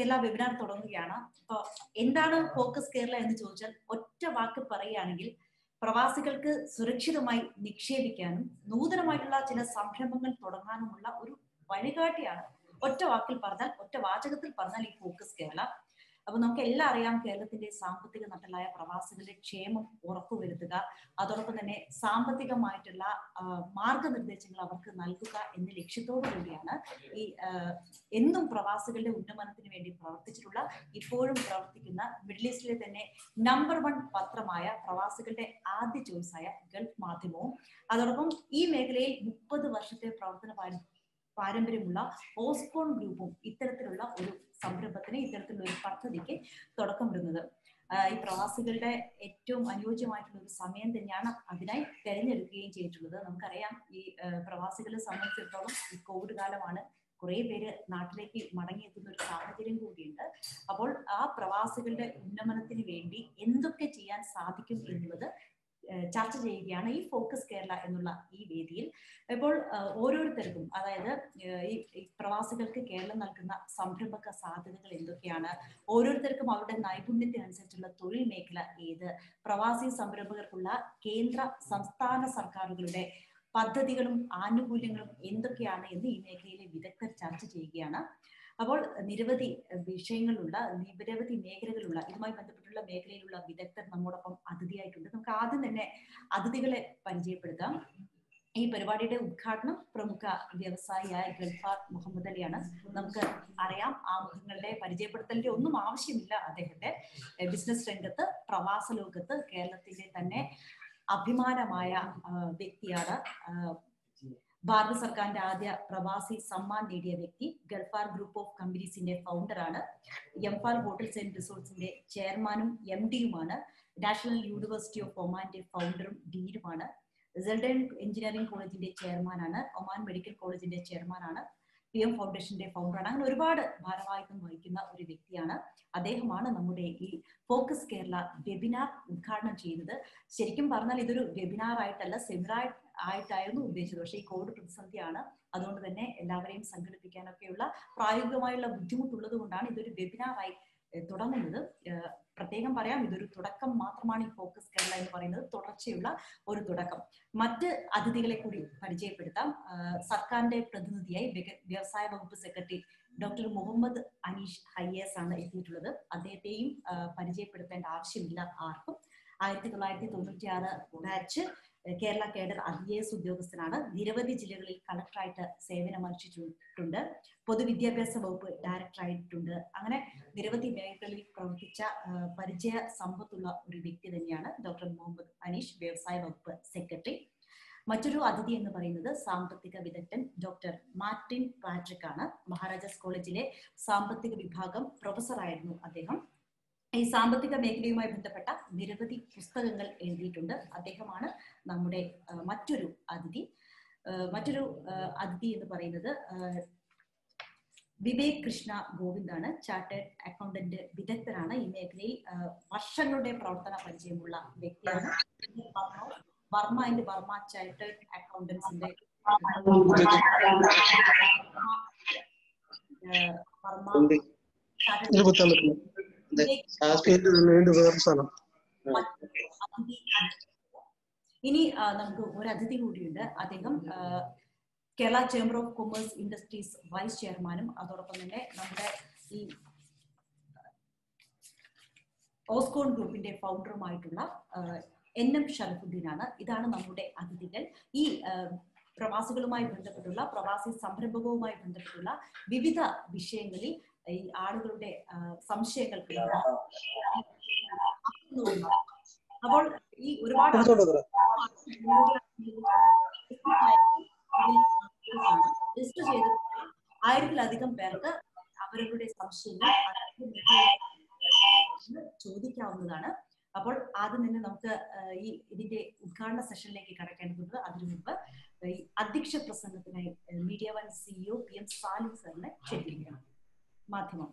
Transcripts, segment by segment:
Kerala webinar തുടങ്ങുകയാണ് അപ്പൊ എന്താണ് ഫോക്കസ് കേരള എന്ന് ചോദിച്ചാൽ ഒറ്റ വാക്ക് പറയുകയാണെങ്കിൽ പ്രവാസികൾക്ക് സുരക്ഷിതമായി നിക്ഷേപിക്കാനും നൂതനമായിട്ടുള്ള ചില സംരംഭങ്ങൾ തുടങ്ങാനുമുള്ള ഒരു വഴികാട്ടിയാണ് ഒറ്റ വാക്കിൽ പറഞ്ഞാൽ ഒറ്റ വാചകത്തിൽ പറഞ്ഞാൽ ഈ ഫോക്കസ് കേരള അപ്പൊ നമുക്ക് എല്ലാം അറിയാം കേരളത്തിന്റെ സാമ്പത്തിക നട്ടലായ പ്രവാസികളുടെ ക്ഷേമം ഉറപ്പുവരുത്തുക അതോടൊപ്പം തന്നെ സാമ്പത്തികമായിട്ടുള്ള ആ, മാർഗനിർദ്ദേശങ്ങൾ അവർക്ക് നൽകുക എന്ന ലക്ഷ്യത്തോടു കൂടിയാണ് ഈ ആ, എന്നും പ്രവാസികളുടെ ഉന്നമനത്തിന് വേണ്ടി പ്രവർത്തിച്ചിട്ടുള്ള ഇപ്പോഴും പ്രവർത്തിക്കുന്ന മിഡിൽ ഈസ്റ്റിലെ തന്നെ നമ്പർ വൺ പത്രമായ പ്രവാസികളുടെ ആദ്യ ചോയ്സായ ഗൾഫ് മാധ്യമവും അതോടൊപ്പം ഈ മേഖലയിൽ മുപ്പത് വർഷത്തെ പ്രവർത്തന പാര- പാരമ്പര്യമുള്ള ഓസ്കോൺ ഗ്രൂപ്പും ഇത്തരത്തിലുള്ള ഒരു സംരംഭത്തിന് ഇത്തരത്തിലുള്ള ഒരു പദ്ധതിക്ക് തുടക്കമിടുന്നത് ആഹ് ഈ പ്രവാസികളുടെ ഏറ്റവും അനുയോജ്യമായിട്ടുള്ള ഒരു സമയം തന്നെയാണ് അതിനായി തെരഞ്ഞെടുക്കുകയും ചെയ്തിട്ടുള്ളത് നമുക്കറിയാം ഈ ആഹ് പ്രവാസികളെ സംബന്ധിച്ചിടത്തോളം ഈ കോവിഡ് കാലമാണ് കുറെ പേര് നാട്ടിലേക്ക് മടങ്ങിയെത്തുന്ന ഒരു സാഹചര്യം കൂടിയുണ്ട് അപ്പോൾ ആ പ്രവാസികളുടെ ഉന്നമനത്തിന് വേണ്ടി എന്തൊക്കെ ചെയ്യാൻ സാധിക്കും എന്നുള്ളത് ഏഹ് ചർച്ച ചെയ്യുകയാണ് ഈ ഫോക്കസ് കേരള എന്നുള്ള ഈ വേദിയിൽ ഇപ്പോൾ ആഹ് ഓരോരുത്തർക്കും അതായത് ഏഹ് ഈ ഈ പ്രവാസികൾക്ക് കേരളം നൽകുന്ന സംരംഭക സാധ്യതകൾ എന്തൊക്കെയാണ് ഓരോരുത്തർക്കും അവരുടെ നൈപുണ്യത്തിനനുസരിച്ചുള്ള തൊഴിൽ മേഖല ഏത് പ്രവാസി സംരംഭകർക്കുള്ള കേന്ദ്ര സംസ്ഥാന സർക്കാരുകളുടെ പദ്ധതികളും ആനുകൂല്യങ്ങളും എന്തൊക്കെയാണ് എന്ന് ഈ മേഖലയിലെ വിദഗ്ധർ ചർച്ച ചെയ്യുകയാണ് അപ്പോൾ നിരവധി വിഷയങ്ങളുള്ള നിരവധി മേഖലകളുള്ള ഇതുമായി ബന്ധപ്പെട്ടുള്ള മേഖലയിലുള്ള വിദഗ്ധർ നമ്മോടൊപ്പം അതിഥിയായിട്ടുണ്ട് നമുക്ക് ആദ്യം തന്നെ അതിഥികളെ പരിചയപ്പെടുത്താം ഈ പരിപാടിയുടെ ഉദ്ഘാടനം പ്രമുഖ വ്യവസായിയായ ഗൾഫാർ മുഹമ്മദ് അലിയാണ് നമുക്ക് അറിയാം ആ മുഖങ്ങളുടെ പരിചയപ്പെടുത്തലിന്റെ ഒന്നും ആവശ്യമില്ല അദ്ദേഹത്തെ എഹ് ബിസിനസ് രംഗത്ത് പ്രവാസ ലോകത്ത് കേരളത്തിന്റെ തന്നെ അഭിമാനമായ ആ, വ്യക്തിയാണ് ആ, ഭാരത സർക്കാരിന്റെ ആദ്യ പ്രവാസി സമ്മാൻ നേടിയ വ്യക്തി ഗൾഫാർ ഗ്രൂപ്പ് ഓഫ് കമ്പനീസിന്റെ ഫൗണ്ടറാണ് എംഫാൽ ഹോട്ടൽസ് ആൻഡ് റിസോർട്സിന്റെ ചെയർമാനും എം ഡിയുമാണ് നാഷണൽ യൂണിവേഴ്സിറ്റി ഓഫ് ഒമാന്റെ ഫൗണ്ടറും ഡീനുമാണ് സെൽഡൻ എഞ്ചിനീയറിംഗ് കോളേജിന്റെ ചെയർമാനാണ് ഒമാൻ മെഡിക്കൽ കോളേജിന്റെ ചെയർമാനാണ് പി എം ഫൗണ്ടേഷന്റെ ഫൗണ്ടറാണ് അങ്ങനെ ഒരുപാട് ഭാരവാഹിത്വം വഹിക്കുന്ന ഒരു വ്യക്തിയാണ് അദ്ദേഹമാണ് നമ്മുടെ ഈ ഫോക്കസ് കേരള വെബിനാർ ഉദ്ഘാടനം ചെയ്യുന്നത് ശരിക്കും പറഞ്ഞാൽ ഇതൊരു വെബിനാർ ആയിട്ടല്ല സെമിനാർ ആയിട്ടായിരുന്നു ഉദ്ദേശിച്ചത് പക്ഷേ ഈ കോവിഡ് പ്രതിസന്ധിയാണ് അതുകൊണ്ട് തന്നെ എല്ലാവരെയും സംഘടിപ്പിക്കാനൊക്കെയുള്ള പ്രായോഗികമായുള്ള ബുദ്ധിമുട്ടുള്ളത് കൊണ്ടാണ് ഇതൊരു വെബിനാറായി ഏഹ്, തുടങ്ങുന്നത് ഏഹ്, പ്രത്യേകം പറയാം ഇതൊരു തുടക്കം മാത്രമാണ് ഈ ഫോക്കസ് കേരള എന്ന് പറയുന്നത് തുടർച്ചയുള്ള ഒരു തുടക്കം മറ്റ് അതിഥികളെ കൂടി പരിചയപ്പെടുത്താം ആഹ്, സർക്കാരിന്റെ പ്രതിനിധിയായി വ്യക- വ്യവസായ വകുപ്പ് സെക്രട്ടറി ഡോക്ടർ മുഹമ്മദ് അനീഷ് ഹയ്യേസ് ആണ് എത്തിയിട്ടുള്ളത് അദ്ദേഹത്തെയും ആഹ്, പരിചയപ്പെടുത്തേണ്ട ആവശ്യമില്ല ആർക്കും ആയിരത്തി തൊള്ളായിരത്തി തൊണ്ണൂറ്റി ആറ് batch Kerala cadre I S ഉദ്യോഗസ്ഥനാണ് നിരവധി ജില്ലകളിൽ കളക്ടറായിട്ട് സേവനമനുഷ്ഠിച്ചിട്ടുണ്ട് പൊതുവിദ്യാഭ്യാസ വകുപ്പ് ഡയറക്ടറായിട്ടുണ്ട് അങ്ങനെ നിരവധി മേഖലകളിൽ പ്രവർത്തിച്ച ആ, പരിചയ സമ്പത്തുള്ള ഒരു വ്യക്തി തന്നെയാണ് ഡോക്ടർ മുഹമ്മദ് അനീഷ് വ്യവസായ വകുപ്പ് സെക്രട്ടറി മറ്റൊരു അതിഥി എന്ന് പറയുന്നത് സാമ്പത്തിക വിദഗ്ധൻ ഡോക്ടർ മാർട്ടിൻ പാട്രിക് ആണ് മഹാരാജാസ് കോളേജിലെ സാമ്പത്തിക വിഭാഗം പ്രൊഫസറായിരുന്നു അദ്ദേഹം ഈ സാമ്പത്തിക മേഖലയുമായി ബന്ധപ്പെട്ട നിരവധി പുസ്തകങ്ങൾ എഴുതിയിട്ടുണ്ട് അദ്ദേഹമാണ് നമ്മുടെ ആ, മറ്റൊരു അതിഥി ആ, മറ്റൊരു ആ, അതിഥി എന്ന് പറയുന്നത് ആ, വിവേക് കൃഷ്ണ ഗോവിന്ദാണ് ചാർട്ടേഡ് അക്കൗണ്ടന്റ് വിദഗ്ധനാണ് ഈ മേഖലയിൽ ആ, വർഷങ്ങളുടെ പ്രവർത്തന പരിചയമുള്ള വ്യക്തിയാണ് വർമ്മ ആൻഡ് വർമ്മ ചാർട്ടേഡ് അക്കൗണ്ടൻസിന്റെ വർമ്മ chartered ഇതിൽ കുത്താൻ പറ്റില്ല വിവേക് ഇത് വീണ്ടും വേറെ സ്ഥലം അതിഥി ഇനി ആ, നമുക്ക് ഒരു അതിഥി കൂടിയുണ്ട് അദ്ദേഹം ആ, Kerala chamber of commerce industries vice ചെയർമാനും അതോടൊപ്പം തന്നെ നമ്മുടെ ഈ ഓസ്കോൺ ഗ്രൂപ്പിന്റെ ഫൗണ്ടറുമായിട്ടുള്ള എൻ എം ഷറഫുദ്ദീനാണ് ഇതാണ് നമ്മുടെ അതിഥികൾ ഈ ആ, പ്രവാസികളുമായി ബന്ധപ്പെട്ടുള്ള പ്രവാസി സംരംഭകവുമായി ബന്ധപ്പെട്ടുള്ള വിവിധ വിഷയങ്ങളിൽ ഈ ആളുകളുടെ ആ, സംശയങ്ങൾക്ക് അപ്പോൾ ഈ ഒരുപാട് രജിസ്റ്റർ ചെയ്ത് ആയിരത്തിലധികം പേർക്ക് അവരുടെ സംശയങ്ങൾ ചോദിക്കാവുന്നതാണ് അപ്പോൾ ആദ്യം തന്നെ നമുക്ക് ആ, ഈ ഇതിന്റെ ഉദ്ഘാടന സെഷനിലേക്ക് കടക്കേണ്ടതുണ്ട് അതിനു മുമ്പ് ഈ അധ്യക്ഷ പ്രസംഗത്തിനായി media one CEO P M Salim സാറിനെ ക്ഷണിക്കുകയാണ് മാധ്യമം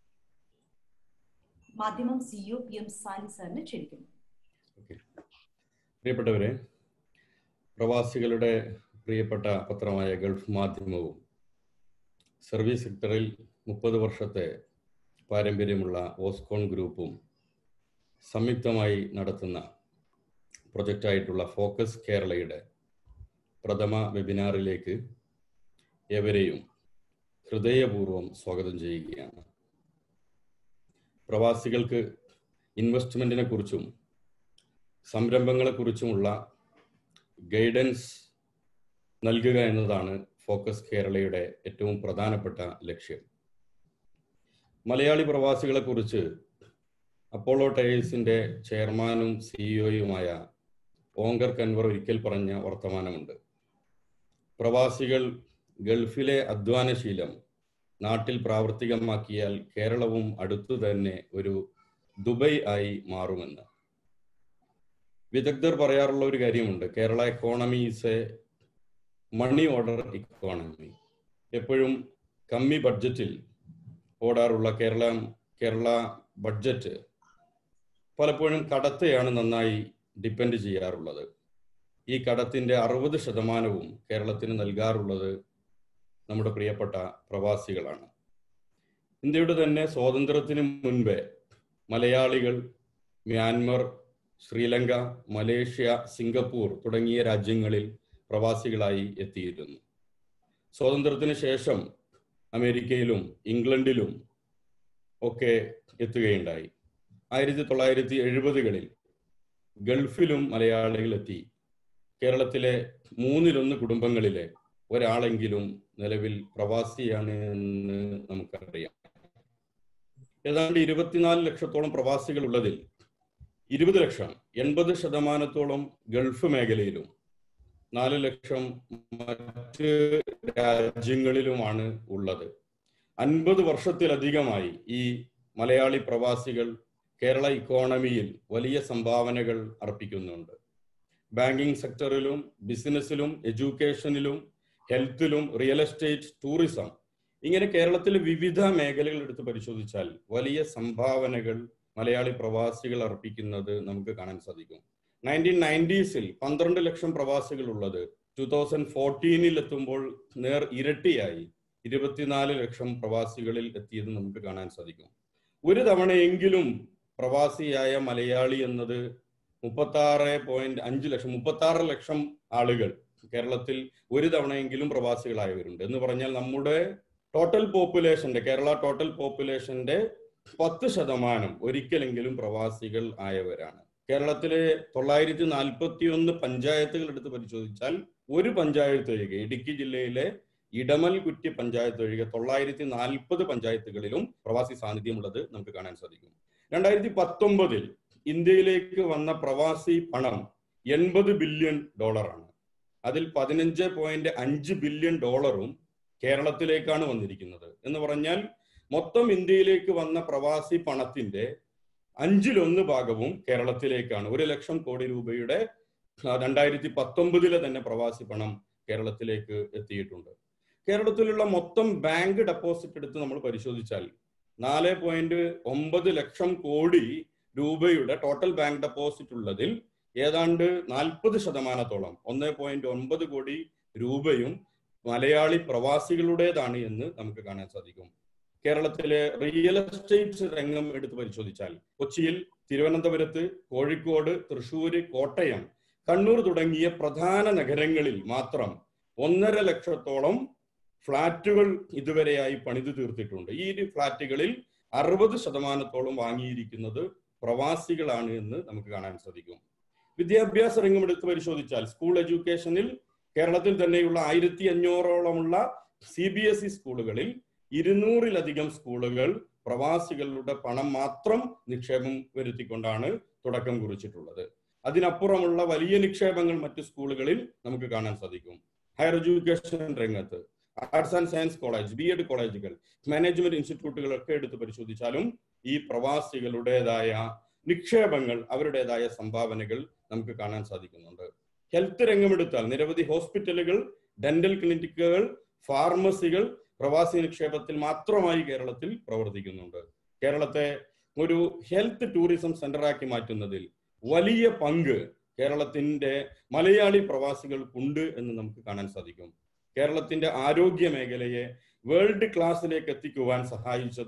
മാധ്യമം സിഇഒ പി എം സാലിം സാറിനെ ക്ഷണിക്കുന്നു ഓക്കെ. പ്രിയപ്പെട്ടവരെ പ്രവാസികളുടെ പ്രിയപ്പെട്ട പത്രമായ ഗൾഫ് മാധ്യമവും സർവീസ് സെക്ടറിൽ മുപ്പത് വർഷത്തെ പാരമ്പര്യമുള്ള ഓസ്കോൺ ഗ്രൂപ്പും സംയുക്തമായി നടത്തുന്ന പ്രൊജക്റ്റായിട്ടുള്ള ഫോക്കസ് കേരളയുടെ പ്രഥമ വെബിനാറിലേക്ക് ഏവരെയും ഹൃദയപൂർവ്വം സ്വാഗതം ചെയ്യുകയാണ് പ്രവാസികൾക്ക് ഇൻവെസ്റ്റ്മെന്റിനെ കുറിച്ചും സംരംഭങ്ങളെ കുറിച്ചുമുള്ള ഗൈഡൻസ് നൽകുക എന്നതാണ് ഫോക്കസ് കേരളയുടെ ഏറ്റവും പ്രധാനപ്പെട്ട ലക്ഷ്യം മലയാളി പ്രവാസികളെ കുറിച്ച് അപ്പോളോ ടയേഴ്സിന്റെ ചെയർമാനും സിഇഒയുമായ ഓങ്കർ കൻവർ ഒരിക്കൽ പറഞ്ഞ വർത്തമാനമുണ്ട് പ്രവാസികൾ ഗൾഫിലെ അധ്വാനശീലം നാട്ടിൽ പ്രാവർത്തികമാക്കിയാൽ കേരളവും അടുത്തു തന്നെ ഒരു ദുബൈ ആയി മാറുമെന്ന് വിദഗ്ധർ പറയാറുള്ള ഒരു കാര്യമുണ്ട് Kerala economy is a money order economy എപ്പോഴും കമ്മി ബഡ്ജറ്റിൽ ഓടാറുള്ള കേരള കേരള ബഡ്ജറ്റ് പലപ്പോഴും കടത്തെയാണ് നന്നായി ഡിപ്പെൻഡ് ചെയ്യാറുള്ളത് ഈ കടത്തിന്റെ അറുപത് ശതമാനവും കേരളത്തിന് നൽകാറുള്ളത് നമ്മുടെ പ്രിയപ്പെട്ട പ്രവാസികളാണ് ഇന്ത്യയുടെ തന്നെ സ്വാതന്ത്ര്യത്തിന് മുൻപേ മലയാളികൾ മ്യാൻമർ ശ്രീലങ്ക മലേഷ്യ സിംഗപ്പൂർ തുടങ്ങിയ രാജ്യങ്ങളിൽ പ്രവാസികളായി എത്തിയിരുന്നു സ്വാതന്ത്ര്യത്തിന് ശേഷം അമേരിക്കയിലും ഇംഗ്ലണ്ടിലും ഒക്കെ എത്തുകയുണ്ടായി ആയിരത്തി തൊള്ളായിരത്തി എഴുപതുകളിൽ ഗൾഫിലും മലയാളികൾ എത്തി കേരളത്തിലെ മൂന്നിലൊന്ന് കുടുംബങ്ങളിലെ ഒരാളെങ്കിലും നിലവിൽ പ്രവാസിയാണ് എന്ന് നമുക്കറിയാം ഏതാണ്ട് ഇരുപത്തിനാല് ലക്ഷത്തോളം പ്രവാസികൾ ഉള്ളതിൽ ഇരുപത് ലക്ഷം എൺപത് ശതമാനത്തോളം ഗൾഫ് മേഖലയിലും നാല് ലക്ഷം മറ്റ് രാജ്യങ്ങളിലുമാണ് ഉള്ളത് അൻപത് വർഷത്തിലധികമായി ഈ മലയാളി പ്രവാസികൾ കേരള ഇക്കോണമിയിൽ വലിയ സംഭാവനകൾ അർപ്പിക്കുന്നുണ്ട് ബാങ്കിങ് സെക്ടറിലും ബിസിനസ്സിലും എഡ്യൂക്കേഷനിലും ഹെൽത്തിലും റിയൽ എസ്റ്റേറ്റ് ടൂറിസം ഇങ്ങനെ കേരളത്തിലെ വിവിധ മേഖലകൾ എടുത്ത് പരിശോധിച്ചാൽ വലിയ സംഭാവനകൾ മലയാളി പ്രവാസികൾ അർപ്പിക്കുന്നത് നമുക്ക് കാണാൻ സാധിക്കും നയൻറ്റീൻ നയൻറ്റീസിൽ പന്ത്രണ്ട് ലക്ഷം പ്രവാസികൾ ഉള്ളത് ടു തൗസൻഡ് ഫോർട്ടീനിൽ എത്തുമ്പോൾ നേർ ഇരട്ടിയായി ഇരുപത്തിനാല് ലക്ഷം പ്രവാസികളിൽ എത്തിയത് നമുക്ക് കാണാൻ സാധിക്കും ഒരു തവണയെങ്കിലും പ്രവാസിയായ മലയാളി എന്നത് മുപ്പത്തി ആറ് പോയിന്റ് അഞ്ച് ലക്ഷം മുപ്പത്തി ആറ് ലക്ഷം ആളുകൾ കേരളത്തിൽ ഒരു തവണയെങ്കിലും പ്രവാസികളായവരുണ്ട് എന്ന് പറഞ്ഞാൽ നമ്മുടെ ടോട്ടൽ പോപ്പുലേഷന്റെ കേരള ടോട്ടൽ പോപ്പുലേഷന്റെ പത്ത് ശതമാനം ഒരിക്കലെങ്കിലും പ്രവാസികൾ ആയവരാണ് കേരളത്തിലെ തൊള്ളായിരത്തി നാൽപ്പത്തി ഒന്ന് പഞ്ചായത്തുകൾ എടുത്ത് പരിശോധിച്ചാൽ ഒരു പഞ്ചായത്ത് ഒഴികെ ഇടുക്കി ജില്ലയിലെ ഇടമൽ കുറ്റി പഞ്ചായത്ത് ഒഴികെ തൊള്ളായിരത്തി നാൽപ്പത് പഞ്ചായത്തുകളിലും പ്രവാസി സാന്നിധ്യമുള്ളത് നമുക്ക് കാണാൻ സാധിക്കും രണ്ടായിരത്തി പത്തൊമ്പതിൽ ഇന്ത്യയിലേക്ക് വന്ന പ്രവാസി പണം എൺപത് ബില്യൺ ഡോളറാണ് അതിൽ പതിനഞ്ച് പോയിന്റ് അഞ്ച് ബില്യൺ ഡോളറും കേരളത്തിലേക്കാണ് വന്നിരിക്കുന്നത് എന്ന് പറഞ്ഞാൽ മൊത്തം ഇന്ത്യയിലേക്ക് വന്ന പ്രവാസി പണത്തിന്റെ അഞ്ചിലൊന്ന് ഭാഗവും കേരളത്തിലേക്കാണ് ഒരു ലക്ഷം കോടി രൂപയുടെ രണ്ടായിരത്തി പത്തൊമ്പതിലെ തന്നെ പ്രവാസി പണം കേരളത്തിലേക്ക് എത്തിയിട്ടുണ്ട് കേരളത്തിലുള്ള മൊത്തം ബാങ്ക് ഡെപ്പോസിറ്റ് എടുത്ത് നമ്മൾ പരിശോധിച്ചാൽ നാല് പോയിന്റ് ഒമ്പത് ലക്ഷം കോടി രൂപയുടെ ടോട്ടൽ ബാങ്ക് ഡെപ്പോസിറ്റ് ഉള്ളതിൽ ഏതാണ്ട് നാൽപ്പത് ശതമാനത്തോളം ഒന്ന് പോയിന്റ് ഒൻപത് കോടി രൂപയും മലയാളി പ്രവാസികളുടേതാണ് എന്ന് നമുക്ക് കാണാൻ സാധിക്കും കേരളത്തിലെ റിയൽ എസ്റ്റേറ്റ് രംഗം എടുത്ത് പരിശോധിച്ചാൽ കൊച്ചിയിൽ തിരുവനന്തപുരത്ത് കോഴിക്കോട് തൃശ്ശൂര് കോട്ടയം കണ്ണൂർ തുടങ്ങിയ പ്രധാന നഗരങ്ങളിൽ മാത്രം ഒന്നര ലക്ഷത്തോളം ഫ്ളാറ്റുകൾ ഇതുവരെയായി പണിതു തീർത്തിട്ടുണ്ട് ഈ ഫ്ളാറ്റുകളിൽ അറുപത് ശതമാനത്തോളം വാങ്ങിയിരിക്കുന്നത് പ്രവാസികളാണ് എന്ന് നമുക്ക് കാണാൻ സാധിക്കും വിദ്യാഭ്യാസ രംഗം എടുത്ത് പരിശോധിച്ചാൽ സ്കൂൾ എഡ്യൂക്കേഷനിൽ കേരളത്തിൽ തന്നെയുള്ള ആയിരത്തി അഞ്ഞൂറോളമുള്ള സി ബി എസ് ഇ സ്കൂളുകളിൽ ഇരുന്നൂറിലധികം സ്കൂളുകൾ പ്രവാസികളുടെ പണം മാത്രം നിക്ഷേപം വരുത്തിക്കൊണ്ടാണ് തുടക്കം കുറിച്ചിട്ടുള്ളത് അതിനപ്പുറമുള്ള വലിയ നിക്ഷേപങ്ങൾ മറ്റു സ്കൂളുകളിൽ നമുക്ക് കാണാൻ സാധിക്കും ഹയർ എഡ്യൂക്കേഷൻ രംഗത്ത് arts and science college B Ed കോളേജുകൾ മാനേജ്മെന്റ് ഇൻസ്റ്റിറ്റ്യൂട്ടുകളൊക്കെ എടുത്ത് പരിശോധിച്ചാലും ഈ പ്രവാസികളുടേതായ നിക്ഷേപങ്ങൾ അവരുടേതായ സംഭാവനകൾ നമുക്ക് കാണാൻ സാധിക്കുന്നുണ്ട് ഹെൽത്ത് രംഗമെടുത്താൽ നിരവധി ഹോസ്പിറ്റലുകൾ ഡെന്റൽ ക്ലിനിക്കുകൾ ഫാർമസികൾ പ്രവാസി നിക്ഷേപത്തിൽ മാത്രമായി കേരളത്തിൽ പ്രവർത്തിക്കുന്നുണ്ട് കേരളത്തെ ഒരു ഹെൽത്ത് ടൂറിസം സെന്ററാക്കി മാറ്റുന്നതിൽ വലിയ പങ്ക് കേരളത്തിന്റെ മലയാളി പ്രവാസികൾക്കുണ്ട് എന്ന് നമുക്ക് കാണാൻ സാധിക്കും കേരളത്തിന്റെ ആരോഗ്യ മേഖലയെ വേൾഡ് ക്ലാസ്സിലേക്ക് എത്തിക്കുവാൻ സഹായിച്ചത്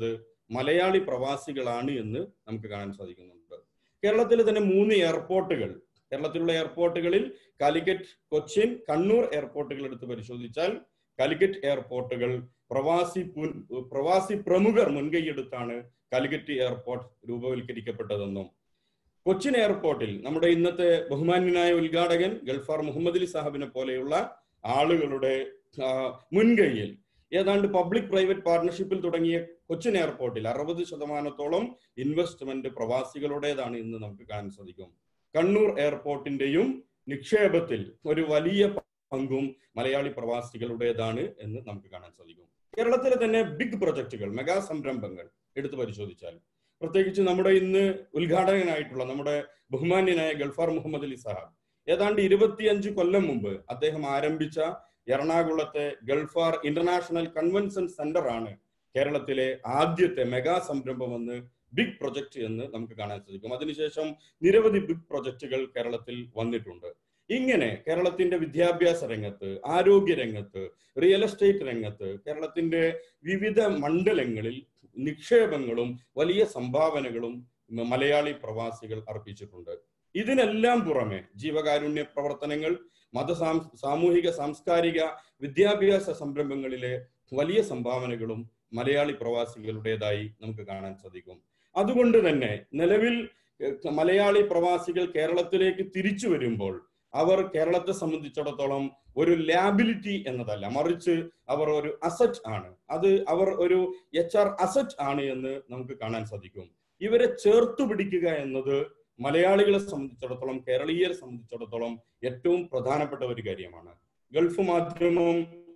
മലയാളി പ്രവാസികളാണ് എന്ന് നമുക്ക് കാണാൻ സാധിക്കുന്നുണ്ട് കേരളത്തിൽ തന്നെ മൂന്ന് എയർപോർട്ടുകൾ കേരളത്തിലുള്ള എയർപോർട്ടുകളിൽ കാലിക്കറ്റ് കൊച്ചിൻ കണ്ണൂർ എയർപോർട്ടുകൾ എടുത്ത് പരിശോധിച്ചാൽ കാലിക്കറ്റ് എയർപോർട്ടുകൾ പ്രവാസി പുൻ- പ്രവാസി പ്രമുഖർ മുൻകൈയെടുത്താണ് കാലിക്കറ്റ് എയർപോർട്ട് രൂപവൽക്കരിക്കപ്പെട്ടതെന്നും കൊച്ചിൻ എയർപോർട്ടിൽ നമ്മുടെ ഇന്നത്തെ ബഹുമാന്യനായ ഉദ്ഘാടകൻ ഗൾഫാർ മുഹമ്മദ് അലി സാഹബിനെ പോലെയുള്ള ആളുകളുടെ ആ, മുൻകൈയിൽ ഏതാണ്ട് പബ്ലിക് പ്രൈവറ്റ് പാർട്ണർഷിപ്പിൽ തുടങ്ങിയ കൊച്ചിൻ എയർപോർട്ടിൽ അറുപത് ശതമാനത്തോളം ഇൻവെസ്റ്റ്മെന്റ് പ്രവാസികളുടേതാണ് ഇന്ന് നമുക്ക് കാണാൻ സാധിക്കും കണ്ണൂർ എയർപോർട്ടിന്റെയും നിക്ഷേപത്തിൽ ഒരു വലിയ പങ്കും മലയാളി പ്രവാസികളുടേതാണ് എന്ന് നമുക്ക് കാണാൻ സാധിക്കും കേരളത്തിലെ തന്നെ ബിഗ് പ്രൊജക്ടുകൾ മെഗാ സംരംഭങ്ങൾ എടുത്തു പരിശോധിച്ചാൽ പ്രത്യേകിച്ച് നമ്മുടെ ഇന്ന് ഉദ്ഘാടകനായിട്ടുള്ള നമ്മുടെ ബഹുമാന്യനായ ഗൾഫാർ മുഹമ്മദ് അലി സാഹബ് ഏതാണ്ട് ഇരുപത്തിയഞ്ച് കൊല്ലം മുമ്പ് അദ്ദേഹം ആരംഭിച്ച എറണാകുളത്തെ ഗൾഫാർ ഇന്റർനാഷണൽ കൺവെൻഷൻ സെന്റർ ആണ് കേരളത്തിലെ ആദ്യത്തെ മെഗാ സംരംഭമെന്ന് ബിഗ് പ്രൊജക്ട് എന്ന് നമുക്ക് കാണാൻ സാധിക്കും അതിനുശേഷം നിരവധി ബിഗ് പ്രൊജക്ടുകൾ കേരളത്തിൽ വന്നിട്ടുണ്ട് ഇങ്ങനെ കേരളത്തിന്റെ വിദ്യാഭ്യാസ രംഗത്ത് ആരോഗ്യ രംഗത്ത് റിയൽ എസ്റ്റേറ്റ് രംഗത്ത് കേരളത്തിന്റെ വിവിധ മണ്ഡലങ്ങളിൽ നിക്ഷേപങ്ങളും വലിയ സംഭാവനകളും മ- മലയാളി പ്രവാസികൾ അർപ്പിച്ചിട്ടുണ്ട് ഇതിനെല്ലാം പുറമെ ജീവകാരുണ്യ പ്രവർത്തനങ്ങൾ മത സാമൂഹിക സാംസ്കാരിക വിദ്യാഭ്യാസ സംരംഭങ്ങളിലെ വലിയ സംഭാവനകളും മലയാളി പ്രവാസികളുടേതായി നമുക്ക് കാണാൻ സാധിക്കും അതുകൊണ്ട് തന്നെ നിലവിൽ ഏഹ്, മലയാളി പ്രവാസികൾ കേരളത്തിലേക്ക് തിരിച്ചു വരുമ്പോൾ അവർ കേരളത്തെ സംബന്ധിച്ചിടത്തോളം ഒരു ലാബിലിറ്റി എന്നതല്ല മറിച്ച് അവർ ഒരു അസറ്റ് ആണ് അത് അവർ ഒരു എച്ച് ആർ അസറ്റ് ആണ് എന്ന് നമുക്ക് കാണാൻ സാധിക്കും ഇവരെ ചേർത്തു പിടിക്കുക എന്നത് മലയാളികളെ സംബന്ധിച്ചിടത്തോളം കേരളീയരെ സംബന്ധിച്ചിടത്തോളം ഏറ്റവും പ്രധാനപ്പെട്ട ഒരു കാര്യമാണ് ഗൾഫ് മാധ്യമം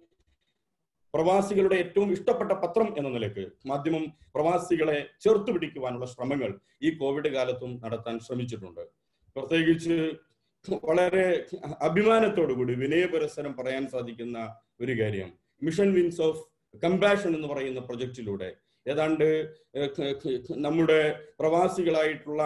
പ്രവാസികളുടെ ഏറ്റവും ഇഷ്ടപ്പെട്ട പത്രം എന്ന നിലയ്ക്ക് മാധ്യമം പ്രവാസികളെ ചേർത്ത് പിടിക്കുവാനുള്ള ശ്രമങ്ങൾ ഈ കോവിഡ് കാലത്തും നടത്താൻ ശ്രമിച്ചിട്ടുണ്ട് പ്രത്യേകിച്ച് വളരെ അഭിമാനത്തോടുകൂടി വിനയപുരസ്സരം പറയാൻ സാധിക്കുന്ന ഒരു കാര്യം മിഷൻ വിൻസ് ഓഫ് കമ്പാഷൻ എന്ന് പറയുന്ന പ്രൊജക്റ്റിലൂടെ ഏതാണ്ട് ഏഹ്, ക- ക- നമ്മുടെ പ്രവാസികളായിട്ടുള്ള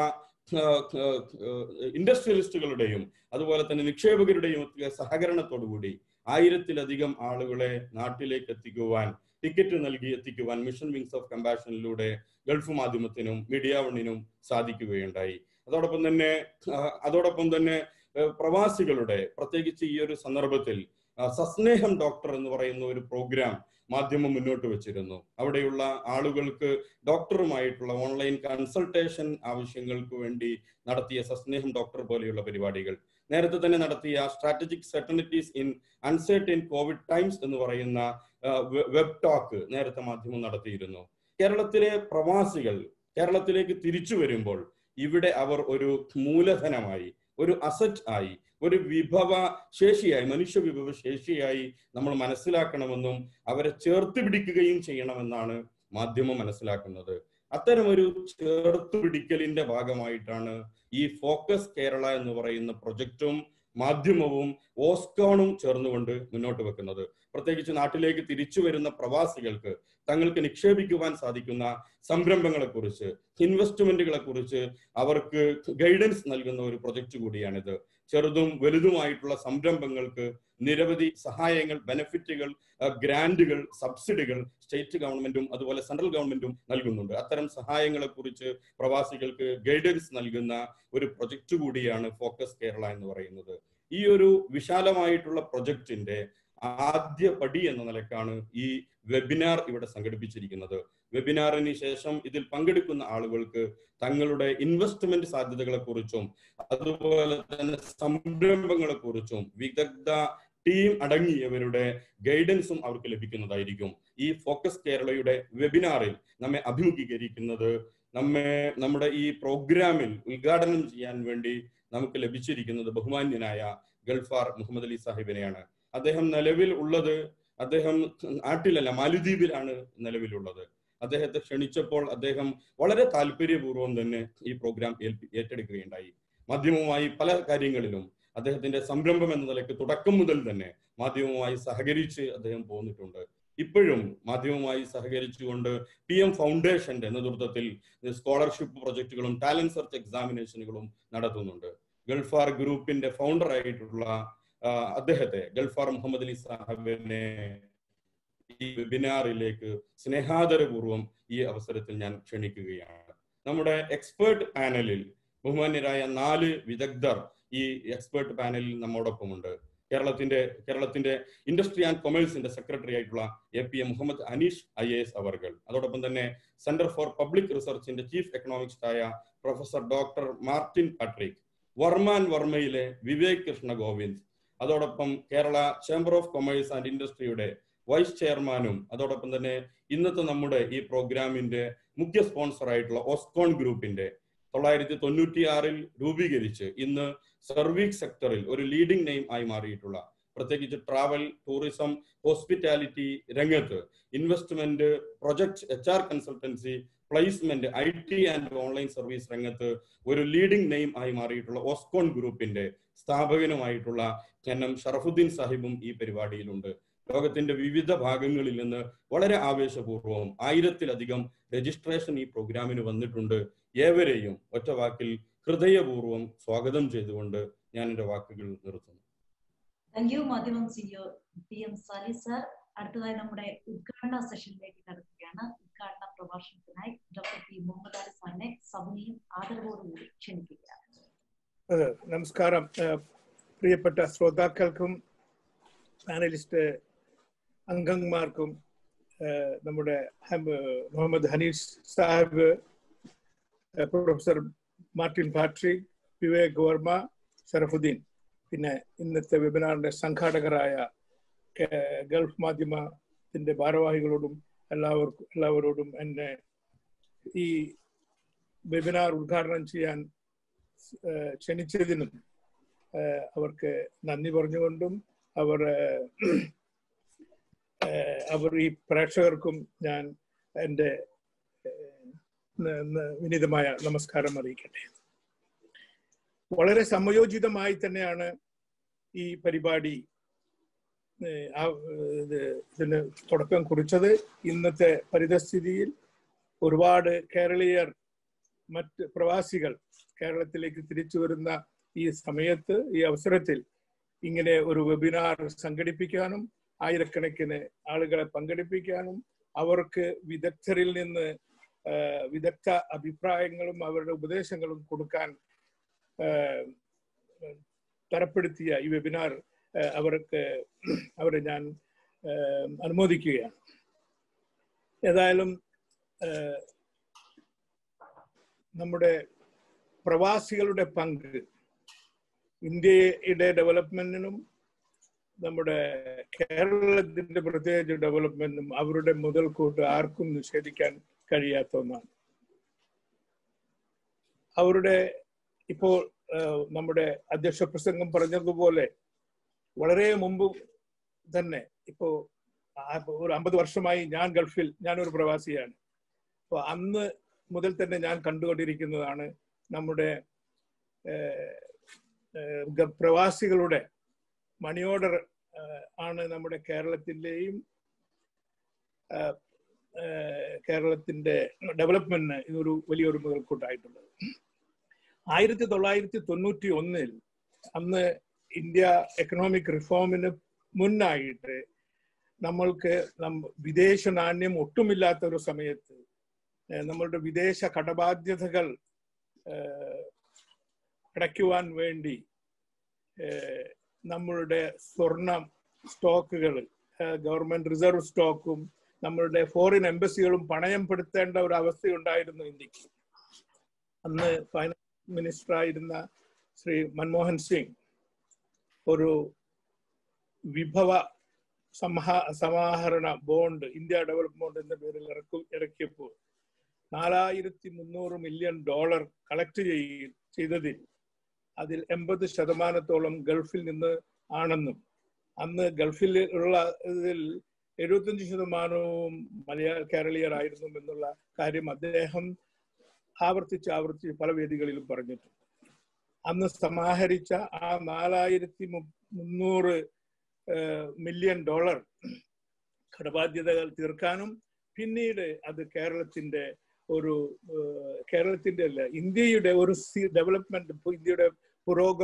ഇൻഡസ്ട്രിയലിസ്റ്റുകളുടെയും അതുപോലെ തന്നെ നിക്ഷേപകരുടെയും ഒക്കെ സഹകരണത്തോടുകൂടി ആയിരത്തിലധികം ആളുകളെ നാട്ടിലേക്ക് എത്തിക്കുവാൻ ടിക്കറ്റ് നൽകി എത്തിക്കുവാൻ മിഷൻ വിങ്സ് ഓഫ് കമ്പാഷനിലൂടെ ഗൾഫ് മാധ്യമത്തിനും മീഡിയ വണ്ണിനും സാധിക്കുകയുണ്ടായി അതോടൊപ്പം തന്നെ ആ, അതോടൊപ്പം തന്നെ ഏഹ്, പ്രവാസികളുടെ പ്രത്യേകിച്ച് ഈ ഒരു സന്ദർഭത്തിൽ ആ, സസ്നേഹം ഡോക്ടർ എന്ന് പറയുന്ന ഒരു പ്രോഗ്രാം മാധ്യമം മുന്നോട്ട് വെച്ചിരുന്നു അവിടെയുള്ള ആളുകൾക്ക് ഡോക്ടറുമായിട്ടുള്ള ഓൺലൈൻ കൺസൾട്ടേഷൻ ആവശ്യങ്ങൾക്ക് വേണ്ടി നടത്തിയ സസ്നേഹം ഡോക്ടർ പോലെയുള്ള പരിപാടികൾ നേരത്തെ തന്നെ നടത്തിയ strategic certainties in uncertain COVID times എന്ന് പറയുന്ന വെബ് ടോക്ക് നേരത്തെ മാധ്യമം നടത്തിയിരുന്നു കേരളത്തിലെ പ്രവാസികൾ കേരളത്തിലേക്ക് തിരിച്ചു വരുമ്പോൾ ഇവിടെ അവർ ഒരു മൂലധനമായി ഒരു അസറ്റ് ആയി ഒരു വിഭവ ശേഷിയായി മനുഷ്യ വിഭവ ശേഷിയായി നമ്മൾ മനസ്സിലാക്കണമെന്നും അവരെ ചേർത്ത് പിടിക്കുകയും ചെയ്യണമെന്നാണ് മാധ്യമം മനസ്സിലാക്കുന്നത് അത്തരമൊരു ചേർത്ത് പിടിക്കലിന്റെ ഭാഗമായിട്ടാണ് ഈ ഫോക്കസ് കേരള എന്ന് പറയുന്ന പ്രൊജക്റ്റും മാധ്യമവും ഓസ്കോണും ചേർന്നുകൊണ്ട് മുന്നോട്ട് വെക്കുന്നത് പ്രത്യേകിച്ച് നാട്ടിലേക്ക് തിരിച്ചു വരുന്ന പ്രവാസികൾക്ക് തങ്ങൾക്ക് നിക്ഷേപിക്കുവാൻ സാധിക്കുന്ന സംരംഭങ്ങളെ കുറിച്ച് ഇൻവെസ്റ്റ്മെന്റുകളെ കുറിച്ച് അവർക്ക് ഗൈഡൻസ് നൽകുന്ന ഒരു പ്രൊജക്ട് കൂടിയാണിത് ചെറുതും വലുതുമായിട്ടുള്ള സംരംഭങ്ങൾക്ക് നിരവധി സഹായങ്ങൾ ബെനിഫിറ്റുകൾ ഗ്രാന്റുകൾ സബ്സിഡികൾ സ്റ്റേറ്റ് ഗവൺമെന്റും അതുപോലെ സെൻട്രൽ ഗവൺമെന്റും നൽകുന്നുണ്ട് അത്തരം സഹായങ്ങളെ കുറിച്ച് പ്രവാസികൾക്ക് ഗൈഡൻസ് നൽകുന്ന ഒരു പ്രൊജക്ട് കൂടിയാണ് ഫോക്കസ് കേരള എന്ന് പറയുന്നത് ഈ ഒരു വിശാലമായിട്ടുള്ള പ്രൊജക്ടിന്റെ ആദ്യ പടി എന്ന നിലക്കാണ് ഈ വെബിനാർ ഇവിടെ സംഘടിപ്പിച്ചിരിക്കുന്നത് വെബിനാറിന് ശേഷം ഇതിൽ പങ്കെടുക്കുന്ന ആളുകൾക്ക് തങ്ങളുടെ ഇൻവെസ്റ്റ്മെന്റ് സാധ്യതകളെ കുറിച്ചും അതുപോലെ തന്നെ സംരംഭങ്ങളെ കുറിച്ചും വിദഗ്ധ ടീം അടങ്ങിയവരുടെ ഗൈഡൻസും അവർക്ക് ലഭിക്കുന്നതായിരിക്കും ഈ ഫോക്കസ് കേരളയുടെ വെബിനാറിൽ നമ്മെ അഭിമുഖീകരിക്കുന്നത് നമ്മെ നമ്മുടെ ഈ പ്രോഗ്രാമിൽ ഉദ്ഘാടനം ചെയ്യാൻ വേണ്ടി നമുക്ക് ലഭിച്ചിരിക്കുന്നത് ബഹുമാന്യനായ ഗൾഫാർ മുഹമ്മദ് അലി സാഹിബിനെയാണ് അദ്ദേഹം നിലവിൽ ഉള്ളത് അദ്ദേഹം നാട്ടിലല്ല മാലിദ്വീപിലാണ് നിലവിലുള്ളത് അദ്ദേഹത്തെ ക്ഷണിച്ചപ്പോൾ അദ്ദേഹം വളരെ താല്പര്യപൂർവ്വം തന്നെ ഈ പ്രോഗ്രാം ഏൽപ്പി ഏറ്റെടുക്കുകയുണ്ടായി മാധ്യമവുമായി പല കാര്യങ്ങളിലും അദ്ദേഹത്തിന്റെ സംരംഭം എന്ന നിലയ്ക്ക് തുടക്കം മുതൽ തന്നെ മാധ്യമവുമായി സഹകരിച്ച് അദ്ദേഹം പോന്നിട്ടുണ്ട് ഇപ്പോഴും മാധ്യമവുമായി സഹകരിച്ചുകൊണ്ട് പി എം ഫൗണ്ടേഷന്റെ നേതൃത്വത്തിൽ സ്കോളർഷിപ്പ് പ്രൊജക്ടുകളും ടാലന്റ് സെർച്ച് എക്സാമിനേഷനുകളും നടത്തുന്നുണ്ട് ഗൾഫാർ ഗ്രൂപ്പിന്റെ ഫൗണ്ടർ ആയിട്ടുള്ള ആ, അദ്ദേഹത്തെ ഗൾഫാർ മുഹമ്മദ് അലി സാഹിബിനെ ഈ വെബിനാറിലേക്ക് സ്നേഹാദരപൂർവ്വം ഈ അവസരത്തിൽ ഞാൻ ക്ഷണിക്കുകയാണ് നമ്മുടെ എക്സ്പേർട്ട് പാനലിൽ ബഹുമാന്യരായ നാല് വിദഗ്ധർ ഈ എക്സ്പേർട്ട് പാനലിൽ നമ്മോടൊപ്പമുണ്ട് കേരളത്തിന്റെ കേരളത്തിന്റെ ഇൻഡസ്ട്രി ആൻഡ് കൊമേഴ്സിന്റെ സെക്രട്ടറി ആയിട്ടുള്ള A P A Muhammad Anish I A S അവർകൾ അതോടൊപ്പം തന്നെ സെന്റർ ഫോർ പബ്ലിക് റിസർച്ചിന്റെ ചീഫ് എക്കണോമിക്സ്റ്റ് ആയ professor doctor Martin Patrick Varman വർമ്മയിലെ വിവേക് കൃഷ്ണ ഗോവിന്ദ് അതോടൊപ്പം Kerala chamber of commerce and ഇൻഡസ്ട്രിയുടെ വൈസ് ചെയർമാനും അതോടൊപ്പം തന്നെ ഇന്നത്തെ നമ്മുടെ ഈ പ്രോഗ്രാമിന്റെ മുഖ്യ സ്പോൺസർ ആയിട്ടുള്ള ഓസ്കോൺ ഗ്രൂപ്പിന്റെ തൊള്ളായിരത്തി തൊണ്ണൂറ്റി ആറിൽ രൂപീകരിച്ച് ഇന്ന് സർവീസ് സെക്ടറിൽ ഒരു ലീഡിംഗ് നെയിം ആയി മാറിയിട്ടുള്ള പ്രത്യേകിച്ച് ട്രാവൽ ടൂറിസം ഹോസ്പിറ്റാലിറ്റി രംഗത്ത് investment project H R consultancy placement I T and online service രംഗത്ത് ഒരു ലീഡിംഗ് നെയിം ആയി മാറിയിട്ടുള്ള ഓസ്കോൺ ഗ്രൂപ്പിന്റെ സ്ഥാപകനുമായിട്ടുള്ള എൻ എം ഷറഫുദ്ദീൻ സാഹിബും ഈ പരിപാടിയിലുണ്ട് ലോകത്തിന്റെ വിവിധ ഭാഗങ്ങളിൽ നിന്ന് വളരെ ആവേശപൂർവ്വം ആയിരത്തിലധികം രജിസ്ട്രേഷൻ ഈ പ്രോഗ്രാമിന് വന്നിട്ടുണ്ട് ഏവരെയും ഒറ്റ വാക്കിൽ ഹൃദയപൂർവ്വം സ്വാഗതം ചെയ്തുകൊണ്ട് ഞാൻ എന്റെ വാക്കുകൾ നിർത്തുന്നു thank you Madhyamam CEO P M Sali sir അടുത്തതായി നമ്മുടെ ഉദ്ഘാടന സെഷനിലേക്ക് കടക്കുകയാണ് ഉദ്ഘാടന പ്രഭാഷണത്തിനായി ഡോക്ടർ പി മുഹമ്മദ് അലി സാറിനെ സഭയും ആദരവോടുകൂടി ക്ഷണിക്കുകയാണ് നമസ്കാരം പ്രിയപ്പെട്ട ശ്രോതാക്കൾക്കും പാനലിസ്റ്റ് അംഗന്മാർക്കും നമ്മുടെ Muhammad Hanish Sahib professor Martin Patrick Vivek Varma Sharafuddin പിന്നെ ഇന്നത്തെ വെബിനാറിന്റെ സംഘാടകരായ ഗൾഫ് മാധ്യമത്തിന്റെ ഭാരവാഹികളോടും എല്ലാവർക്കും എല്ലാവരോടും എന്നെ ഈ വെബിനാർ ഉദ്ഘാടനം ചെയ്യാൻ ക്ഷണിച്ചതിനും അവർക്ക് നന്ദി പറഞ്ഞുകൊണ്ടും അവർ അവർ ഈ പ്രേക്ഷകർക്കും ഞാൻ എൻ്റെ വിനീതമായ നമസ്കാരം അറിയിക്കട്ടെ വളരെ സമയോചിതമായി തന്നെയാണ് ഈ പരിപാടി ഇതിന് തുടക്കം കുറിച്ചത് ഇന്നത്തെ പരിതസ്ഥിതിയിൽ ഒരുപാട് കേരളീയർ മറ്റ് പ്രവാസികൾ കേരളത്തിലേക്ക് തിരിച്ചു വരുന്ന ഈ സമയത്ത് ഈ അവസരത്തിൽ ഇങ്ങനെ ഒരു വെബിനാർ സംഘടിപ്പിക്കാനും ആയിരക്കണക്കിന് ആളുകളെ പങ്കെടുപ്പിക്കാനും അവർക്ക് വിദഗ്ധരിൽ നിന്ന് വിദഗ്ധ അഭിപ്രായങ്ങളും അവരുടെ ഉപദേശങ്ങളും കൊടുക്കാൻ തരപ്പെടുത്തിയ ഈ വെബിനാർ അവർക്ക് അവരെ ഞാൻ അനുമോദിക്കുകയാണ് ഏതായാലും നമ്മുടെ പ്രവാസികളുടെ പങ്ക് ഇന്ത്യയുടെ ഡെവലപ്മെന്റിനും നമ്മുടെ കേരളത്തിന്റെ പ്രത്യേകിച്ച് ഡെവലപ്മെന്റിനും അവരുടെ മുതൽക്കൂട്ട് ആർക്കും നിഷേധിക്കാൻ കഴിയാത്ത ഒന്നാണ് അവരുടെ ഇപ്പോൾ നമ്മുടെ അധ്യക്ഷ പ്രസംഗം പറഞ്ഞതുപോലെ വളരെ മുമ്പ് തന്നെ ഇപ്പോ ഒരു അമ്പത് വർഷമായി ഞാൻ ഗൾഫിൽ ഞാനൊരു പ്രവാസിയാണ് അപ്പോൾ അന്ന് മുതൽ തന്നെ ഞാൻ കണ്ടുകൊണ്ടിരിക്കുന്നതാണ് നമ്മുടെ പ്രവാസികളുടെ മണി ഓർഡർ ആണ് നമ്മുടെ കേരളത്തിൻ്റെയും കേരളത്തിന്റെ ഡെവലപ്മെന്റിന് ഇതൊരു വലിയൊരു മുതൽക്കൂട്ടായിട്ടുള്ളത് ആയിരത്തി തൊള്ളായിരത്തി തൊണ്ണൂറ്റി ഒന്നിൽ അന്ന് ഇന്ത്യ എക്കണോമിക് റിഫോമിന് മുന്നായിട്ട് നമ്മൾക്ക് വിദേശ നാണ്യം ഒട്ടുമില്ലാത്ത ഒരു സമയത്ത് നമ്മളുടെ വിദേശ കടബാധ്യതകൾ അടയ്ക്കുവാൻ വേണ്ടി നമ്മളുടെ സ്വർണം സ്റ്റോക്കുകൾ ഗവൺമെന്റ് റിസർവ് സ്റ്റോക്കും നമ്മളുടെ ഫോറിൻ എംബസികളും പണയം പെടുത്തേണ്ട ഒരു അവസ്ഥയുണ്ടായിരുന്നു ഇന്ത്യക്ക് അന്ന് ഫൈനാൻസ് മിനിസ്റ്റർ ആയിരുന്ന ശ്രീ മൻമോഹൻ സിംഗ് ഒരു വിഭവ സമാ സമാഹരണ ബോണ്ട് ഇന്ത്യ ഡെവലപ്മെന്റ് ബോണ്ട് എന്ന പേരിൽ ഇറക്കും ഇറക്കിയപ്പോൾ നാലായിരത്തി മുന്നൂറ് മില്യൺ ഡോളർ കളക്ട് ചെയ്തതിൽ അതിൽ എൺപത് ശതമാനത്തോളം ഗൾഫിൽ നിന്ന് ആണെന്നും അന്ന് ഗൾഫിൽ ഉള്ള ഇതിൽ എഴുപത്തഞ്ച് ശതമാനവും മലയാള കേരളീയർ ആയിരുന്നു എന്നുള്ള കാര്യം അദ്ദേഹം ആവർത്തിച്ച് ആവർത്തിച്ച് പല വേദികളിലും പറഞ്ഞിട്ടുണ്ട് അന്ന് സമാഹരിച്ച ആ നാലായിരത്തി മുന്നൂറ് മില്യൺ ഡോളർ കടബാധ്യതകൾ തീർക്കാനും പിന്നീട് അത് കേരളത്തിന്റെ ഒരു കേരളത്തിന്റെ അല്ല ഇന്ത്യയുടെ ഒരു ഡെവലപ്മെന്റ് ഇന്ത്യയുടെ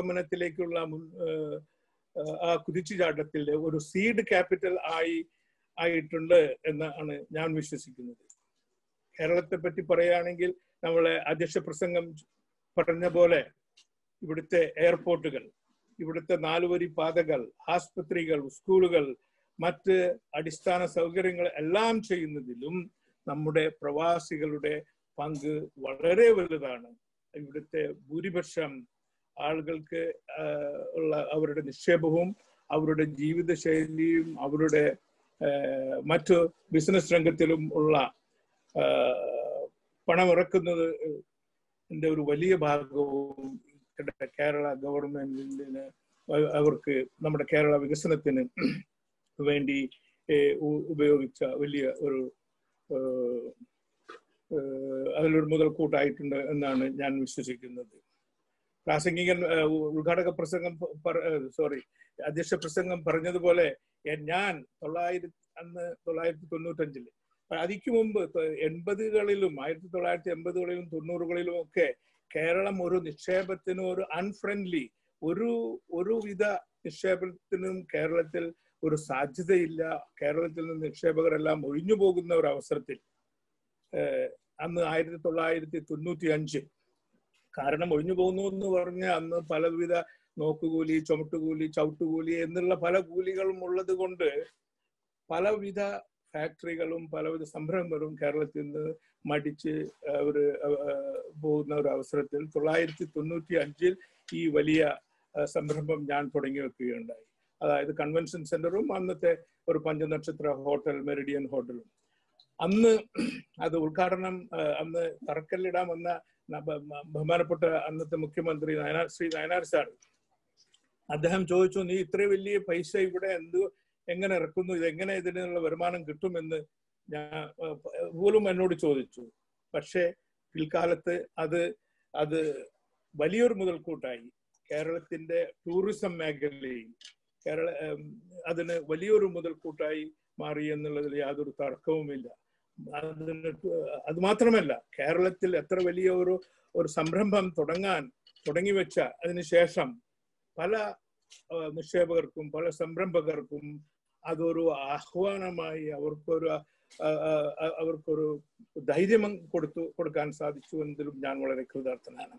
പുരോഗമനത്തിലേക്കുള്ള ആ കുതിച്ചുചാട്ടത്തിന്റെ ഒരു സീഡ് ക്യാപിറ്റൽ ആയി ആയിട്ടുണ്ട് എന്നാണ് ഞാൻ വിശ്വസിക്കുന്നത് കേരളത്തെ പറ്റി പറയുകയാണെങ്കിൽ നമ്മളെ അധ്യക്ഷ പ്രസംഗം പറഞ്ഞ പോലെ ഇവിടുത്തെ എയർപോർട്ടുകൾ ഇവിടുത്തെ നാലുവരി പാതകൾ ആസ്പത്രികൾ സ്കൂളുകൾ മറ്റ് അടിസ്ഥാന സൗകര്യങ്ങൾ എല്ലാം ചെയ്യുന്നതിലും നമ്മുടെ പ്രവാസികളുടെ പങ്ക് വളരെ വലുതാണ് ഇവിടുത്തെ ഭൂരിപക്ഷം ആളുകൾക്ക് ആഹ്, ഉള്ള അവരുടെ നിക്ഷേപവും അവരുടെ ജീവിതശൈലിയും അവരുടെ ആഹ്, മറ്റു ബിസിനസ് രംഗത്തിലും ഉള്ള ആഹ്, പണമിറക്കുന്നത് ന്റെ ഒരു വലിയ ഭാഗവും ഇവിടെ കേരള ഗവൺമെന്റിന് അവ- അവർക്ക് നമ്മുടെ കേരള വികസനത്തിന് വേണ്ടി ഏഹ്, ഉ- ഉപയോഗിച്ച വലിയ ഒരു ഏഹ്, ഏഹ്, അതിലൊരു മുതൽക്കൂട്ടായിട്ടുണ്ട് എന്നാണ് ഞാൻ വിശ്വസിക്കുന്നത് പ്രാസംഗികൻ ഏഹ്, ഉദ്ഘാടക പ്രസംഗം സോറി അധ്യക്ഷ പ്രസംഗം പറഞ്ഞതുപോലെ എ- ഞാൻ തൊള്ളായിരത്തി അന്ന് തൊള്ളായിരത്തി തൊണ്ണൂറ്റഞ്ചില് അതിക്ക് മുമ്പ് തൊ- എൺപതുകളിലും ആയിരത്തി തൊള്ളായിരത്തി എൺപതുകളിലും തൊണ്ണൂറുകളിലും ഒക്കെ കേരളം ഒരു നിക്ഷേപത്തിന് ഒരു അൺഫ്രണ്ട്ലി ഒരു ഒരുവിധ നിക്ഷേപത്തിനും കേരളത്തിൽ ഒരു സാധ്യതയില്ല കേരളത്തിൽ നിന്ന് നിക്ഷേപകരെല്ലാം ഒഴിഞ്ഞു പോകുന്ന ഒരു അവസരത്തിൽ ഏഹ്, അന്ന് ആയിരത്തി തൊള്ളായിരത്തി തൊണ്ണൂറ്റി അഞ്ച് കാരണം ഒഴിഞ്ഞു പോകുന്നു എന്ന് പറഞ്ഞ അന്ന് പലവിധ നോക്കുകൂലി ചുമട്ടുകൂലി ചവിട്ടുകൂലി എന്നുള്ള പല കൂലികളും ഉള്ളത് കൊണ്ട് പലവിധ ഫാക്ടറികളും പലവിധ സംരംഭങ്ങളും കേരളത്തിൽ നിന്ന് മടിച്ച് അവർ പോകുന്ന ഒരു അവസരത്തിൽ തൊള്ളായിരത്തി തൊണ്ണൂറ്റി അഞ്ചിൽ ഈ വലിയ ആ, സംരംഭം ഞാൻ തുടങ്ങി വെക്കുകയുണ്ടായി അതായത് കൺവെൻഷൻ സെന്ററും അന്നത്തെ ഒരു പഞ്ചനക്ഷത്ര ഹോട്ടൽ മെറിഡിയൻ ഹോട്ടലും അന്ന് അത് ഉദ്ഘാടനം ആ, അന്ന് തറക്കല്ലിടാൻ വന്ന ന- ബ- ബ- ബഹുമാനപ്പെട്ട അന്നത്തെ മുഖ്യമന്ത്രി നയനാർ ശ്രീ നയനാർ സാർ അദ്ദേഹം ചോദിച്ചു നീ ഇത്രയും വലിയ പൈസ ഇവിടെ എന്ത് എങ്ങനെ ഇറക്കുന്നു ഇത് എങ്ങനെ ഇതിനുള്ള വരുമാനം കിട്ടുമെന്ന് ഞാൻ ആ, പോലും എന്നോട് ചോദിച്ചു പക്ഷേ പിൽക്കാലത്ത് അത് അത് വലിയൊരു മുതൽക്കൂട്ടായി കേരളത്തിന്റെ ടൂറിസം മേഖലയിൽ കേരള ഉം, അതിന് വലിയൊരു മുതൽക്കൂട്ടായി മാറി എന്നുള്ളതിൽ യാതൊരു തർക്കവുമില്ല അതിന് അത് മാത്രമല്ല കേരളത്തിൽ എത്ര വലിയ ഒരു ഒരു സംരംഭം തുടങ്ങാൻ തുടങ്ങി വെച്ച അതിനുശേഷം പല ആ, നിക്ഷേപകർക്കും പല സംരംഭകർക്കും അതൊരു ആഹ്വാനമായി അവർക്കൊരു ആ, ആ, ആ, അവർക്കൊരു ധൈര്യം കൊടുത്തു കൊടുക്കാൻ സാധിച്ചു എന്നതിലും ഞാൻ വളരെ കൃതാർത്ഥനാണ്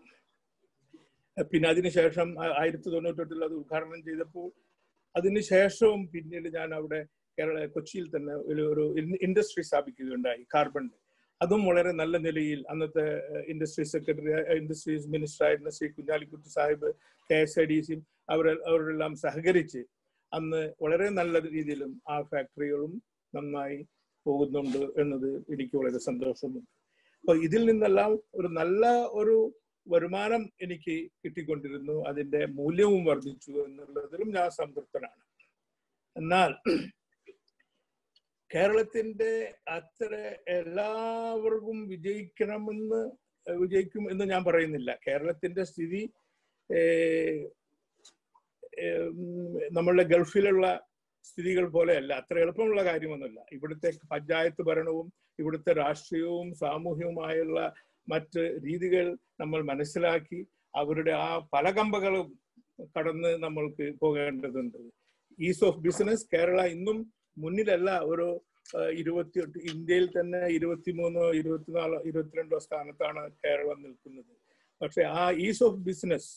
പിന്നെ അതിനുശേഷം ആ- ആയിരത്തി തൊണ്ണൂറ്റെട്ടിൽ അത് ഉദ്ഘാടനം ചെയ്തപ്പോൾ അതിനുശേഷവും പിന്നീട് ഞാൻ അവിടെ കേരള കൊച്ചിയിൽ തന്നെ ഒരു ഒരു ഇൻഡസ്ട്രി സ്ഥാപിക്കുകയുണ്ടായി കാർബൺ അതും വളരെ നല്ല നിലയിൽ അന്നത്തെ ഇൻഡസ്ട്രി സെക്രട്ടറി ഇൻഡസ്ട്രീസ് മിനിസ്റ്റർ ആയിരുന്ന Shri Kunhalikutty Sahib K S I D സിയും അവർ അവരെല്ലാം സഹകരിച്ച് അന്ന് വളരെ നല്ല രീതിയിലും ആ ഫാക്ടറികളും നന്നായി പോകുന്നുണ്ട് എന്നത് എനിക്ക് വളരെ സന്തോഷമുണ്ട് അപ്പൊ ഇതിൽ നിന്നെല്ലാം ഒരു നല്ല ഒരു വരുമാനം എനിക്ക് കിട്ടിക്കൊണ്ടിരുന്നു അതിന്റെ മൂല്യവും വർദ്ധിച്ചു എന്നുള്ളതിലും ഞാൻ സംതൃപ്തനാണ് എന്നാൽ കേരളത്തിന്റെ അത്ര എല്ലാവർക്കും വിജയിക്കണമെന്ന് വിജയിക്കും എന്ന് ഞാൻ പറയുന്നില്ല കേരളത്തിന്റെ സ്ഥിതി ഏഹ്, ഏഹ്, നമ്മളുടെ ഗൾഫിലുള്ള സ്ഥിതികൾ പോലെയല്ല അത്ര എളുപ്പമുള്ള കാര്യമൊന്നുമല്ല ഇവിടുത്തെ പഞ്ചായത്ത് ഭരണവും ഇവിടുത്തെ രാഷ്ട്രീയവും സാമൂഹികവുമായുള്ള മറ്റ് രീതികൾ നമ്മൾ മനസ്സിലാക്കി അവരുടെ ആ പല കമ്പകളും കടന്ന് നമ്മൾക്ക് പോകേണ്ടതുണ്ട് ഈസ് ഓഫ് ബിസിനസ് കേരള ഇന്നും മുന്നിലല്ല ഒരു ആ, ഇരുപത്തിയെട്ട് ഇന്ത്യയിൽ തന്നെ ഇരുപത്തിമൂന്നോ ഇരുപത്തിനാലോ ഇരുപത്തിരണ്ടോ സ്ഥാനത്താണ് കേരളം നിൽക്കുന്നത് പക്ഷെ ആ ഈസ് ഓഫ് ബിസിനസ്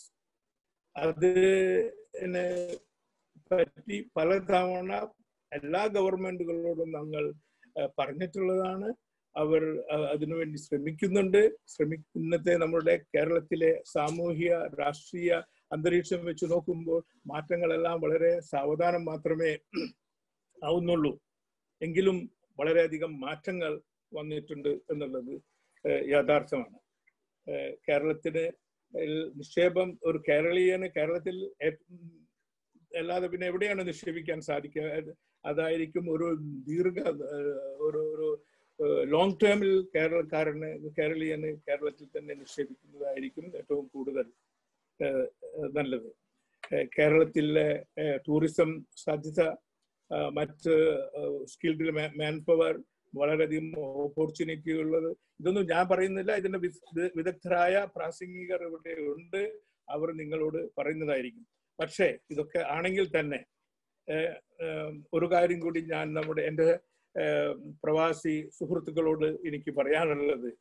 അതിനെ പറ്റി പലതവണ എല്ലാ ഗവൺമെന്റുകളോടും ഞങ്ങൾ ആ, പറഞ്ഞിട്ടുള്ളതാണ് അവർ ആ, അതിനുവേണ്ടി ശ്രമിക്കുന്നുണ്ട് ശ്രമി ഇന്നത്തെ നമ്മുടെ കേരളത്തിലെ സാമൂഹിക രാഷ്ട്രീയ അന്തരീക്ഷം വെച്ച് നോക്കുമ്പോൾ മാറ്റങ്ങളെല്ലാം വളരെ സാവധാനം മാത്രമേ ആവുന്നുള്ളൂ എങ്കിലും വളരെയധികം മാറ്റങ്ങൾ വന്നിട്ടുണ്ട് എന്നുള്ളത് ഏഹ്, യാഥാർത്ഥ്യമാണ് ഏഹ്, കേരളത്തിന് ഏഹ്, നിക്ഷേപം ഒരു കേരളീയന് കേരളത്തിൽ ഏ- അല്ലാതെ പിന്നെ എവിടെയാണ് നിക്ഷേപിക്കാൻ സാധിക്കുക അത് അതായിരിക്കും ഒരു ദീർഘ ഏഹ്, ഒരു ഒരു ലോങ് ടേമിൽ കേരളക്കാരന് കേരളീയന് കേരളത്തിൽ തന്നെ നിക്ഷേപിക്കുന്നതായിരിക്കും ഏറ്റവും കൂടുതൽ ഏഹ്, നല്ലത് ഏഹ്, കേരളത്തിലെ ഏഹ്, ടൂറിസം സാധ്യത ആ, മറ്റ് സ്കിൽഡ് മാൻ പവർ വളരെയധികം ഓപ്പർച്യൂണിറ്റി ഉള്ളത് ഇതൊന്നും ഞാൻ പറയുന്നില്ല ഇതിന്റെ വിസ്- വി- വിദഗ്ധരായ പ്രാസംഗികർ ഇവിടെ ഉണ്ട് അവർ നിങ്ങളോട് പറയുന്നതായിരിക്കും പക്ഷേ ഇതൊക്കെ ആണെങ്കിൽ തന്നെ ഏഹ്, ഏഹ്, ഒരു കാര്യം കൂടി ഞാൻ നമ്മുടെ എൻ്റെ ഏഹ്, പ്രവാസി സുഹൃത്തുക്കളോട് എനിക്ക് പറയാനുള്ളത്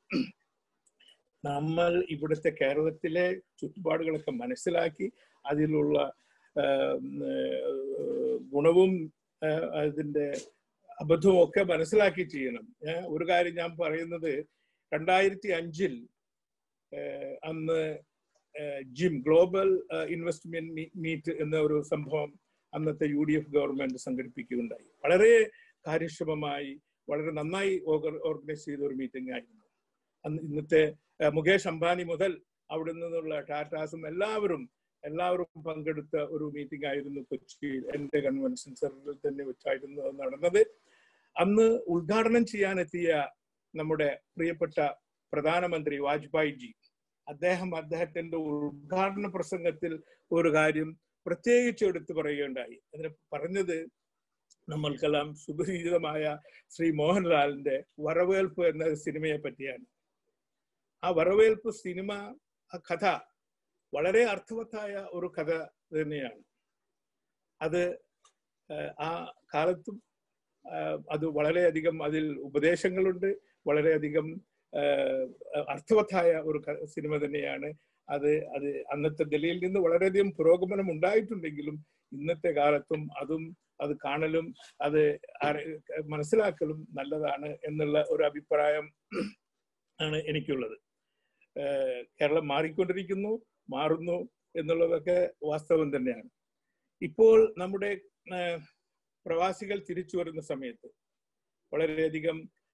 നമ്മൾ ഇവിടുത്തെ കേരളത്തിലെ ചുറ്റുപാടുകളൊക്കെ മനസ്സിലാക്കി അതിലുള്ള ഏഹ്, ഏഹ്, ഗുണവും ഏഹ്, അതിന്റെ അബദ്ധവും ഒക്കെ മനസ്സിലാക്കി ചെയ്യണം ഏഹ്, ഒരു കാര്യം ഞാൻ പറയുന്നത് രണ്ടായിരത്തി അഞ്ചിൽ ഏഹ്, അന്ന് ഏഹ്, ജിം ഗ്ലോബൽ ഏഹ്, ഇൻവെസ്റ്റ്മെന്റ് മീറ്റ് എന്ന ഒരു സംഭവം അന്നത്തെ യു ഡി എഫ് ഗവൺമെന്റ് സംഘടിപ്പിക്കുകയുണ്ടായി വളരെ കാര്യക്ഷമമായി വളരെ നന്നായി ഓർഗ- ഓർഗനൈസ് ചെയ്ത ഒരു മീറ്റിംഗ് ആയിരുന്നു അന്ന് ഇന്നത്തെ ഏഹ്, മുകേഷ് അംബാനി മുതൽ അവിടെ നിന്നുള്ള ടാറ്റാസും എല്ലാവരും എല്ലാവരും പങ്കെടുത്ത ഒരു മീറ്റിംഗ് ആയിരുന്നു കൊച്ചിയിൽ എന്റെ കൺവെൻഷൻ സെന്ററിൽ തന്നെ വെച്ചായിരുന്നു അത് നടന്നത് അന്ന് ഉദ്ഘാടനം ചെയ്യാനെത്തിയ നമ്മുടെ പ്രിയപ്പെട്ട പ്രധാനമന്ത്രി വാജ്പേയി ജി അദ്ദേഹം അദ്ദേഹത്തിന്റെ ഉദ്ഘാടന പ്രസംഗത്തിൽ ഒരു കാര്യം പ്രത്യേകിച്ച് എടുത്തു പറയുകയുണ്ടായി അതിന് പറഞ്ഞത് നമ്മൾക്കെല്ലാം സുപരിചിതമായ ശ്രീ മോഹൻലാലിന്റെ വരവേൽപ്പ് എന്ന സിനിമയെ പറ്റിയാണ് ആ വരവേൽപ്പ് സിനിമ ആ കഥ വളരെ അർത്ഥവത്തായ ഒരു കഥ തന്നെയാണ് അത് ഏഹ്, ആ കാലത്തും ഏഹ്, അത് വളരെയധികം അതിൽ ഉപദേശങ്ങളുണ്ട് വളരെയധികം ഏഹ്, അർത്ഥവത്തായ ഒരു ക- സിനിമ തന്നെയാണ് അത് അത് അന്നത്തെ നിലയിൽ നിന്ന് വളരെയധികം പുരോഗമനം ഉണ്ടായിട്ടുണ്ടെങ്കിലും ഇന്നത്തെ കാലത്തും അതും അത് കാണലും അത് അറി- മനസ്സിലാക്കലും നല്ലതാണ് എന്നുള്ള ഒരു അഭിപ്രായം ആണ് എനിക്കുള്ളത് ഏഹ് കേരളം മാറിക്കൊണ്ടിരിക്കുന്നു മാറുന്നു എന്നുള്ളതൊക്കെ വാസ്തവം തന്നെയാണ് ഇപ്പോൾ നമ്മുടെ ഏഹ് പ്രവാസികൾ തിരിച്ചു വരുന്ന സമയത്ത് വളരെയധികം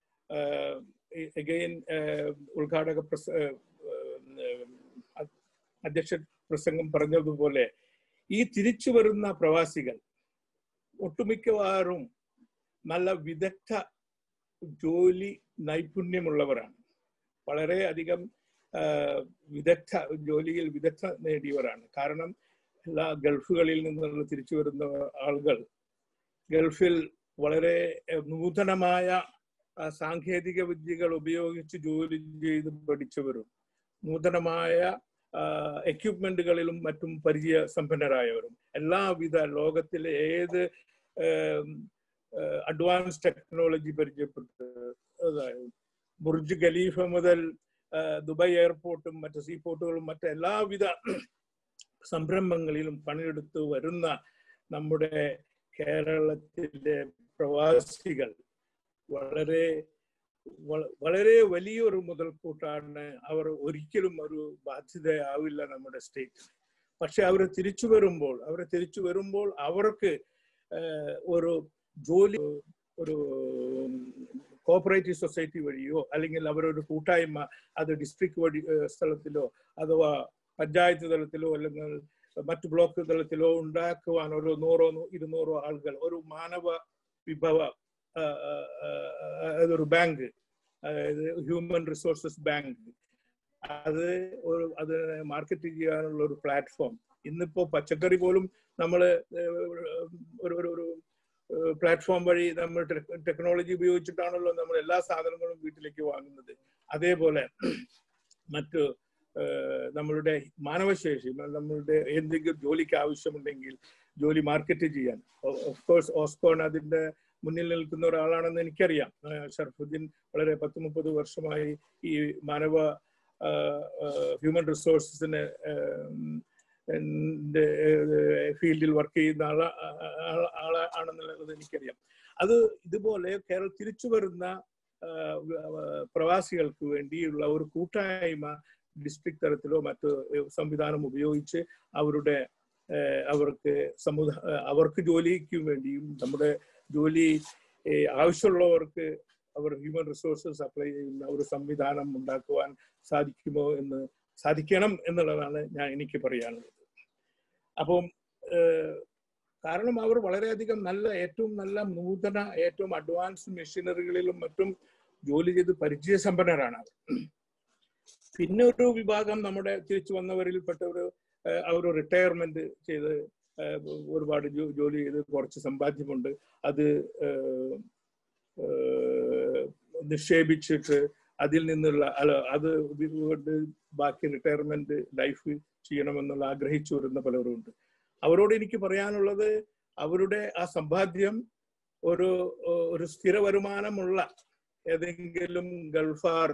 എഗെയിൻ ഉദ്ഘാടക പ്രസ ഏഹ്, ഏഹ്, അ- അധ്യക്ഷ പ്രസംഗം പറഞ്ഞതുപോലെ ഈ തിരിച്ചു വരുന്ന പ്രവാസികൾ ഒട്ടുമിക്കവാറും നല്ല വിദഗ്ധ ജോലി നൈപുണ്യമുള്ളവരാണ് വളരെ അധികം ആഹ്, വിദഗ്ധ ജോലിയിൽ വിദഗ്ധ നേടിയവരാണ് കാരണം എല്ലാ ഗൾഫുകളിൽ നിന്നുള്ള തിരിച്ചു വരുന്ന ആളുകൾ ഗൾഫിൽ വളരെ ഏഹ്, നൂതനമായ ആ, സാങ്കേതിക വിദ്യകൾ ഉപയോഗിച്ച് ജോലി ചെയ്ത് പഠിച്ചവരും നൂതനമായ എക്യുപ്മെന്റുകളിലും മറ്റും പരിചയ സമ്പന്നരായവരും എല്ലാവിധ ലോകത്തിലെ ഏത് അഡ്വാൻസ് ടെക്നോളജി പരിചയപ്പെട്ട് അതായത് ബുർജ് ഖലീഫ മുതൽ ആ, ദുബായ് എയർപോർട്ടും മറ്റ് സീപോർട്ടുകളും മറ്റ് എല്ലാവിധ സംരംഭങ്ങളിലും പണിയെടുത്ത് വരുന്ന നമ്മുടെ കേരളത്തിലെ പ്രവാസികൾ വളരെ വള- വളരെ വലിയൊരു മുതൽക്കൂട്ടാണ് അവർ ഒരിക്കലും ഒരു ബാധ്യതയാവില്ല നമ്മുടെ സ്റ്റേറ്റ് പക്ഷെ അവർ തിരിച്ചു വരുമ്പോൾ അവർ തിരിച്ചു വരുമ്പോൾ അവർക്ക് ഏഹ്, ഒരു ജോലി ഒരു കോപ്പറേറ്റീവ് സൊസൈറ്റി വഴിയോ അല്ലെങ്കിൽ അവരൊരു കൂട്ടായ്മ അത് ഡിസ്ട്രിക്ട് വഴി ഏഹ്, സ്ഥലത്തിലോ അഥവാ പഞ്ചായത്ത് തലത്തിലോ അല്ലെങ്കിൽ മറ്റു ബ്ലോക്ക് തലത്തിലോ ഉണ്ടാക്കുവാൻ ഒരു നൂറോ നൂ- ഇരുന്നൂറോ ആളുകൾ ഒരു മാനവ വിഭവ ആ, ആ, ആ, ആ, അതൊരു ബാങ്ക് അതായത് ഹ്യൂമൻ റിസോഴ്സസ് ബാങ്ക് അത് ഒരു അത് മാർക്കറ്റ് ചെയ്യാനുള്ള ഒരു പ്ലാറ്റ്ഫോം ഇന്നിപ്പോ പച്ചക്കറി പോലും നമ്മൾ ഒരു ഒരു ഒരു പ്ലാറ്റ്ഫോം വഴി നമ്മൾ ടെക്നോളജി ഉപയോഗിച്ചിട്ടാണല്ലോ നമ്മൾ എല്ലാ സാധനങ്ങളും വീട്ടിലേക്ക് വാങ്ങുന്നത് അതേപോലെ മറ്റു ഏഹ്, നമ്മളുടെ മാനവശേഷി നമ്മളുടെ എന്തെങ്കിലും ജോലിക്ക് ആവശ്യമുണ്ടെങ്കിൽ ജോലി മാർക്കറ്റ് ചെയ്യാൻ ഓഫ് കോഴ്സ് ഓസ്കോൺ അതിന്റെ മുന്നിൽ നിൽക്കുന്ന ഒരാളാണെന്ന് എനിക്കറിയാം ഏഹ്, ഷർഫുദ്ദീൻ വളരെ പത്ത് മുപ്പത് വർഷമായി ഈ മാനവ ഹ്യൂമൻ റിസോഴ്സസിന് ഫീൽഡിൽ വർക്ക് ചെയ്യുന്ന ആള ആള- ആള ആണെന്നുള്ളത് എനിക്കറിയാം അത് ഇതുപോലെ കേരള തിരിച്ചു വരുന്ന ആ, വ- പ്രവാസികൾക്ക് വേണ്ടിയുള്ള ഒരു കൂട്ടായ്മ ഡിസ്ട്രിക്ട് തലത്തിലോ മറ്റു സംവിധാനം ഉപയോഗിച്ച് അവരുടെ ഏഹ്, അവർക്ക് സമുദായ അവർക്ക് ജോലിക്ക് വേണ്ടിയും നമ്മുടെ ജോലി ഏഹ്, ആവശ്യമുള്ളവർക്ക് അവർ ഹ്യൂമൻ റിസോഴ്സസ് അപ്ലൈ ചെയ്യുന്ന ഒരു സംവിധാനം ഉണ്ടാക്കുവാൻ സാധിക്കുമോ എന്ന് സാധിക്കണം എന്നുള്ളതാണ് ഞാൻ എനിക്ക് പറയാനുള്ളത് അപ്പം ഏഹ്, കാരണം അവർ വളരെയധികം നല്ല ഏറ്റവും നല്ല നൂതന ഏറ്റവും അഡ്വാൻസ് മെഷീനറികളിലും മറ്റും ജോലി ചെയ്ത് പരിചയസമ്പന്നരാണ് അവർ പിന്നെ ഒരു വിഭാഗം നമ്മുടെ തിരിച്ചു വന്നവരിൽപ്പെട്ട ഒരു ഏഹ്, അവർ റിട്ടയർമെന്റ് ചെയ്ത് ഏഹ്, ഒരുപാട് ജോ- ജോലി ചെയ്ത് കുറച്ച് സമ്പാദ്യമുണ്ട് അത് ഏഹ്, ഏഹ്, നിക്ഷേപിച്ചിട്ട് അതിൽ നിന്നുള്ള അല്ല അത് കൊണ്ട് ബാക്കി റിട്ടയർമെന്റ് ലൈഫ് ചെയ്യണമെന്നുള്ള ആഗ്രഹിച്ചു വരുന്ന പലരും ഉണ്ട് അവരോട് എനിക്ക് പറയാനുള്ളത് അവരുടെ ആ സമ്പാദ്യം ഒരു ഒരു സ്ഥിര വരുമാനമുള്ള ഏതെങ്കിലും ഗൾഫാർ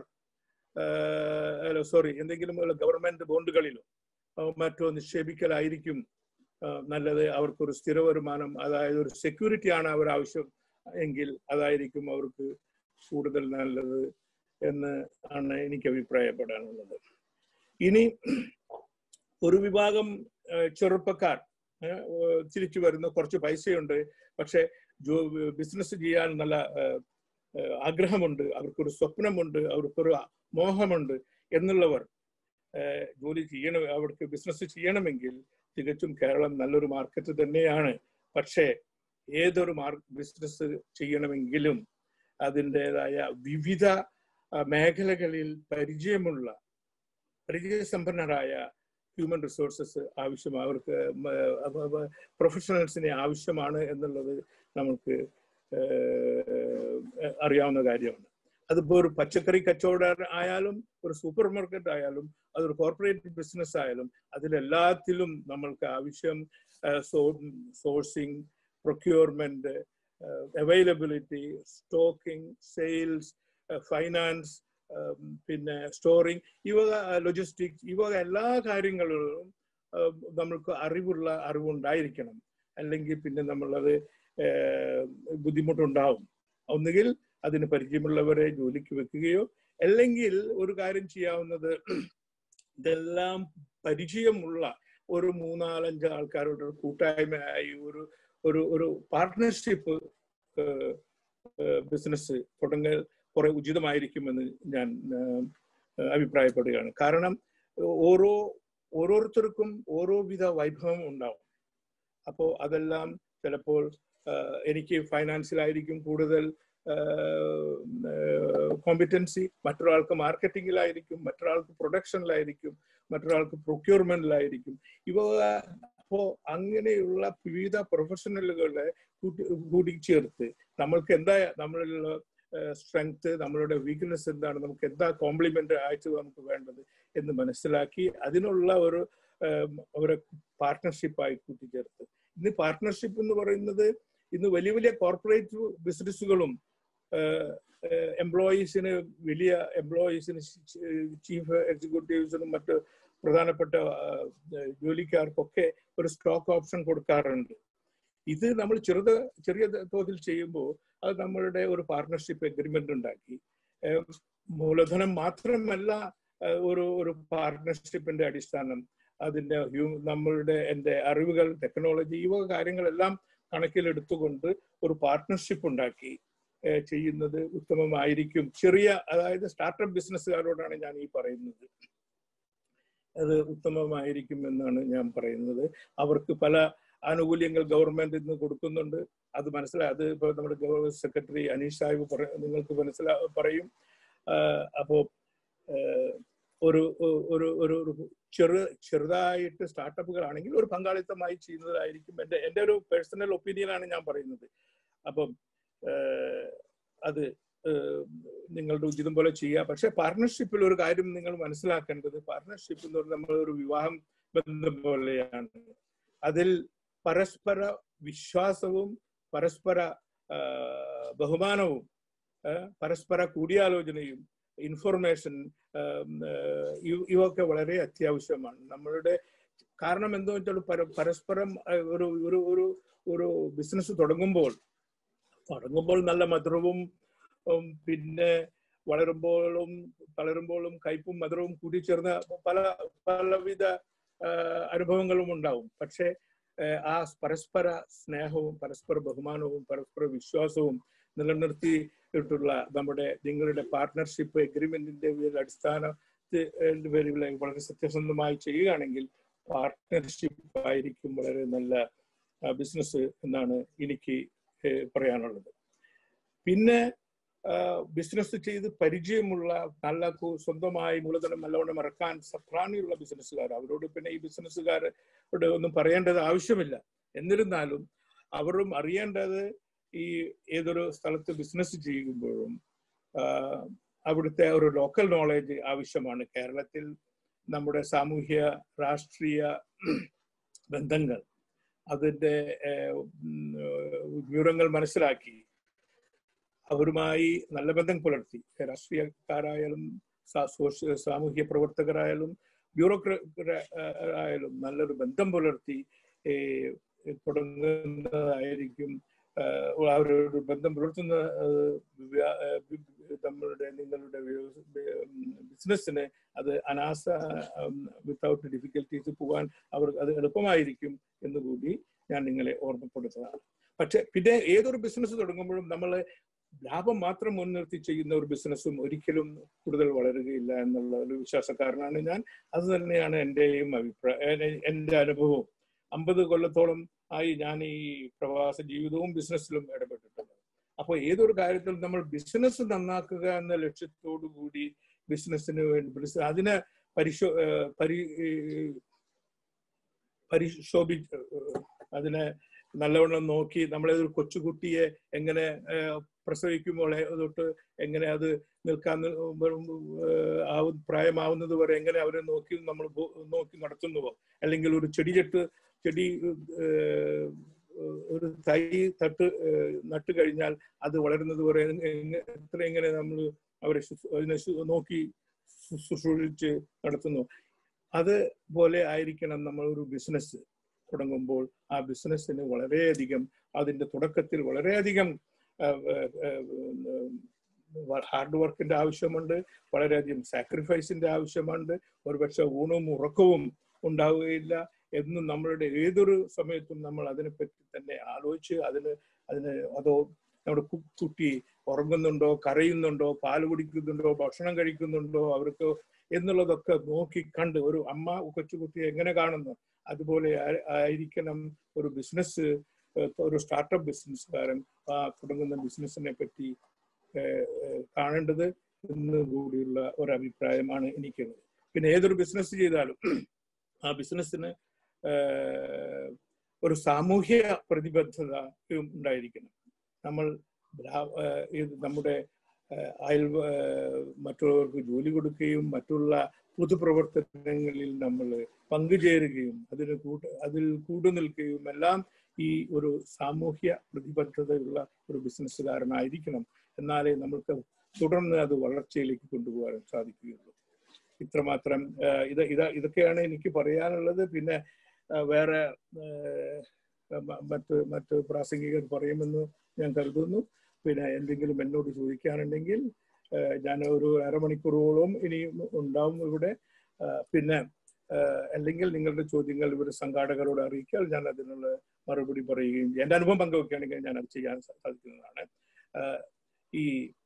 സോറി എന്തെങ്കിലും ഗവൺമെന്റ് ബോണ്ടുകളിലോ മറ്റോ നിക്ഷേപിക്കലായിരിക്കും നല്ലത് അവർക്കൊരു സ്ഥിര വരുമാനം അതായത് ഒരു സെക്യൂരിറ്റി ആണ് അവർ ആവശ്യം എങ്കിൽ അതായിരിക്കും അവർക്ക് കൂടുതൽ നല്ലത് എന്ന് ആണ് എനിക്ക് അഭിപ്രായപ്പെടാനുള്ളത് ഇനി ഒരു വിഭാഗം ചെറുപ്പക്കാർ തിരിച്ചു വരുന്ന കുറച്ച് പൈസയുണ്ട് പക്ഷെ ബിസിനസ് ചെയ്യാൻ നല്ല ആഗ്രഹമുണ്ട് അവർക്കൊരു സ്വപ്നമുണ്ട് അവർക്കൊരു മോഹമുണ്ട് എന്നുള്ളവർ ജോലി ചെയ്യണം അവർക്ക് ബിസിനസ് ചെയ്യണമെങ്കിൽ തികച്ചും കേരളം നല്ലൊരു മാർക്കറ്റ് തന്നെയാണ് പക്ഷേ ഏതൊരു മാർ ബിസിനസ് ചെയ്യണമെങ്കിലും അതിൻ്റെതായ വിവിധ മേഖലകളിൽ പരിചയമുള്ള പരിചയസമ്പന്നരായ ഹ്യൂമൻ റിസോഴ്സസ് ആവശ്യം അവർക്ക് പ്രൊഫഷണൽസിനെ ആവശ്യമാണ് എന്നുള്ളത് നമുക്ക് അറിയാവുന്ന കാര്യമാണ് അതിപ്പോ ഒരു പച്ചക്കറി കച്ചവടം ആയാലും ഒരു സൂപ്പർ മാർക്കറ്റ് ആയാലും അതൊരു കോർപ്പറേറ്റ് ബിസിനസ് ആയാലും അതിലെല്ലാത്തിലും നമ്മൾക്ക് ആവശ്യം sourcing procurement availability stocking sales finance പിന്നെ സ്റ്റോറിങ് ഈ വക ലൊജിസ്റ്റിക്സ് ഈ വക എല്ലാ കാര്യങ്ങളിലും നമ്മൾക്ക് അറിവുള്ള അറിവുണ്ടായിരിക്കണം അല്ലെങ്കിൽ പിന്നെ നമ്മളത് ബുദ്ധിമുട്ടുണ്ടാവും ഒന്നുകിൽ അതിന് പരിചയമുള്ളവരെ ജോലിക്ക് വെക്കുകയോ അല്ലെങ്കിൽ ഒരു കാര്യം ചെയ്യാവുന്നത് ഇതെല്ലാം പരിചയമുള്ള ഒരു മൂന്നാലഞ്ച് ആൾക്കാരുടെ ഒരു കൂട്ടായ്മയായി ഒരു ഒരു ഒരു പാർട്ട്ണർഷിപ്പ് ബിസിനസ് തുടങ്ങൽ കുറെ ഉചിതമായിരിക്കുമെന്ന് ഞാൻ അഭിപ്രായപ്പെടുകയാണ് കാരണം ഓരോ ഓരോരുത്തർക്കും ഓരോ വിധ വൈഭവം ഉണ്ടാവും അപ്പോൾ അതെല്ലാം ചിലപ്പോൾ എനിക്ക് ഫൈനാൻസിലായിരിക്കും കൂടുതൽ കോമ്പിറ്റൻസി മറ്റൊരാൾക്ക് മാർക്കറ്റിംഗിലായിരിക്കും മറ്റൊരാൾക്ക് പ്രൊഡക്ഷനിലായിരിക്കും മറ്റൊരാൾക്ക് പ്രൊക്യൂർമെന്റിലായിരിക്കും ഇവ അപ്പോ അങ്ങനെയുള്ള വിവിധ പ്രൊഫഷണലുകളെ കൂട്ടി കൂട്ടിച്ചേർത്ത് നമ്മൾക്ക് എന്താ നമ്മളിലുള്ള സ്ട്രെങ്ത് നമ്മളുടെ വീക്ക്നെസ് എന്താണ് നമുക്ക് എന്താ കോംപ്ലിമെന്റ് ആയിട്ട് നമുക്ക് വേണ്ടത് എന്ന് മനസ്സിലാക്കി അതിനുള്ള ഒരു അവരെ പാർട്ട്ണർഷിപ്പായി കൂട്ടിച്ചേർത്ത് ഇന്ന് പാർട്ട്ണർഷിപ്പ് എന്ന് പറയുന്നത് ഇന്ന് വലിയ വലിയ കോർപ്പറേറ്റ് ബിസിനസ്സുകളും എംപ്ലോയീസിന് വലിയ എംപ്ലോയീസിന് ചീഫ് എക്സിക്യൂട്ടീവ്സിനും മറ്റ് പ്രധാനപ്പെട്ട ജോലിക്കാർക്കൊക്കെ ഒരു സ്റ്റോക്ക് ഓപ്ഷൻ കൊടുക്കാറുണ്ട് ഇത് നമ്മൾ ചെറുത് ചെറിയ തോതിൽ ചെയ്യുമ്പോൾ അത് നമ്മളുടെ ഒരു പാർട്ണർഷിപ്പ് എഗ്രിമെന്റ് ഉണ്ടാക്കി മൂലധനം മാത്രമല്ല ഒരു ഒരു പാർട്ണർഷിപ്പിന്റെ അടിസ്ഥാനം അതിന്റെ നമ്മളുടെ എൻ്റെ അറിവുകൾ ടെക്നോളജി ഈ വക കാര്യങ്ങളെല്ലാം കണക്കിലെടുത്തുകൊണ്ട് ഒരു പാർട്ട്ണർഷിപ്പ് ഉണ്ടാക്കി ചെയ്യുന്നത് ഉത്തമമായിരിക്കും ചെറിയ അതായത് സ്റ്റാർട്ടപ്പ് ബിസിനസ്സുകാരോടാണ് ഞാൻ ഈ പറയുന്നത് അത് ഉത്തമമായിരിക്കും എന്നാണ് ഞാൻ പറയുന്നത് അവർക്ക് പല ആനുകൂല്യങ്ങൾ ഗവൺമെന്റ് ഇന്ന് കൊടുക്കുന്നുണ്ട് അത് മനസ്സിലായി അത് ഇപ്പോൾ നമ്മുടെ ഗവൺമെന്റ് സെക്രട്ടറി അനീഷ് സാഹിബ് പറ നിങ്ങൾക്ക് മനസ്സിലാ പറയും അപ്പോ ഒരു ഒരു ഒരു ചെറു ചെറുതായിട്ട് സ്റ്റാർട്ടപ്പുകളാണെങ്കിൽ ഒരു പങ്കാളിത്തമായി ചെയ്യുന്നതായിരിക്കും എൻ്റെ എൻ്റെ ഒരു പേഴ്സണൽ ഒപ്പീനിയനാണ് ഞാൻ പറയുന്നത് അപ്പം അത് നിങ്ങളുടെ ഉചിതം പോലെ ചെയ്യുക പക്ഷെ പാർട്ണർഷിപ്പിൽ ഒരു കാര്യം നിങ്ങൾ മനസ്സിലാക്കേണ്ടത് പാർട്ണർഷിപ്പ് എന്ന് പറഞ്ഞാൽ നമ്മൾ ഒരു വിവാഹം ബന്ധം പോലെയാണ് അതിൽ പരസ്പര വിശ്വാസവും പരസ്പര ബഹുമാനവും പരസ്പര കൂടിയാലോചനയും ഇൻഫർമേഷൻ ഇവയൊക്കെ വളരെ അത്യാവശ്യമാണ് നമ്മളുടെ കാരണം എന്താ വെച്ചാൽ പരസ്പരം ഒരു ഒരു ഒരു ഒരു ബിസിനസ് തുടങ്ങുമ്പോൾ തുടങ്ങുമ്പോൾ നല്ല മധുരവും പിന്നെ വളരുമ്പോഴും തളരുമ്പോഴും കയ്പും മധുരവും കൂടിച്ചേർന്ന പല പലവിധ അനുഭവങ്ങളും ഉണ്ടാവും പക്ഷേ ആ പരസ്പര സ്നേഹവും പരസ്പര ബഹുമാനവും പരസ്പര വിശ്വാസവും നിലനിർത്തിയിട്ടുള്ള നമ്മുടെ നിങ്ങളുടെ പാർട്ട്ണർഷിപ്പ് എഗ്രിമെന്റിന്റെ അടിസ്ഥാനത്തിൽ വളരെ സത്യസന്ധമായി ചെയ്യുകയാണെങ്കിൽ പാർട്ട്ണർഷിപ്പ് ആയിരിക്കും വളരെ നല്ല ബിസിനസ് എന്നാണ് എനിക്ക് പറയാനുള്ളത് പിന്നെ ബിസിനസ് ചെയ്ത് പരിചയമുള്ള നല്ല സ്വന്തമായി മൂലധനം നല്ലവണ്ണം ഇറക്കാൻ സപ്രാണിയുള്ള ബിസിനസ്സുകാർ അവരോട് പിന്നെ ഈ ബിസിനസ്സുകാരോട് ഒന്നും പറയേണ്ടത് ആവശ്യമില്ല എന്നിരുന്നാലും അവരും അറിയേണ്ടത് ഈ ഏതൊരു സ്ഥലത്ത് ബിസിനസ് ചെയ്യുമ്പോഴും അവിടുത്തെ ഒരു ലോക്കൽ നോളേജ് ആവശ്യമാണ് കേരളത്തിൽ നമ്മുടെ സാമൂഹ്യ രാഷ്ട്രീയ ബന്ധങ്ങൾ അതിന്റെ വിവരങ്ങൾ മനസ്സിലാക്കി അവരുമായി നല്ല ബന്ധം പുലർത്തി രാഷ്ട്രീയക്കാരായാലും സാമൂഹ്യ പ്രവർത്തകരായാലും ബ്യൂറോക്രായാലും നല്ലൊരു ബന്ധം പുലർത്തി തുടങ്ങുന്നതായിരിക്കും അവരൊരു ബന്ധം പുലർത്തുന്ന നമ്മളുടെ നിങ്ങളുടെ ബിസിനസ്സിന് അത് അനാസ വിത്തൗട്ട് ഡിഫിക്കൽട്ടീസ് പോകാൻ അവർ അത് എളുപ്പമായിരിക്കും എന്നുകൂടി ഞാൻ നിങ്ങളെ ഓർമ്മപ്പെടുത്തുന്നതാണ് പക്ഷെ പിന്നെ ഏതൊരു ബിസിനസ് തുടങ്ങുമ്പോഴും നമ്മൾ ലാഭം മാത്രം മുൻനിർത്തി ചെയ്യുന്ന ഒരു ബിസിനസ്സും ഒരിക്കലും കൂടുതൽ വളരുകയില്ല എന്നുള്ള ഒരു വിശ്വാസക്കാരനാണ് ഞാൻ അത് തന്നെയാണ് എൻ്റെയും അഭിപ്രായം എൻ്റെ അനുഭവവും അമ്പത് കൊല്ലത്തോളം ആയി ഞാൻ ഈ പ്രവാസ ജീവിതവും ബിസിനസ്സിലും ഇടപെട്ടിട്ടുണ്ട് അപ്പോൾ ഏതൊരു കാര്യത്തിൽ നമ്മൾ ബിസിനസ് നന്നാക്കുക എന്ന ലക്ഷ്യത്തോടു കൂടി ബിസിനസ്സിന് വേണ്ടി അതിനെ പരിശോ പരി പരിശോഭി അതിനെ നല്ലവണ്ണം നോക്കി നമ്മളെ ഒരു കൊച്ചുകുട്ടിയെ എങ്ങനെ പ്രസവിക്കുമ്പോൾ തൊട്ട് എങ്ങനെ അത് നിൽക്കാൻ പ്രായമാവുന്നത് വരെ എങ്ങനെ അവരെ നോക്കി നമ്മൾ നോക്കി നടത്തുന്നുവോ അല്ലെങ്കിൽ ഒരു ചെടിചെട്ട് ചെടി ഒരു തൈ തട്ട് നട്ട് കഴിഞ്ഞാൽ അത് വളരുന്നത് വരെ എത്ര എങ്ങനെ നമ്മൾ അവരെ അതിനെ നോക്കി ശുശ്രൂഷിച്ച് നടത്തുന്നു അതുപോലെ ആയിരിക്കണം നമ്മൾ ഒരു ബിസിനസ് തുടങ്ങുമ്പോൾ ആ ബിസിനസ്സിന് വളരെയധികം അതിന്റെ തുടക്കത്തിൽ വളരെയധികം ഹാർഡ് വർക്കിന്റെ ആവശ്യമുണ്ട് വളരെയധികം സാക്രിഫൈസിന്റെ ആവശ്യമുണ്ട് ഒരുപക്ഷെ ഊണവും ഉറക്കവും ഉണ്ടാവുകയില്ല എന്നും നമ്മളുടെ ഏതൊരു സമയത്തും നമ്മൾ അതിനെപ്പറ്റി തന്നെ ആലോചിച്ച് അതിന് അതിന് അതോ നമ്മുടെ കുട്ടി ഉറങ്ങുന്നുണ്ടോ കരയുന്നുണ്ടോ പാല് കുടിക്കുന്നുണ്ടോ ഭക്ഷണം കഴിക്കുന്നുണ്ടോ അവർക്ക് എന്നുള്ളതൊക്കെ നോക്കി കണ്ട് ഒരു അമ്മ കൊച്ചുകുട്ടിയെ എങ്ങനെ കാണുന്നു അതുപോലെ ആയിരിക്കണം ഒരു ബിസിനസ് ഒരു സ്റ്റാർട്ടപ്പ് ബിസിനസ്സുകാരൻ ആ തുടങ്ങുന്ന ബിസിനസ്സിനെ പറ്റി കാണേണ്ടത് എന്ന് കൂടിയുള്ള ഒരു അഭിപ്രായമാണ് എനിക്കുള്ളത് പിന്നെ ഏതൊരു ബിസിനസ് ചെയ്താലും ആ ബിസിനസ്സിന് ഒരു സാമൂഹ്യ പ്രതിബദ്ധത ഉണ്ടായിരിക്കണം നമ്മൾ നമ്മുടെ അയൽ മറ്റുള്ളവർക്ക് ജോലി കൊടുക്കുകയും മറ്റുള്ള പൊതുപ്രവർത്തനങ്ങളിൽ നമ്മൾ പങ്കുചേരുകയും അതിന് കൂട്ട് അതിൽ കൂട്ടുനിൽക്കുകയും എല്ലാം ഈ ഒരു സാമൂഹ്യ പ്രതിബദ്ധതയുള്ള ഒരു ബിസിനസ്സുകാരനായിരിക്കണം എന്നാലേ നമുക്ക് തുടർന്ന് അത് വളർച്ചയിലേക്ക് കൊണ്ടുപോകാൻ സാധിക്കുകയുള്ളൂ ഇത്രമാത്രം ഇത് ഇത് ഇതൊക്കെയാണ് എനിക്ക് പറയാനുള്ളത് പിന്നെ വേറെ മറ്റ് മറ്റ് പ്രാസംഗികർ പറയുമെന്ന് ഞാൻ കരുതുന്നു പിന്നെ എന്തെങ്കിലും എന്നോട് ചോദിക്കാനുണ്ടെങ്കിൽ ഞാൻ ഒരു അരമണിക്കൂറോളം ഇനിയും ഉണ്ടാവും ഇവിടെ പിന്നെ അല്ലെങ്കിൽ നിങ്ങളുടെ ചോദ്യങ്ങൾ ഇവർ സംഘാടകരോട് അറിയിക്കാൽ ഞാൻ അതിനുള്ള മറുപടി പറയുകയും എൻ്റെ അനുഭവം പങ്കുവെക്കുകയാണെങ്കിൽ ഞാൻ അത് ചെയ്യാൻ സാധിക്കുന്നതാണ് ഈ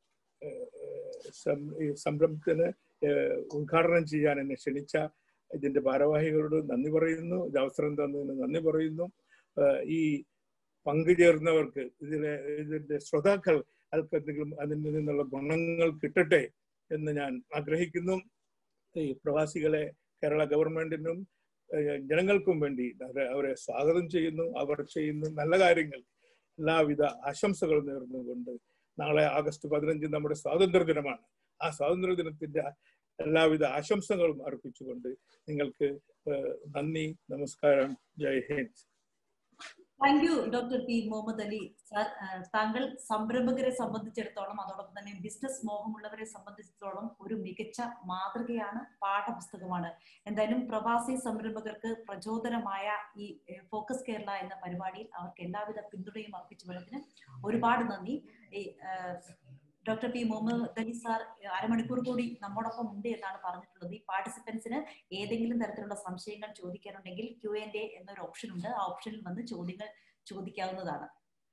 സംരംഭത്തിന് ഉദ്ഘാടനം ചെയ്യാൻ എന്നെ ക്ഷണിച്ച ഇതിന്റെ ഭാരവാഹികളോട് നന്ദി പറയുന്നു ഇത് അവസരം തന്നതിന് നന്ദി പറയുന്നു ഈ പങ്കുചേർന്നവർക്ക് ഇതിലെ ഇതിന്റെ ശ്രോതാക്കൾ അതൊക്കെ എന്തെങ്കിലും അതിൽ നിന്നുള്ള ഗുണങ്ങൾ കിട്ടട്ടെ എന്ന് ഞാൻ ആഗ്രഹിക്കുന്നു ഈ പ്രവാസികളെ കേരള ഗവൺമെന്റിനും ജനങ്ങൾക്കും വേണ്ടി അവരെ സ്വാഗതം ചെയ്യുന്നു അവർ ചെയ്യുന്ന നല്ല കാര്യങ്ങൾ എല്ലാവിധ ആശംസകളും നേർന്നുകൊണ്ട് നാളെ ആഗസ്റ്റ് പതിനഞ്ച് നമ്മുടെ സ്വാതന്ത്ര്യ ദിനമാണ് ആ സ്വാതന്ത്ര്യ ദിനത്തിന്റെ എല്ലാവിധ ആശംസകളും അർപ്പിച്ചുകൊണ്ട് നിങ്ങൾക്ക് നന്ദി നമസ്കാരം Jai Hind thank you doctor P Muhammad Ali sir താങ്കൾ സംരംഭകരെ സംബന്ധിച്ചിടത്തോളം അതോടൊപ്പം തന്നെ ബിസിനസ് മോഹമുള്ളവരെ സംബന്ധിച്ചിടത്തോളം ഒരു മികച്ച മാതൃകയാണ് പാഠപുസ്തകമാണ് എന്തായാലും പ്രവാസി സംരംഭകർക്ക് പ്രചോദനമായ ഈ ഫോക്കസ് കേരള എന്ന പരിപാടിയിൽ അവർക്ക് എല്ലാവിധ പിന്തുണയും അർപ്പിച്ചു വരുന്നതിന് ഒരുപാട് നന്ദി ഈ doctor P Muhammad Ali sir അരമണിക്കൂർ കൂടി നമ്മോടൊപ്പം ഉണ്ട് എന്നാണ് പറഞ്ഞിട്ടുള്ളത് ഈ പാർട്ടിസിപ്പൻസിന് ഏതെങ്കിലും തരത്തിലുള്ള സംശയങ്ങൾ ചോദിക്കാനുണ്ടെങ്കിൽ ക്യു ആൻഡ് എ എന്നൊരു ഓപ്ഷൻ ഉണ്ട് ആ ഓപ്ഷനിൽ വന്ന് ചോദ്യങ്ങൾ ചോദിക്കാവുന്നതാണ്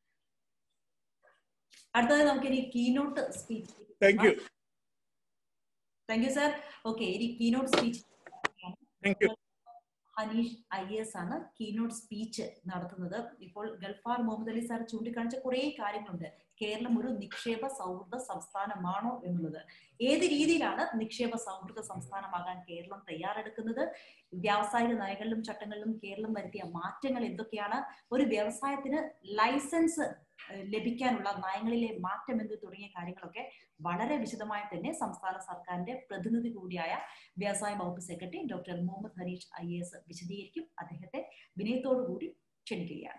അടുത്തത് നമുക്ക് ഇനി keynote speech thank you thank you sir okay ഇനി keynote speech thank you Hanish I S ആണ് കീനോട്ട് സ്പീച്ച് നടത്തുന്നത് ഇപ്പോൾ ഗൾഫാർ മുഹമ്മദ് അലി സാർ ചൂണ്ടിക്കാണിച്ച കുറേ കാര്യങ്ങളുണ്ട് കേരളം ഒരു നിക്ഷേപ സൗഹൃദ സംസ്ഥാനമാണോ എന്നുള്ളത് ഏത് രീതിയിലാണ് നിക്ഷേപ സൗഹൃദ സംസ്ഥാനമാകാൻ കേരളം തയ്യാറെടുക്കുന്നത് വ്യാവസായിക നയങ്ങളിലും ചട്ടങ്ങളിലും കേരളം വരുത്തിയ മാറ്റങ്ങൾ എന്തൊക്കെയാണ് ഒരു വ്യവസായത്തിന് ലൈസൻസ് ലഭിക്കാനുള്ള നയങ്ങളിലെ മാറ്റം എന്ത് തുടങ്ങിയ കാര്യങ്ങളൊക്കെ വളരെ വിശദമായി തന്നെ സംസ്ഥാന സർക്കാരിന്റെ പ്രതിനിധി കൂടിയായ വ്യവസായ വകുപ്പ് secretary doctor Muhammad Harish I S വിശദീകരിക്കും അദ്ദേഹത്തെ വിനയത്തോടു കൂടി ക്ഷണിക്കുകയാണ്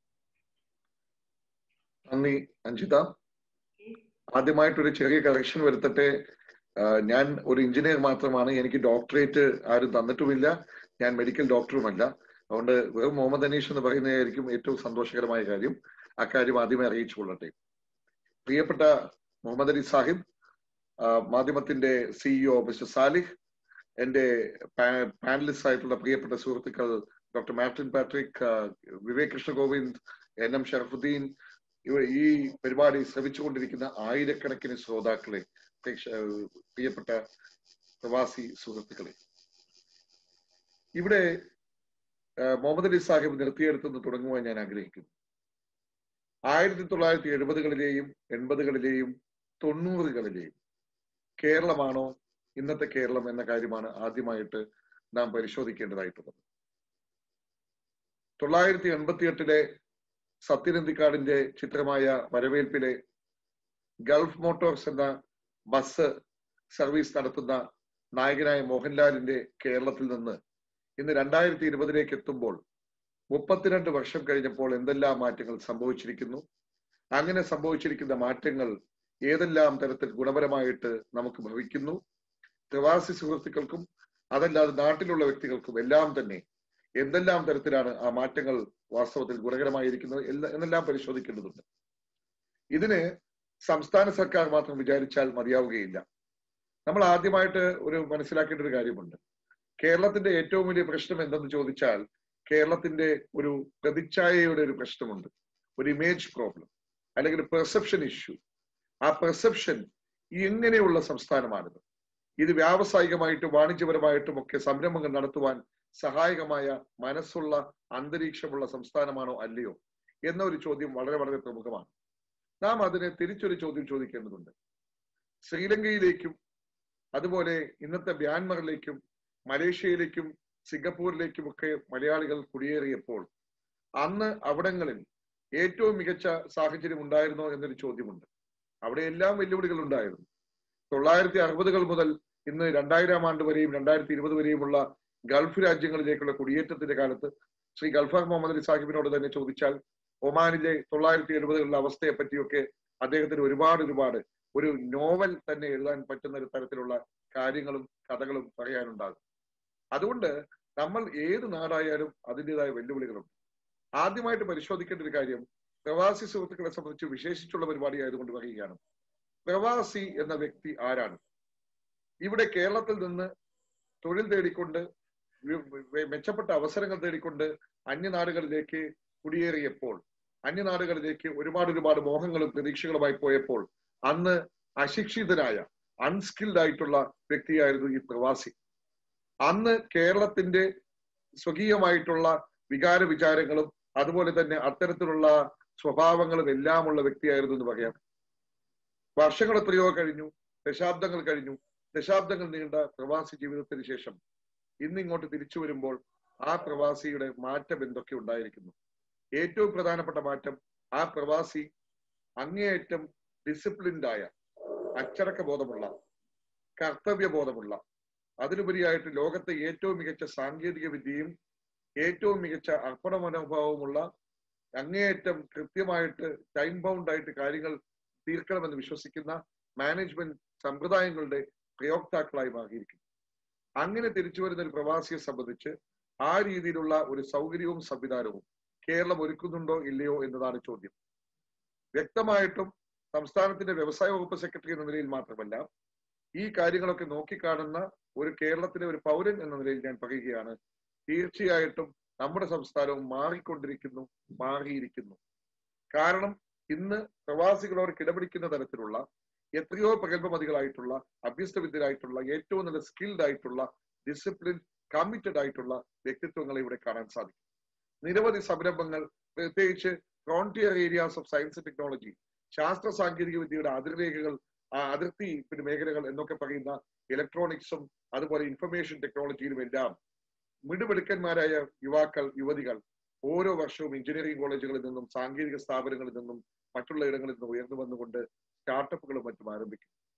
നന്ദി അഞ്ജിത ആദ്യമായിട്ടൊരു ചെറിയ കറക്ഷൻ വരുത്തട്ടെ ആഹ് ഞാൻ ഒരു എഞ്ചിനീയർ മാത്രമാണ് എനിക്ക് ഡോക്ടറേറ്റ് ആരും തന്നിട്ടുമില്ല ഞാൻ മെഡിക്കൽ ഡോക്ടറുമല്ല അതുകൊണ്ട് വെറും മുഹമ്മദ് അനീഷ് എന്ന് പറയുന്നതായിരിക്കും ഏറ്റവും സന്തോഷകരമായ കാര്യം അക്കാര്യം ആദ്യമേ അറിയിച്ചു കൊള്ളട്ടെ പ്രിയപ്പെട്ട മുഹമ്മദ് അലി സാഹിബ് ആഹ് മാധ്യമത്തിന്റെ സിഇഒ മിസ്റ്റർ സാലിഹ് എന്റെ പാനലിസ്റ്റ് ആയിട്ടുള്ള പ്രിയപ്പെട്ട സുഹൃത്തുക്കൾ ഡോക്ടർ മാർട്ടിൻ പാട്രിക് ആഹ് വിവേക് കൃഷ്ണ ഗോവിന്ദ് എൻ എം ഷറഫുദ്ദീൻ ഇവ ഈ പരിപാടി ശ്രമിച്ചുകൊണ്ടിരിക്കുന്ന ആയിരക്കണക്കിന് ശ്രോതാക്കളെ പ്രേക്ഷ- പ്രിയപ്പെട്ട പ്രവാസി സുഹൃത്തുക്കളെ ഇവിടെ ആ, മുഹമ്മദ് അലി സാഹിബ് നിർത്തിയെടുത്തുനിന്ന് തുടങ്ങുവാൻ ഞാൻ ആഗ്രഹിക്കുന്നു ആയിരത്തി തൊള്ളായിരത്തി എഴുപതുകളിലെയും എൺപതുകളിലെയും തൊണ്ണൂറുകളിലെയും കേരളമാണോ ഇന്നത്തെ കേരളം എന്ന കാര്യമാണ് ആദ്യമായിട്ട് നാം പരിശോധിക്കേണ്ടതായിട്ടുള്ളത് തൊള്ളായിരത്തി എൺപത്തി എട്ടിലെ സത്യനന്ദിക്കാടിന്റെ ചിത്രമായ വരവേൽപ്പിലെ ഗൾഫ് മോട്ടോർസ് എന്ന ബസ് സർവീസ് നടത്തുന്ന നായകനായ മോഹൻലാലിന്റെ കേരളത്തിൽ നിന്ന് ഇന്ന് രണ്ടായിരത്തി ഇരുപതിലേക്ക് എത്തുമ്പോൾ മുപ്പത്തിരണ്ട് വർഷം കഴിഞ്ഞപ്പോൾ എന്തെല്ലാം മാറ്റങ്ങൾ സംഭവിച്ചിരിക്കുന്നു അങ്ങനെ സംഭവിച്ചിരിക്കുന്ന മാറ്റങ്ങൾ ഏതെല്ലാം തരത്തിൽ ഗുണപരമായിട്ട് നമുക്ക് ഭവിക്കുന്നു പ്രവാസി സുഹൃത്തുക്കൾക്കും അതല്ലാതെ നാട്ടിലുള്ള വ്യക്തികൾക്കും എല്ലാം തന്നെ എന്തെല്ലാം തരത്തിലാണ് ആ മാറ്റങ്ങൾ വാസ്തവത്തിൽ ഗുണകരമായിരിക്കുന്നത് എല്ലാ- എന്നെല്ലാം പരിശോധിക്കേണ്ടതുണ്ട് ഇതിന് സംസ്ഥാന സർക്കാർ മാത്രം വിചാരിച്ചാൽ മതിയാവുകയില്ല നമ്മൾ ആദ്യമായിട്ട് ഒരു മനസ്സിലാക്കേണ്ട ഒരു കാര്യമുണ്ട് കേരളത്തിന്റെ ഏറ്റവും വലിയ പ്രശ്നം എന്തെന്ന് ചോദിച്ചാൽ കേരളത്തിന്റെ ഒരു പ്രതിച്ഛായയുടെ ഒരു പ്രശ്നമുണ്ട് ഒരു ഇമേജ് പ്രോബ്ലം അല്ലെങ്കിൽ പെർസെപ്ഷൻ ഇഷ്യൂ ആ പെർസെപ്ഷൻ എങ്ങനെയുള്ള സംസ്ഥാനമാണിത് ഇത് വ്യാവസായികമായിട്ടും വാണിജ്യപരമായിട്ടും ഒക്കെ സംരംഭങ്ങൾ നടത്തുവാൻ സഹായകമായ മനസ്സുള്ള അന്തരീക്ഷമുള്ള സംസ്ഥാനമാണോ അല്ലയോ എന്ന ഒരു ചോദ്യം വളരെ വളരെ പ്രമുഖമാണ് നാം അതിനെ തിരിച്ചൊരു ചോദ്യം ചോദിക്കേണ്ടതുണ്ട് ശ്രീലങ്കയിലേക്കും അതുപോലെ ഇന്നത്തെ മ്യാൻമറിലേക്കും മലേഷ്യയിലേക്കും സിംഗപ്പൂരിലേക്കും ഒക്കെ മലയാളികൾ കുടിയേറിയപ്പോൾ അന്ന് അവിടങ്ങളിൽ ഏറ്റവും മികച്ച സാഹചര്യം ഉണ്ടായിരുന്നോ എന്നൊരു ചോദ്യമുണ്ട് അവിടെ എല്ലാം വെല്ലുവിളികൾ ഉണ്ടായിരുന്നു തൊള്ളായിരത്തി അറുപതുകൾ മുതൽ ഇന്ന് രണ്ടായിരം ആണ്ട് വരെയും രണ്ടായിരത്തി ഇരുപത് വരെയുമുള്ള ഗൾഫ് രാജ്യങ്ങളിലേക്കുള്ള കുടിയേറ്റത്തിന്റെ കാലത്ത് ശ്രീ ഗൾഫാർ മുഹമ്മദ് അലി സാഹിബിനോട് തന്നെ ചോദിച്ചാൽ ഒമാനിലെ തൊള്ളായിരത്തി എഴുപതുകളിലെ അവസ്ഥയെ പറ്റിയൊക്കെ അദ്ദേഹത്തിന് ഒരുപാട് ഒരുപാട് ഒരു നോവൽ തന്നെ എഴുതാൻ പറ്റുന്ന ഒരു തരത്തിലുള്ള കാര്യങ്ങളും കഥകളും പറയാനുണ്ടാകും അതുകൊണ്ട് നമ്മൾ ഏത് നാടായാലും അതിൻ്റെതായ വെല്ലുവിളികളുണ്ട് ആദ്യമായിട്ട് പരിശോധിക്കേണ്ട ഒരു കാര്യം പ്രവാസി സുഹൃത്തുക്കളെ സംബന്ധിച്ച് വിശേഷിച്ചുള്ള പരിപാടി ആയതുകൊണ്ട് പറയുകയാണ് പ്രവാസി എന്ന വ്യക്തി ആരാണ് ഇവിടെ കേരളത്തിൽ നിന്ന് തൊഴിൽ തേടിക്കൊണ്ട് വി- വി- മെച്ചപ്പെട്ട അവസരങ്ങൾ തേടിക്കൊണ്ട് അന്യനാടുകളിലേക്ക് കുടിയേറിയപ്പോൾ അന്യനാടുകളിലേക്ക് ഒരുപാട് ഒരുപാട് മോഹങ്ങളും പ്രതീക്ഷകളുമായി പോയപ്പോൾ അന്ന് അശിക്ഷിതനായ അൺസ്കിൽഡ് ആയിട്ടുള്ള വ്യക്തിയായിരുന്നു ഈ പ്രവാസി അന്ന് കേരളത്തിന്റെ സ്വകീയമായിട്ടുള്ള വികാര വിചാരങ്ങളും അതുപോലെ തന്നെ അത്തരത്തിലുള്ള സ്വഭാവങ്ങളും എല്ലാമുള്ള വ്യക്തിയായിരുന്നു എന്ന് പറയാം വർഷങ്ങൾ എത്രയോ കഴിഞ്ഞു ദശാബ്ദങ്ങൾ കഴിഞ്ഞു ദശാബ്ദങ്ങൾ നീണ്ട പ്രവാസി ജീവിതത്തിന് ശേഷം ഇന്നിങ്ങോട്ട് തിരിച്ചു വരുമ്പോൾ ആ പ്രവാസിയുടെ മാറ്റം എന്തൊക്കെ ഉണ്ടായിരിക്കുന്നു ഏറ്റവും പ്രധാനപ്പെട്ട മാറ്റം ആ പ്രവാസി അങ്ങേയറ്റം ഡിസിപ്ലിൻഡ് ആയ അച്ചടക്ക ബോധമുള്ള കർത്തവ്യ ബോധമുള്ള അതിലുപരിയായിട്ട് ലോകത്തെ ഏറ്റവും മികച്ച സാങ്കേതിക വിദ്യയും ഏറ്റവും മികച്ച അർപ്പണ മനോഭാവമുള്ള അങ്ങേയറ്റം കൃത്യമായിട്ട് ടൈം ബൗണ്ട് ആയിട്ട് കാര്യങ്ങൾ തീർക്കണമെന്ന് വിശ്വസിക്കുന്ന മാനേജ്മെന്റ് സമ്പ്രദായങ്ങളുടെ പ്രയോക്താക്കളായി മാറിയിരിക്കുന്നു അങ്ങനെ തിരിച്ചു വരുന്ന ഒരു പ്രവാസിയെ സംബന്ധിച്ച് ആ രീതിയിലുള്ള ഒരു സൗകര്യവും സംവിധാനവും കേരളം ഒരുക്കുന്നുണ്ടോ ഇല്ലയോ എന്നതാണ് ചോദ്യം വ്യക്തമായിട്ടും സംസ്ഥാനത്തിന്റെ വ്യവസായ വകുപ്പ് സെക്രട്ടറി എന്ന നിലയിൽ മാത്രമല്ല ഈ കാര്യങ്ങളൊക്കെ നോക്കിക്കാണുന്ന ഒരു കേരളത്തിലെ ഒരു പൗരൻ എന്ന നിലയിൽ ഞാൻ പറയുകയാണ് തീർച്ചയായിട്ടും നമ്മുടെ സംസ്ഥാനവും മാറിക്കൊണ്ടിരിക്കുന്നു മാറിയിരിക്കുന്നു കാരണം ഇന്ന് പ്രവാസികളോട് കിടപിടിക്കുന്ന തരത്തിലുള്ള എത്രയോ പ്രഗത്ഭമതികളായിട്ടുള്ള അഭ്യസ്തവിദ്യരായിട്ടുള്ള ഏറ്റവും നല്ല സ്കിൽഡ് ആയിട്ടുള്ള ഡിസിപ്ലിൻ കമ്മിറ്റഡ് ആയിട്ടുള്ള വ്യക്തിത്വങ്ങളെ ഇവിടെ കാണാൻ സാധിക്കും നിരവധി സംരംഭങ്ങൾ പ്രത്യേകിച്ച് frontier areas of science technology ശാസ്ത്ര സാങ്കേതിക വിദ്യയുടെ അതിർരേഖകൾ ആ അതിർത്തി പിന്നെ മേഖലകൾ എന്നൊക്കെ പറയുന്ന ഇലക്ട്രോണിക്സും അതുപോലെ ഇൻഫർമേഷൻ ടെക്നോളജിയിലും എല്ലാം മിടുമിടുക്കന്മാരായ യുവാക്കൾ യുവതികൾ ഓരോ വർഷവും എഞ്ചിനീയറിംഗ് കോളേജുകളിൽ നിന്നും സാങ്കേതിക സ്ഥാപനങ്ങളിൽ നിന്നും മറ്റുള്ള ഇടങ്ങളിൽ നിന്നും ഉയർന്നു വന്നുകൊണ്ട് സ്റ്റാർട്ടപ്പുകളും മറ്റും ആരംഭിക്കും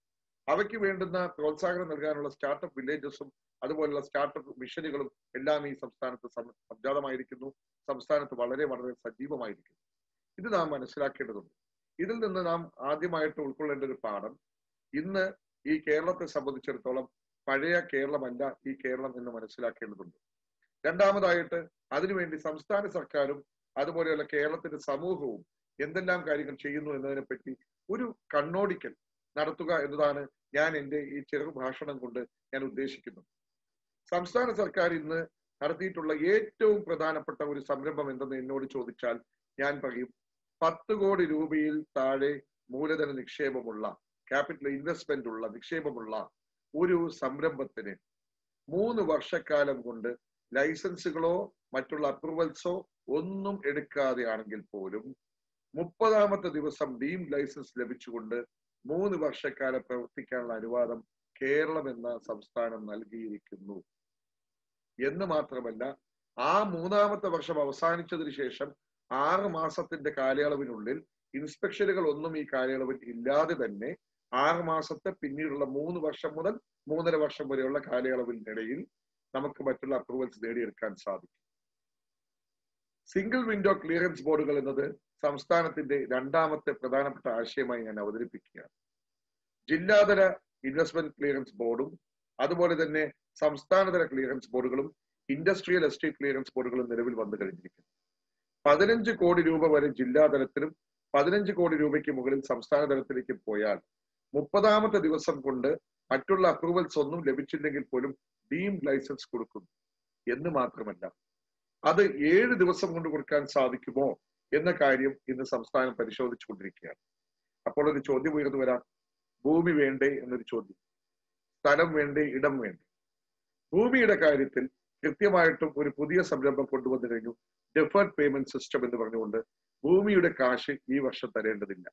അവയ്ക്ക് വേണ്ടുന്ന പ്രോത്സാഹനം നൽകാനുള്ള സ്റ്റാർട്ടപ്പ് വില്ലേജസും അതുപോലുള്ള സ്റ്റാർട്ടപ്പ് മിഷനുകളും എല്ലാം ഈ സംസ്ഥാനത്ത് സം- സംജാതമായിരിക്കുന്നു സംസ്ഥാനത്ത് വളരെ വളരെ സജീവമായിരിക്കുന്നു ഇത് നാം മനസ്സിലാക്കേണ്ടതുണ്ട് ഇതിൽ നിന്ന് നാം ആദ്യമായിട്ട് ഉൾക്കൊള്ളേണ്ട ഒരു പാഠം ഇന്ന് ഈ കേരളത്തെ സംബന്ധിച്ചിടത്തോളം പഴയ കേരളമല്ല ഈ കേരളം എന്ന് മനസ്സിലാക്കേണ്ടതുണ്ട് രണ്ടാമതായിട്ട് അതിനുവേണ്ടി സംസ്ഥാന സർക്കാരും അതുപോലെയുള്ള കേരളത്തിന്റെ സമൂഹവും എന്തെല്ലാം കാര്യങ്ങൾ ചെയ്യുന്നു എന്നതിനെ പറ്റി ഒരു കണ്ണോടിക്കൽ നടത്തുക എന്നതാണ് ഞാൻ എൻ്റെ ഈ ചെറു ഭാഷണം കൊണ്ട് ഞാൻ ഉദ്ദേശിക്കുന്നത് സംസ്ഥാന സർക്കാർ ഇന്ന് നടത്തിയിട്ടുള്ള ഏറ്റവും പ്രധാനപ്പെട്ട ഒരു സംരംഭം എന്തെന്ന് എന്നോട് ചോദിച്ചാൽ ഞാൻ പറയും പത്ത് കോടി രൂപയിൽ താഴെ മൂലധന നിക്ഷേപമുള്ള ക്യാപിറ്റൽ ഇൻവെസ്റ്റ്മെന്റ് ഉള്ള നിക്ഷേപമുള്ള ഒരു സംരംഭത്തിന് മൂന്ന് വർഷക്കാലം കൊണ്ട് ലൈസൻസുകളോ മറ്റുള്ള അപ്രൂവൽസോ ഒന്നും എടുക്കാതെയാണെങ്കിൽ പോലും മുപ്പതാമത്തെ ദിവസം ഡീം ലൈസൻസ് ലഭിച്ചുകൊണ്ട് മൂന്ന് വർഷക്കാലം പ്രവർത്തിക്കാനുള്ള അനുവാദം കേരളം എന്ന സംസ്ഥാനം നൽകിയിരിക്കുന്നു എന്ന് മാത്രമല്ല ആ മൂന്നാമത്തെ വർഷം അവസാനിച്ചതിന് ശേഷം ആറ് മാസത്തിന്റെ കാലയളവിനുള്ളിൽ ഇൻസ്പെക്ഷനുകൾ ഒന്നും ഈ കാലയളവിൽ ഇല്ലാതെ തന്നെ ആറ് മാസത്തെ പിന്നീടുള്ള മൂന്ന് വർഷം മുതൽ മൂന്നര വർഷം വരെയുള്ള കാലയളവിനിടയിൽ നമുക്ക് മറ്റുള്ള അപ്രൂവൽസ് നേടിയെടുക്കാൻ സാധിക്കും സിംഗിൾ വിൻഡോ ക്ലിയറൻസ് ബോർഡുകൾ എന്നത് സംസ്ഥാനത്തിന്റെ രണ്ടാമത്തെ പ്രധാനപ്പെട്ട ആശയമായി ഞാൻ അവതരിപ്പിക്കുകയാണ് ജില്ലാതല ഇൻവെസ്റ്റ്മെന്റ് ക്ലിയറൻസ് ബോർഡും അതുപോലെ തന്നെ സംസ്ഥാനതല ക്ലിയറൻസ് ബോർഡുകളും ഇൻഡസ്ട്രിയൽ എസ്റ്റേറ്റ് ക്ലിയറൻസ് ബോർഡുകളും നിലവിൽ വന്നു കഴിഞ്ഞിരിക്കുന്നു പതിനഞ്ച് കോടി രൂപ വരെ ജില്ലാ തലത്തിലും പതിനഞ്ച് കോടി രൂപയ്ക്ക് മുകളിൽ സംസ്ഥാന തലത്തിലേക്ക് പോയാൽ മുപ്പതാമത്തെ ദിവസം കൊണ്ട് മറ്റുള്ള അപ്രൂവൽസ് ഒന്നും ലഭിച്ചില്ലെങ്കിൽ പോലും ഡീം ലൈസൻസ് കൊടുക്കുന്നു എന്ന് മാത്രമല്ല അത് ഏഴ് ദിവസം കൊണ്ട് കൊടുക്കാൻ സാധിക്കുമോ എന്ന കാര്യം ഇന്ന് സംസ്ഥാനം പരിശോധിച്ചുകൊണ്ടിരിക്കുകയാണ് അപ്പോൾ ഒരു ചോദ്യം ഉയർന്നു വരാം ഭൂമി വേണ്ടേ എന്നൊരു ചോദ്യം സ്ഥലം വേണ്ടേ ഇടം വേണ്ടേ ഭൂമിയുടെ കാര്യത്തിൽ കൃത്യമായിട്ടും ഒരു പുതിയ സംരംഭം കൊണ്ടുവന്നു കഴിഞ്ഞു ഡെഫേർഡ് പേയ്മെന്റ് സിസ്റ്റം എന്ന് പറഞ്ഞുകൊണ്ട് ഭൂമിയുടെ കാശ് ഈ വർഷം തരേണ്ടതില്ല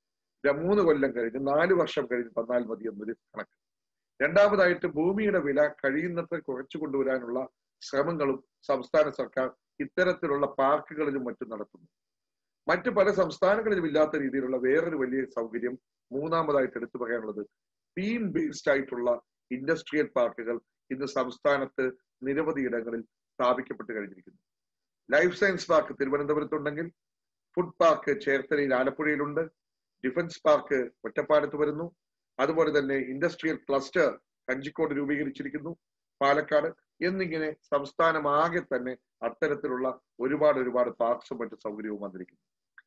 ര- മൂന്ന് കൊല്ലം കഴിഞ്ഞ് നാല് വർഷം കഴിഞ്ഞ് തന്നാൽ മതി എന്നൊരു കണക്ക് രണ്ടാമതായിട്ട് ഭൂമിയുടെ വില കഴിയുന്നത്ര കുറച്ചു കൊണ്ടുവരാനുള്ള ശ്രമങ്ങളും സംസ്ഥാന സർക്കാർ ഇത്തരത്തിലുള്ള പാർക്കുകളിലും മറ്റും നടത്തുന്നു മറ്റു പല സംസ്ഥാനങ്ങളിലും ഇല്ലാത്ത രീതിയിലുള്ള വേറൊരു വലിയ സൗകര്യം മൂന്നാമതായിട്ട് എടുത്തു പറയാനുള്ളത് തീം ബേസ്ഡ് ആയിട്ടുള്ള ഇൻഡസ്ട്രിയൽ പാർക്കുകൾ ഇന്ന് സംസ്ഥാനത്ത് നിരവധി ഇടങ്ങളിൽ സ്ഥാപിക്കപ്പെട്ട് കഴിഞ്ഞിരിക്കുന്നു ലൈഫ് സയൻസ് പാർക്ക് തിരുവനന്തപുരത്തുണ്ടെങ്കിൽ ഫുഡ് പാർക്ക് ചേർത്തലയിൽ ആലപ്പുഴയിലുണ്ട് ഡിഫൻസ് പാർക്ക് ഒറ്റപ്പാലത്ത് വരുന്നു അതുപോലെ തന്നെ ഇൻഡസ്ട്രിയൽ ക്ലസ്റ്റർ കഞ്ചിക്കോട് രൂപീകരിച്ചിരിക്കുന്നു പാലക്കാട് എന്നിങ്ങനെ സംസ്ഥാനമാകെ തന്നെ അത്തരത്തിലുള്ള ഒരുപാട് ഒരുപാട് പാർക്സും മറ്റു സൗകര്യവും വന്നിരിക്കുന്നു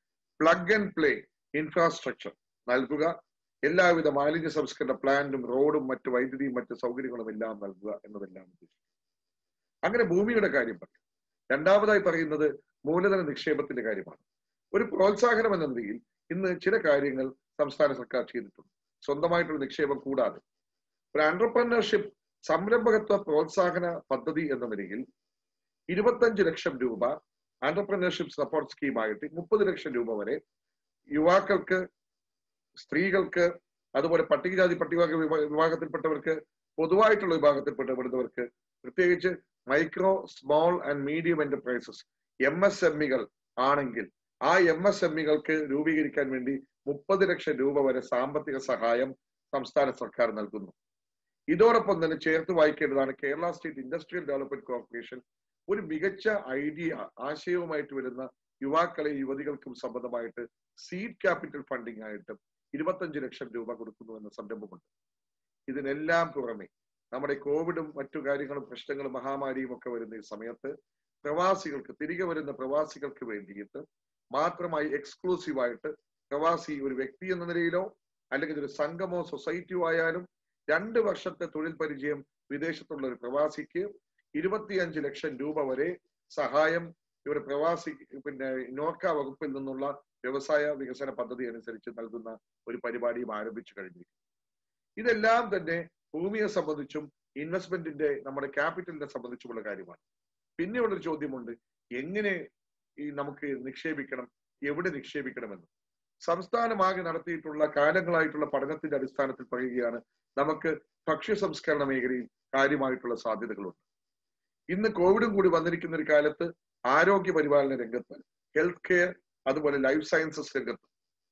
പ്ലഗ് ആൻഡ് പ്ലേ ഇൻഫ്രാസ്ട്രക്ചർ നൽകുക എല്ലാവിധ മാലിന്യ സംസ്കരണ പ്ലാന്റും റോഡും മറ്റു വൈദ്യുതിയും മറ്റു സൗകര്യങ്ങളും എല്ലാം നൽകുക എന്നതെല്ലാം ഉദ്ദേശിക്കുന്നു അങ്ങനെ ഭൂമിയുടെ കാര്യം പറയും രണ്ടാമതായി പറയുന്നത് മൂലധന നിക്ഷേപത്തിന്റെ കാര്യമാണ് ഒരു പ്രോത്സാഹനം എന്ന നിലയിൽ ഇന്ന് ചില കാര്യങ്ങൾ സംസ്ഥാന സർക്കാർ ചെയ്തിട്ടുണ്ട് സ്വന്തമായിട്ടുള്ള നിക്ഷേപം കൂടാതെ ഒരു ആന്റർപ്രനർഷിപ്പ് സംരംഭകത്വ പ്രോത്സാഹന പദ്ധതി എന്ന നിലയിൽ ഇരുപത്തഞ്ച് ലക്ഷം രൂപ ആന്റർപ്രനർഷിപ്പ് സപ്പോർട്ട് സ്കീമായിട്ട് മുപ്പത് ലക്ഷം രൂപ വരെ യുവാക്കൾക്ക് സ്ത്രീകൾക്ക് അതുപോലെ പട്ടികജാതി പട്ടികവർഗ വിഭാ- വിഭാഗത്തിൽപ്പെട്ടവർക്ക് പൊതുവായിട്ടുള്ള വിഭാഗത്തിൽപ്പെട്ടവർക്ക് പ്രത്യേകിച്ച് micro small and medium enterprises M S M ഇകൾ ആണെങ്കിൽ ആ എം എസ് എം ഇകൾക്ക് രൂപീകരിക്കാൻ വേണ്ടി മുപ്പത് ലക്ഷം രൂപ വരെ സാമ്പത്തിക സഹായം സംസ്ഥാന സർക്കാർ നൽകുന്നു ഇതോടൊപ്പം തന്നെ ചേർത്ത് വായിക്കേണ്ടതാണ് Kerala state industrial development corporation ഒരു മികച്ച ഐഡിയ ആശയവുമായിട്ട് വരുന്ന യുവാക്കളെ യുവതികൾക്കും സംബന്ധമായിട്ട് സീഡ് ക്യാപിറ്റൽ ഫണ്ടിങ് ആയിട്ട് ഇരുപത്തഞ്ച് ലക്ഷം രൂപ കൊടുക്കുന്നു എന്ന സംരംഭമുണ്ട് ഇതിനെല്ലാം പുറമെ നമ്മുടെ കോവിഡും മറ്റു കാര്യങ്ങളും പ്രശ്നങ്ങളും മഹാമാരിയും ഒക്കെ വരുന്ന ഈ സമയത്ത് പ്രവാസികൾക്ക് തിരികെ വരുന്ന പ്രവാസികൾക്ക് വേണ്ടിയിട്ട് മാത്രമായി എക്സ്ക്ലൂസീവ് ആയിട്ട് പ്രവാസി ഒരു വ്യക്തി എന്ന നിലയിലോ അല്ലെങ്കിൽ ഒരു സംഘമോ സൊസൈറ്റിയോ ആയാലും രണ്ട് വർഷത്തെ തൊഴിൽ പരിചയം വിദേശത്തുള്ള ഒരു പ്രവാസിക്ക് ഇരുപത്തിയഞ്ച് ലക്ഷം രൂപ വരെ സഹായം ഇവർ പ്രവാസി പിന്നെ നോർക്ക വകുപ്പിൽ നിന്നുള്ള വ്യവസായ വികസന പദ്ധതി അനുസരിച്ച് നൽകുന്ന ഒരു പരിപാടിയും ആരംഭിച്ചു കഴിഞ്ഞിരിക്കുന്നു ഇതെല്ലാം തന്നെ ഭൂമിയെ സംബന്ധിച്ചും ഇൻവെസ്റ്റ്മെന്റിന്റെ നമ്മുടെ ക്യാപിറ്റലിനെ സംബന്ധിച്ചുമുള്ള കാര്യമാണ് പിന്നെയുള്ളൊരു ചോദ്യമുണ്ട് എങ്ങനെ ഈ നമുക്ക് നിക്ഷേപിക്കണം എവിടെ നിക്ഷേപിക്കണമെന്ന് സംസ്ഥാനമാകെ നടത്തിയിട്ടുള്ള കാലങ്ങളായിട്ടുള്ള പഠനത്തിന്റെ അടിസ്ഥാനത്തിൽ പറയുകയാണ് നമുക്ക് ഭക്ഷ്യ സംസ്കരണ മേഖലയിൽ കാര്യമായിട്ടുള്ള സാധ്യതകളുണ്ട് ഇന്ന് കോവിഡും കൂടി വന്നിരിക്കുന്ന ഒരു കാലത്ത് ആരോഗ്യ പരിപാലന രംഗത്ത് ഹെൽത്ത് കെയർ അതുപോലെ ലൈഫ് സയൻസസ് രംഗത്ത്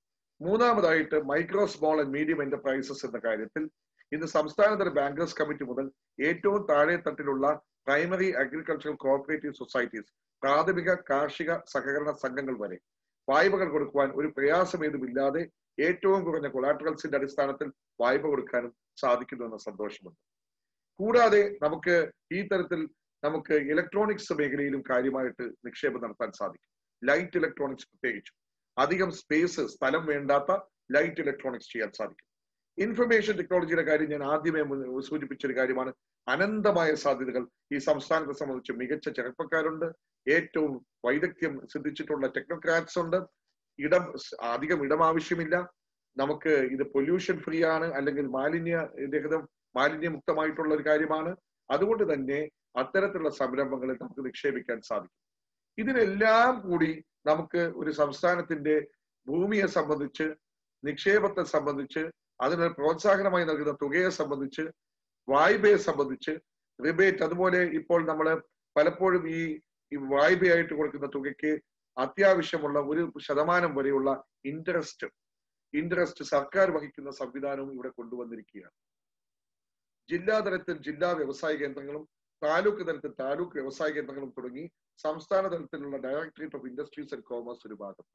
മൂന്നാമതായിട്ട് micro small and medium enterprises എന്ന കാര്യത്തിൽ ഇന്ന് സംസ്ഥാനതല ബാങ്കേഴ്സ് കമ്മിറ്റി മുതൽ ഏറ്റവും താഴെ തട്ടിലുള്ള പ്രൈമറി അഗ്രികൾച്ചറൽ കോഓപ്പറേറ്റീവ് സൊസൈറ്റീസ് പ്രാഥമിക കാർഷിക സഹകരണ സംഘങ്ങൾ വരെ വായ്പകൾ കൊടുക്കുവാൻ ഒരു പ്രയാസമേതുമില്ലാതെ ഏറ്റവും കുറഞ്ഞ കൊളാട്രൽസിന്റെ അടിസ്ഥാനത്തിൽ വായ്പ കൊടുക്കാനും സാധിക്കുന്നു എന്ന സന്തോഷമുണ്ട് കൂടാതെ നമുക്ക് ഈ തരത്തിൽ നമുക്ക് ഇലക്ട്രോണിക്സ് മേഖലയിലും കാര്യമായിട്ട് നിക്ഷേപം നടത്താൻ സാധിക്കും ലൈറ്റ് ഇലക്ട്രോണിക്സ് പ്രത്യേകിച്ചും അധികം സ്പേസ് സ്ഥലം വേണ്ടാത്ത ലൈറ്റ് ഇലക്ട്രോണിക്സ് ചെയ്യാൻ സാധിക്കും ഇൻഫർമേഷൻ ടെക്നോളജിയുടെ കാര്യം ഞാൻ ആദ്യമേ മുൻ- സൂചിപ്പിച്ച ഒരു കാര്യമാണ് അനന്തമായ സാധ്യതകൾ ഈ സംസ്ഥാനത്തെ സംബന്ധിച്ച് മികച്ച ചെറുപ്പക്കാരുണ്ട് ഏറ്റവും വൈദഗ്ധ്യം സിദ്ധിച്ചിട്ടുള്ള ടെക്നോക്രാറ്റ്സ് ഉണ്ട് ഇടം അധികം ഇടം ആവശ്യമില്ല നമുക്ക് ഇത് പൊല്യൂഷൻ ഫ്രീ ആണ് അല്ലെങ്കിൽ മാലിന്യ രഹിതം മാലിന്യമുക്തമായിട്ടുള്ള ഒരു കാര്യമാണ് അതുകൊണ്ട് തന്നെ അത്തരത്തിലുള്ള സംരംഭങ്ങളിൽ നമുക്ക് നിക്ഷേപിക്കാൻ സാധിക്കും ഇതിനെല്ലാം കൂടി നമുക്ക് ഒരു സംസ്ഥാനത്തിന്റെ ഭൂമിയെ സംബന്ധിച്ച് നിക്ഷേപത്തെ സംബന്ധിച്ച് അതിന് പ്രോത്സാഹനമായി നൽകുന്ന തുകയെ സംബന്ധിച്ച് വായ്പയെ സംബന്ധിച്ച് റിബേറ്റ് അതുപോലെ ഇപ്പോൾ നമ്മൾ പലപ്പോഴും ഈ ഈ വായ്പയായിട്ട് കൊടുക്കുന്ന തുകയ്ക്ക് അത്യാവശ്യമുള്ള ഒരു ശതമാനം വരെയുള്ള ഇൻട്രസ്റ്റ് ഇൻട്രസ്റ്റ് സർക്കാർ വഹിക്കുന്ന സംവിധാനവും ഇവിടെ കൊണ്ടുവന്നിരിക്കുകയാണ് ജില്ലാ തലത്തിൽ ജില്ലാ വ്യവസായ കേന്ദ്രങ്ങളും താലൂക്ക് തലത്തിൽ താലൂക്ക് വ്യവസായ കേന്ദ്രങ്ങളും തുടങ്ങി സംസ്ഥാന തലത്തിലുള്ള directorate of industries and commerce ഒരു ഭാഗത്ത്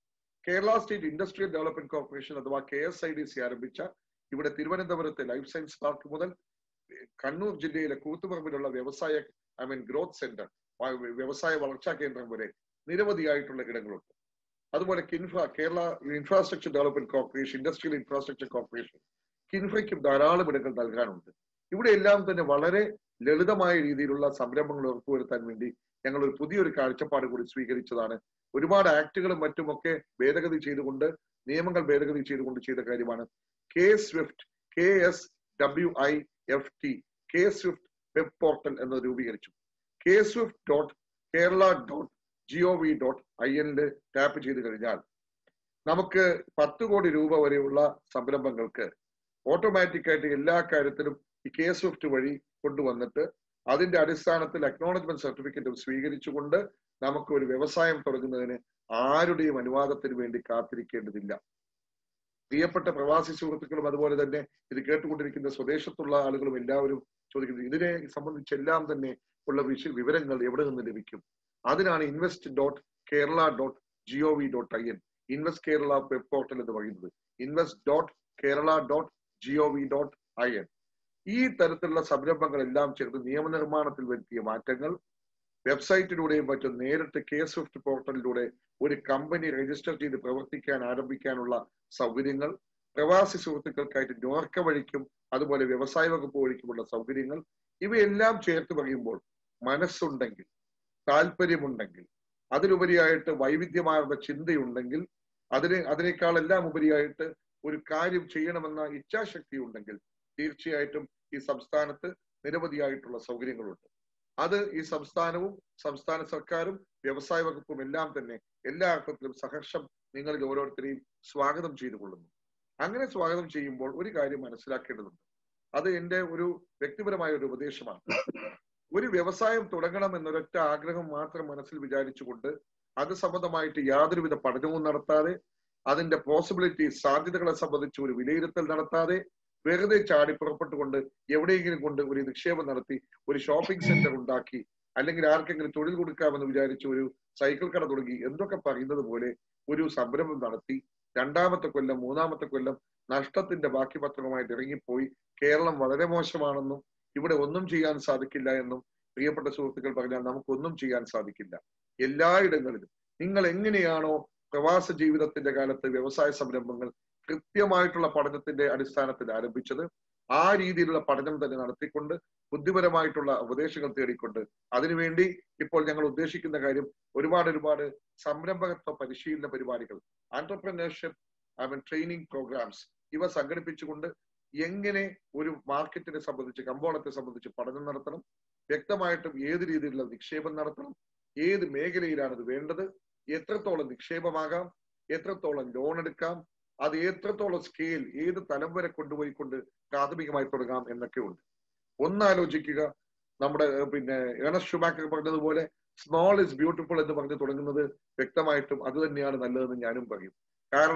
Kerala state industrial development corporation അഥവാ K S I D C ആരംഭിച്ച ഇവിടെ തിരുവനന്തപുരത്തെ ലൈഫ് സയൻസ് പാർക്ക് മുതൽ കണ്ണൂർ ജില്ലയിലെ കൂത്തുപറമ്പിലുള്ള വ്യവസായ ഐ മീൻ ഗ്രോത്ത് സെന്റർ വ്യവസായ വളർച്ചാ കേന്ദ്രം വരെ നിരവധിയായിട്ടുള്ള ഇടങ്ങളുണ്ട് അതുപോലെ KINFRA Kerala infrastructure development corporation industrial infrastructure corporation കിൻഫ്രയ്ക്കും ധാരാളം ഇടങ്ങൾ നൽകാനുണ്ട് ഇവിടെ എല്ലാം തന്നെ വളരെ ലളിതമായ രീതിയിലുള്ള സംരംഭങ്ങൾ ഉറപ്പുവരുത്താൻ വേണ്ടി ഞങ്ങൾ ഒരു പുതിയൊരു കാഴ്ചപ്പാട് കൂടി സ്വീകരിച്ചതാണ് ഒരുപാട് ആക്ടുകളും മറ്റുമൊക്കെ ഭേദഗതി ചെയ്തുകൊണ്ട് നിയമങ്ങൾ ഭേദഗതി ചെയ്തുകൊണ്ട് ചെയ്ത കാര്യമാണ് K swift K S W I F T K swift web portal എന്ന് രൂപീകരിച്ചു K swift dot Kerala dot G O V dot I എന്നിൽ ടാപ്പ് ചെയ്ത് കഴിഞ്ഞാൽ നമുക്ക് പത്ത് കോടി രൂപ വരെയുള്ള സംരംഭങ്ങൾക്ക് ഓട്ടോമാറ്റിക് ആയിട്ട് എല്ലാ കാര്യത്തിലും ഈ കെ സ്വിഫ്റ്റ് വഴി കൊണ്ടുവന്നിട്ട് അതിന്റെ അടിസ്ഥാനത്തിൽ അക്നോളജ്മെന്റ് സർട്ടിഫിക്കറ്റും സ്വീകരിച്ചുകൊണ്ട് നമുക്ക് ഒരു വ്യവസായം തുടങ്ങുന്നതിന് ആരുടെയും അനുവാദത്തിന് വേണ്ടി കാത്തിരിക്കേണ്ടതില്ല പ്രിയപ്പെട്ട പ്രവാസി സുഹൃത്തുക്കളും അതുപോലെ തന്നെ ഇത് കേട്ടുകൊണ്ടിരിക്കുന്ന സ്വദേശത്തുള്ള ആളുകളും എല്ലാവരും ചോദിക്കുന്നത് ഇതിനെ സംബന്ധിച്ചെല്ലാം തന്നെ ഉള്ള വിശ വിവരങ്ങൾ എവിടെ നിന്ന് ലഭിക്കും അതിനാണ് invest dot Kerala dot G O V dot I N invest Kerala web portal എന്ന് പറയുന്നത് invest dot Kerala dot G O V dot I N ഈ തരത്തിലുള്ള സംരംഭങ്ങളെല്ലാം ചേർത്ത് നിയമനിർമ്മാണത്തിൽ വരുത്തിയ മാറ്റങ്ങൾ വെബ്സൈറ്റിലൂടെയും മറ്റും നേരിട്ട് കെ സ്വിഫ്റ്റ് പോർട്ടലിലൂടെ ഒരു കമ്പനി രജിസ്റ്റർ ചെയ്ത് പ്രവർത്തിക്കാൻ ആരംഭിക്കാനുള്ള സൗകര്യങ്ങൾ പ്രവാസി സുഹൃത്തുക്കൾക്കായിട്ട് നോർക്ക വഴിക്കും അതുപോലെ വ്യവസായ വകുപ്പ് വഴിക്കുമുള്ള സൗകര്യങ്ങൾ ഇവയെല്ലാം ചേർത്ത് പറയുമ്പോൾ മനസ്സുണ്ടെങ്കിൽ താല്പര്യമുണ്ടെങ്കിൽ അതിലുപരിയായിട്ട് വൈവിധ്യമാർന്ന ചിന്തയുണ്ടെങ്കിൽ അതിന് അതിനേക്കാളെല്ലാം ഉപരിയായിട്ട് ഒരു കാര്യം ചെയ്യണമെന്ന ഇച്ഛാശക്തി ഉണ്ടെങ്കിൽ തീർച്ചയായിട്ടും ഈ സംസ്ഥാനത്ത് നിരവധിയായിട്ടുള്ള സൗകര്യങ്ങളുണ്ട് അത് ഈ സംസ്ഥാനവും സംസ്ഥാന സർക്കാരും വ്യവസായ വകുപ്പും എല്ലാം തന്നെ എല്ലാ അർത്ഥത്തിലും സഹർഷം നിങ്ങളിൽ ഓരോരുത്തരെയും സ്വാഗതം ചെയ്തുകൊള്ളുന്നു അങ്ങനെ സ്വാഗതം ചെയ്യുമ്പോൾ ഒരു കാര്യം മനസ്സിലാക്കേണ്ടതുണ്ട് അത് എന്റെ ഒരു വ്യക്തിപരമായ ഒരു ഉപദേശമാണ് ഒരു വ്യവസായം തുടങ്ങണം എന്നൊരൊറ്റ ആഗ്രഹം മാത്രം മനസ്സിൽ വിചാരിച്ചുകൊണ്ട് അത് സംബന്ധമായിട്ട് യാതൊരുവിധ പഠനവും നടത്താതെ അതിന്റെ പോസിബിലിറ്റി സാധ്യതകളെ സംബന്ധിച്ച് ഒരു വിലയിരുത്തൽ നടത്താതെ വെറുതെ ചാടി പുറപ്പെട്ടുകൊണ്ട് എവിടെയെങ്കിലും കൊണ്ട് ഒരു നിക്ഷേപം നടത്തി ഒരു ഷോപ്പിംഗ് സെന്റർ ഉണ്ടാക്കി അല്ലെങ്കിൽ ആർക്കെങ്കിലും തൊഴിൽ കൊടുക്കാമെന്ന് വിചാരിച്ച് ഒരു സൈക്കിൾ കട തുടങ്ങി എന്തൊക്കെ പറയുന്നത് പോലെ ഒരു സംരംഭം നടത്തി രണ്ടാമത്തെ കൊല്ലം മൂന്നാമത്തെ കൊല്ലം നഷ്ടത്തിന്റെ ബാക്കി പത്രവുമായിട്ട് ഇറങ്ങിപ്പോയി കേരളം വളരെ മോശമാണെന്നും ഇവിടെ ഒന്നും ചെയ്യാൻ സാധിക്കില്ല എന്നും പ്രിയപ്പെട്ട സുഹൃത്തുക്കൾ പറഞ്ഞാൽ നമുക്കൊന്നും ചെയ്യാൻ സാധിക്കില്ല എല്ലായിടങ്ങളിലും നിങ്ങൾ എങ്ങനെയാണോ പ്രവാസ ജീവിതത്തിന്റെ കാലത്ത് വ്യവസായ സംരംഭങ്ങൾ കൃത്യമായിട്ടുള്ള പഠനത്തിന്റെ അടിസ്ഥാനത്തിൽ ആരംഭിച്ചത് ആ രീതിയിലുള്ള പഠനം തന്നെ നടത്തിക്കൊണ്ട് ബുദ്ധിപരമായിട്ടുള്ള ഉപദേശങ്ങൾ തേടിക്കൊണ്ട് അതിനുവേണ്ടി ഇപ്പോൾ ഞങ്ങൾ ഉദ്ദേശിക്കുന്ന കാര്യം ഒരുപാട് ഒരുപാട് സംരംഭകത്വ പരിശീലന പരിപാടികൾ entrepreneurship I mean training programs ഇവ സംഘടിപ്പിച്ചുകൊണ്ട് എങ്ങനെ ഒരു മാർക്കറ്റിനെ സംബന്ധിച്ച് കമ്പോളത്തെ സംബന്ധിച്ച് പഠനം നടത്തണം വ്യക്തമായിട്ടും ഏത് രീതിയിലുള്ള നിക്ഷേപം നടത്തണം ഏത് മേഖലയിലാണ് ഇത് വേണ്ടത് എത്രത്തോളം നിക്ഷേപമാകാം എത്രത്തോളം ലോൺ എടുക്കാം അത് എത്രത്തോളം സ്കെയിൽ ഏത് തലം വരെ കൊണ്ടുപോയിക്കൊണ്ട് പ്രാഥമികമായി തുടങ്ങാം എന്നൊക്കെ ഉണ്ട് ഒന്നാലോചിക്കുക നമ്മുടെ പിന്നെ ഏണസ് ഷുമാക്കർ പറഞ്ഞതുപോലെ സ്മോൾ ഇസ് ബ്യൂട്ടിഫുൾ എന്ന് പറഞ്ഞ് തുടങ്ങുന്നത് വ്യക്തമായിട്ടും അത് തന്നെയാണ് നല്ലതെന്ന് ഞാനും പറയും കാരണം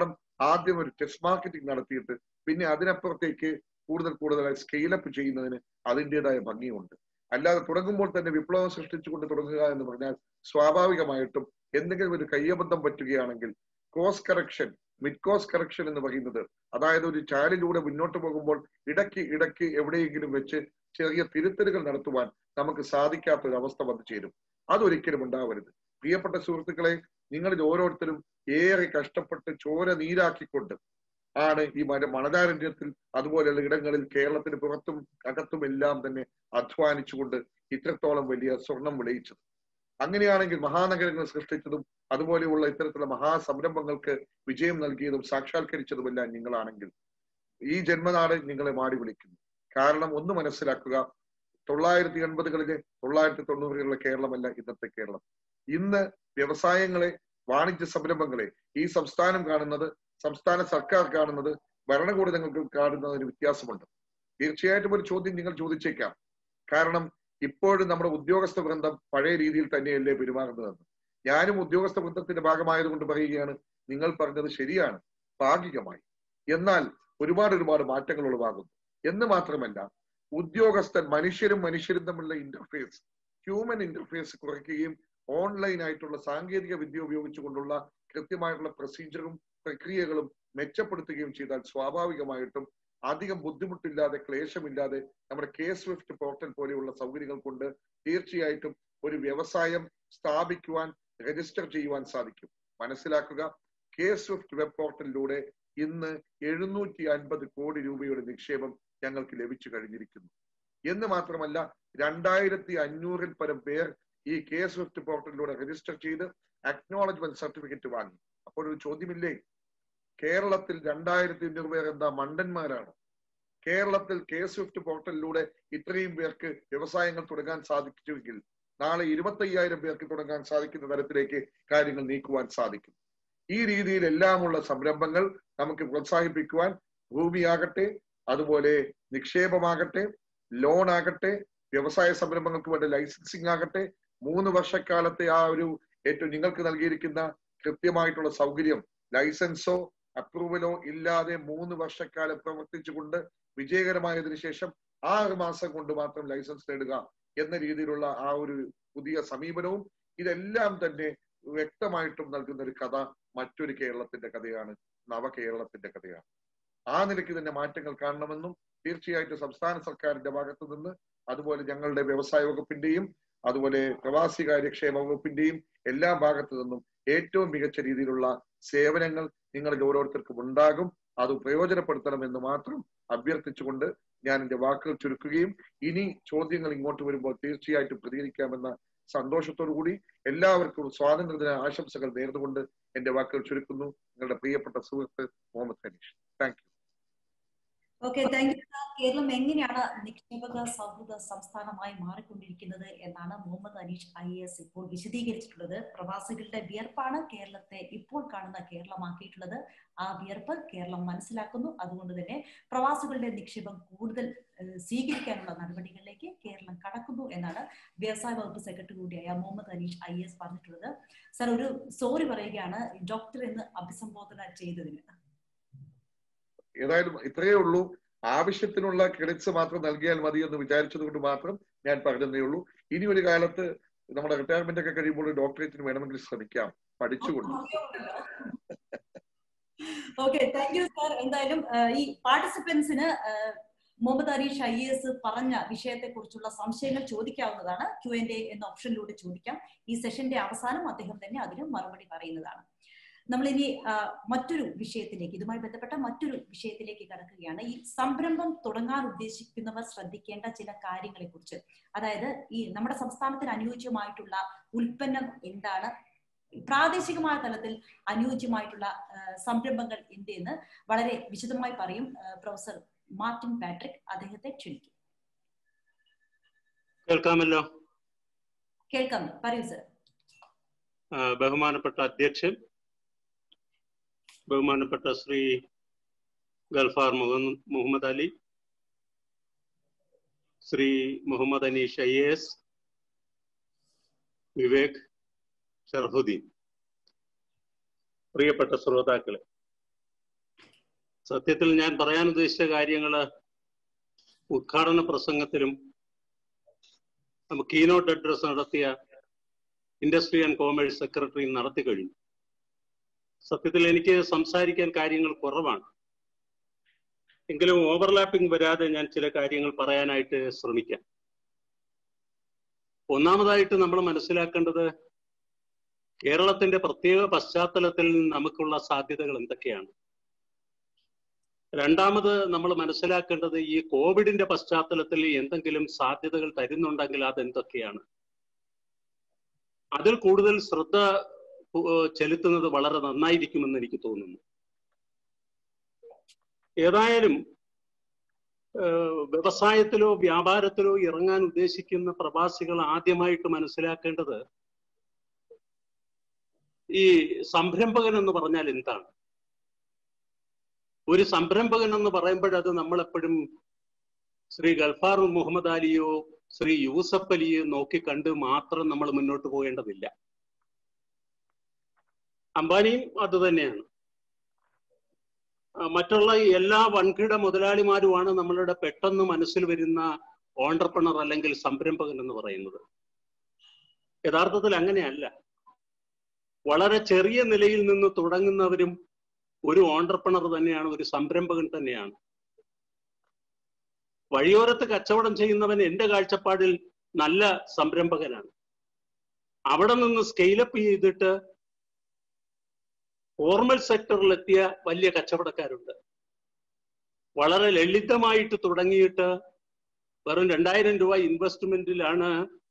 ആദ്യം ഒരു ടെസ്റ്റ് മാർക്കറ്റിംഗ് നടത്തിയിട്ട് പിന്നെ അതിനപ്പുറത്തേക്ക് കൂടുതൽ കൂടുതലായി സ്കെയിലപ്പ് ചെയ്യുന്നതിന് അതിൻ്റെതായ ഭംഗിയുണ്ട് അല്ലാതെ തുടങ്ങുമ്പോൾ തന്നെ വിപ്ലവം സൃഷ്ടിച്ചുകൊണ്ട് തുടങ്ങുക എന്ന് പറഞ്ഞാൽ സ്വാഭാവികമായിട്ടും എന്തെങ്കിലും ഒരു കയ്യബദ്ധം പറ്റുകയാണെങ്കിൽ course correction mid course correction എന്ന് പറയുന്നത് അതായത് ഒരു ചാലിലൂടെ മുന്നോട്ട് പോകുമ്പോൾ ഇടയ്ക്ക് ഇടയ്ക്ക് എവിടെയെങ്കിലും വെച്ച് ചെറിയ തിരുത്തലുകൾ നടത്തുവാൻ നമുക്ക് സാധിക്കാത്ത ഒരു അവസ്ഥ വന്നു ചേരും അതൊരിക്കലും ഉണ്ടാവരുത് പ്രിയപ്പെട്ട സുഹൃത്തുക്കളെ നിങ്ങളിൽ ഓരോരുത്തരും ഏറെ കഷ്ടപ്പെട്ട് ചോര നീരാക്കിക്കൊണ്ട് ആണ് ഈ മര മണലാരണ്യത്തിൽ അതുപോലെയുള്ള ഇടങ്ങളിൽ കേരളത്തിന് പുറത്തും അകത്തും എല്ലാം തന്നെ അധ്വാനിച്ചുകൊണ്ട് ഇത്രത്തോളം വലിയ സ്വർണം വിളയിച്ചത് അങ്ങനെയാണെങ്കിൽ മഹാനഗരങ്ങൾ സൃഷ്ടിച്ചതും അതുപോലെയുള്ള ഇത്തരത്തിലുള്ള മഹാസംരംഭങ്ങൾക്ക് വിജയം നൽകിയതും സാക്ഷാത്കരിച്ചതുമെല്ലാം നിങ്ങളാണെങ്കിൽ ഈ ജന്മനാട് നിങ്ങളെ മാടി വിളിക്കുന്നു കാരണം ഒന്ന് മനസ്സിലാക്കുക തൊള്ളായിരത്തി എൺപതുകളിലെ തൊള്ളായിരത്തി തൊണ്ണൂറുകളിലെ കേരളമല്ല ഇന്നത്തെ കേരളം ഇന്ന് വ്യവസായങ്ങളെ വാണിജ്യ സംരംഭങ്ങളെ ഈ സംസ്ഥാനം കാണുന്നത് സംസ്ഥാന സർക്കാർ കാണുന്നത് ഭരണകൂടങ്ങൾക്ക് കാണുന്നതിന് വ്യത്യാസമുണ്ട് തീർച്ചയായിട്ടും ഒരു ചോദ്യം നിങ്ങൾ ചോദിച്ചേക്കാം കാരണം ഇപ്പോഴും നമ്മുടെ ഉദ്യോഗസ്ഥ വൃന്ദം പഴയ രീതിയിൽ തന്നെയല്ലേ പെരുമാറുന്നതെന്ന് ഞാനും ഉദ്യോഗസ്ഥ വൃന്ദത്തിന്റെ ഭാഗമായതുകൊണ്ട് പറയുകയാണ് നിങ്ങൾ പറഞ്ഞത് ശരിയാണ് ഭാഗികമായി എന്നാൽ ഒരുപാട് ഒരുപാട് മാറ്റങ്ങൾ ഉളവാകുന്നു എന്ന് മാത്രമല്ല ഉദ്യോഗസ്ഥൻ മനുഷ്യരും മനുഷ്യരും തമ്മിലുള്ള ഇന്റർഫേസ് ഹ്യൂമൻ ഇന്റർഫേസ് കുറയ്ക്കുകയും ഓൺലൈൻ ആയിട്ടുള്ള സാങ്കേതിക വിദ്യ ഉപയോഗിച്ചുകൊണ്ടുള്ള കൃത്യമായിട്ടുള്ള പ്രൊസീജിയറും പ്രക്രിയകളും മെച്ചപ്പെടുത്തുകയും ചെയ്താൽ സ്വാഭാവികമായിട്ടും അധികം ബുദ്ധിമുട്ടില്ലാതെ ക്ലേശമില്ലാതെ നമ്മുടെ കെ സ്വിഫ്റ്റ് പോർട്ടൽ പോലെയുള്ള സൗകര്യങ്ങൾ കൊണ്ട് തീർച്ചയായിട്ടും ഒരു വ്യവസായം സ്ഥാപിക്കുവാൻ രജിസ്റ്റർ ചെയ്യുവാൻ സാധിക്കും മനസ്സിലാക്കുക കെ സ്വിഫ്റ്റ് വെബ് പോർട്ടലിലൂടെ ഇന്ന് എഴുന്നൂറ്റി അൻപത് കോടി രൂപയുടെ നിക്ഷേപം ഞങ്ങൾക്ക് ലഭിച്ചു കഴിഞ്ഞിരിക്കുന്നു എന്ന് മാത്രമല്ല രണ്ടായിരത്തി അഞ്ഞൂറിൽ പരം പേർ ഈ കെ സ്വിഫ്റ്റ് പോർട്ടലിലൂടെ രജിസ്റ്റർ ചെയ്ത് അക്നോളജ്മെന്റ് സർട്ടിഫിക്കറ്റ് വാങ്ങി അപ്പോൾ ഒരു ചോദ്യമില്ലേ കേരളത്തിൽ രണ്ടായിരത്തി അഞ്ഞൂറ് പേർ എന്താ മണ്ടന്മാരാണ് കേരളത്തിൽ കെ സ്വിഫ്റ്റ് പോർട്ടലിലൂടെ ഇത്രയും പേർക്ക് വ്യവസായങ്ങൾ തുടങ്ങാൻ സാധിച്ചുവെങ്കിൽ നാളെ ഇരുപത്തയ്യായിരം പേർക്ക് തുടങ്ങാൻ സാധിക്കുന്ന തരത്തിലേക്ക് കാര്യങ്ങൾ നീക്കുവാൻ സാധിക്കും ഈ രീതിയിൽ എല്ലാമുള്ള സംരംഭങ്ങൾ നമുക്ക് പ്രോത്സാഹിപ്പിക്കുവാൻ ഭൂമിയാകട്ടെ അതുപോലെ നിക്ഷേപമാകട്ടെ ലോൺ ആകട്ടെ വ്യവസായ സംരംഭങ്ങൾക്ക് വേണ്ട ലൈസൻസിങ് ആകട്ടെ മൂന്ന് വർഷക്കാലത്തെ ആ ഒരു ഏറ്റവും നിങ്ങൾക്ക് നൽകിയിരിക്കുന്ന കൃത്യമായിട്ടുള്ള സൗകര്യം ലൈസൻസോ അപ്രൂവലോ ഇല്ലാതെ മൂന്ന് വർഷക്കാലം പ്രവർത്തിച്ചുകൊണ്ട് വിജയകരമായതിനു ശേഷം ആറ് മാസം കൊണ്ട് മാത്രം ലൈസൻസ് നേടുക എന്ന രീതിയിലുള്ള ആ ഒരു പുതിയ സമീപനവും ഇതെല്ലാം തന്നെ വ്യക്തമായിട്ടും നൽകുന്ന ഒരു കഥ മറ്റൊരു കേരളത്തിന്റെ കഥയാണ് നവകേരളത്തിന്റെ കഥയാണ് ആ നിലയ്ക്ക് തന്നെ മാറ്റങ്ങൾ കാണണമെന്നും തീർച്ചയായിട്ടും സംസ്ഥാന സർക്കാരിന്റെ ഭാഗത്തു നിന്ന് അതുപോലെ ഞങ്ങളുടെ വ്യവസായ വകുപ്പിന്റെയും അതുപോലെ പ്രവാസി കാര്യക്ഷേമ വകുപ്പിന്റെയും എല്ലാ ഭാഗത്തു നിന്നും ഏറ്റവും മികച്ച രീതിയിലുള്ള സേവനങ്ങൾ നിങ്ങളിൽ ഓരോരുത്തർക്കും ഉണ്ടാകും അത് പ്രയോജനപ്പെടുത്തണമെന്ന് മാത്രം അഭ്യർത്ഥിച്ചുകൊണ്ട് ഞാൻ എന്റെ വാക്കുകൾ ചുരുക്കുകയും ഇനി ചോദ്യങ്ങൾ ഇങ്ങോട്ട് വരുമ്പോൾ തീർച്ചയായിട്ടും പ്രതികരിക്കാമെന്ന സന്തോഷത്തോടു കൂടി എല്ലാവർക്കും സ്വാതന്ത്ര്യദിന ആശംസകൾ നേർന്നുകൊണ്ട് എന്റെ വാക്കുകൾ ചുരുക്കുന്നു നിങ്ങളുടെ പ്രിയപ്പെട്ട സുഹൃത്ത് Muhammad Hanish thank you okay thank you Keralam എങ്ങനെയാണ് നിക്ഷേപക സൗഹൃദ സംസ്ഥാനമായി മാറിക്കൊണ്ടിരിക്കുന്നത് എന്നാണ് മുഹമ്മദ് അനീഷ് ഐ എസ് ഇപ്പോൾ വിശദീകരിച്ചിട്ടുള്ളത് പ്രവാസികളുടെ വിയർപ്പാണ് കേരളത്തെ ഇപ്പോൾ കാണുന്ന കേരളമാക്കിയിട്ടുള്ളത് ആ വിയർപ്പ് കേരളം മനസ്സിലാക്കുന്നു അതുകൊണ്ട് തന്നെ പ്രവാസികളുടെ നിക്ഷേപം കൂടുതൽ സ്വീകരിക്കാനുള്ള നടപടികളിലേക്ക് കേരളം കടക്കുന്നു എന്നാണ് വ്യവസായ വകുപ്പ് സെക്രട്ടറി കൂടിയായ മുഹമ്മദ് അനീഷ് ഐ എസ് പറഞ്ഞിട്ടുള്ളത് സർ ഒരു സോറി പറയുകയാണ് ഡോക്ടർ എന്ന് അഭിസംബോധന ചെയ്തതിന് ഏതായാലും ഇത്രയേ ഉള്ളൂ ആവശ്യത്തിനുള്ള ക്രെഡിറ്റ്സ് മാത്രം നൽകിയാൽ മതി എന്ന് വിചാരിച്ചത് കൊണ്ട് മാത്രം ഞാൻ പറഞ്ഞതേ ഉള്ളൂ ഇനി ഒരു കാലത്ത് നമ്മുടെ റിട്ടയർമെന്റ് ഒക്കെ കഴിയുമ്പോൾ ഡോക്ടറേറ്റിന് വേണമെങ്കിൽ ശ്രമിക്കാം പഠിച്ചുകൊണ്ട് ഓക്കെ താങ്ക് യു സാർ എന്തായാലും ഈ പാർട്ടിസിപ്പൻസിന് മുഹമ്മദ് അരീഷ് ഐ എസ് പറഞ്ഞ വിഷയത്തെ കുറിച്ചുള്ള സംശയങ്ങൾ ചോദിക്കാവുന്നതാണ് ക്യു എൻ എ എന്ന ഓപ്ഷനിലൂടെ ചോദിക്കാം ഈ സെഷന്റെ അവസാനം അദ്ദേഹം തന്നെ അതിന് മറുപടി പറയുന്നതാണ് നമ്മൾ ഇനി മറ്റൊരു വിഷയത്തിലേക്ക് ഇതുമായി ബന്ധപ്പെട്ട മറ്റൊരു വിഷയത്തിലേക്ക് കടക്കുകയാണ് ഈ സംരംഭം തുടങ്ങാൻ ഉദ്ദേശിക്കുന്നവർ ശ്രദ്ധിക്കേണ്ട ചില കാര്യങ്ങളെ കുറിച്ച് അതായത് ഈ നമ്മുടെ സംസ്ഥാനത്തിന് അനുയോജ്യമായിട്ടുള്ള ഉൽപ്പന്നം എന്താണ് പ്രാദേശികമായ തലത്തിൽ അനുയോജ്യമായിട്ടുള്ള സംരംഭങ്ങൾ എന്തെന്ന് വളരെ വിശദമായി പറയും പ്രൊഫസർ മാർട്ടിൻ പാട്രിക് അദ്ദേഹത്തെ ക്ഷണിക്കും കേൾക്കാമല്ലോ കേൾക്കാം പറയൂ സർ ബഹുമാനപ്പെട്ട അധ്യക്ഷൻ ബഹുമാനപ്പെട്ട ശ്രീ ഗൾഫാർ മുഹമ്മദ് അലി ശ്രീ മുഹമ്മദ് അനീഷ് ഐ എസ് വിവേക് ഷർഹുദ്ദീൻ പ്രിയപ്പെട്ട ശ്രോതാക്കളെ സത്യത്തിൽ ഞാൻ പറയാൻ ഉദ്ദേശിച്ച കാര്യങ്ങള് ഉദ്ഘാടന പ്രസംഗത്തിലും കീനോട്ട് അഡ്രസ് നടത്തിയ ഇൻഡസ്ട്രി ആൻഡ് കോമേഴ്സ് സെക്രട്ടറി നടത്തി കഴിഞ്ഞു സത്യത്തിൽ എനിക്ക് സംസാരിക്കാൻ കാര്യങ്ങൾ കുറവാണ് എങ്കിലും ഓവർലാപ്പിംഗ് വരാതെ ഞാൻ ചില കാര്യങ്ങൾ പറയാനായിട്ട് ശ്രമിക്കാം ഒന്നാമതായിട്ട് നമ്മൾ മനസ്സിലാക്കേണ്ടത് കേരളത്തിന്റെ പ്രത്യേക പശ്ചാത്തലത്തിൽ നമുക്കുള്ള സാധ്യതകൾ എന്തൊക്കെയാണ് രണ്ടാമത് നമ്മൾ മനസ്സിലാക്കേണ്ടത് ഈ കോവിഡിന്റെ പശ്ചാത്തലത്തിൽ എന്തെങ്കിലും സാധ്യതകൾ തരുന്നുണ്ടെങ്കിൽ അത് എന്തൊക്കെയാണ് അതിൽ കൂടുതൽ ശ്രദ്ധ ചെലുത്തുന്നത് വളരെ നന്നായിരിക്കുമെന്ന് എനിക്ക് തോന്നുന്നു ഏതായാലും വ്യവസായത്തിലോ വ്യാപാരത്തിലോ ഇറങ്ങാൻ ഉദ്ദേശിക്കുന്ന പ്രവാസികൾ ആദ്യമായിട്ട് മനസ്സിലാക്കേണ്ടത് ഈ സംരംഭകൻ എന്ന് പറഞ്ഞാൽ എന്താണ് ഒരു സംരംഭകൻ എന്ന് പറയുമ്പോഴത് നമ്മളെപ്പോഴും ശ്രീ ഗൾഫാർ മുഹമ്മദ് അലിയോ ശ്രീ യൂസഫ് അലിയോ നോക്കി കണ്ട് മാത്രം നമ്മൾ മുന്നോട്ട് പോകേണ്ടതില്ല അംബാനിയും അത് തന്നെയാണ് മറ്റുള്ള എല്ലാ വൻകിട മുതലാളിമാരുമാണ് നമ്മളുടെ പെട്ടെന്ന് മനസ്സിൽ വരുന്ന ഓണ്ടർപ്രണർ അല്ലെങ്കിൽ സംരംഭകൻ എന്ന് പറയുന്നത് യഥാർത്ഥത്തിൽ അങ്ങനെയല്ല വളരെ ചെറിയ നിലയിൽ നിന്ന് തുടങ്ങുന്നവരും ഒരു ഓണ്ടർപ്രണർ തന്നെയാണ് ഒരു സംരംഭകൻ തന്നെയാണ് വഴിയോരത്ത് കച്ചവടം ചെയ്യുന്നവൻ എന്റെ കാഴ്ചപ്പാടിൽ നല്ല സംരംഭകനാണ് അവിടെ നിന്ന് സ്കെയിലപ്പ് ചെയ്തിട്ട് ഫോർമൽ സെക്ടറിലെത്തിയ വലിയ കച്ചവടക്കാരുണ്ട് വളരെ ലളിതമായിട്ട് തുടങ്ങിയിട്ട് വെറും രണ്ടായിരം രൂപ ഇൻവെസ്റ്റ്മെന്റിലാണ്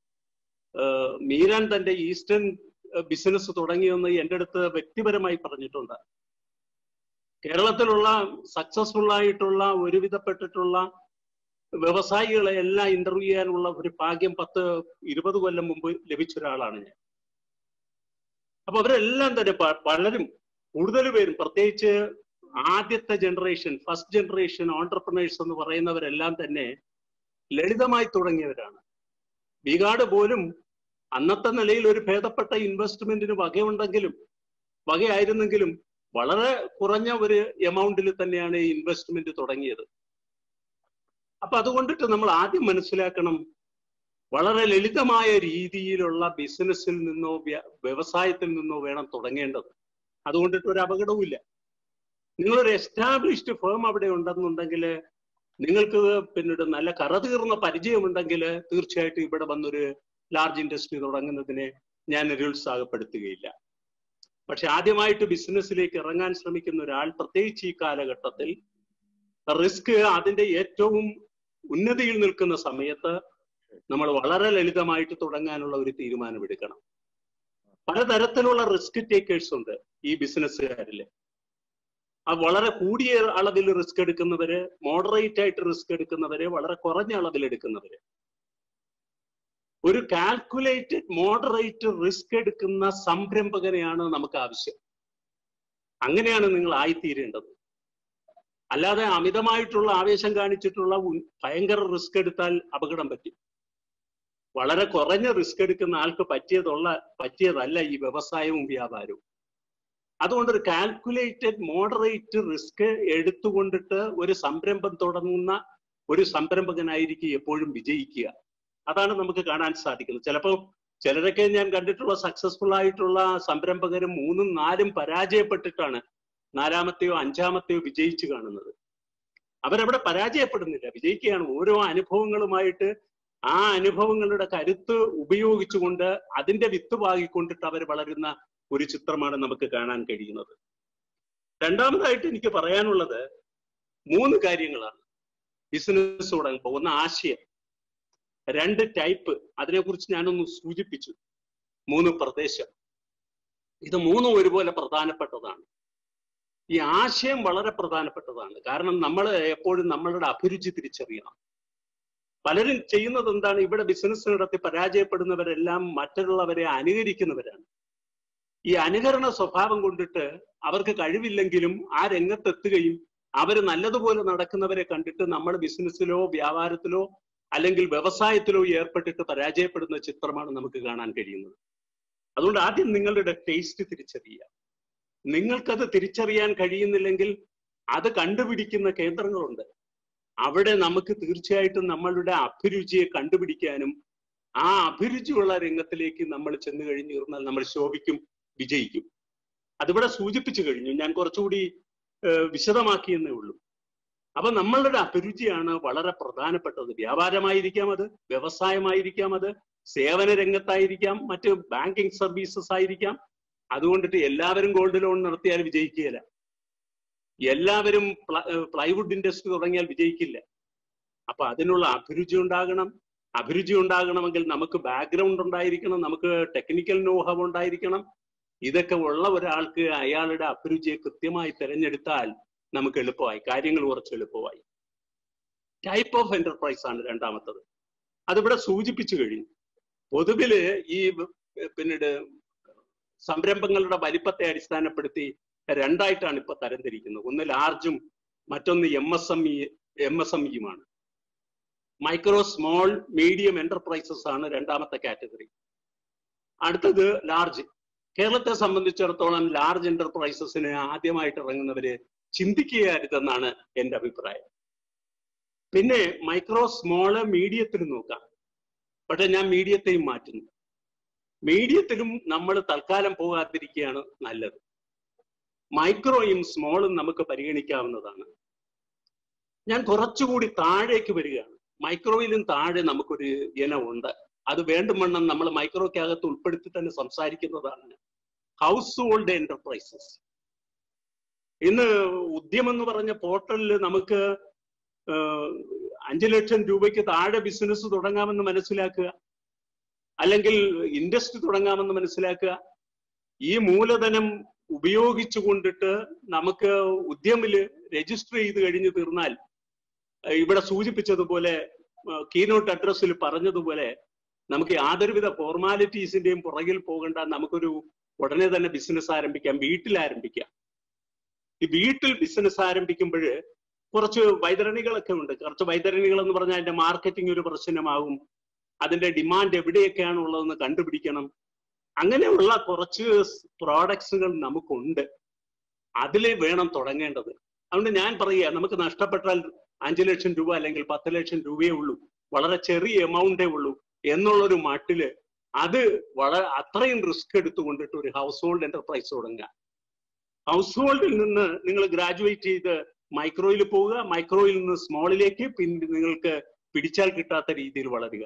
മീരാൻ തന്റെ ഈസ്റ്റേൺ ബിസിനസ് തുടങ്ങിയെന്ന് എൻ്റെ അടുത്ത് വ്യക്തിപരമായി പറഞ്ഞിട്ടുണ്ട് കേരളത്തിലുള്ള സക്സസ്ഫുൾ ആയിട്ടുള്ള ഒരുവിധപ്പെട്ടിട്ടുള്ള വ്യവസായികളെ എല്ലാം ഇന്റർവ്യൂ ചെയ്യാനുള്ള ഒരു ഭാഗ്യം പത്ത് ഇരുപത് കൊല്ലം മുമ്പ് ലഭിച്ച ഒരാളാണ് ഞാൻ അപ്പൊ അവരെല്ലാം തന്നെ പലരും കൂടുതൽ പേരും പ്രത്യേകിച്ച് ആദ്യത്തെ ജനറേഷൻ ഫസ്റ്റ് ജനറേഷൻ ഓണ്ടർപ്രണേഴ്സ് എന്ന് പറയുന്നവരെല്ലാം തന്നെ ലളിതമായി തുടങ്ങിയവരാണ് ബീഗാഡ് പോലും അന്നത്തെ നിലയിൽ ഒരു ഭേദപ്പെട്ട ഇൻവെസ്റ്റ്മെന്റിന് വകയുണ്ടെങ്കിലും വകയായിരുന്നെങ്കിലും വളരെ കുറഞ്ഞ ഒരു എമൗണ്ടിൽ തന്നെയാണ് ഈ ഇൻവെസ്റ്റ്മെന്റ് തുടങ്ങിയത് അപ്പൊ അതുകൊണ്ടിട്ട് നമ്മൾ ആദ്യം മനസ്സിലാക്കണം വളരെ ലളിതമായ രീതിയിലുള്ള ബിസിനസ്സിൽ നിന്നോ വ്യവസായത്തിൽ നിന്നോ വേണം തുടങ്ങേണ്ടത് അതുകൊണ്ടിട്ട് ഒരു അപകടവുമില്ല നിങ്ങളൊരു എസ്റ്റാബ്ലിഷ്ഡ് ഫേം അവിടെ ഉണ്ടെന്നുണ്ടെങ്കിൽ നിങ്ങൾക്ക് പിന്നീട് നല്ല കറതീർന്ന പരിചയമുണ്ടെങ്കിൽ തീർച്ചയായിട്ടും ഇവിടെ വന്നൊരു ലാർജ് ഇൻഡസ്ട്രി തുടങ്ങുന്നതിനെ ഞാൻ നിരുത്സാഹപ്പെടുത്തുകയില്ല പക്ഷെ ആദ്യമായിട്ട് ബിസിനസ്സിലേക്ക് ഇറങ്ങാൻ ശ്രമിക്കുന്ന ഒരാൾ പ്രത്യേകിച്ച് ഈ കാലഘട്ടത്തിൽ റിസ്ക് അതിന്റെ ഏറ്റവും ഉന്നതിയിൽ നിൽക്കുന്ന സമയത്ത് നമ്മൾ വളരെ ലളിതമായിട്ട് തുടങ്ങാനുള്ള ഒരു തീരുമാനമെടുക്കണം പലതരത്തിലുള്ള റിസ്ക് ടേക്കേഴ്സ് ഉണ്ട് ഈ ബിസിനസ്സുകാരില് ആ വളരെ കൂടിയ അളവിൽ റിസ്ക് എടുക്കുന്നവര് മോഡറേറ്റ് ആയിട്ട് റിസ്ക് എടുക്കുന്നവര് വളരെ കുറഞ്ഞ അളവിൽ എടുക്കുന്നവര് ഒരു കാൽക്കുലേറ്റഡ് മോഡറേറ്റ് റിസ്ക് എടുക്കുന്ന സംരംഭകനെയാണ് നമുക്ക് ആവശ്യം അങ്ങനെയാണ് നിങ്ങൾ ആയിത്തീരേണ്ടത് അല്ലാതെ അമിതമായിട്ടുള്ള ആവേശം കാണിച്ചിട്ടുള്ള ഭയങ്കര റിസ്ക് എടുത്താൽ അപകടം പറ്റും വളരെ കുറഞ്ഞ റിസ്ക് എടുക്കുന്ന ആൾക്ക് പറ്റിയതുള്ള പറ്റിയതല്ല ഈ വ്യവസായവും വ്യാപാരവും അതുകൊണ്ട് ഒരു കാൽക്കുലേറ്റഡ് മോഡറേറ്റ് റിസ്ക് എടുത്തുകൊണ്ടിട്ട് ഒരു സംരംഭം തുടങ്ങുന്ന ഒരു സംരംഭകനായിരിക്കും എപ്പോഴും വിജയിക്കുക അതാണ് നമുക്ക് കാണാൻ സാധിക്കുന്നത് ചിലപ്പോൾ ചിലരൊക്കെ ഞാൻ കണ്ടിട്ടുള്ള സക്സസ്ഫുൾ ആയിട്ടുള്ള സംരംഭകരും മൂന്നും നാലും പരാജയപ്പെട്ടിട്ടാണ് നാലാമത്തെയോ അഞ്ചാമത്തെയോ വിജയിച്ചു കാണുന്നത് അവരവിടെ പരാജയപ്പെടുന്നില്ല വിജയിക്കുകയാണ് ഓരോ അനുഭവങ്ങളുമായിട്ട് ആ അനുഭവങ്ങളുടെ കരുത്ത് ഉപയോഗിച്ചുകൊണ്ട് അതിന്റെ വിത്ത് പാകിക്കൊണ്ടിട്ട് അവർ വളരുന്ന ഒരു ചിത്രമാണ് നമുക്ക് കാണാൻ കഴിയുന്നത് രണ്ടാമതായിട്ട് എനിക്ക് പറയാനുള്ളത് മൂന്ന് കാര്യങ്ങളാണ് ബിസിനസ് തുടങ്ങുമ്പോൾ ഒന്ന് ആശയം രണ്ട് ടൈപ്പ് അതിനെക്കുറിച്ച് ഞാനൊന്ന് സൂചിപ്പിച്ചു മൂന്ന് പ്രദേശം ഇത് മൂന്നും ഒരുപോലെ പ്രധാനപ്പെട്ടതാണ് ഈ ആശയം വളരെ പ്രധാനപ്പെട്ടതാണ് കാരണം നമ്മൾ എപ്പോഴും നമ്മളുടെ അഭിരുചി തിരിച്ചറിയണം പലരും ചെയ്യുന്നത് എന്താണ് ഇവിടെ ബിസിനസ് നടത്തി പരാജയപ്പെടുന്നവരെല്ലാം മറ്റുള്ളവരെ അനുകരിക്കുന്നവരാണ് ഈ അനുകരണ സ്വഭാവം കൊണ്ടിട്ട് അവർക്ക് കഴിവില്ലെങ്കിലും ആ രംഗത്തെത്തുകയും അവർ നല്ലതുപോലെ നടക്കുന്നവരെ കണ്ടിട്ട് നമ്മൾ ബിസിനസ്സിലോ വ്യാപാരത്തിലോ അല്ലെങ്കിൽ വ്യവസായത്തിലോ ഏർപ്പെട്ടിട്ട് പരാജയപ്പെടുന്ന ചിത്രമാണ് നമുക്ക് കാണാൻ കഴിയുന്നത് അതുകൊണ്ട് ആദ്യം നിങ്ങളുടെ ടേസ്റ്റ് തിരിച്ചറിയുക നിങ്ങൾക്കത് തിരിച്ചറിയാൻ കഴിയുന്നില്ലെങ്കിൽ അത് കണ്ടുപിടിക്കുന്ന കേന്ദ്രങ്ങളുണ്ട് അവിടെ നമുക്ക് തീർച്ചയായിട്ടും നമ്മളുടെ അഭിരുചിയെ കണ്ടുപിടിക്കാനും ആ അഭിരുചിയുള്ള രംഗത്തിലേക്ക് നമ്മൾ ചെന്ന് കഴിഞ്ഞു തീർന്നാൽ നമ്മൾ ശോഭിക്കും വിജയിക്കും അതിവിടെ സൂചിപ്പിച്ചു കഴിഞ്ഞു ഞാൻ കുറച്ചുകൂടി ഏഹ്, വിശദമാക്കിയെന്നേ ഉള്ളൂ അപ്പൊ നമ്മളുടെ അഭിരുചിയാണ് വളരെ പ്രധാനപ്പെട്ടത് വ്യാപാരമായിരിക്കാം അത് വ്യവസായമായിരിക്കാം അത് സേവന രംഗത്തായിരിക്കാം മറ്റ് ബാങ്കിങ് സർവീസസ് ആയിരിക്കാം അതുകൊണ്ടിട്ട് എല്ലാവരും ഗോൾഡ് ലോൺ നടത്തിയാൽ വിജയിക്കുകയില്ല എല്ലാവരും പ്ലൈവുഡ് ഇൻഡസ്ട്രി തുടങ്ങിയാൽ വിജയിക്കില്ല അപ്പൊ അതിനുള്ള അഭിരുചി ഉണ്ടാകണം അഭിരുചി ഉണ്ടാകണമെങ്കിൽ നമുക്ക് ബാക്ക്ഗ്രൗണ്ട് ഉണ്ടായിരിക്കണം നമുക്ക് ടെക്നിക്കൽ നോഹവ് ഉണ്ടായിരിക്കണം ഇതൊക്കെ ഉള്ള ഒരാൾക്ക് അയാളുടെ അഭിരുചിയെ കൃത്യമായി തിരഞ്ഞെടുത്താൽ നമുക്ക് എളുപ്പമായി കാര്യങ്ങൾ കുറച്ച് എളുപ്പമായി ടൈപ്പ് ഓഫ് എന്റർപ്രൈസ് ആണ് രണ്ടാമത്തത് അതിവിടെ സൂചിപ്പിച്ചു കഴിഞ്ഞു പൊതുവില് ഈ പിന്നീട് സംരംഭങ്ങളുടെ വലിപ്പത്തെ അടിസ്ഥാനപ്പെടുത്തി രണ്ടായിട്ടാണ് ഇപ്പൊ തരംതിരിക്കുന്നത് ഒന്ന് ലാർജും മറ്റൊന്ന് M S M E M S M ഇയുമാണ് മൈക്രോ സ്മോൾ മീഡിയം എന്റർപ്രൈസസ് ആണ് രണ്ടാമത്തെ കാറ്റഗറി അടുത്തത് ലാർജ് കേരളത്തെ സംബന്ധിച്ചിടത്തോളം ലാർജ് എന്റർപ്രൈസസിന് ആദ്യമായിട്ട് ഇറങ്ങുന്നവര് ചിന്തിക്കുകയരുതെന്നാണ് എന്റെ അഭിപ്രായം പിന്നെ മൈക്രോ സ്മോള് മീഡിയത്തിൽ നോക്കാം പക്ഷെ ഞാൻ മീഡിയത്തെയും മാറ്റുന്നു മീഡിയത്തിലും നമ്മൾ തൽക്കാലം പോകാതിരിക്കുകയാണ് നല്ലത് മൈക്രോയും സ്മോളും നമുക്ക് പരിഗണിക്കാവുന്നതാണ് ഞാൻ കുറച്ചുകൂടി താഴേക്ക് വരികയാണ് മൈക്രോയിലും താഴെ നമുക്കൊരു ഇനമുണ്ട് അത് വേണ്ടുമണ്ണം നമ്മൾ മൈക്രോയ്ക്കകത്ത് ഉൾപ്പെടുത്തി തന്നെ സംസാരിക്കുന്നതാണ് ഹൗസ് ഹോൾഡ് എന്റർപ്രൈസസ് ഇന്ന് ഉദ്യം എന്ന് പറഞ്ഞ പോർട്ടലിൽ നമുക്ക് ഏഹ്, അഞ്ചു ലക്ഷം രൂപയ്ക്ക് താഴെ ബിസിനസ് തുടങ്ങാമെന്ന് മനസ്സിലാക്കുക അല്ലെങ്കിൽ ഇൻഡസ്ട്രി തുടങ്ങാമെന്ന് മനസ്സിലാക്കുക ഈ മൂലധനം ഉപയോഗിച്ചു കൊണ്ടിട്ട് നമുക്ക് ഉദ്യമില് രജിസ്റ്റർ ചെയ്ത് കഴിഞ്ഞു തീർന്നാൽ ഏഹ്, ഇവിടെ സൂചിപ്പിച്ചതുപോലെ കീനോട്ട് അഡ്രസ്സിൽ പറഞ്ഞതുപോലെ നമുക്ക് യാതൊരുവിധ ഫോർമാലിറ്റീസിന്റെയും പുറകിൽ പോകണ്ട നമുക്കൊരു ഉടനെ തന്നെ ബിസിനസ് ആരംഭിക്കാം വീട്ടിൽ ആരംഭിക്കാം ഈ വീട്ടിൽ ബിസിനസ് ആരംഭിക്കുമ്പോൾ കുറച്ച് വൈതരണികളൊക്കെ ഉണ്ട് കുറച്ച് വൈതരണികൾ എന്ന് പറഞ്ഞാൽ അതിന്റെ മാർക്കറ്റിംഗ് ഒരു പ്രശ്നമാകും അതിന്റെ ഡിമാൻഡ് എവിടെയൊക്കെയാണ് ഉള്ളതെന്ന് കണ്ടുപിടിക്കണം അങ്ങനെയുള്ള കുറച്ച് പ്രോഡക്ട്സുകൾ നമുക്കുണ്ട് അതിൽ വേണം തുടങ്ങേണ്ടത് അതുകൊണ്ട് ഞാൻ പറയുക നമുക്ക് നഷ്ടപ്പെട്ടാൽ അഞ്ചു ലക്ഷം രൂപ അല്ലെങ്കിൽ പത്ത് ലക്ഷം രൂപയേ ഉള്ളൂ വളരെ ചെറിയ എമൗണ്ടേ ഉള്ളൂ എന്നുള്ളൊരു മട്ടില് അത് വളരെ അത്രയും റിസ്ക് എടുത്തുകൊണ്ടിട്ട് ഒരു ഹൗസ് ഹോൾഡ് എന്റർപ്രൈസ് തുടങ്ങുക ഹൗസ് ഹോൾഡിൽ നിന്ന് നിങ്ങൾ ഗ്രാജുവേറ്റ് ചെയ്ത് മൈക്രോയിൽ പോവുക മൈക്രോയിൽ നിന്ന് സ്മോളിലേക്ക് പിന്നെ നിങ്ങൾക്ക് പിടിച്ചാൽ കിട്ടാത്ത രീതിയിൽ വളരുക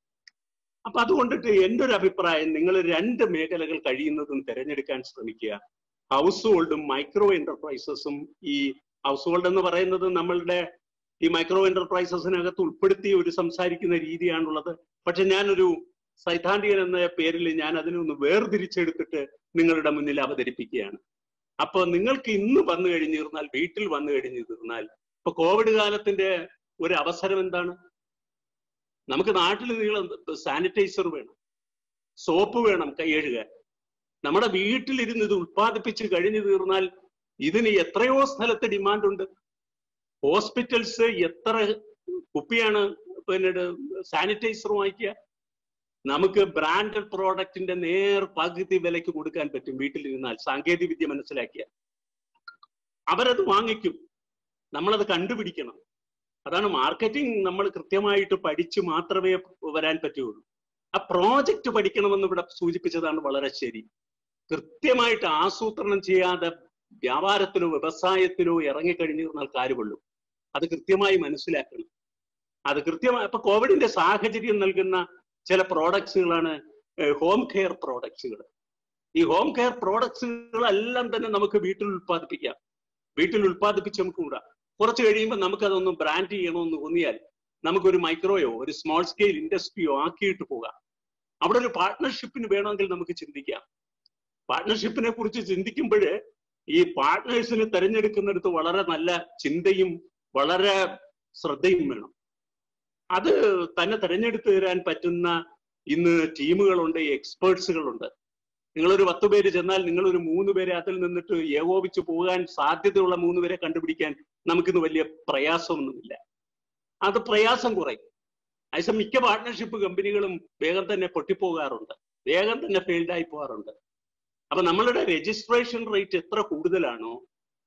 അപ്പൊ അതുകൊണ്ടിട്ട് എൻ്റെ ഒരു അഭിപ്രായം നിങ്ങൾ രണ്ട് മേഖലകൾ കഴിയുന്നതും തിരഞ്ഞെടുക്കാൻ ശ്രമിക്കുക ഹൗസ് ഹോൾഡും മൈക്രോ എന്റർപ്രൈസസും ഈ ഹൗസ് ഹോൾഡ് എന്ന് പറയുന്നത് നമ്മളുടെ ഈ മൈക്രോ എന്റർപ്രൈസസിനകത്ത് ഉൾപ്പെടുത്തി ഒരു സംസാരിക്കുന്ന രീതിയാണുള്ളത് പക്ഷെ ഞാനൊരു സൈദ്ധാന്തികൻ എന്ന പേരിൽ ഞാൻ അതിനൊന്ന് വേർതിരിച്ചെടുത്തിട്ട് നിങ്ങളുടെ മുന്നിൽ അവതരിപ്പിക്കുകയാണ് അപ്പൊ നിങ്ങൾക്ക് ഇന്ന് വന്നു കഴിഞ്ഞു തീർന്നാൽ വീട്ടിൽ വന്നു കഴിഞ്ഞു തീർന്നാൽ ഇപ്പൊ കോവിഡ് കാലത്തിന്റെ ഒരു അവസരം എന്താണ് നമുക്ക് നാട്ടിൽ നീളം സാനിറ്റൈസർ വേണം സോപ്പ് വേണം കൈ കഴുകാൻ നമ്മുടെ വീട്ടിലിരുന്ന് ഇത് ഉത്പാദിപ്പിച്ച് കഴിഞ്ഞു തീർന്നാൽ ഇതിന് എത്രയോ സ്ഥലത്ത് ഡിമാൻഡ് ഉണ്ട് ഹോസ്പിറ്റൽസ് എത്ര കുപ്പിയാണ് പിന്നീട് സാനിറ്റൈസർ വാങ്ങിക്കുക നമുക്ക് ബ്രാൻഡഡ് പ്രോഡക്റ്റിന്റെ നേർ പകുതി വിലയ്ക്ക് കൊടുക്കാൻ പറ്റും വീട്ടിലിരുന്നാൽ സാങ്കേതിക വിദ്യ മനസ്സിലാക്കിയ അവരത് വാങ്ങിക്കും നമ്മളത് കണ്ടുപിടിക്കണം അതാണ് മാർക്കറ്റിംഗ് നമ്മൾ കൃത്യമായിട്ട് പഠിച്ച് മാത്രമേ വരാൻ പറ്റുള്ളൂ ആ പ്രോജക്റ്റ് പഠിക്കണമെന്ന് ഇവിടെ സൂചിപ്പിച്ചതാണ് വളരെ ശരി കൃത്യമായിട്ട് ആസൂത്രണം ചെയ്യാതെ വ്യാപാരത്തിലോ വ്യവസായത്തിലോ ഇറങ്ങിക്കഴിഞ്ഞു എന്നാൽ കാര്യമുള്ളൂ അത് കൃത്യമായി മനസ്സിലാക്കണം അത് കൃത്യമായി ഇപ്പൊ കോവിഡിന്റെ സാഹചര്യം നൽകുന്ന ചില പ്രോഡക്ട്സുകളാണ് ഹോം കെയർ പ്രോഡക്ട്സുകൾ ഈ ഹോം കെയർ പ്രോഡക്ട്സുകളെല്ലാം തന്നെ നമുക്ക് വീട്ടിൽ ഉൽപ്പാദിപ്പിക്കാം വീട്ടിൽ ഉൽപ്പാദിപ്പിച്ച് നമുക്ക് കൂടാം കുറച്ച് കഴിയുമ്പോൾ നമുക്കതൊന്ന് ബ്രാൻഡ് ചെയ്യണമെന്ന് തോന്നിയാൽ നമുക്കൊരു മൈക്രോയോ ഒരു സ്മോൾ സ്കെയിൽ ഇൻഡസ്ട്രിയോ ആക്കിയിട്ട് പോകാം അവിടെ ഒരു പാർട്ട്ണർഷിപ്പിന് വേണമെങ്കിൽ നമുക്ക് ചിന്തിക്കാം പാർട്ട്ണർഷിപ്പിനെ കുറിച്ച് ചിന്തിക്കുമ്പോൾ ഈ പാർട്ട്നേഴ്സിനെ തെരഞ്ഞെടുക്കുന്നിടത്ത് വളരെ നല്ല ചിന്തയും വളരെ ശ്രദ്ധയും വേണം അത് തന്നെ തെരഞ്ഞെടുത്തു തരാൻ പറ്റുന്ന ഇന്ന് ടീമുകളുണ്ട് എക്സ്പേർട്സുകളുണ്ട് നിങ്ങളൊരു പത്ത് പേര് ചെന്നാൽ നിങ്ങൾ ഒരു മൂന്ന് പേരെ അതിൽ നിന്നിട്ട് ഏകോപിച്ച് പോകാൻ സാധ്യതയുള്ള മൂന്ന് പേരെ കണ്ടുപിടിക്കാൻ നമുക്കിന്ന് വലിയ പ്രയാസമൊന്നുമില്ല അത് പ്രയാസം കുറയും അതേസമയം മിക്ക പാർട്ട്ണർഷിപ്പ് കമ്പനികളും വേഗം തന്നെ പൊട്ടിപ്പോകാറുണ്ട് വേഗം തന്നെ ഫെയിൽഡ് ആയി പോകാറുണ്ട് അപ്പൊ നമ്മളുടെ രജിസ്ട്രേഷൻ റേറ്റ് എത്ര കൂടുതലാണോ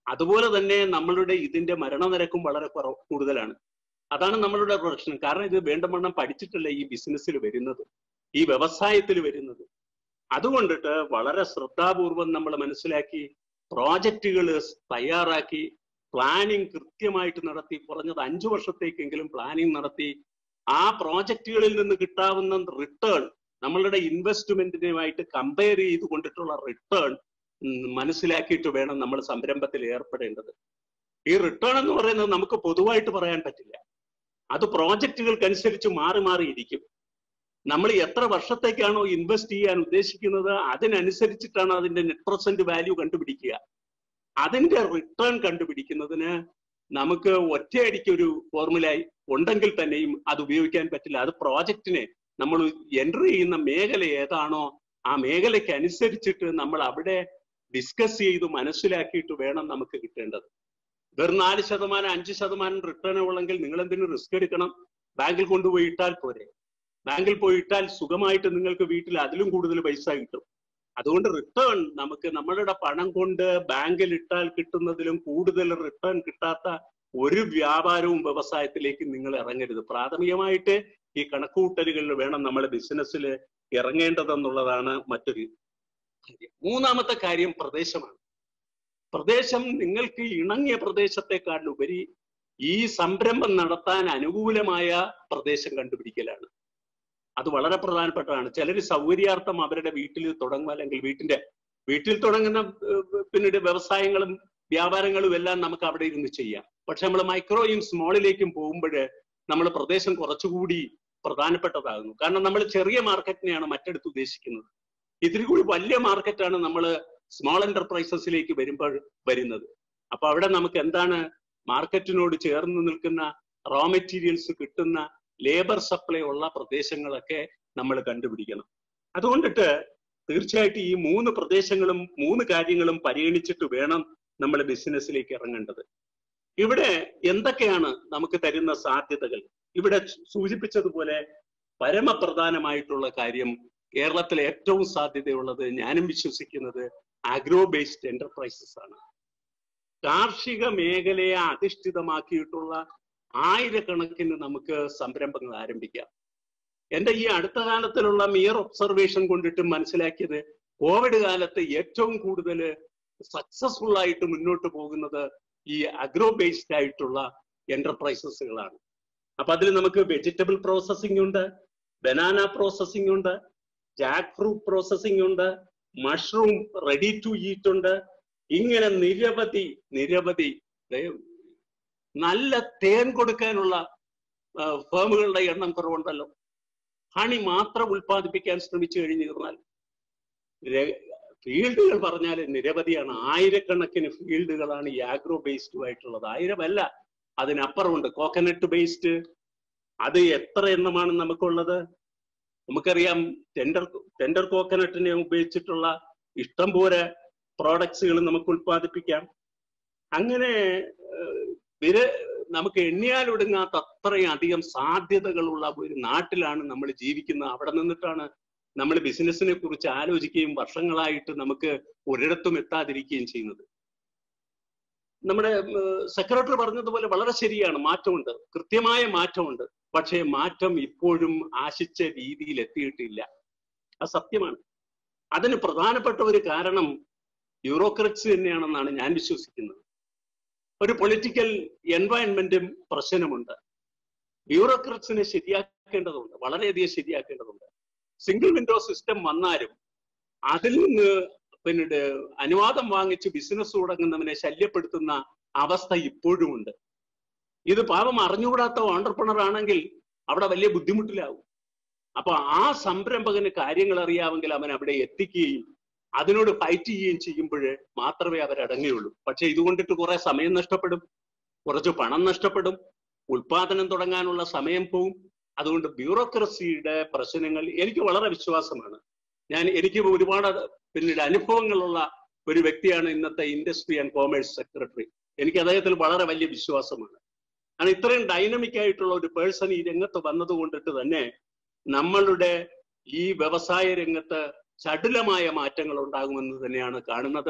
അതുപോലെ തന്നെ നമ്മളുടെ ഇതിന്റെ മരണനിരക്കും വളരെ കുറവ് കൂടുതലാണ് അതാണ് നമ്മളുടെ പ്രശ്നം കാരണം ഇത് വേണ്ടവണ്ണം പഠിച്ചിട്ടല്ല ഈ ബിസിനസ്സിൽ വരുന്നത് ഈ വ്യവസായത്തിൽ വരുന്നത് അതുകൊണ്ടിട്ട് വളരെ ശ്രദ്ധാപൂർവം നമ്മൾ മനസ്സിലാക്കി പ്രോജക്റ്റുകൾ തയ്യാറാക്കി പ്ലാനിങ് കൃത്യമായിട്ട് നടത്തി കുറഞ്ഞത് അഞ്ചു വർഷത്തേക്കെങ്കിലും പ്ലാനിങ് നടത്തി ആ പ്രോജക്റ്റുകളിൽ നിന്ന് കിട്ടാവുന്ന റിട്ടേൺ നമ്മളുടെ ഇൻവെസ്റ്റ്മെന്റിനുമായിട്ട് കമ്പയർ ചെയ്ത് കൊണ്ടിട്ടുള്ള റിട്ടേൺ മനസ്സിലാക്കിയിട്ട് വേണം നമ്മൾ സംരംഭത്തിൽ ഏർപ്പെടേണ്ടത് ഈ റിട്ടേൺ എന്ന് പറയുന്നത് നമുക്ക് പൊതുവായിട്ട് പറയാൻ പറ്റില്ല അത് പ്രോജക്റ്റുകൾക്കനുസരിച്ച് മാറി മാറി ഇരിക്കും നമ്മൾ എത്ര വർഷത്തേക്കാണോ ഇൻവെസ്റ്റ് ചെയ്യാൻ ഉദ്ദേശിക്കുന്നത് അതിനനുസരിച്ചിട്ടാണ് അതിന്റെ നെറ്റ് പ്രസന്റ് വാല്യൂ കണ്ടുപിടിക്കുക അതിന്റെ റിട്ടേൺ കണ്ടുപിടിക്കുന്നതിന് നമുക്ക് ഒറ്റയടിക്ക് ഒരു ഫോർമുല ഉണ്ടെങ്കിൽ തന്നെയും അത് ഉപയോഗിക്കാൻ പറ്റില്ല അത് പ്രോജക്റ്റിനെ നമ്മൾ എൻ്റർ ചെയ്യുന്ന മേഖല ഏതാണോ ആ മേഖലയ്ക്ക് അനുസരിച്ചിട്ട് നമ്മൾ അവിടെ ഡിസ്കസ് ചെയ്ത് മനസ്സിലാക്കിയിട്ട് വേണം നമുക്ക് കിട്ടേണ്ടത് വെറും നാല് ശതമാനം അഞ്ച് ശതമാനം റിട്ടേൺ ഉള്ളെങ്കിൽ നിങ്ങൾ എന്തിനു റിസ്ക് എടുക്കണം ബാങ്കിൽ കൊണ്ടുപോയി ഇട്ടാൽ പോരെ ബാങ്കിൽ പോയി ഇട്ടാൽ സുഖമായിട്ട് നിങ്ങൾക്ക് വീട്ടിൽ അതിലും കൂടുതൽ പൈസ കിട്ടും അതുകൊണ്ട് റിട്ടേൺ നമുക്ക് നമ്മളുടെ പണം കൊണ്ട് ബാങ്കിൽ ഇട്ടാൽ കിട്ടുന്നതിലും കൂടുതൽ റിട്ടേൺ കിട്ടാത്ത ഒരു വ്യാപാരവും വ്യവസായത്തിലേക്ക് നിങ്ങൾ ഇറങ്ങരുത് പ്രാഥമികമായിട്ട് ഈ കണക്കുകൂട്ടലുകളിൽ വേണം നമ്മൾ ബിസിനസ്സിൽ ഇറങ്ങേണ്ടതെന്നുള്ളതാണ് മറ്റൊരു കാര്യം മൂന്നാമത്തെ കാര്യം പ്രദേശമാണ് പ്രദേശം നിങ്ങൾക്ക് ഇണങ്ങിയ പ്രദേശത്തെക്കാളുപരി ഈ സംരംഭം നടത്താൻ അനുകൂലമായ പ്രദേശം കണ്ടുപിടിക്കലാണ് അത് വളരെ പ്രധാനപ്പെട്ടതാണ് ചിലർ സൗകര്യാർത്ഥം അവരുടെ വീട്ടിൽ തുടങ്ങും അല്ലെങ്കിൽ വീട്ടിന്റെ വീട്ടിൽ തുടങ്ങുന്ന പിന്നീട് വ്യവസായങ്ങളും വ്യാപാരങ്ങളും എല്ലാം നമുക്ക് അവിടെ ഇരുന്ന് ചെയ്യാം പക്ഷെ നമ്മൾ മൈക്രോയും സ്മോളിലേക്കും പോകുമ്പോൾ നമ്മൾ പ്രദേശം കുറച്ചുകൂടി പ്രധാനപ്പെട്ടതാകുന്നു കാരണം നമ്മൾ ചെറിയ മാർക്കറ്റിനെയാണ് മറ്റെടുത്ത് ഉദ്ദേശിക്കുന്നത് ഇതിൽ കൂടി വലിയ മാർക്കറ്റാണ് നമ്മൾ സ്മോൾ എന്റർപ്രൈസസിലേക്ക് വരുമ്പോൾ വരുന്നത് അപ്പൊ അവിടെ നമുക്ക് എന്താണ് മാർക്കറ്റിനോട് ചേർന്ന് നിൽക്കുന്ന റോ മെറ്റീരിയൽസ് കിട്ടുന്ന ലേബർ സപ്ലൈ ഉള്ള പ്രദേശങ്ങളൊക്കെ നമ്മൾ കണ്ടുപിടിക്കണം അതുകൊണ്ടിട്ട് തീർച്ചയായിട്ടും ഈ മൂന്ന് പ്രദേശങ്ങളും മൂന്ന് കാര്യങ്ങളും പരിഗണിച്ചിട്ട് വേണം നമ്മൾ ബിസിനസ്സിലേക്ക് ഇറങ്ങേണ്ടത് ഇവിടെ എന്തൊക്കെയാണ് നമുക്ക് തരുന്ന സാധ്യതകൾ ഇവിടെ സൂചിപ്പിച്ചതുപോലെ പരമപ്രധാനമായിട്ടുള്ള കാര്യം കേരളത്തിലെ ഏറ്റവും സാധ്യതയുള്ളത് ഞാനും വിശ്വസിക്കുന്നത് ആഗ്രോ ബേസ്ഡ് എന്റർപ്രൈസസ് ആണ് കാർഷിക മേഖലയെ അധിഷ്ഠിതമാക്കിയിട്ടുള്ള ആയിരക്കണക്കിന് നമുക്ക് സംരംഭങ്ങൾ ആരംഭിക്കാം എന്റെ ഈ അടുത്ത കാലത്തിലുള്ള മിയർ ഒബ്സർവേഷൻ കൊണ്ടിട്ട് മനസ്സിലാക്കിയത് കോവിഡ് കാലത്ത് ഏറ്റവും കൂടുതൽ സക്സസ്ഫുൾ ആയിട്ട് മുന്നോട്ട് പോകുന്നത് ഈ അഗ്രോ ബേസ്ഡ് ആയിട്ടുള്ള എന്റർപ്രൈസസുകളാണ് അപ്പൊ അതിൽ നമുക്ക് വെജിറ്റബിൾ പ്രോസസ്സിംഗ് ഉണ്ട് ബനാന പ്രോസസ്സിംഗ് ഉണ്ട് ജാക്ക് ഫ്രൂട്ട് പ്രോസസ്സിംഗ് ഉണ്ട് മഷ്റൂം റെഡി ടു ഈറ്റ് ഉണ്ട് ഇങ്ങനെ നിരവധി നിരവധി നല്ല തേൻ കൊടുക്കാനുള്ള ഫേമുകളുടെ എണ്ണം കുറവുണ്ടല്ലോ ഹണി മാത്രം ഉൽപ്പാദിപ്പിക്കാൻ ശ്രമിച്ചു കഴിഞ്ഞിരുന്നാൽ ഫീൽഡുകൾ പറഞ്ഞാൽ നിരവധിയാണ് ആയിരക്കണക്കിന് ഫീൽഡുകളാണ് ഈ ആഗ്രോ ബേസ്ഡ് ആയിട്ടുള്ളത് ആയിരമല്ല അതിനപ്പുറമുണ്ട് കോക്കനട്ട് ബേസ്ഡ് അത് എത്ര എണ്ണമാണ് നമുക്കുള്ളത് നമുക്കറിയാം ടെൻഡർ ടെൻഡർ കോക്കനട്ടിനെ ഉപയോഗിച്ചിട്ടുള്ള ഇഷ്ടം പോലെ പ്രോഡക്ട്സുകൾ നമുക്ക് ഉൽപ്പാദിപ്പിക്കാം അങ്ങനെ വിര നമുക്ക് എണ്ണിയാൽ ഒടുങ്ങാത്ത അത്രയും അധികം സാധ്യതകളുള്ള ഒരു നാട്ടിലാണ് നമ്മൾ ജീവിക്കുന്നത് അവിടെ നിന്നിട്ടാണ് നമ്മൾ ബിസിനസ്സിനെ കുറിച്ച് ആലോചിക്കുകയും വർഷങ്ങളായിട്ട് നമുക്ക് ഒരിടത്തും എത്താതിരിക്കുകയും ചെയ്യുന്നത് നമ്മുടെ സെക്രട്ടറി പറഞ്ഞതുപോലെ വളരെ ശരിയാണ് മാറ്റമുണ്ട് കൃത്യമായ മാറ്റമുണ്ട് പക്ഷേ മാറ്റം ഇപ്പോഴും ആശിച്ച രീതിയിൽ എത്തിയിട്ടില്ല അത് സത്യമാണ് അതിന് പ്രധാനപ്പെട്ട ഒരു കാരണം ബ്യൂറോക്രറ്റ്സ് തന്നെയാണെന്നാണ് ഞാൻ വിശ്വസിക്കുന്നത് ഒരു പൊളിറ്റിക്കൽ എൻവയൺമെന്റും പ്രശ്നമുണ്ട് ബ്യൂറോക്രറ്റ്സിനെ ശരിയാക്കേണ്ടതുണ്ട് വളരെയധികം ശരിയാക്കേണ്ടതുണ്ട് സിംഗിൾ വിൻഡോ സിസ്റ്റം വന്നാലും അതിൽ നിന്ന് പിന്നീട് അനുവാദം വാങ്ങിച്ച് ബിസിനസ് തുടങ്ങുന്നവനെ ശല്യപ്പെടുത്തുന്ന അവസ്ഥ ഇപ്പോഴും ഉണ്ട് ഇത് പാപം അറിഞ്ഞുകൂടാത്ത ഓണ്ടർപ്രണർ ആണെങ്കിൽ അവിടെ വലിയ ബുദ്ധിമുട്ടിലാവും അപ്പൊ ആ സംരംഭകന് കാര്യങ്ങൾ അറിയാമെങ്കിൽ അവൻ അവിടെ എത്തിക്കുകയും അതിനോട് ഫൈറ്റ് ചെയ്യുകയും ചെയ്യുമ്പോൾ മാത്രമേ അവരടങ്ങുകയുള്ളൂ പക്ഷെ ഇതുകൊണ്ടിട്ട് കുറെ സമയം നഷ്ടപ്പെടും കുറച്ച് പണം നഷ്ടപ്പെടും ഉൽപാദനം തുടങ്ങാനുള്ള സമയം പോവും അതുകൊണ്ട് ബ്യൂറോക്രസിയുടെ പ്രശ്നങ്ങൾ എനിക്ക് വളരെ വിശ്വാസമാണ് ഞാൻ എനിക്ക് ഒരുപാട് പിന്നീട് അനുഭവങ്ങളുള്ള ഒരു വ്യക്തിയാണ് ഇന്നത്തെ ഇൻഡസ്ട്രി ആൻഡ് കോമേഴ്സ് സെക്രട്ടറി എനിക്ക് അദ്ദേഹത്തിൽ വളരെ വലിയ വിശ്വാസമാണ് കാരണം ഇത്രയും ഡൈനമിക് ആയിട്ടുള്ള ഒരു പേഴ്സൺ ഈ രംഗത്ത് വന്നത് കൊണ്ടിട്ട് തന്നെ നമ്മളുടെ ഈ വ്യവസായ രംഗത്ത് ചടുലമായ മാറ്റങ്ങൾ ഉണ്ടാകുമെന്ന് തന്നെയാണ് കാണുന്നത്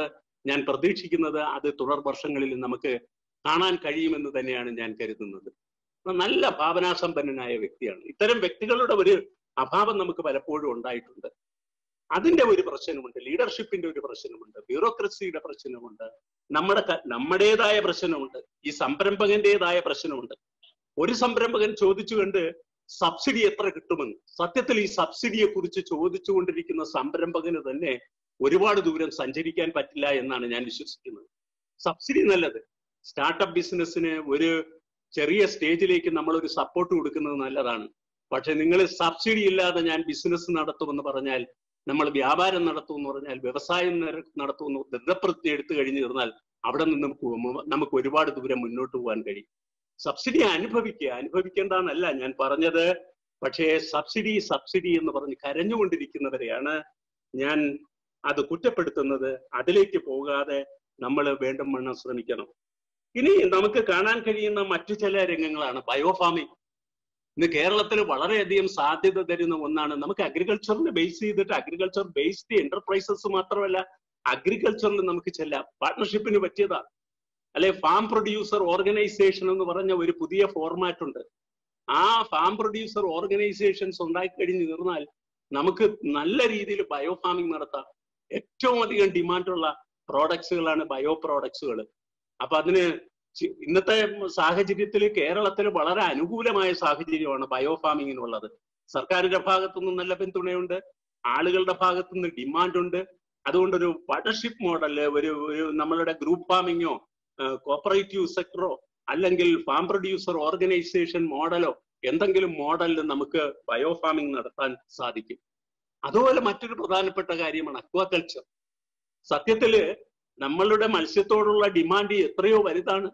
ഞാൻ പ്രതീക്ഷിക്കുന്നത് അത് തുടർ വർഷങ്ങളിൽ നമുക്ക് കാണാൻ കഴിയുമെന്ന് തന്നെയാണ് ഞാൻ കരുതുന്നത് നല്ല ഭാവനാസമ്പന്നനായ വ്യക്തിയാണ് ഇത്തരം വ്യക്തികളുടെ ഒരു അഭാവം നമുക്ക് പലപ്പോഴും ഉണ്ടായിട്ടുണ്ട് അതിന്റെ ഒരു പ്രശ്നമുണ്ട് ലീഡർഷിപ്പിന്റെ ഒരു പ്രശ്നമുണ്ട് ബ്യൂറോക്രസിയുടെ പ്രശ്നമുണ്ട് നമ്മുടെ ക- നമ്മുടേതായ പ്രശ്നമുണ്ട് ഈ സംരംഭകന്റേതായ പ്രശ്നമുണ്ട് ഒരു സംരംഭകൻ ചോദിച്ചു കണ്ട് സബ്സിഡി എത്ര കിട്ടുമെന്ന് സത്യത്തിൽ ഈ സബ്സിഡിയെ കുറിച്ച് ചോദിച്ചുകൊണ്ടിരിക്കുന്ന സംരംഭകന് തന്നെ ഒരുപാട് ദൂരം സഞ്ചരിക്കാൻ പറ്റില്ല എന്നാണ് ഞാൻ വിശ്വസിക്കുന്നത് സബ്സിഡി നല്ലത് സ്റ്റാർട്ടപ്പ് ബിസിനസ്സിന് ഒരു ചെറിയ സ്റ്റേജിലേക്ക് നമ്മൾ ഒരു സപ്പോർട്ട് കൊടുക്കുന്നത് നല്ലതാണ് പക്ഷെ നിങ്ങൾ സബ്സിഡി ഇല്ലാതെ ഞാൻ ബിസിനസ് നടത്തുമെന്ന് പറഞ്ഞാൽ നമ്മൾ വ്യാപാരം നടത്തുമെന്ന് പറഞ്ഞാൽ വ്യവസായം നര- നടത്തുമെന്ന് ദൃഢപ്രതിജ്ഞ എടുത്തു കഴിഞ്ഞു തീർന്നാൽ അവിടെ നിന്ന് നമുക്ക് നമുക്ക് ഒരുപാട് ദൂരം മുന്നോട്ട് പോകാൻ കഴിയും സബ്സിഡി അനുഭവിക്കുക അനുഭവിക്കേണ്ടെന്നല്ല ഞാൻ പറഞ്ഞത് പക്ഷേ സബ്സിഡി സബ്സിഡി എന്ന് പറഞ്ഞ് കരഞ്ഞുകൊണ്ടിരിക്കുന്നവരെയാണ് ഞാൻ അത് കുറ്റപ്പെടുത്തുന്നത് അതിലേക്ക് പോകാതെ നമ്മൾ വേണ്ടും വണ്ണം ശ്രമിക്കണം ഇനി നമുക്ക് കാണാൻ കഴിയുന്ന മറ്റു ചില രംഗങ്ങളാണ് ബയോഫാമിംഗ് ഇന്ന് കേരളത്തിൽ വളരെയധികം സാധ്യത തരുന്ന ഒന്നാണ് നമുക്ക് അഗ്രികൾച്ചറിനെ ബേസ് ചെയ്തിട്ട് അഗ്രികൾച്ചർ ബേസ്ഡ് എന്റർപ്രൈസസ് മാത്രമല്ല അഗ്രികൾച്ചറിൽ നമുക്ക് ചെല്ലാം പാർട്ട്ണർഷിപ്പിന് പറ്റിയതാ അല്ലെ ഫാം പ്രൊഡ്യൂസർ ഓർഗനൈസേഷൻ എന്ന് പറഞ്ഞ ഒരു പുതിയ ഫോർമാറ്റ് ഉണ്ട് ആ ഫാം പ്രൊഡ്യൂസർ ഓർഗനൈസേഷൻസ് ഉണ്ടാക്കി കഴിഞ്ഞ് തീർന്നാൽ നമുക്ക് നല്ല രീതിയിൽ ബയോ ഫാമിംഗ് നടത്താം ഏറ്റവും അധികം ഡിമാൻഡുള്ള പ്രോഡക്ട്സുകളാണ് ബയോ പ്രോഡക്ട്സുകൾ അപ്പൊ അതിന് ചി- ഇന്നത്തെ സാഹചര്യത്തിൽ കേരളത്തിൽ വളരെ അനുകൂലമായ സാഹചര്യമാണ് ബയോ ഫാമിങ്ങിനുള്ളത് സർക്കാരിന്റെ ഭാഗത്തുനിന്ന് നല്ല പിന്തുണയുണ്ട് ആളുകളുടെ ഭാഗത്തുനിന്ന് ഡിമാൻഡ് ഉണ്ട് അതുകൊണ്ടൊരു പാർട്ണർഷിപ്പ് മോഡല് ഒരു ഒരു നമ്മളുടെ ഗ്രൂപ്പ് ഫാമിങ്ങോ കോപ്പറേറ്റീവ് സെക്ടറോ അല്ലെങ്കിൽ ഫാം പ്രൊഡ്യൂസർ ഓർഗനൈസേഷൻ മോഡലോ എന്തെങ്കിലും മോഡലിൽ നമുക്ക് ബയോ ഫാമിംഗ് നടത്താൻ സാധിക്കും അതുപോലെ മറ്റൊരു പ്രധാനപ്പെട്ട കാര്യമാണ് അക്വാകൾച്ചർ സത്യത്തില് നമ്മളുടെ മത്സ്യത്തോടുള്ള ഡിമാൻഡ് എത്രയോ വലുതാണ്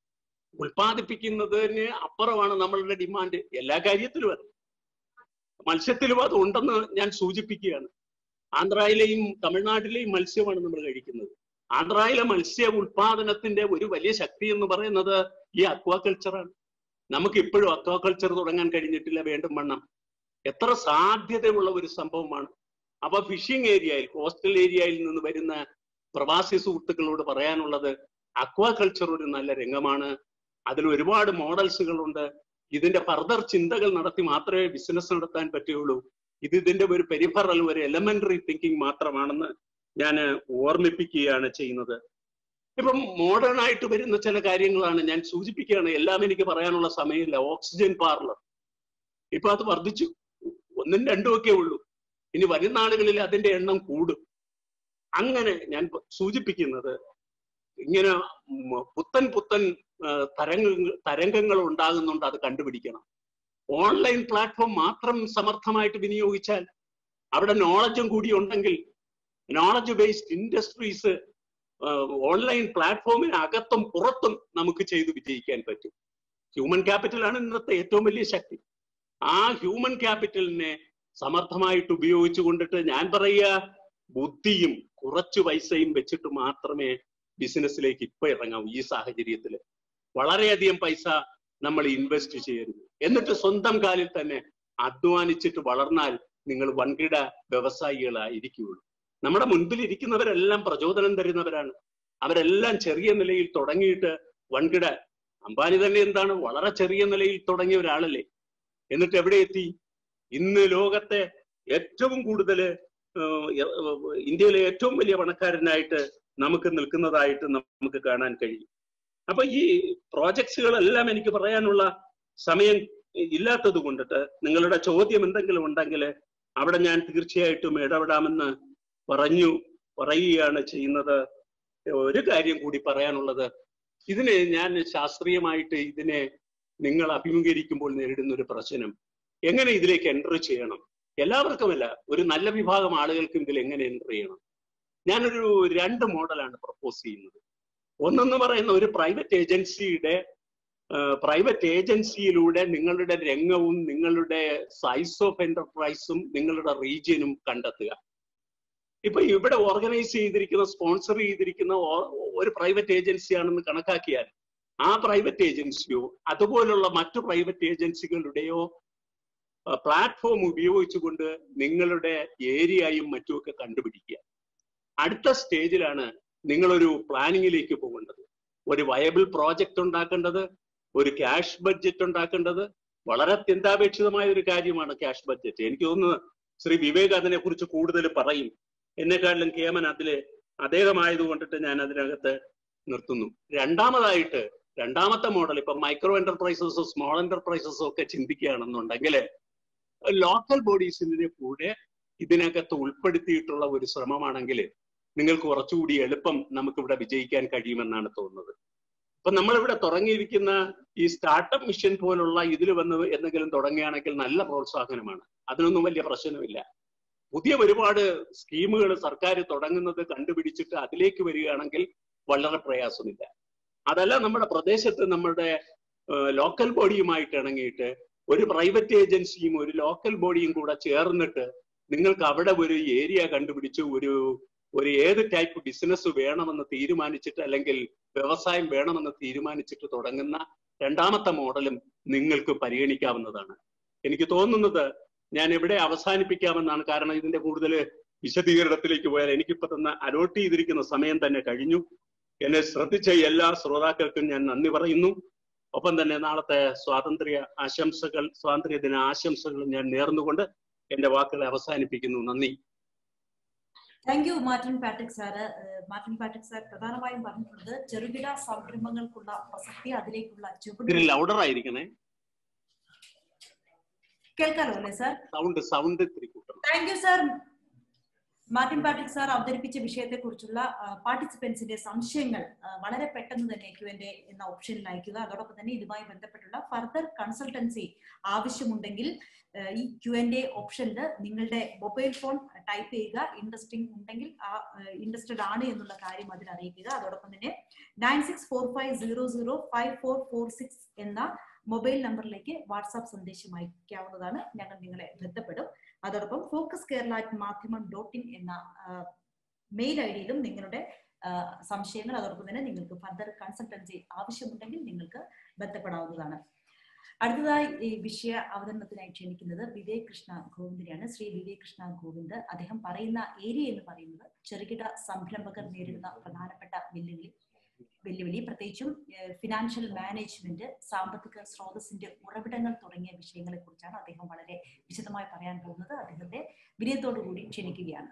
ഉൽപ്പാദിപ്പിക്കുന്നതിന് അപ്പുറമാണ് നമ്മളുടെ ഡിമാൻഡ് എല്ലാ കാര്യത്തിലും അത് മത്സ്യത്തിലും അത് ഉണ്ടെന്ന് ഞാൻ സൂചിപ്പിക്കുകയാണ് ആന്ധ്രയിലെയും തമിഴ്നാട്ടിലെയും മത്സ്യമാണ് നമ്മൾ കഴിക്കുന്നത് ആന്ധ്രയിലെ മത്സ്യ ഉൽപാദനത്തിന്റെ ഒരു വലിയ ശക്തി എന്ന് പറയുന്നത് ഈ അക്വാകൾച്ചറാണ് നമുക്ക് ഇപ്പോഴും അക്വാകൾച്ചർ തുടങ്ങാൻ കഴിഞ്ഞിട്ടില്ല വേണ്ടും വണ്ണം എത്ര സാധ്യതയുള്ള ഒരു സംഭവമാണ് അപ്പൊ ഫിഷിംഗ് ഏരിയയിൽ കോസ്റ്റൽ ഏരിയയിൽ നിന്ന് വരുന്ന പ്രവാസി സുഹൃത്തുക്കളോട് പറയാനുള്ളത് അക്വാകൾച്ചർ ഒരു നല്ല രംഗമാണ് അതിൽ ഒരുപാട് മോഡൽസുകളുണ്ട് ഇതിന്റെ ഫർദർ ചിന്തകൾ നടത്തി മാത്രമേ ബിസിനസ് നടത്താൻ പറ്റുകയുള്ളൂ ഇത് ഇതിന്റെ ഒരു പെരിഫറൽ ഒരു എലമെന്ററി തിങ്കിങ് മാത്രമാണെന്ന് ഞാൻ ഓർമ്മിപ്പിക്കുകയാണ് ചെയ്യുന്നത് ഇപ്പം മോഡേൺ ആയിട്ട് വരുന്ന ചില കാര്യങ്ങളാണ് ഞാൻ സൂചിപ്പിക്കുകയാണ് എല്ലാം എനിക്ക് പറയാനുള്ള സമയമില്ല ഓക്സിജൻ പാർലർ ഇപ്പൊ അത് വർദ്ധിച്ചു ഒന്നും രണ്ടും ഒക്കെ ഉള്ളൂ ഇനി വരും നാളുകളിൽ അതിന്റെ എണ്ണം കൂടും അങ്ങനെ ഞാൻ സൂചിപ്പിക്കുന്നത് ഇങ്ങനെ ഉം പുത്തൻ പുത്തൻ തരംഗങ്ങൾ തരംഗങ്ങൾ ഉണ്ടാകുന്നുണ്ട് അത് കണ്ടുപിടിക്കണം ഓൺലൈൻ പ്ലാറ്റ്ഫോം മാത്രം സമർത്ഥമായിട്ട് വിനിയോഗിച്ചാൽ അവിടെ നോളജും കൂടി ഉണ്ടെങ്കിൽ നോളജ് ബേസ്ഡ് ഇൻഡസ്ട്രീസ് ഓൺലൈൻ പ്ലാറ്റ്ഫോമിന് അകത്തും പുറത്തും നമുക്ക് ചെയ്ത് വിജയിക്കാൻ പറ്റും ഹ്യൂമൻ ക്യാപിറ്റലാണ് ഇന്നത്തെ ഏറ്റവും വലിയ ശക്തി ആ ഹ്യൂമൻ ക്യാപിറ്റലിനെ സമർത്ഥമായിട്ട് ഉപയോഗിച്ചു കൊണ്ടിട്ട് ഞാൻ പറയുക ബുദ്ധിയും കുറച്ച് പൈസയും വെച്ചിട്ട് മാത്രമേ ബിസിനസ്സിലേക്ക് ഇപ്പൊ ഇറങ്ങാവൂ ഈ സാഹചര്യത്തിൽ വളരെയധികം പൈസ നമ്മൾ ഇൻവെസ്റ്റ് ചെയ്യരുത് എന്നിട്ട് സ്വന്തം കാലിൽ തന്നെ അധ്വാനിച്ചിട്ട് വളർന്നാൽ നിങ്ങൾ വൻകിട വ്യവസായികളായിരിക്കുകയുള്ളൂ നമ്മുടെ മുൻപിൽ ഇരിക്കുന്നവരെല്ലാം പ്രചോദനം തരുന്നവരാണ് അവരെല്ലാം ചെറിയ നിലയിൽ തുടങ്ങിയിട്ട് വൻകിട അംബാനി തന്നെ എന്താണ് വളരെ ചെറിയ നിലയിൽ തുടങ്ങിയ ഒരാളല്ലേ എന്നിട്ട് എവിടെ എത്തി ഇന്ന് ലോകത്തെ ഏറ്റവും കൂടുതൽ ഇന്ത്യയിലെ ഏറ്റവും വലിയ പണക്കാരനായിട്ട് നമുക്ക് നിൽക്കുന്നതായിട്ട് നമുക്ക് കാണാൻ കഴിയും അപ്പൊ ഈ പ്രോജക്ട്സുകളെല്ലാം എനിക്ക് പറയാനുള്ള സമയം ഇല്ലാത്തത് കൊണ്ടിട്ട് നിങ്ങളുടെ ചോദ്യം എന്തെങ്കിലും ഉണ്ടെങ്കിൽ അവിടെ ഞാൻ തീർച്ചയായിട്ടും ഇടപെടാമെന്ന് പറഞ്ഞു പറയുകയാണ് ചെയ്യുന്നത് ഒരു കാര്യം കൂടി പറയാനുള്ളത് ഇതിന് ഞാൻ ശാസ്ത്രീയമായിട്ട് ഇതിനെ നിങ്ങൾ അഭിമുഖീകരിക്കുമ്പോൾ നേരിടുന്ന ഒരു പ്രശ്നം എങ്ങനെ ഇതിലേക്ക് എൻ്റർ ചെയ്യണം എല്ലാവർക്കുമല്ല ഒരു നല്ല വിഭാഗം ആളുകൾക്കും ഇതിൽ എങ്ങനെ എൻ്റർ ചെയ്യണം ഞാനൊരു രണ്ട് മോഡലാണ് പ്രപ്പോസ് ചെയ്യുന്നത് ഒന്നെന്ന് പറയുന്ന ഒരു പ്രൈവറ്റ് ഏജൻസിയുടെ പ്രൈവറ്റ് ഏജൻസിയിലൂടെ നിങ്ങളുടെ രംഗവും നിങ്ങളുടെ സൈസ് ഓഫ് എന്റർപ്രൈസും നിങ്ങളുടെ റീജിയനും കണ്ടെത്തുക ഇപ്പൊ ഇവിടെ ഓർഗനൈസ് ചെയ്തിരിക്കുന്ന സ്പോൺസർ ചെയ്തിരിക്കുന്ന ഒരു പ്രൈവറ്റ് ഏജൻസിയാണെന്ന് കണക്കാക്കിയാൽ ആ പ്രൈവറ്റ് ഏജൻസിയോ അതുപോലുള്ള മറ്റു പ്രൈവറ്റ് ഏജൻസികളുടെയോ പ്ലാറ്റ്ഫോം ഉപയോഗിച്ചുകൊണ്ട് നിങ്ങളുടെ ഏരിയയും മറ്റുമൊക്കെ കണ്ടുപിടിക്കുക അടുത്ത സ്റ്റേജിലാണ് നിങ്ങളൊരു പ്ലാനിങ്ങിലേക്ക് പോകേണ്ടത് ഒരു വയബിൾ പ്രോജക്റ്റ് ഉണ്ടാക്കേണ്ടത് ഒരു ക്യാഷ് ബഡ്ജറ്റ് ഉണ്ടാക്കേണ്ടത് വളരെ അത്യന്താപേക്ഷിതമായ ഒരു കാര്യമാണ് ക്യാഷ് ബഡ്ജറ്റ് എനിക്ക് തോന്നുന്നു ശ്രീ വിവേക് അതിനെ കുറിച്ച് കൂടുതൽ പറയും എന്നെക്കാട്ടിലും കേമൻ അതില് അദ്ദേഹമായത് കൊണ്ടിട്ട് ഞാൻ അതിനകത്ത് നിർത്തുന്നു രണ്ടാമതായിട്ട് രണ്ടാമത്തെ മോഡൽ ഇപ്പൊ മൈക്രോ എന്റർപ്രൈസസും സ്മോൾ എന്റർപ്രൈസസും ഒക്കെ ചിന്തിക്കുകയാണെന്നുണ്ടെങ്കിൽ ലോക്കൽ ബോഡീസിന്റെ കൂടെ ഇതിനകത്ത് ഉൾപ്പെടുത്തിയിട്ടുള്ള ഒരു ശ്രമമാണെങ്കിൽ നിങ്ങൾക്ക് കുറച്ചുകൂടി എളുപ്പം നമുക്ക് ഇവിടെ വിജയിക്കാൻ കഴിയുമെന്നാണ് തോന്നുന്നത് അപ്പൊ നമ്മളിവിടെ തുടങ്ങിയിരിക്കുന്ന ഈ സ്റ്റാർട്ടപ്പ് മിഷൻ പോലുള്ള ഇതിൽ വന്ന് എന്തെങ്കിലും തുടങ്ങുകയാണെങ്കിൽ നല്ല പ്രോത്സാഹനമാണ് അതിനൊന്നും വലിയ പ്രശ്നമില്ല പുതിയ ഒരുപാട് സ്കീമുകൾ സർക്കാർ തുടങ്ങുന്നത് കണ്ടുപിടിച്ചിട്ട് അതിലേക്ക് വരികയാണെങ്കിൽ വളരെ പ്രയാസമില്ല അതല്ല നമ്മുടെ പ്രദേശത്ത് നമ്മുടെ ലോക്കൽ ബോഡിയുമായിട്ട് ഇണങ്ങിയിട്ട് ഒരു പ്രൈവറ്റ് ഏജൻസിയും ഒരു ലോക്കൽ ബോഡിയും കൂടെ ചേർന്നിട്ട് നിങ്ങൾക്ക് അവിടെ ഒരു ഏരിയ കണ്ടുപിടിച്ച് ഒരു ഒരു ഏത് ടൈപ്പ് ബിസിനസ് വേണമെന്ന് തീരുമാനിച്ചിട്ട് അല്ലെങ്കിൽ വ്യവസായം വേണമെന്ന് തീരുമാനിച്ചിട്ട് തുടങ്ങുന്ന രണ്ടാമത്തെ മോഡലും നിങ്ങൾക്ക് പരിഗണിക്കാവുന്നതാണ് എനിക്ക് തോന്നുന്നത് ഞാൻ ഇവിടെ അവസാനിപ്പിക്കാമെന്നാണ് കാരണം ഇതിന്റെ കൂടുതൽ വിശദീകരണത്തിലേക്ക് പോയാൽ എനിക്കിപ്പോ തന്നെ അലോട്ട് ചെയ്തിരിക്കുന്ന സമയം തന്നെ കഴിഞ്ഞു എന്നെ ശ്രദ്ധിച്ച എല്ലാ ശ്രോതാക്കൾക്കും ഞാൻ നന്ദി പറയുന്നു ഒപ്പം തന്നെ നാളത്തെ സ്വാതന്ത്ര്യ ആശംസകൾ സ്വാതന്ത്ര്യ ദിന ആശംസകൾ ഞാൻ നേർന്നുകൊണ്ട് എന്റെ വാക്കുകളെ അവസാനിപ്പിക്കുന്നു നന്ദി thank you Martin Patrick sir Martin Patrick sir പ്രധാനമായും പറഞ്ഞിട്ടുള്ളത് ചെറുകിട സംരംഭങ്ങൾക്കുള്ള പ്രസക്തി അതിലേക്കുള്ള ഇതിൽ ചുവട് ലൗഡർ ആയിരിക്കണേ കേൾക്കാലോ അല്ലേ സാർ സൗണ്ട് സൗണ്ട് ഇത്തിരി കൂട്ടണം thank you sir Martin Patrick sir അവതരിപ്പിച്ച വിഷയത്തെ കുറിച്ചുള്ള പാർട്ടിസിപ്പൻസിന്റെ സംശയങ്ങൾ ആ, വളരെ പെട്ടെന്ന് തന്നെ ക്യു എന്റെ എന്ന ഓപ്ഷനിൽ അയക്കുക അതോടൊപ്പം തന്നെ ഇതുമായി ബന്ധപ്പെട്ടുള്ള ഫർദർ കൺസൾട്ടൻസി ആവശ്യമുണ്ടെങ്കിൽ ആ, ഈ ക്യു എന്റെ ഓപ്ഷനിൽ നിങ്ങളുടെ മൊബൈൽ ഫോൺ ടൈപ്പ് ചെയ്യുക ഇൻട്രസ്റ്റിംഗ് ഉണ്ടെങ്കിൽ ആ ഇൻട്രസ്റ്റഡ് ആണ് എന്നുള്ള കാര്യം അതിൽ അറിയിക്കുക അതോടൊപ്പം തന്നെ nine six four five zero zero five four four six എന്ന മൊബൈൽ നമ്പറിലേക്ക് വാട്സാപ്പ് സന്ദേശം അയക്കാവുന്നതാണ് ഞങ്ങൾ നിങ്ങളെ ബന്ധപ്പെടും അതോടൊപ്പം focus Kerala at Madhyamam dot in എന്ന മെയിൽ ഐ ഡിയിലും നിങ്ങളുടെ ആ, സംശയങ്ങൾ അതോടൊപ്പം തന്നെ നിങ്ങൾക്ക് ഫർദർ കൺസൾട്ടൻസി ആവശ്യമുണ്ടെങ്കിൽ നിങ്ങൾക്ക് ബന്ധപ്പെടാവുന്നതാണ് അടുത്തതായി ഈ വിഷയ അവതരണത്തിനായി ക്ഷണിക്കുന്നത് വിവേക് കൃഷ്ണ ഗോവിന്ദിനെയാണ് ശ്രീ വിവേക് കൃഷ്ണ ഗോവിന്ദ് അദ്ദേഹം പറയുന്ന ഏരിയ എന്ന് പറയുന്നത് ചെറുകിട സംരംഭകർ നേരിടുന്ന പ്രധാനപ്പെട്ട വെല്ലുവിളി വെല്ലുവിളി പ്രത്യേകിച്ചും ഫിനാൻഷ്യൽ മാനേജ്മെന്റ് സാമ്പത്തിക സ്രോതസ്സിന്റെ ഉറവിടങ്ങൾ തുടങ്ങിയ വിഷയങ്ങളെ കുറിച്ചാണ് അദ്ദേഹം വളരെ വിശദമായി പറയാൻ പോകുന്നത് അദ്ദേഹത്തെ വിനയത്തോടു കൂടി ക്ഷണിക്കുകയാണ്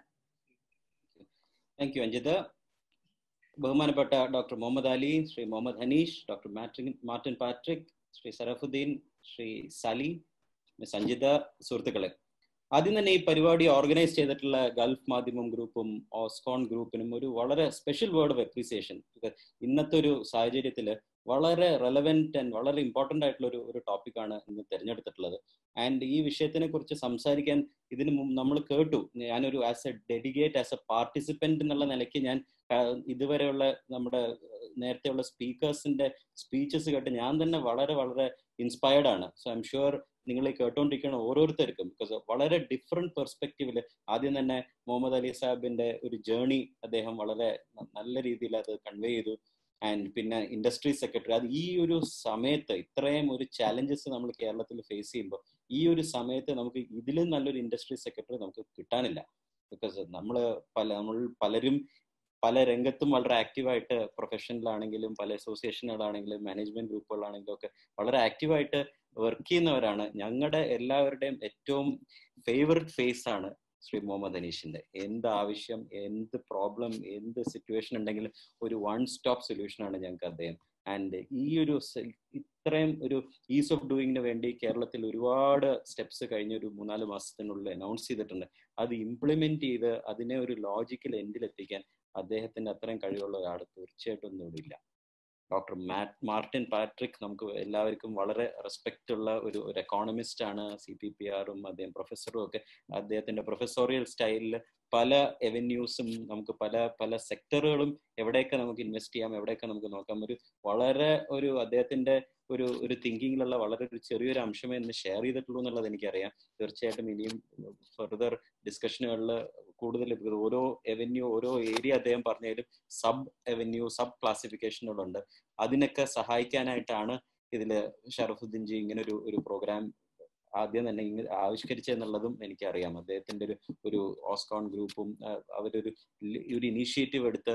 താങ്ക് യു അഞ്ജിത് ബഹുമാനപ്പെട്ട doctor Muhammad Ali Shri Muhammad Hanish doctor Martin Martin Patrick Shri Sarafuddin Shri Sali miss Anjitha സുഹൃത്തുക്കളെ ആദ്യം തന്നെ ഈ പരിപാടി ഓർഗനൈസ് ചെയ്തിട്ടുള്ള ഗൾഫ് മാധ്യമം ഗ്രൂപ്പും ഓസ്കോൺ ഗ്രൂപ്പിനും ഒരു വളരെ സ്പെഷ്യൽ വേർഡ് ഓഫ് അപ്രീസിയേഷൻ ഇന്നത്തെ ഒരു സാഹചര്യത്തിൽ വളരെ റെലവെന്റ് ആൻഡ് വളരെ ഇമ്പോർട്ടന്റ് ആയിട്ടുള്ള ഒരു ഒരു ടോപ്പിക്കാണ് ഇന്ന് തിരഞ്ഞെടുത്തിട്ടുള്ളത് ആൻഡ് ഈ വിഷയത്തിനെ കുറിച്ച് സംസാരിക്കാൻ ഇതിന് മുമ്പ് നമ്മൾ കേട്ടു ഞാനൊരു as a dedicate as a participant എന്നുള്ള നിലയ്ക്ക് ഞാൻ ഇതുവരെയുള്ള നമ്മുടെ നേരത്തെയുള്ള സ്പീക്കേഴ്സിന്റെ സ്പീച്ചസ് കേട്ട് ഞാൻ തന്നെ വളരെ വളരെ ഇൻസ്പയർഡ് ആണ് സോ ഐ എം ഷുവർ നിങ്ങൾ കേട്ടോണ്ടിരിക്കുന്ന ഓരോരുത്തർക്കും ബിക്കോസ് വളരെ ഡിഫറെന്റ് പെർസ്പെക്റ്റീവിൽ ആദ്യം തന്നെ മുഹമ്മദ് അലി സാഹിബിന്റെ ഒരു ജേണി അദ്ദേഹം വളരെ നല്ല രീതിയിൽ അത് കൺവേ ചെയ്തു ആൻഡ് പിന്നെ ഇൻഡസ്ട്രി സെക്രട്ടറി അത് ഈ ഒരു സമയത്ത് ഇത്രയും ഒരു ചാലഞ്ചസ് നമ്മൾ കേരളത്തിൽ ഫേസ് ചെയ്യുമ്പോൾ ഈ ഒരു സമയത്ത് നമുക്ക് ഇതിലും നല്ലൊരു ഇൻഡസ്ട്രി സെക്രട്ടറി നമുക്ക് കിട്ടാനില്ല ബിക്കോസ് നമ്മൾ പല നമ്മൾ പലരും പല രംഗത്തും വളരെ ആക്റ്റീവായിട്ട് പ്രൊഫഷണലാണെങ്കിലും പല അസോസിയേഷനുകളാണെങ്കിലും മാനേജ്മെന്റ് ഗ്രൂപ്പുകളാണെങ്കിലും ഒക്കെ വളരെ ആക്റ്റീവായിട്ട് വർക്ക് ചെയ്യുന്നവരാണ് ഞങ്ങളുടെ എല്ലാവരുടെയും ഏറ്റവും ഫേവററ്റ് ഫേസ് ആണ് ശ്രീ മുഹമ്മദ് അനീഷിന്റെ എന്ത് ആവശ്യം എന്ത് പ്രോബ്ലം എന്ത് സിറ്റുവേഷൻ ഉണ്ടെങ്കിലും ഒരു വൺ സ്റ്റോപ്പ് സൊല്യൂഷൻ ആണ് ഞങ്ങൾക്ക് അദ്ദേഹം ആൻഡ് ഈ ഒരു ഇത്രയും ഒരു ഈസ് ഓഫ് ഡൂയിങ്ങിന് വേണ്ടി കേരളത്തിൽ ഒരുപാട് സ്റ്റെപ്സ് കഴിഞ്ഞ ഒരു മൂന്നാല് മാസത്തിനുള്ളിൽ അനൗൺസ് ചെയ്തിട്ടുണ്ട് അത് ഇംപ്ലിമെന്റ് ചെയ്ത് അതിനെ ഒരു ലോജിക്കൽ എൻഡിലെത്തിക്കാൻ അദ്ദേഹത്തിന്റെ അത്രയും കഴിവുള്ള ഒരാൾ തീർച്ചയായിട്ടും ഒന്നും ഇവിടെ ഇല്ല ഡോക്ടർ മാറ്റ് മാർട്ടിൻ പാട്രിക് നമുക്ക് എല്ലാവർക്കും വളരെ റെസ്പെക്റ്റ് ഉള്ള ഒരു ഒരു എക്കോണമിസ്റ്റ് ആണ് സി പി പി ആറും അദ്ദേഹം പ്രൊഫസറും ഒക്കെ അദ്ദേഹത്തിന്റെ പ്രൊഫസോറിയൽ സ്റ്റൈലിൽ പല എവന്യൂസും നമുക്ക് പല പല സെക്ടറുകളും എവിടെയൊക്കെ നമുക്ക് ഇൻവെസ്റ്റ് ചെയ്യാം എവിടെയൊക്കെ നമുക്ക് നോക്കാം ഒരു വളരെ ഒരു അദ്ദേഹത്തിന്റെ ഒരു ഒരു തിങ്കിങ്ങിലുള്ള വളരെ ഒരു ചെറിയൊരു അംശമേ ഇന്ന് ഷെയർ ചെയ്തിട്ടുള്ളൂ എന്നുള്ളത് എനിക്കറിയാം തീർച്ചയായിട്ടും ഇനിയും ഫർദർ ഡിസ്കഷനുകളിൽ കൂടുതൽ ഓരോ എവന്യൂ ഓരോ ഏരിയ അദ്ദേഹം പറഞ്ഞാലും സബ് എവന്യൂ സബ് ക്ലാസിഫിക്കേഷനുകളുണ്ട് അതിനൊക്കെ സഹായിക്കാനായിട്ടാണ് ഇതിൽ ഷറഫുദ്ദീൻ ജി ഇങ്ങനെ ഒരു ഒരു പ്രോഗ്രാം ആദ്യം തന്നെ ഇങ്ങനെ ആവിഷ്കരിച്ചെന്നുള്ളതും എനിക്കറിയാം അദ്ദേഹത്തിന്റെ ഒരു ഒരു ഓസ്കോൺ ഗ്രൂപ്പും അവരൊരു ഒരു ഇനീഷ്യേറ്റീവ് എടുത്ത്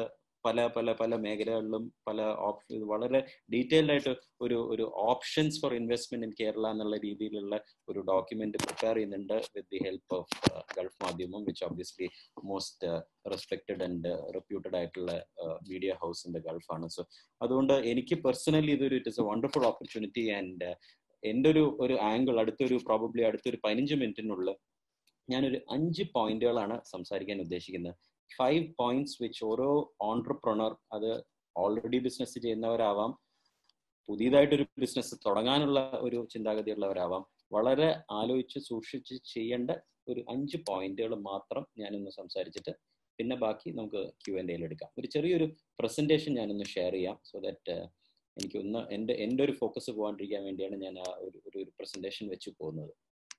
പല പല പല മേഖലകളിലും പല ഓപ്ഷൻ വളരെ ഡീറ്റെയിൽഡ് ആയിട്ട് ഒരു ഒരു options for investment in Kerala എന്നുള്ള രീതിയിലുള്ള ഒരു ഡോക്യുമെന്റ് പ്രിപ്പയർ ചെയ്യുന്നുണ്ട് with the help of Gulf Madhyamam which obviously most respected and reputed ആയിട്ടുള്ള മീഡിയ ഹൗസ് ഇൻ ദ ഗൾഫാണ് സോ അതുകൊണ്ട് എനിക്ക് പേഴ്സണലി ഇതൊരു it is a wonderful opportunity and എൻ്റെ ഒരു ഒരു ആംഗിൾ അടുത്തൊരു പ്രോബബ്ലി അടുത്തൊരു പതിനഞ്ച് മിനിറ്റിനുള്ളിൽ ഞാനൊരു അഞ്ച് പോയിന്റുകളാണ് സംസാരിക്കാൻ ഉദ്ദേശിക്കുന്നത് ഫൈവ് പോയിന്റ്സ് വിച്ച് ഓരോ ഓൺടർപ്രണർ അത് ഓൾറെഡി ബിസിനസ് ചെയ്യുന്നവരാവാം പുതിയതായിട്ടൊരു ബിസിനസ് തുടങ്ങാനുള്ള ഒരു ചിന്താഗതിയുള്ളവരാവാം വളരെ ആലോചിച്ച് സൂക്ഷിച്ച് ചെയ്യേണ്ട ഒരു അഞ്ച് പോയിന്റുകൾ മാത്രം ഞാനൊന്ന് സംസാരിച്ചിട്ട് പിന്നെ ബാക്കി നമുക്ക് ക്യു എൻ എയിൽ എടുക്കാം ഒരു ചെറിയൊരു പ്രസന്റേഷൻ ഞാനൊന്ന് ഷെയർ ചെയ്യാം സോ ദാറ്റ് എനിക്ക് ഒന്ന് എൻ്റെ എൻ്റെ ഒരു ഫോക്കസ് പോകാണ്ടിരിക്കാൻ വേണ്ടിയാണ് ഞാൻ ആ ഒരു ഒരു പ്രസന്റേഷൻ വെച്ച് പോകുന്നത്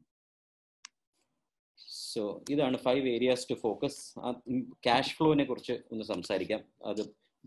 സോ ഇതാണ് five areas to focus cash ഫ്ലോനെ കുറിച്ച് ഒന്ന് സംസാരിക്കാം അത്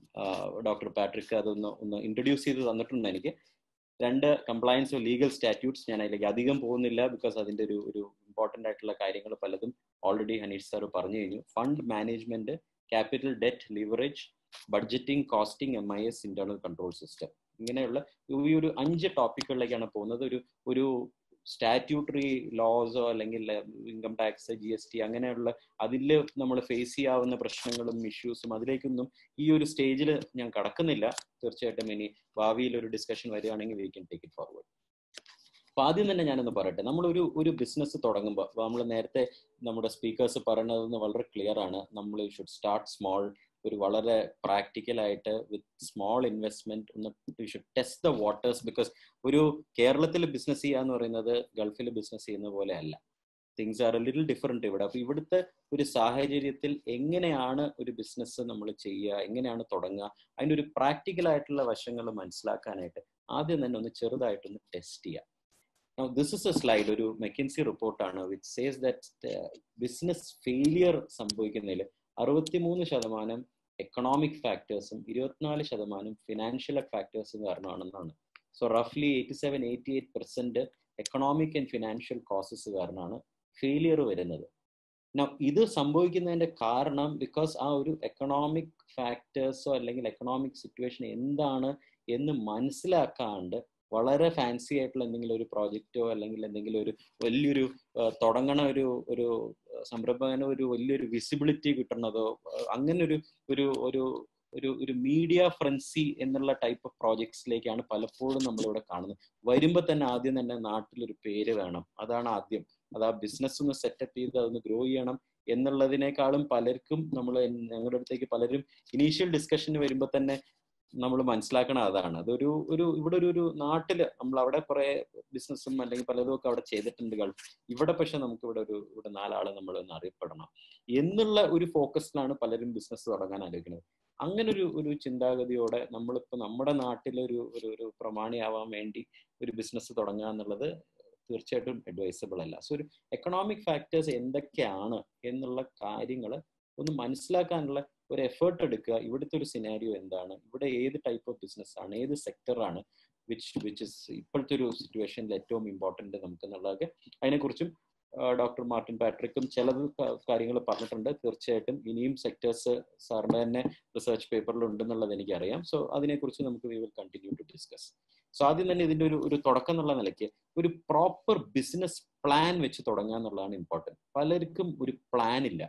ഡോക്ടർ പാട്രിക് അതൊന്ന് ഒന്ന് ഇൻട്രൊഡ്യൂസ് ചെയ്ത് തന്നിട്ടുണ്ട് എനിക്ക് രണ്ട് കംപ്ലയൻസ് ലീഗൽ സ്റ്റാറ്റ്യൂട്ട്സ് ഞാൻ അതിലേക്ക് അധികം പോകുന്നില്ല ബിക്കോസ് അതിൻ്റെ ഒരു ഒരു ഇമ്പോർട്ടൻ്റ് ആയിട്ടുള്ള കാര്യങ്ങൾ പലതും ഓൾറെഡി ഹനീഷ് സാർ പറഞ്ഞു കഴിഞ്ഞു fund management capital debt leverage budgeting costing M I S internal control system ഇങ്ങനെയുള്ള ഈ ഒരു അഞ്ച് ടോപ്പിക്കുകളിലേക്കാണ് പോകുന്നത് ഒരു ഒരു സ്റ്റാറ്റ്യൂട്ടറി ലോസോ അല്ലെങ്കിൽ income tax G S T അങ്ങനെയുള്ള അതിൽ നമ്മൾ ഫേസ് ചെയ്യാവുന്ന പ്രശ്നങ്ങളും ഇഷ്യൂസും അതിലേക്കൊന്നും ഈ ഒരു സ്റ്റേജിൽ ഞാൻ കടക്കുന്നില്ല തീർച്ചയായിട്ടും ഇനി ഭാവിയിൽ ഒരു ഡിസ്കഷൻ വരികയാണെങ്കിൽ we can take it forward അപ്പൊ ആദ്യം തന്നെ ഞാനൊന്ന് പറയട്ടെ നമ്മൾ ഒരു ഒരു ബിസിനസ് തുടങ്ങുമ്പോൾ നമ്മൾ നേരത്തെ നമ്മുടെ സ്പീക്കേഴ്സ് പറയുന്നത് വളരെ ക്ലിയർ ആണ് നമ്മൾ ഷുഡ് സ്റ്റാർട്ട് സ്മോൾ ഒരു വളരെ പ്രാക്ടിക്കൽ ആയിട്ട് വിത്ത് സ്മോൾ ഇൻവെസ്റ്റ്മെന്റ് ഒന്ന് you should test the waters because ഒരു കേരളത്തിൽ ബിസിനസ് ചെയ്യുക എന്ന് പറയുന്നത് ഗൾഫിൽ ബിസിനസ് ചെയ്യുന്ന പോലെ അല്ല things are a little different ഇവിടെ അപ്പൊ ഇവിടുത്തെ ഒരു സാഹചര്യത്തിൽ എങ്ങനെയാണ് ഒരു ബിസിനസ് നമ്മൾ ചെയ്യുക എങ്ങനെയാണ് തുടങ്ങുക അതിൻ്റെ ഒരു പ്രാക്ടിക്കൽ ആയിട്ടുള്ള വശങ്ങൾ മനസ്സിലാക്കാനായിട്ട് ആദ്യം തന്നെ ഒന്ന് ചെറുതായിട്ടൊന്ന് ടെസ്റ്റ് ചെയ്യാം ദിസ് ഇസ് എ സ്ലൈഡ് ഒരു മെക്കിൻസി റിപ്പോർട്ടാണ് which says that business failure സംഭവിക്കുന്നതിൽ അറുപത്തിമൂന്ന് ശതമാനം എക്കണോമിക് ഫാക്ടേഴ്സും ഇരുപത്തിനാല് ശതമാനം ഫിനാൻഷ്യൽ ഫാക്ടേഴ്സും കാരണമാണെന്നാണ് സോ റഫ്ലി eighty seven eighty eight percent economic and financial causes കാരണമാണ് ഫെയിലിയർ വരുന്നത് ഇത് സംഭവിക്കുന്നതിന്റെ കാരണം ബിക്കോസ് ആ ഒരു എക്കണോമിക് ഫാക്ടേഴ്സോ അല്ലെങ്കിൽ എക്കണോമിക് സിറ്റുവേഷൻ എന്താണ് എന്ന് മനസ്സിലാക്കാണ്ട് വളരെ ഫാൻസി ആയിട്ടുള്ള എന്തെങ്കിലും ഒരു പ്രോജക്റ്റോ അല്ലെങ്കിൽ എന്തെങ്കിലും ഒരു വലിയൊരു തുടങ്ങണ ഒരു ഒരു സംരംഭകന് ഒരു വലിയൊരു വിസിബിലിറ്റി കിട്ടുന്നതോ അങ്ങനെ ഒരു ഒരു ഒരു ഒരു ഒരു മീഡിയ ഫ്രൻസി എന്നുള്ള ടൈപ്പ് ഓഫ് പ്രോജക്ട്സിലേക്കാണ് പലപ്പോഴും നമ്മളിവിടെ കാണുന്നത് വരുമ്പോൾ തന്നെ ആദ്യം തന്നെ നാട്ടിലൊരു പേര് വേണം അതാണ് ആദ്യം അത് ആ ബിസിനസ് ഒന്ന് സെറ്റപ്പ് ചെയ്ത് അതൊന്ന് ഗ്രോ ചെയ്യണം എന്നുള്ളതിനേക്കാളും പലർക്കും നമ്മൾ ഞങ്ങളുടെ അടുത്തേക്ക് പലരും ഇനീഷ്യൽ ഡിസ്കഷന് വരുമ്പോൾ തന്നെ നമ്മൾ മനസ്സിലാക്കണം അതാണ് അതൊരു ഒരു ഇവിടെ ഒരു ഒരു നാട്ടില് നമ്മൾ അവിടെ കുറെ ബിസിനസ്സും അല്ലെങ്കിൽ പലതും ഒക്കെ അവിടെ ചെയ്തിട്ടുണ്ട് ഗൾഫ് ഇവിടെ പക്ഷെ നമുക്ക് ഇവിടെ ഒരു ഇവിടെ നാലാള് നമ്മൾ ഒന്ന് അറിയപ്പെടണം എന്നുള്ള ഒരു ഫോക്കസിലാണ് പലരും ബിസിനസ് തുടങ്ങാൻ ആലോചിക്കുന്നത് അങ്ങനെ ഒരു ഒരു ചിന്താഗതിയോടെ നമ്മളിപ്പോ നമ്മുടെ നാട്ടിലൊരു ഒരു ഒരു പ്രമാണിയാവാൻ വേണ്ടി ഒരു ബിസിനസ് തുടങ്ങുക എന്നുള്ളത് തീർച്ചയായിട്ടും അഡ്വൈസബിൾ അല്ല സോ ഒരു എക്കണോമിക് ഫാക്ടേഴ്സ് എന്തൊക്കെയാണ് എന്നുള്ള കാര്യങ്ങൾ ഒന്ന് മനസ്സിലാക്കാനുള്ള ഒരു എഫേർട്ട് എടുക്കുക ഇവിടുത്തെ ഒരു സിനാരിയോ എന്താണ് ഇവിടെ ഏത് ടൈപ്പ് ഓഫ് ബിസിനസ് ആണ് ഏത് സെക്ടറാണ് വിച്ച് വിച്ച് ഇസ് ഇപ്പോഴത്തെ ഒരു സിറ്റുവേഷനിൽ ഏറ്റവും ഇമ്പോർട്ടൻ്റ് നമുക്ക് എന്നുള്ളതൊക്കെ അതിനെക്കുറിച്ചും ഡോക്ടർ മാർട്ടിൻ പാട്രിക്കും ചിലത് കാര്യങ്ങൾ പറഞ്ഞിട്ടുണ്ട് തീർച്ചയായിട്ടും ഇനിയും സെക്ടേഴ്സ് സാറിന്റെ തന്നെ റിസർച്ച് പേപ്പറിൽ ഉണ്ടെന്നുള്ളത് എനിക്കറിയാം സോ അതിനെക്കുറിച്ച് നമുക്ക് we will continue to discuss so ആദ്യം തന്നെ ഇതിന്റെ ഒരു ഒരു തുടക്കം എന്നുള്ള നിലയ്ക്ക് ഒരു പ്രോപ്പർ ബിസിനസ് പ്ലാൻ വെച്ച് തുടങ്ങുക എന്നുള്ളതാണ് ഇമ്പോർട്ടൻറ്റ് പലർക്കും ഒരു പ്ലാൻ ഇല്ല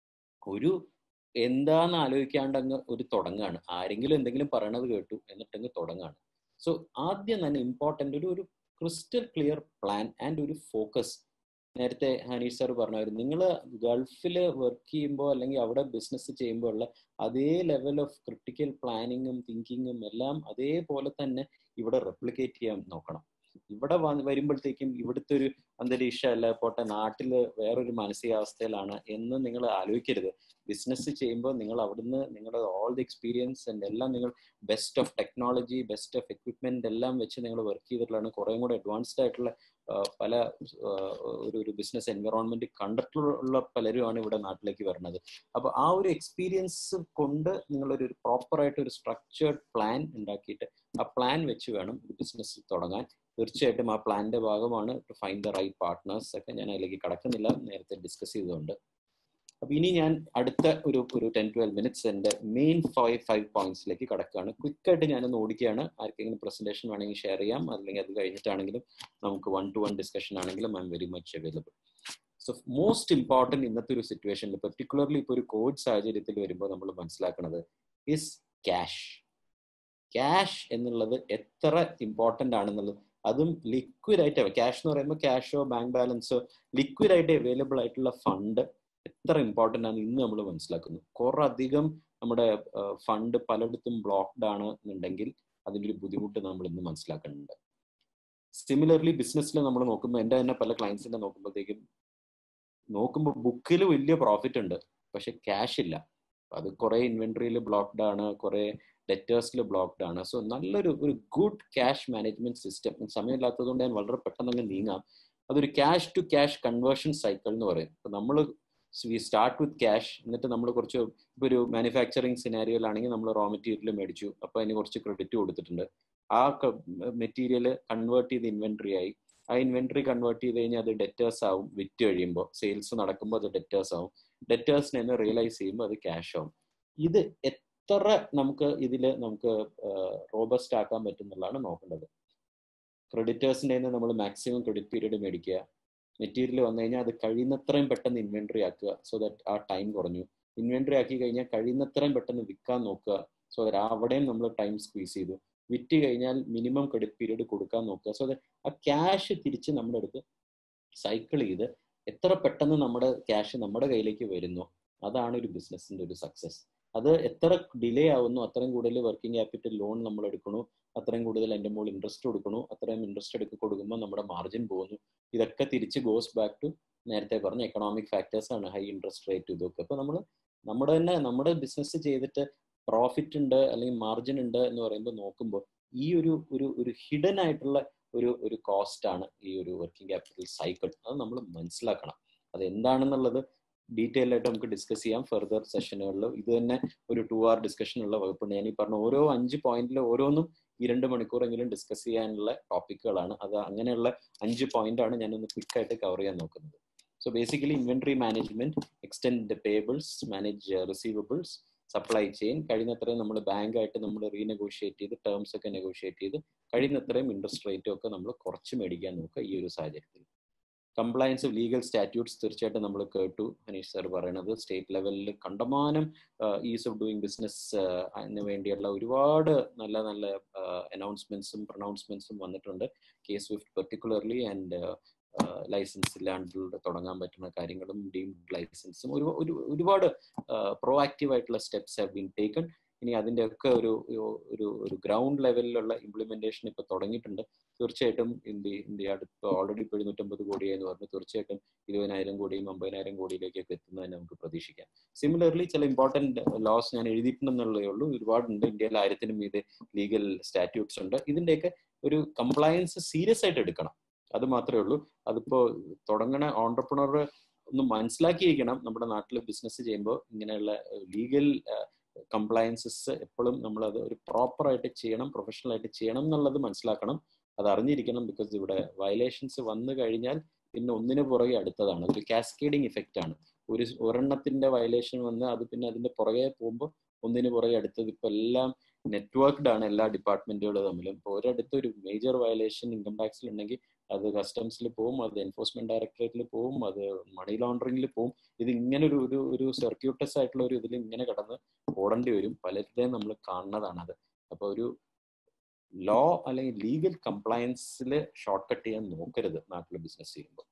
ഒരു എന്താന്ന് ആലോചിക്കാണ്ട് അങ്ങ് ഒരു തുടങ്ങാണ് ആരെങ്കിലും എന്തെങ്കിലും പറയണത് കേട്ടു എന്നിട്ടങ്ങ് തുടങ്ങാണ് സോ ആദ്യം തന്നെ ഇമ്പോർട്ടൻ്റ് ഒരു ഒരു ക്രിസ്റ്റൽ ക്ലിയർ പ്ലാൻ ആൻഡ് ഒരു ഫോക്കസ് നേരത്തെ ഹനീഷ് സാർ പറഞ്ഞായിരുന്നു നിങ്ങൾ ഗൾഫിൽ വർക്ക് ചെയ്യുമ്പോൾ അല്ലെങ്കിൽ അവിടെ ബിസിനസ് ചെയ്യുമ്പോൾ ഉള്ള അതേ ലെവൽ ഓഫ് ക്രിട്ടിക്കൽ പ്ലാനിങ്ങും തിങ്കിങ്ങും എല്ലാം അതേപോലെ തന്നെ ഇവിടെ റെപ്ലിക്കേറ്റ് ചെയ്യാൻ നോക്കണം ഇവിടെ വരുമ്പോഴത്തേക്കും ഇവിടുത്തെ ഒരു അന്തരീക്ഷം അല്ല പോട്ടെ നാട്ടില് വേറൊരു മാനസികാവസ്ഥയിലാണ് എന്ന് നിങ്ങൾ ആലോചിക്കരുത് ബിസിനസ് ചെയ്യുമ്പോൾ നിങ്ങൾ അവിടുന്ന് നിങ്ങളുടെ ഓൾ ദി എക്സ്പീരിയൻസ് ആൻഡ് എല്ലാം നിങ്ങൾ best of technology best of equipment എല്ലാം വെച്ച് നിങ്ങൾ വർക്ക് ചെയ്തിട്ടുള്ളതാണ് കുറേം കൂടെ അഡ്വാൻസ്ഡ് ആയിട്ടുള്ള പല ഒരു ഒരു ബിസിനസ് എൻവറോൺമെന്റ് കണ്ടിട്ടുള്ള പലരുമാണ് ഇവിടെ നാട്ടിലേക്ക് വരുന്നത് അപ്പൊ ആ ഒരു എക്സ്പീരിയൻസ് കൊണ്ട് നിങ്ങളൊരു പ്രോപ്പർ ആയിട്ട് ഒരു സ്ട്രക്ചേർഡ് പ്ലാൻ ഉണ്ടാക്കിയിട്ട് ആ പ്ലാൻ വെച്ച് വേണം ഒരു ബിസിനസ് തുടങ്ങാൻ തീർച്ചയായിട്ടും ആ പ്ലാന്റെ ഭാഗമാണ് to find the right partners ഒക്കെ ഞാൻ അതിലേക്ക് കടക്കുന്നില്ല നേരത്തെ ഡിസ്കസ് ചെയ്തുകൊണ്ട് അപ്പൊ ഇനി ഞാൻ അടുത്ത ഒരു ഒരു ടെൻ ട്വൽവ് മിനിറ്റ്സ് എൻ്റെ മെയിൻ ഫൈവ് ഫൈവ് പോയിന്റ്സിലേക്ക് കടക്കുകയാണ് ക്വിക്കായിട്ട് ഞാനൊന്ന് ഓടിക്കുകയാണ് ആർക്കെങ്കിലും പ്രസന്റേഷൻ വേണമെങ്കിൽ ഷെയർ ചെയ്യാം അല്ലെങ്കിൽ അത് കഴിഞ്ഞിട്ടാണെങ്കിലും നമുക്ക് വൺ ടു വൺ ഡിസ്കഷൻ ആണെങ്കിലും I'm very much available so most important ഇന്നത്തെ ഒരു സിറ്റുവേഷനിൽ പെർട്ടിക്കുലർലി ഇപ്പോൾ ഒരു കോവിഡ് സാഹചര്യത്തിൽ വരുമ്പോൾ നമ്മൾ മനസ്സിലാക്കുന്നത് ഇസ് ക്യാഷ് ക്യാഷ് എന്നുള്ളത് എത്ര ഇമ്പോർട്ടൻ്റ് ആണെന്നുള്ളത് അതും ലിക്വിഡ് ആയിട്ട് ക്യാഷ് എന്ന് പറയുമ്പോൾ ക്യാഷോ ബാങ്ക് ബാലൻസോ ലിക്വിഡ് ആയിട്ട് അവൈലബിൾ ആയിട്ടുള്ള ഫണ്ട് എത്ര ഇമ്പോർട്ടൻ്റ് ആണ് ഇന്ന് നമ്മൾ മനസ്സിലാക്കുന്നു കുറെ അധികം നമ്മുടെ ഫണ്ട് പലയിടത്തും ബ്ലോക്ക്ഡ് ആണ് എന്നുണ്ടെങ്കിൽ അതിൻ്റെ ഒരു ബുദ്ധിമുട്ട് നമ്മൾ ഇന്ന് മനസ്സിലാക്കുന്നുണ്ട് സിമിലർലി ബിസിനസ്സിൽ നമ്മൾ നോക്കുമ്പോൾ എൻ്റെ തന്നെ പല ക്ലയൻസിനെ നോക്കുമ്പോഴത്തേക്കും നോക്കുമ്പോൾ ബുക്കിൽ വലിയ പ്രോഫിറ്റ് ഉണ്ട് പക്ഷെ ക്യാഷ് ഇല്ല അത് കുറെ ഇൻവെന്ററിയിൽ ബ്ലോക്ക്ഡ് ആണ് കുറെ ഡെറ്റേഴ്സിൽ ബ്ലോക്ക്ഡ് ആണ് സോ നല്ലൊരു ഒരു ഗുഡ് ക്യാഷ് മാനേജ്മെന്റ് സിസ്റ്റം സമയമില്ലാത്തത് കൊണ്ട് ഞാൻ വളരെ പെട്ടെന്ന് അങ്ങ് നീങ്ങാം അതൊരു cash to cash conversion cycle എന്ന് പറയും അപ്പൊ നമ്മൾ വി സ്റ്റാർട്ട് വിത്ത് ക്യാഷ് എന്നിട്ട് നമ്മൾ കുറച്ച് ഇപ്പോൾ ഒരു മാനുഫാക്ചറിങ് സിനാരിയോയിലാണെങ്കിൽ നമ്മൾ റോ മെറ്റീരിയൽ മേടിച്ചു അപ്പോൾ അതിന് കുറച്ച് ക്രെഡിറ്റ് കൊടുത്തിട്ടുണ്ട് ആ മെറ്റീരിയൽ കൺവേർട്ട് ചെയ്ത് ഇൻവെന്ററി ആയി ആ ഇൻവെന്ററി കൺവേർട്ട് ചെയ്ത് കഴിഞ്ഞാൽ അത് ഡെറ്റേഴ്സ് ആവും വിറ്റ് കഴിയുമ്പോൾ സെയിൽസ് നടക്കുമ്പോൾ അത് ഡെറ്റേഴ്സ് ആവും ഡെറ്റേഴ്സിനെ തന്നെ റിയലൈസ് ചെയ്യുമ്പോൾ അത് ക്യാഷ് ആവും ഇത് എത്ര നമുക്ക് ഇതിൽ നമുക്ക് റോബസ്റ്റ് ആക്കാൻ പറ്റും എന്നുള്ളതാണ് നോക്കേണ്ടത് ക്രെഡിറ്റേഴ്സിൻ്റെ നമ്മൾ മാക്സിമം ക്രെഡിറ്റ് പീരീഡ് മേടിക്കുക മെറ്റീരിയൽ വന്നു കഴിഞ്ഞാൽ അത് കഴിയുന്നത്രയും പെട്ടെന്ന് ഇൻവെന്ററി ആക്കുക സോ ദാറ്റ് ആ ടൈം കുറഞ്ഞു ഇൻവെന്ററി ആക്കി കഴിഞ്ഞാൽ കഴിയുന്നത്രയും പെട്ടെന്ന് വിൽക്കാൻ നോക്കുക സോ ദാറ്റ് അവിടെയും നമ്മൾ ടൈം സ്ക്വീസ് ചെയ്തു വിറ്റ് കഴിഞ്ഞാൽ മിനിമം ക്രെഡിറ്റ് പീരീഡ് കൊടുക്കാൻ നോക്കുക സോ ദാറ്റ് ആ ക്യാഷ് തിരിച്ച് നമ്മുടെ അടുത്ത് സൈക്കിൾ ചെയ്ത് എത്ര പെട്ടെന്ന് നമ്മുടെ ക്യാഷ് നമ്മുടെ കയ്യിലേക്ക് വരുന്നു അതാണ് ഒരു ബിസിനസ്സിന്റെ ഒരു സക്സസ് അത് എത്ര ഡിലേ ആവുന്നു അത്രയും കൂടുതൽ വർക്കിംഗ് ക്യാപിറ്റൽ ലോൺ നമ്മൾ എടുക്കണു അത്രയും കൂടുതൽ എൻ്റെ മുകളിൽ ഇൻട്രസ്റ്റ് കൊടുക്കണു അത്രയും ഇൻട്രസ്റ്റ് എടുത്ത് കൊടുക്കുമ്പോൾ നമ്മുടെ മാർജിൻ പോകുന്നു ഇതൊക്കെ തിരിച്ച് ഗോസ് ബാക്ക് ടു നേരത്തെ പറഞ്ഞ എക്കണോമിക് ഫാക്ടേഴ്സ് ആണ് ഹൈ ഇൻട്രസ്റ്റ് റേറ്റ് ഇതൊക്കെ അപ്പൊ നമ്മൾ നമ്മുടെ തന്നെ നമ്മുടെ ബിസിനസ് ചെയ്തിട്ട് പ്രോഫിറ്റ് ഉണ്ട് അല്ലെങ്കിൽ മാർജിൻ ഉണ്ട് എന്ന് പറയുമ്പോൾ നോക്കുമ്പോൾ ഈ ഒരു ഒരു ഒരു ഹിഡൻ ആയിട്ടുള്ള ഒരു ഒരു കോസ്റ്റ് ആണ് ഈ ഒരു വർക്കിംഗ് ക്യാപിറ്റൽ സൈക്കിൾ അത് നമ്മൾ മനസ്സിലാക്കണം അത് എന്താണെന്നുള്ളത് ഡീറ്റെയിൽ ആയിട്ട് നമുക്ക് ഡിസ്കസ് ചെയ്യാം ഫെർദർ സെഷനുകളിൽ ഇത് തന്നെ ഒരു ടു അവർ ഡിസ്കഷൻ ഉള്ള വകുപ്പുണ്ട് ഞാൻ ഈ പറഞ്ഞ ഓരോ അഞ്ച് പോയിന്റിൽ ഓരോന്നും ഈ രണ്ട് മണിക്കൂറെങ്കിലും ഡിസ്കസ് ചെയ്യാനുള്ള ടോപ്പിക്കുകളാണ് അത് അങ്ങനെയുള്ള അഞ്ച് പോയിന്റ് ആണ് ഞാനൊന്ന് ക്വിക്ക് ആയിട്ട് കവർ ചെയ്യാൻ നോക്കുന്നത് so basically inventory management extend payables manage receivables supply chain കഴിയുന്നത്രയും നമ്മൾ ബാങ്കായിട്ട് നമ്മൾ റീനെഗോഷിയേറ്റ് ചെയ്ത് ടേംസ് ഒക്കെ നെഗോഷിയേറ്റ് ചെയ്ത് കഴിയുന്നത്രയും ഇൻട്രസ്റ്റ് റേറ്റും ഒക്കെ നമ്മൾ കുറച്ച് മേടിക്കാൻ നോക്കുക ഈ ഒരു സാഹചര്യത്തിൽ കംപ്ലയൻസ് ലീഗൽ സ്റ്റാറ്റ്യൂട്ട്സ് തീർച്ചയായിട്ടും നമ്മൾ കേട്ടു ഹനീഷ് സർ പറയണത് സ്റ്റേറ്റ് ലെവലിൽ കണ്ടമാനം ഈസ് ഓഫ് ഡൂയിങ് ബിസിനസ് അതിന് വേണ്ടിയുള്ള ഒരുപാട് നല്ല നല്ല അനൗൺസ്മെന്റ്സും പ്രൊനൗൺസ്മെന്റ്സും വന്നിട്ടുണ്ട് K swift particularly and licence ഇല്ലാണ്ട് തുടങ്ങാൻ പറ്റുന്ന കാര്യങ്ങളും ഡീംഡ് ലൈസൻസും ഒരു ഒരുപാട് പ്രോ ആക്റ്റീവ് ആയിട്ടുള്ള സ്റ്റെപ്സ് ഹാവ് ബീൻ ടേക്കൺ ഇനി അതിന്റെ ഒക്കെ ഒരു ഒരു ഒരു ഗ്രൗണ്ട് ലെവലിലുള്ള ഇംപ്ലിമെന്റേഷൻ ഇപ്പൊ തുടങ്ങിയിട്ടുണ്ട് തീർച്ചയായിട്ടും ഇന്ത്യ ഇന്ത്യ അടുത്ത് ഓൾറെഡി ഇപ്പോൾ എഴുന്നൂറ്റമ്പത് കോടിയായി എന്ന് പറഞ്ഞു തീർച്ചയായിട്ടും ഇരുപതിനായിരം കോടിയും അമ്പതിനായിരം കോടിയിലേക്കൊക്കെ എത്തുന്നതിന് നമുക്ക് പ്രതീക്ഷിക്കാം സിമിലർലി ചില ഇമ്പോർട്ടന്റ് ലോസ് ഞാൻ എഴുതിയിട്ടുണ്ടെന്നുള്ളതേ ഉള്ളൂ ഒരുപാടുണ്ട് ഇന്ത്യയിൽ ആയിരത്തിനും ഇത് ലീഗൽ സ്റ്റാറ്റ്യൂട്ട്സ് ഉണ്ട് ഇതിന്റെയൊക്കെ ഒരു കംപ്ലയൻസ് സീരിയസ് ആയിട്ട് എടുക്കണം അത് മാത്രമേ ഉള്ളൂ അതിപ്പോ തുടങ്ങണ ഓണ്ടർപ്രണർ ഒന്ന് മനസ്സിലാക്കിയിരിക്കണം നമ്മുടെ നാട്ടിൽ ബിസിനസ് ചെയ്യുമ്പോൾ ഇങ്ങനെയുള്ള ലീഗൽ കംപ്ലയൻസസ് എപ്പോഴും നമ്മൾ അത് ഒരു പ്രോപ്പർ ആയിട്ട് ചെയ്യണം പ്രൊഫഷണൽ ആയിട്ട് ചെയ്യണം എന്നുള്ളത് മനസ്സിലാക്കണം അത് അറിഞ്ഞിരിക്കണം ബിക്കോസ് ഇവിടെ വയലേഷൻസ് വന്നു കഴിഞ്ഞാൽ പിന്നെ ഒന്നിനു പുറകെ അടുത്തതാണ് ഒരു കാസ്കേഡിങ് ഇഫക്റ്റ് ആണ് ഒരു ഒരെണ്ണത്തിന്റെ വയലേഷൻ വന്ന് അത് പിന്നെ അതിന്റെ പുറകെ പോകുമ്പോൾ ഒന്നിനു പുറകെ അടുത്തത് ഇപ്പൊ എല്ലാം നെറ്റ്വർക്ക്ഡ് ആണ് എല്ലാ ഡിപ്പാർട്ട്മെന്റുകളും തമ്മിലും ഇപ്പോൾ ഒരിടത്ത് ഒരു മേജർ വയലേഷൻ ഇൻകം ടാക്സിൽ ഉണ്ടെങ്കിൽ അത് കസ്റ്റംസിൽ പോവും അത് എൻഫോഴ്സ്മെന്റ് ഡയറക്ടറേറ്റിൽ പോവും അത് മണി ലോണ്ടറിംഗിൽ പോവും ഇത് ഇങ്ങനെ ഒരു ഒരു ഒരു സർക്യൂട്ടസ് ആയിട്ടുള്ള ഒരു ഇതിൽ ഇങ്ങനെ കടന്ന് ഓടേണ്ടി വരും പലരുടെയും നമ്മൾ കാണുന്നതാണ് അത് അപ്പൊ ഒരു ലോ അല്ലെങ്കിൽ ലീഗൽ കംപ്ലയൻസിൽ ഷോർട്ട് കട്ട് ചെയ്യാൻ നോക്കരുത് നാട്ടിൽ ബിസിനസ് ചെയ്യുമ്പോൾ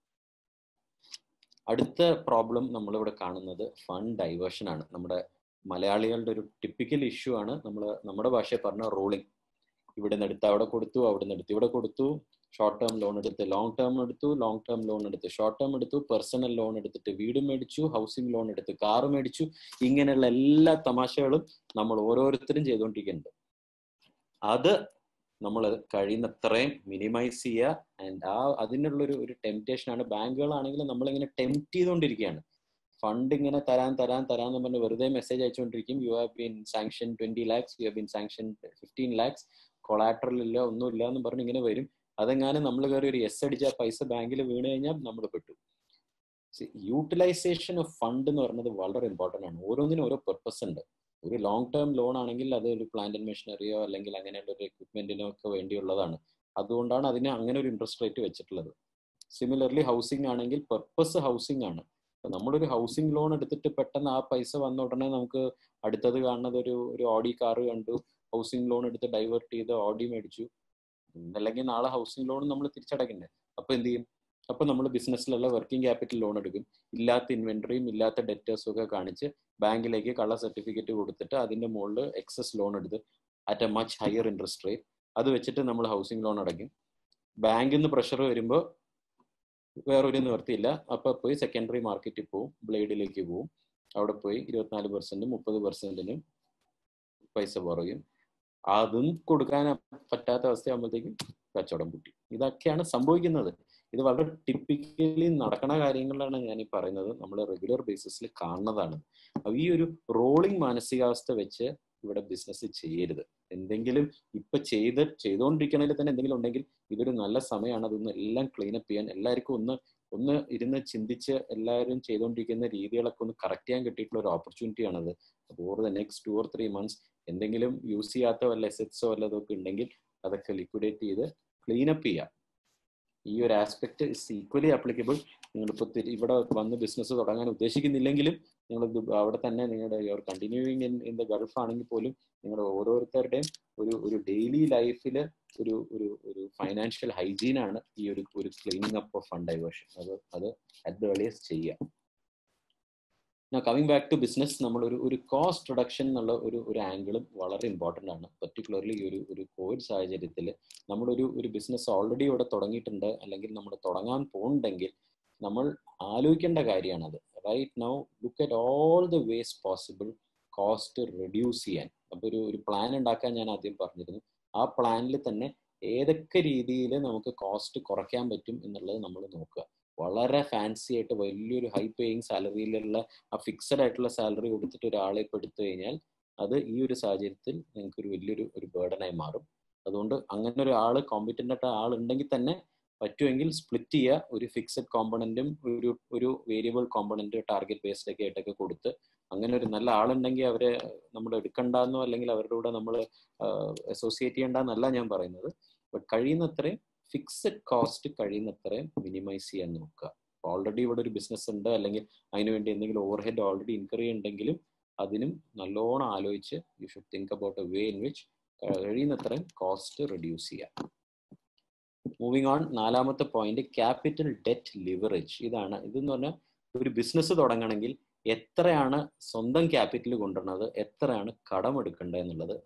അടുത്ത പ്രോബ്ലം നമ്മളിവിടെ കാണുന്നത് ഫണ്ട് ഡൈവേർഷൻ ആണ് നമ്മുടെ മലയാളികളുടെ ഒരു ടിപ്പിക്കൽ ഇഷ്യൂ ആണ് നമ്മൾ നമ്മുടെ ഭാഷയിൽ പറഞ്ഞ റോളിംഗ് ഇവിടെ നിന്ന് എടുത്ത് അവിടെ കൊടുത്തു അവിടെ നിന്ന് എടുത്ത് ഇവിടെ കൊടുത്തു ഷോർട്ട് ടേം ലോൺ എടുത്ത് ലോങ് ടേം എടുത്തു ലോങ് ടേം ലോൺ എടുത്ത് ഷോർട്ട് ടേം എടുത്തു പേഴ്സണൽ ലോൺ എടുത്തിട്ട് വീട് മേടിച്ചു ഹൗസിംഗ് ലോൺ എടുത്ത് കാറ് മേടിച്ചു ഇങ്ങനെയുള്ള എല്ലാ തമാശകളും നമ്മൾ ഓരോരുത്തരും ചെയ്തുകൊണ്ടിരിക്കുന്നുണ്ട് അത് നമ്മൾ കഴിയുന്നത്രയും മിനിമൈസ് ചെയ്യുക ആൻഡ് ആ അതിനുള്ളൊരു ഒരു ടെംപ്റ്റേഷൻ ആണ് ബാങ്കുകളാണെങ്കിലും നമ്മളിങ്ങനെ ടെംപ്റ്റ് ചെയ്തുകൊണ്ടിരിക്കുകയാണ് ഫണ്ട് ഇങ്ങനെ തരാൻ തരാൻ തരാൻ എന്ന് പറഞ്ഞ് വെറുതെ മെസ്സേജ് അയച്ചുകൊണ്ടിരിക്കും you have been sanction twenty lakhs you have been sanction fifteen lakhs collateral ഇല്ല ഒന്നുമില്ല എന്ന് പറഞ്ഞ് ഇങ്ങനെ വരും അതെങ്ങാനും നമ്മൾ കയറി ഒരു എസ് അടിച്ച പൈസ ബാങ്കിൽ വീണ് കഴിഞ്ഞാൽ നമ്മൾ പെട്ടു യൂട്ടിലൈസേഷൻ ഓഫ് ഫണ്ട് എന്ന് പറയുന്നത് വളരെ ഇമ്പോർട്ടൻ്റ് ആണ് ഓരോന്നിനും ഓരോ പെർപ്പസ് ഉണ്ട് ഒരു ലോങ് ടേം ലോൺ ആണെങ്കിൽ അത് ഒരു പ്ലാന്റ് ആൻഡ് മെഷീനറിയോ അല്ലെങ്കിൽ അങ്ങനെയുള്ള ഒരു എക്വിപ്മെന്റിനോ ഒക്കെ വേണ്ടിയുള്ളതാണ് അതുകൊണ്ടാണ് അതിന് അങ്ങനെ ഒരു ഇൻട്രസ്റ്റ് റേറ്റ് വെച്ചിട്ടുള്ളത് സിമിലർലി ഹൗസിംഗ് ആണെങ്കിൽ പെർപ്പസ് ഹൗസിംഗ് ആണ് അപ്പൊ നമ്മളൊരു ഹൗസിംഗ് ലോൺ എടുത്തിട്ട് പെട്ടെന്ന് ആ പൈസ വന്ന ഉടനെ നമുക്ക് അടുത്തത് കാണുന്നത് ഒരു ഒരു ഓഡി കാറ് കണ്ടു ഹൗസിംഗ് ലോൺ എടുത്ത് ഡൈവേർട്ട് ചെയ്ത് ഓഡി മേടിച്ചു അല്ലെങ്കിൽ നാളെ ഹൗസിംഗ് ലോൺ നമ്മൾ തിരിച്ചടക്കണ്ടേ അപ്പൊ എന്ത് ചെയ്യും അപ്പൊ നമ്മൾ ബിസിനസ്സിലുള്ള വർക്കിംഗ് ക്യാപിറ്റൽ ലോൺ എടുക്കും ഇല്ലാത്ത ഇൻവെന്ററിയും ഇല്ലാത്ത ഡെറ്റേഴ്സും ഒക്കെ കാണിച്ച് ബാങ്കിലേക്ക് കള്ള സർട്ടിഫിക്കറ്റ് കൊടുത്തിട്ട് അതിന്റെ മുകളിൽ എക്സസ് ലോൺ എടുത്ത് at a much higher interest rate അത് വെച്ചിട്ട് നമ്മൾ ഹൗസിംഗ് ലോൺ അടയ്ക്കും ബാങ്കിൽ നിന്ന് പ്രഷർ വരുമ്പോൾ വേറൊരു നിവർത്തിയില്ല അപ്പൊ പോയി സെക്കൻഡറി മാർക്കറ്റിൽ പോവും ബ്ലേഡിലേക്ക് പോവും അവിടെ പോയി ഇരുപത്തിനാല് പെർസെന്റും മുപ്പത് പെർസെന്റിനും പൈസ കുറയും അതും കൊടുക്കാൻ പറ്റാത്ത അവസ്ഥയാകുമ്പോഴത്തേക്കും കച്ചവടം കൂട്ടി ഇതൊക്കെയാണ് സംഭവിക്കുന്നത് ഇത് വളരെ ടിപ്പിക്കലി നടക്കണ കാര്യങ്ങളാണ് ഞാൻ ഈ പറയുന്നത് നമ്മൾ റെഗുലർ ബേസിസിൽ കാണുന്നതാണ് അപ്പൊ ഈ ഒരു റോളിംഗ് മാനസികാവസ്ഥ വെച്ച് ഇവിടെ ബിസിനസ് ചെയ്യരുത് എന്തെങ്കിലും ഇപ്പൊ ചെയ്ത് ചെയ്തുകൊണ്ടിരിക്കണതിൽ തന്നെ എന്തെങ്കിലും ഉണ്ടെങ്കിൽ ഇതൊരു നല്ല സമയമാണ് അതൊന്ന് എല്ലാം ക്ലീൻ അപ്പ് ചെയ്യാൻ എല്ലാവർക്കും ഒന്ന് ഒന്ന് ഇരുന്ന് ചിന്തിച്ച് എല്ലാവരും ചെയ്തുകൊണ്ടിരിക്കുന്ന രീതികളൊക്കെ ഒന്ന് കറക്റ്റ് ചെയ്യാൻ കിട്ടിയിട്ടുള്ള ഒരു ഓപ്പർച്യൂണിറ്റി ആണത് over the next two or three months എന്തെങ്കിലും യൂസ് ചെയ്യാത്ത വല്ല എസെറ്റ്സോ വല്ലതൊക്കെ ഉണ്ടെങ്കിൽ അതൊക്കെ ലിക്വിഡേറ്റ് ചെയ്ത് ക്ലീൻ അപ്പ് ചെയ്യാം ഈ ഒരു ആസ്പെക്ട് ഇസ് ഈക്വലി ആപ്ലിക്കബിൾ നിങ്ങളിപ്പോൾ ഇവിടെ വന്ന് ബിസിനസ് തുടങ്ങാൻ ഉദ്ദേശിക്കുന്നില്ലെങ്കിലും നിങ്ങൾ അവിടെ തന്നെ നിങ്ങളുടെ your continuing in in the Gulf ആണെങ്കിൽ പോലും നിങ്ങളുടെ ഓരോരുത്തരുടെയും ഒരു ഒരു ഡെയിലി ലൈഫിൽ ഒരു ഒരു ഒരു ഫൈനാൻഷ്യൽ ഹൈജീൻ ആണ് ഈ ഒരു ഒരു cleaning up of fund diversion അത് അത് അറ്റ് ദ ഏർലിയസ്റ്റ് ചെയ്യുക കമ്മിങ് ബാക്ക് ടു ബിസിനസ് നമ്മൾ ഒരു ഒരു കോസ്റ്റ് റിഡക്ഷൻ എന്നുള്ള ഒരു ഒരു ആംഗിളും വളരെ ഇമ്പോർട്ടൻ്റ് ആണ് പെർട്ടിക്കുലർലി ഒരു ഒരു കോവിഡ് സാഹചര്യത്തിൽ നമ്മളൊരു ഒരു ബിസിനസ് ഓൾറെഡി ഇവിടെ തുടങ്ങിയിട്ടുണ്ട് അല്ലെങ്കിൽ നമ്മൾ തുടങ്ങാൻ പോകുന്നുണ്ടെങ്കിൽ നമ്മൾ ആലോചിക്കേണ്ട കാര്യമാണത് right now look at all the ways possible cost reduce ചെയ്യാൻ അപ്പോൾ ഒരു ഒരു പ്ലാൻ ഉണ്ടാക്കാൻ ഞാൻ ആദ്യം പറഞ്ഞിരുന്നു ആ പ്ലാനിൽ തന്നെ ഏതൊക്കെ രീതിയിൽ നമുക്ക് കോസ്റ്റ് കുറയ്ക്കാൻ പറ്റും എന്നുള്ളത് നമ്മൾ നോക്കുക വളരെ ഫാൻസി ആയിട്ട് വലിയൊരു ഹൈ പേയിങ് സാലറിയിലുള്ള ആ ഫിക്സഡ് ആയിട്ടുള്ള സാലറി കൊടുത്തിട്ട് ഒരാളെ ഇപ്പോൾ എടുത്തു കഴിഞ്ഞാൽ അത് ഈ ഒരു സാഹചര്യത്തിൽ നിങ്ങൾക്ക് ഒരു വലിയൊരു ഒരു ബേർഡനായി മാറും അതുകൊണ്ട് അങ്ങനെ ഒരു ആള് കോമ്പറ്റന്റ് ആയിട്ട് ആളുണ്ടെങ്കിൽ തന്നെ പറ്റുമെങ്കിൽ സ്പ്ലിറ്റ് ചെയ്യുക ഒരു ഫിക്സഡ് കോമ്പണന്റും ഒരു ഒരു വേരിയബിൾ കോമ്പണന്റ് ടാർഗറ്റ് ബേസ്ഡ് ഒക്കെ ആയിട്ടൊക്കെ കൊടുത്ത് അങ്ങനെ ഒരു നല്ല ആളുണ്ടെങ്കിൽ അവരെ നമ്മൾ എടുക്കണ്ടെന്നോ അല്ലെങ്കിൽ അവരുടെ കൂടെ നമ്മൾ അസോസിയേറ്റ് ചെയ്യണ്ടെന്നല്ല ഞാൻ പറയുന്നത് ബട്ട് കഴിയുന്നത്രയും ഫിക്സഡ് കോസ്റ്റ് കഴിയുന്നത്രയും മിനിമൈസ് ചെയ്യാൻ നോക്കുക ഓൾറെഡി ഇവിടെ ഒരു ബിസിനസ് ഉണ്ട് അല്ലെങ്കിൽ അതിനുവേണ്ടി എന്തെങ്കിലും ഓവർ ഹെഡ് ഓൾറെഡി ഇൻകർ ചെയ്യുന്നുണ്ടെങ്കിലും അതിനും നല്ലോണം ആലോചിച്ച് you should think about a way in which കഴിയുന്നത്രയും കോസ്റ്റ് റെഡ്യൂസ് ചെയ്യാം മൂവിങ് ഓൺ നാലാമത്തെ പോയിന്റ് ക്യാപിറ്റൽ ഡെറ്റ് ലിവറേജ് ഇതാണ് ഇതെന്ന് പറഞ്ഞാൽ ഒരു ബിസിനസ് തുടങ്ങണമെങ്കിൽ എത്രയാണ് സ്വന്തം ക്യാപിറ്റൽ കൊണ്ടുവരുന്നത് എത്രയാണ് കടമെടുക്കേണ്ടത് എന്നുള്ളത്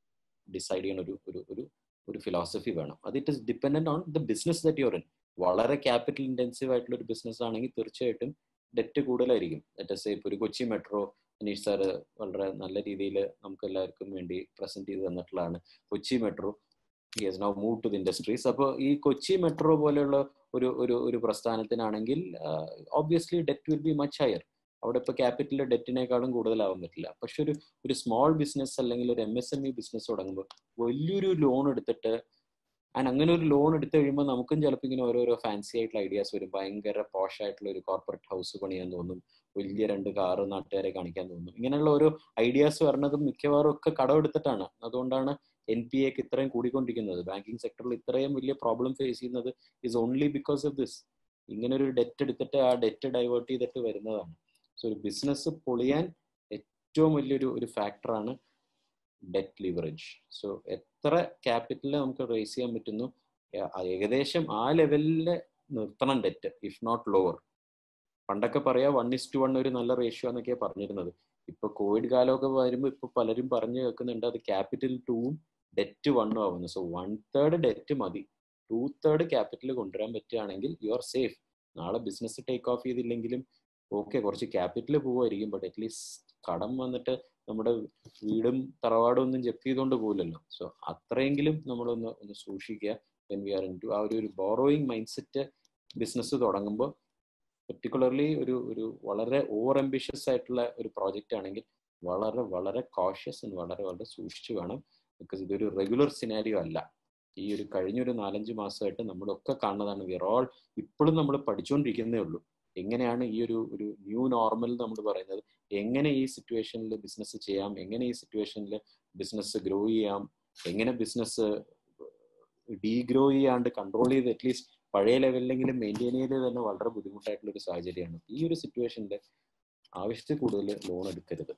ഡിസൈഡ് ചെയ്യുന്ന ഒരു ഒരു ഒരു ഒരു ഫിലോസഫി വേണം അത് it is dependent on the business that your in വളരെ ക്യാപിറ്റൽ ഇന്റൻസീവ് ആയിട്ടുള്ള ഒരു ബിസിനസ് ആണെങ്കിൽ തീർച്ചയായിട്ടും ഡെറ്റ് കൂടുതലായിരിക്കും ലെറ്റസ് ഇപ്പോൾ ഒരു കൊച്ചി മെട്രോ അനീഷ് സാറ് വളരെ നല്ല രീതിയിൽ നമുക്ക് എല്ലാവർക്കും വേണ്ടി പ്രസന്റ് ചെയ്ത് തന്നിട്ടുള്ളതാണ് Kochi metro he has now move to the industries അപ്പോൾ ഈ കൊച്ചി മെട്രോ പോലെയുള്ള ഒരു ഒരു ഒരു പ്രസ്ഥാനത്തിനാണെങ്കിൽ obviously debt will be much higher അവിടെ ഇപ്പോൾ ക്യാപിറ്റൽ ഡെറ്റിനേക്കാളും കൂടുതലാവാൻ പറ്റില്ല പക്ഷെ ഒരു ഒരു സ്മോൾ ബിസിനസ് അല്ലെങ്കിൽ ഒരു M S M E business തുടങ്ങുമ്പോൾ വലിയൊരു ലോൺ എടുത്തിട്ട് ആൻഡ് അങ്ങനെ ഒരു ലോൺ എടുത്തു കഴിയുമ്പോൾ നമുക്കും ചിലപ്പോൾ ഇങ്ങനെ ഓരോരോ ഫാൻസി ആയിട്ടുള്ള ഐഡിയാസ് വരും ഭയങ്കര പോഷ് ആയിട്ടുള്ള ഒരു കോർപ്പറേറ്റ് ഹൗസ് പണിയാൻ തോന്നും വലിയ രണ്ട് കാറ് നാട്ടുകാരെ കാണിക്കാൻ തോന്നും ഇങ്ങനെയുള്ള ഓരോ ഐഡിയാസ് വരുന്നത് മിക്കവാറും ഒക്കെ കടമെടുത്തിട്ടാണ് അതുകൊണ്ടാണ് എൻ പി എക്ക് ഇത്രയും കൂടിക്കൊണ്ടിരിക്കുന്നത് ബാങ്കിങ് സെക്ടറിൽ ഇത്രയും വലിയ പ്രോബ്ലം ഫേസ് ചെയ്യുന്നത് is only because of this ഇങ്ങനെ ഒരു ഡെറ്റ് എടുത്തിട്ട് ആ ഡെറ്റ് ഡൈവേർട്ട് ചെയ്തിട്ട് വരുന്നതാണ് സോ ഒരു ബിസിനസ് പൊളിയാൻ ഏറ്റവും വലിയൊരു ഒരു ഫാക്ടറാണ് ഡെറ്റ് ലിവറേജ് സോ എത്ര ക്യാപിറ്റൽ നമുക്ക് റേസ് ചെയ്യാൻ പറ്റുന്നു ഏകദേശം ആ ലെവലിൽ നിർത്തണം ഡെറ്റ് ഇഫ് നോട്ട് ലോവർ പണ്ടൊക്കെ പറയാ വൺ ഇസ് ടു വൺ ഒരു നല്ല റേഷ്യോ എന്നൊക്കെ പറഞ്ഞിരുന്നത് ഇപ്പൊ കോവിഡ് കാലമൊക്കെ വരുമ്പോൾ ഇപ്പൊ പലരും പറഞ്ഞു കേൾക്കുന്നുണ്ട് അത് ക്യാപിറ്റൽ ടൂവും ഡെറ്റ് വണ്ണും ആവുന്നു സോ വൺ തേർഡ് ഡെറ്റ് മതി ടു തേർഡ് ക്യാപിറ്റൽ കൊണ്ടുവരാൻ പറ്റുകയാണെങ്കിൽ യു ആർ സേഫ് നാളെ ബിസിനസ് ടേക്ക് ഓഫ് ചെയ്തില്ലെങ്കിലും ഓക്കെ കുറച്ച് ക്യാപിറ്റൽ പോവായിരിക്കും ബട്ട് അറ്റ്ലീസ്റ്റ് കടം വന്നിട്ട് നമ്മുടെ വീടും തറവാടും ഒന്നും ജപ്തി ചെയ്തുകൊണ്ട് പോകില്ലല്ലോ സോ അത്രയെങ്കിലും നമ്മളൊന്ന് ഒന്ന് സൂക്ഷിക്കുക when we are into ആ ഒരു ഒരു ബോറോയിങ് മൈൻഡ് സെറ്റ് ബിസിനസ് തുടങ്ങുമ്പോൾ പെർട്ടിക്കുലർലി ഒരു ഒരു വളരെ ഓവർ അംബിഷ്യസ് ആയിട്ടുള്ള ഒരു പ്രോജക്റ്റ് ആണെങ്കിൽ വളരെ വളരെ കോഷ്യസ് ആൻഡ് വളരെ വളരെ സൂക്ഷിച്ചു വേണം ബിക്കോസ് ഇതൊരു റെഗുലർ സിനാരിയോ അല്ല ഈ ഒരു കഴിഞ്ഞൊരു നാലഞ്ച് മാസമായിട്ട് നമ്മളൊക്കെ കാണുന്നതാണ് വിർ ഓൾ ഇപ്പോഴും നമ്മൾ പഠിച്ചുകൊണ്ടിരിക്കുന്നേ ഉള്ളൂ എങ്ങനെയാണ് ഈ ഒരു ഒരു ന്യൂ നോർമൽ നമ്മൾ പറയുന്നത് എങ്ങനെ ഈ സിറ്റുവേഷനിൽ ബിസിനസ് ചെയ്യാം എങ്ങനെ ഈ സിറ്റുവേഷനിൽ ബിസിനസ് ഗ്രോ ചെയ്യാം എങ്ങനെ ബിസിനസ് ഡീഗ്രോ ചെയ്യാണ്ട് കൺട്രോൾ ചെയ്ത് അറ്റ്ലീസ്റ്റ് പഴയ ലെവലിലെങ്കിലും മെയിൻറ്റെയിൻ ചെയ്ത് തന്നെ വളരെ ബുദ്ധിമുട്ടായിട്ടുള്ള ഒരു സാഹചര്യമാണ് ഈ ഒരു സിറ്റുവേഷനിൽ ആവശ്യത്തിൽ കൂടുതൽ ലോൺ എടുക്കരുത്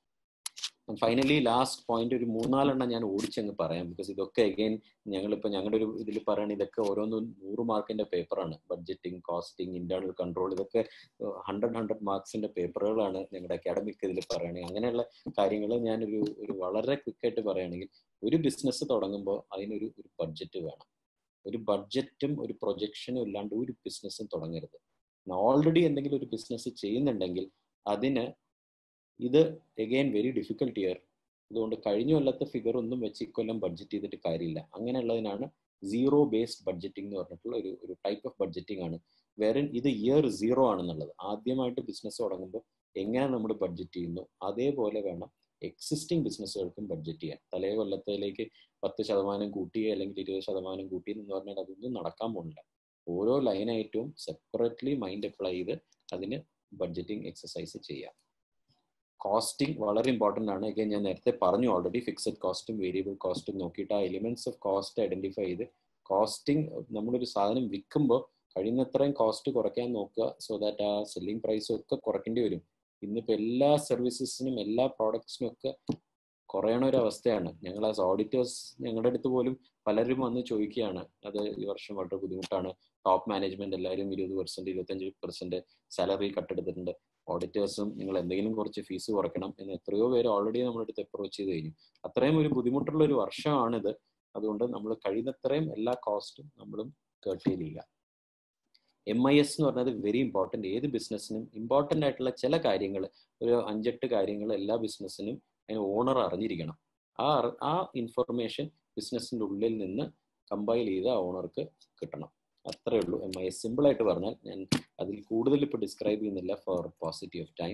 ഫൈനലി ലാസ്റ്റ് പോയിന്റ് ഒരു മൂന്നാലെണ്ണം ഞാൻ ഓടിച്ചങ്ങ് പറയാം ബിക്കോസ് ഇതൊക്കെ അഗൈൻ ഞങ്ങളിപ്പോൾ ഞങ്ങളുടെ ഒരു ഇതിൽ പറയുകയാണെങ്കിൽ ഇതൊക്കെ ഓരോന്നും നൂറ് മാർക്കിന്റെ പേപ്പറാണ് ബഡ്ജറ്റിംഗ് കോസ്റ്റിംഗ് ഇന്റേണൽ കൺട്രോൾ ഇതൊക്കെ ഹൺഡ്രഡ് ഹൺഡ്രഡ് മാർക്സിന്റെ പേപ്പറുകളാണ് ഞങ്ങളുടെ അക്കാഡമിക് ഇതിൽ പറയുകയാണെങ്കിൽ അങ്ങനെയുള്ള കാര്യങ്ങൾ ഞാനൊരു ഒരു വളരെ ക്വിക്കായിട്ട് പറയുകയാണെങ്കിൽ ഒരു ബിസിനസ് തുടങ്ങുമ്പോൾ അതിനൊരു ഒരു ബഡ്ജറ്റ് വേണം ഒരു ബഡ്ജറ്റും ഒരു പ്രൊജക്ഷനും ഇല്ലാണ്ട് ഒരു ബിസിനസ്സും തുടങ്ങരുത് ഓൾറെഡി എന്തെങ്കിലും ഒരു ബിസിനസ് ചെയ്യുന്നുണ്ടെങ്കിൽ അതിന് ഇത് എഗെയിൻ വെരി ഡിഫിക്കൽട്ട് ഇയർ അതുകൊണ്ട് കഴിഞ്ഞ കൊല്ലത്തെ ഫിഗർ ഒന്നും വെച്ച് ഇക്കൊല്ലം ബഡ്ജറ്റ് ചെയ്തിട്ട് കാര്യമില്ല അങ്ങനെയുള്ളതിനാണ് സീറോ ബേസ്ഡ് ബഡ്ജറ്റിംഗ് എന്ന് പറഞ്ഞിട്ടുള്ള ഒരു ഒരു ടൈപ്പ് ഓഫ് ബഡ്ജറ്റിംഗ് ആണ് വേറെ ഇത് ഇയർ സീറോ ആണെന്നുള്ളത് ആദ്യമായിട്ട് ബിസിനസ് തുടങ്ങുമ്പോൾ എങ്ങനെ നമ്മൾ ബഡ്ജറ്റ് ചെയ്യുന്നു അതേപോലെ വേണം എക്സിസ്റ്റിംഗ് ബിസിനസ്സുകൾക്കും ബഡ്ജറ്റ് ചെയ്യാൻ തലേ കൊല്ലത്തിലേക്ക് പത്ത് ശതമാനം കൂട്ടി അല്ലെങ്കിൽ ഇരുപത് ശതമാനം കൂട്ടി എന്ന് പറഞ്ഞാൽ അതൊന്നും നടക്കാൻ പോകുന്നില്ല ഓരോ ലൈനായിട്ടും സെപ്പറേറ്റ്ലി മൈൻഡ് അപ്ലൈ ചെയ്ത് അതിന് ബഡ്ജറ്റിംഗ് എക്സസൈസ് ചെയ്യാം കോസ്റ്റിംഗ് വളരെ ഇമ്പോർട്ടൻ്റ് ആണ് again ഞാൻ നേരത്തെ പറഞ്ഞു ഓൾറെഡി ഫിക്സഡ് കോസ്റ്റും വേരിയബിൾ കോസ്റ്റും നോക്കിയിട്ട് ആ എലിമെന്റ്സ് ഓഫ് കോസ്റ്റ് ഐഡന്റിഫൈ ചെയ്ത് കോസ്റ്റിംഗ് നമ്മളൊരു സാധനം വിൽക്കുമ്പോൾ കഴിയുന്നത്രയും കോസ്റ്റ് കുറയ്ക്കാൻ നോക്കുക സോ ദാറ്റ് ആ സെല്ലിംഗ് പ്രൈസും ഒക്കെ കുറയ്ക്കേണ്ടി വരും ഇന്നിപ്പോൾ എല്ലാ സർവീസസിനും എല്ലാ പ്രോഡക്ട്സിനും ഒക്കെ കുറയണ ഒരു അവസ്ഥയാണ് ഞങ്ങൾ ആസ് ഓഡിറ്റേഴ്സ് ഞങ്ങളുടെ അടുത്ത് പോലും പലരും വന്ന് ചോദിക്കുകയാണ് അത് ഈ വർഷം വളരെ ബുദ്ധിമുട്ടാണ് ടോപ്പ് മാനേജ്മെന്റ് എല്ലാവരും ഇരുപത് പെർസെന്റ് ഇരുപത്തഞ്ച് പെർസെന്റ് സാലറി കട്ടെടുത്തിട്ടുണ്ട് ഓഡിറ്റേഴ്സും നിങ്ങൾ എന്തെങ്കിലും കുറച്ച് ഫീസ് കുറയ്ക്കണം എന്ന് എത്രയോ പേര് ഓൾറെഡി നമ്മുടെ അടുത്ത് അപ്രോച്ച് ചെയ്ത് കഴിഞ്ഞു അത്രയും ഒരു ബുദ്ധിമുട്ടുള്ള ഒരു വർഷമാണിത് അതുകൊണ്ട് നമ്മൾ കഴിയുന്നത്രയും എല്ലാ കോസ്റ്റും നമ്മളും കേർട്ടീൽ ചെയ്യുക എം ഐ എസ് എന്ന് പറഞ്ഞത് വെരി ഇമ്പോർട്ടൻ്റ് ഏത് ബിസിനസ്സിനും ഇമ്പോർട്ടൻ്റ് ആയിട്ടുള്ള ചില കാര്യങ്ങൾ ഒരു അഞ്ചെട്ട് കാര്യങ്ങൾ എല്ലാ ബിസിനസ്സിനും അതിന് ഓണർ അറിഞ്ഞിരിക്കണം ആ അറി- ആ ഇൻഫർമേഷൻ ബിസിനസ്സിൻ്റെ ഉള്ളിൽ നിന്ന് കമ്പൈൽ ചെയ്ത് ആ ഓണർക്ക് കിട്ടണം അത്രേ ഉള്ളൂ എം ഐ എസ് സിമ്പിൾ ആയിട്ട് പറഞ്ഞാൽ ഞാൻ അതിൽ കൂടുതൽ ഇപ്പോൾ ഡിസ്ക്രൈബ് ചെയ്യുന്നില്ല for paucity of time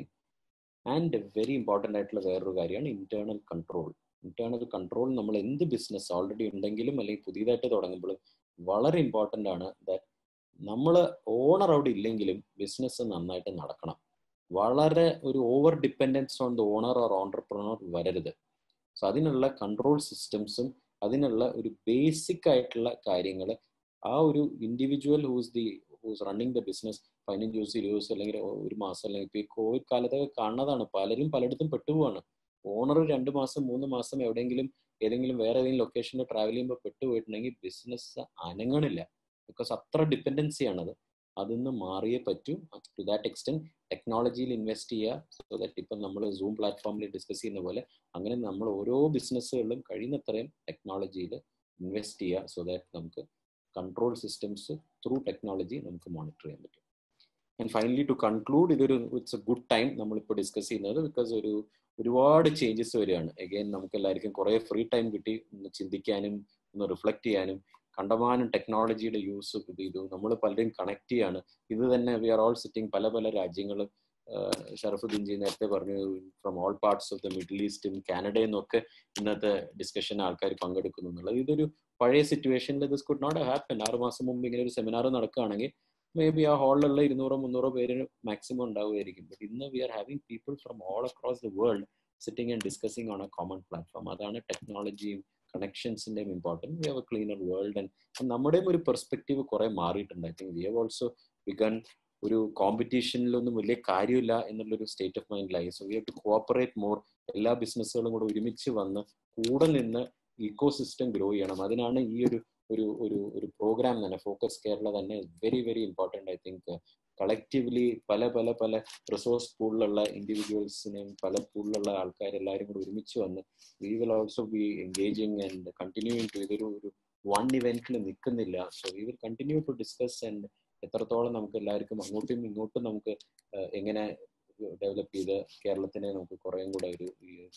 and very important ആയിട്ടുള്ള വേറൊരു കാര്യമാണ് ഇന്റേണൽ കൺട്രോൾ ഇന്റേണൽ കൺട്രോൾ നമ്മൾ എന്ത് ബിസിനസ് ഓൾറെഡി ഉണ്ടെങ്കിലും അല്ലെങ്കിൽ പുതിയതായിട്ട് തുടങ്ങുമ്പോഴും വളരെ ഇമ്പോർട്ടൻ്റ് ആണ് ദാറ്റ് നമ്മൾ ഓണർ അവിടെ ഇല്ലെങ്കിലും ബിസിനസ് നന്നായിട്ട് നടക്കണം വളരെ ഒരു over dependence on the owner or entrepreneur വരരുത് സോ അതിനുള്ള കൺട്രോൾ സിസ്റ്റംസും അതിനുള്ള ഒരു ബേസിക് ആയിട്ടുള്ള കാര്യങ്ങൾ ആ ഒരു individual who's the who's running the business പതിനഞ്ച് ദിവസം ഇരുപത് ദിവസം അല്ലെങ്കിൽ ഒരു മാസം അല്ലെങ്കിൽ ഇപ്പോൾ ഈ കോവിഡ് കാലത്തൊക്കെ കാണുന്നതാണ് പലരും പലയിടത്തും പെട്ടുപോവാണ് ഓണർ രണ്ട് മാസം മൂന്ന് മാസം എവിടെയെങ്കിലും ഏതെങ്കിലും വേറെ ഏതെങ്കിലും ലൊക്കേഷനിൽ ട്രാവൽ ചെയ്യുമ്പോൾ പെട്ടുപോയിട്ടുണ്ടെങ്കിൽ ബിസിനസ് അനങ്ങണില്ല ബിക്കോസ് അത്ര ഡിപ്പെൻഡൻസിയാണത് അതിന്ന് മാറിയേ പറ്റൂ ടു ദാറ്റ് എക്സ്റ്റെൻറ്റ് ടെക്നോളജിയിൽ ഇൻവെസ്റ്റ് ചെയ്യുക സോ ദാറ്റ് ഇപ്പം നമ്മൾ സൂം പ്ലാറ്റ്ഫോമിൽ ഡിസ്കസ് ചെയ്യുന്ന പോലെ അങ്ങനെ നമ്മൾ ഓരോ ബിസിനസ്സുകളിലും കഴിയുന്നത്രയും ടെക്നോളജിയിൽ ഇൻവെസ്റ്റ് ചെയ്യുക സോ ദാറ്റ് നമുക്ക് കൺട്രോൾ സിസ്റ്റംസ് ത്രൂ ടെക്നോളജി നമുക്ക് മോണിറ്റർ ചെയ്യാൻ പറ്റും ആൻഡ് ഫൈനലി ടു കൺക്ലൂഡ് ഇതൊരു ഇറ്റ്സ് എ ഗുഡ് ടൈം നമ്മളിപ്പോൾ ഡിസ്കസ് ചെയ്യുന്നത് ബിക്കോസ് ഒരു ഒരുപാട് ചേഞ്ചസ് വരികയാണ് അഗെയിൻ നമുക്ക് എല്ലാവർക്കും കുറേ ഫ്രീ ടൈം കിട്ടി ഒന്ന് ചിന്തിക്കാനും ഒന്ന് റിഫ്ലക്ട് ചെയ്യാനും കണ്ടമാനം ടെക്നോളജിയുടെ യൂസ് ഇത് ചെയ്തു നമ്മൾ പലരും കണക്ട് ചെയ്യാണ് ഇത് തന്നെ വി ആർ ഓൾ സിറ്റിംഗ് പല പല രാജ്യങ്ങൾ ഷറഫുദ്ദീൻ ജി നേരത്തെ പറഞ്ഞു from all parts of the middle ഈസ്റ്റും കാനഡയിൽ നിന്നൊക്കെ ഇന്നത്തെ ഡിസ്കഷൻ ആൾക്കാർ പങ്കെടുക്കുന്നു എന്നുള്ളത് ഇതൊരു പഴയ സിറ്റുവേഷനിൽ ദിസ് കുഡ് നോട്ട് ഹാപ്പൻ ആറ് മാസം മുമ്പ് ഇങ്ങനെ ഒരു സെമിനാർ നടക്കുകയാണെങ്കിൽ മേ ബി ആ ഹാളിലുള്ള ഇരുന്നൂറോ മുന്നൂറോ പേര് മാക്സിമം ഉണ്ടാവുമായിരിക്കും ബട്ട് ഇന്ന് we are having people from all across the world sitting and discussing on a common platform അതാണ് ടെക്നോളജിയും കണക്ഷൻസിന്റെയും important we have a cleaner world and നമ്മുടെയും ഒരു പെർസ്പെക്റ്റീവ് കുറെ മാറിയിട്ടുണ്ട് I think we have also begun ഒരു കോമ്പറ്റീഷനിലൊന്നും വലിയ കാര്യമില്ല എന്നുള്ളൊരു സ്റ്റേറ്റ് ഓഫ് മൈൻഡിലായി so we have to cooperate more എല്ലാ ബിസിനസ്സുകളും കൂടെ ഒരുമിച്ച് വന്ന് കൂടെ നിന്ന് ഇക്കോ സിസ്റ്റം ഗ്രോ ചെയ്യണം അതിനാണ് ഈ ഒരു ഒരു ഒരു ഒരു പ്രോഗ്രാം തന്നെ ഫോക്കസ് കേരള തന്നെ very very important I think collectively പല പല പല റിസോഴ്സ് പൂളിലുള്ള ഇൻഡിവിജ്വൽസിനെയും പല പൂളിലുള്ള ആൾക്കാരെല്ലാവരും കൂടി ഒരുമിച്ച് വന്ന് we will also be engaging and continuing to ഇതൊരു ഒരു വൺ ഇവന്റിൽ നിൽക്കുന്നില്ല so we will continue to discuss and എത്രത്തോളം നമുക്ക് എല്ലാവർക്കും അങ്ങോട്ടും ഇങ്ങോട്ടും നമുക്ക് എങ്ങനെ ഡെവലപ്പ് ചെയ്ത് കേരളത്തിനെ നമുക്ക് കുറേയും കൂടെ ഒരു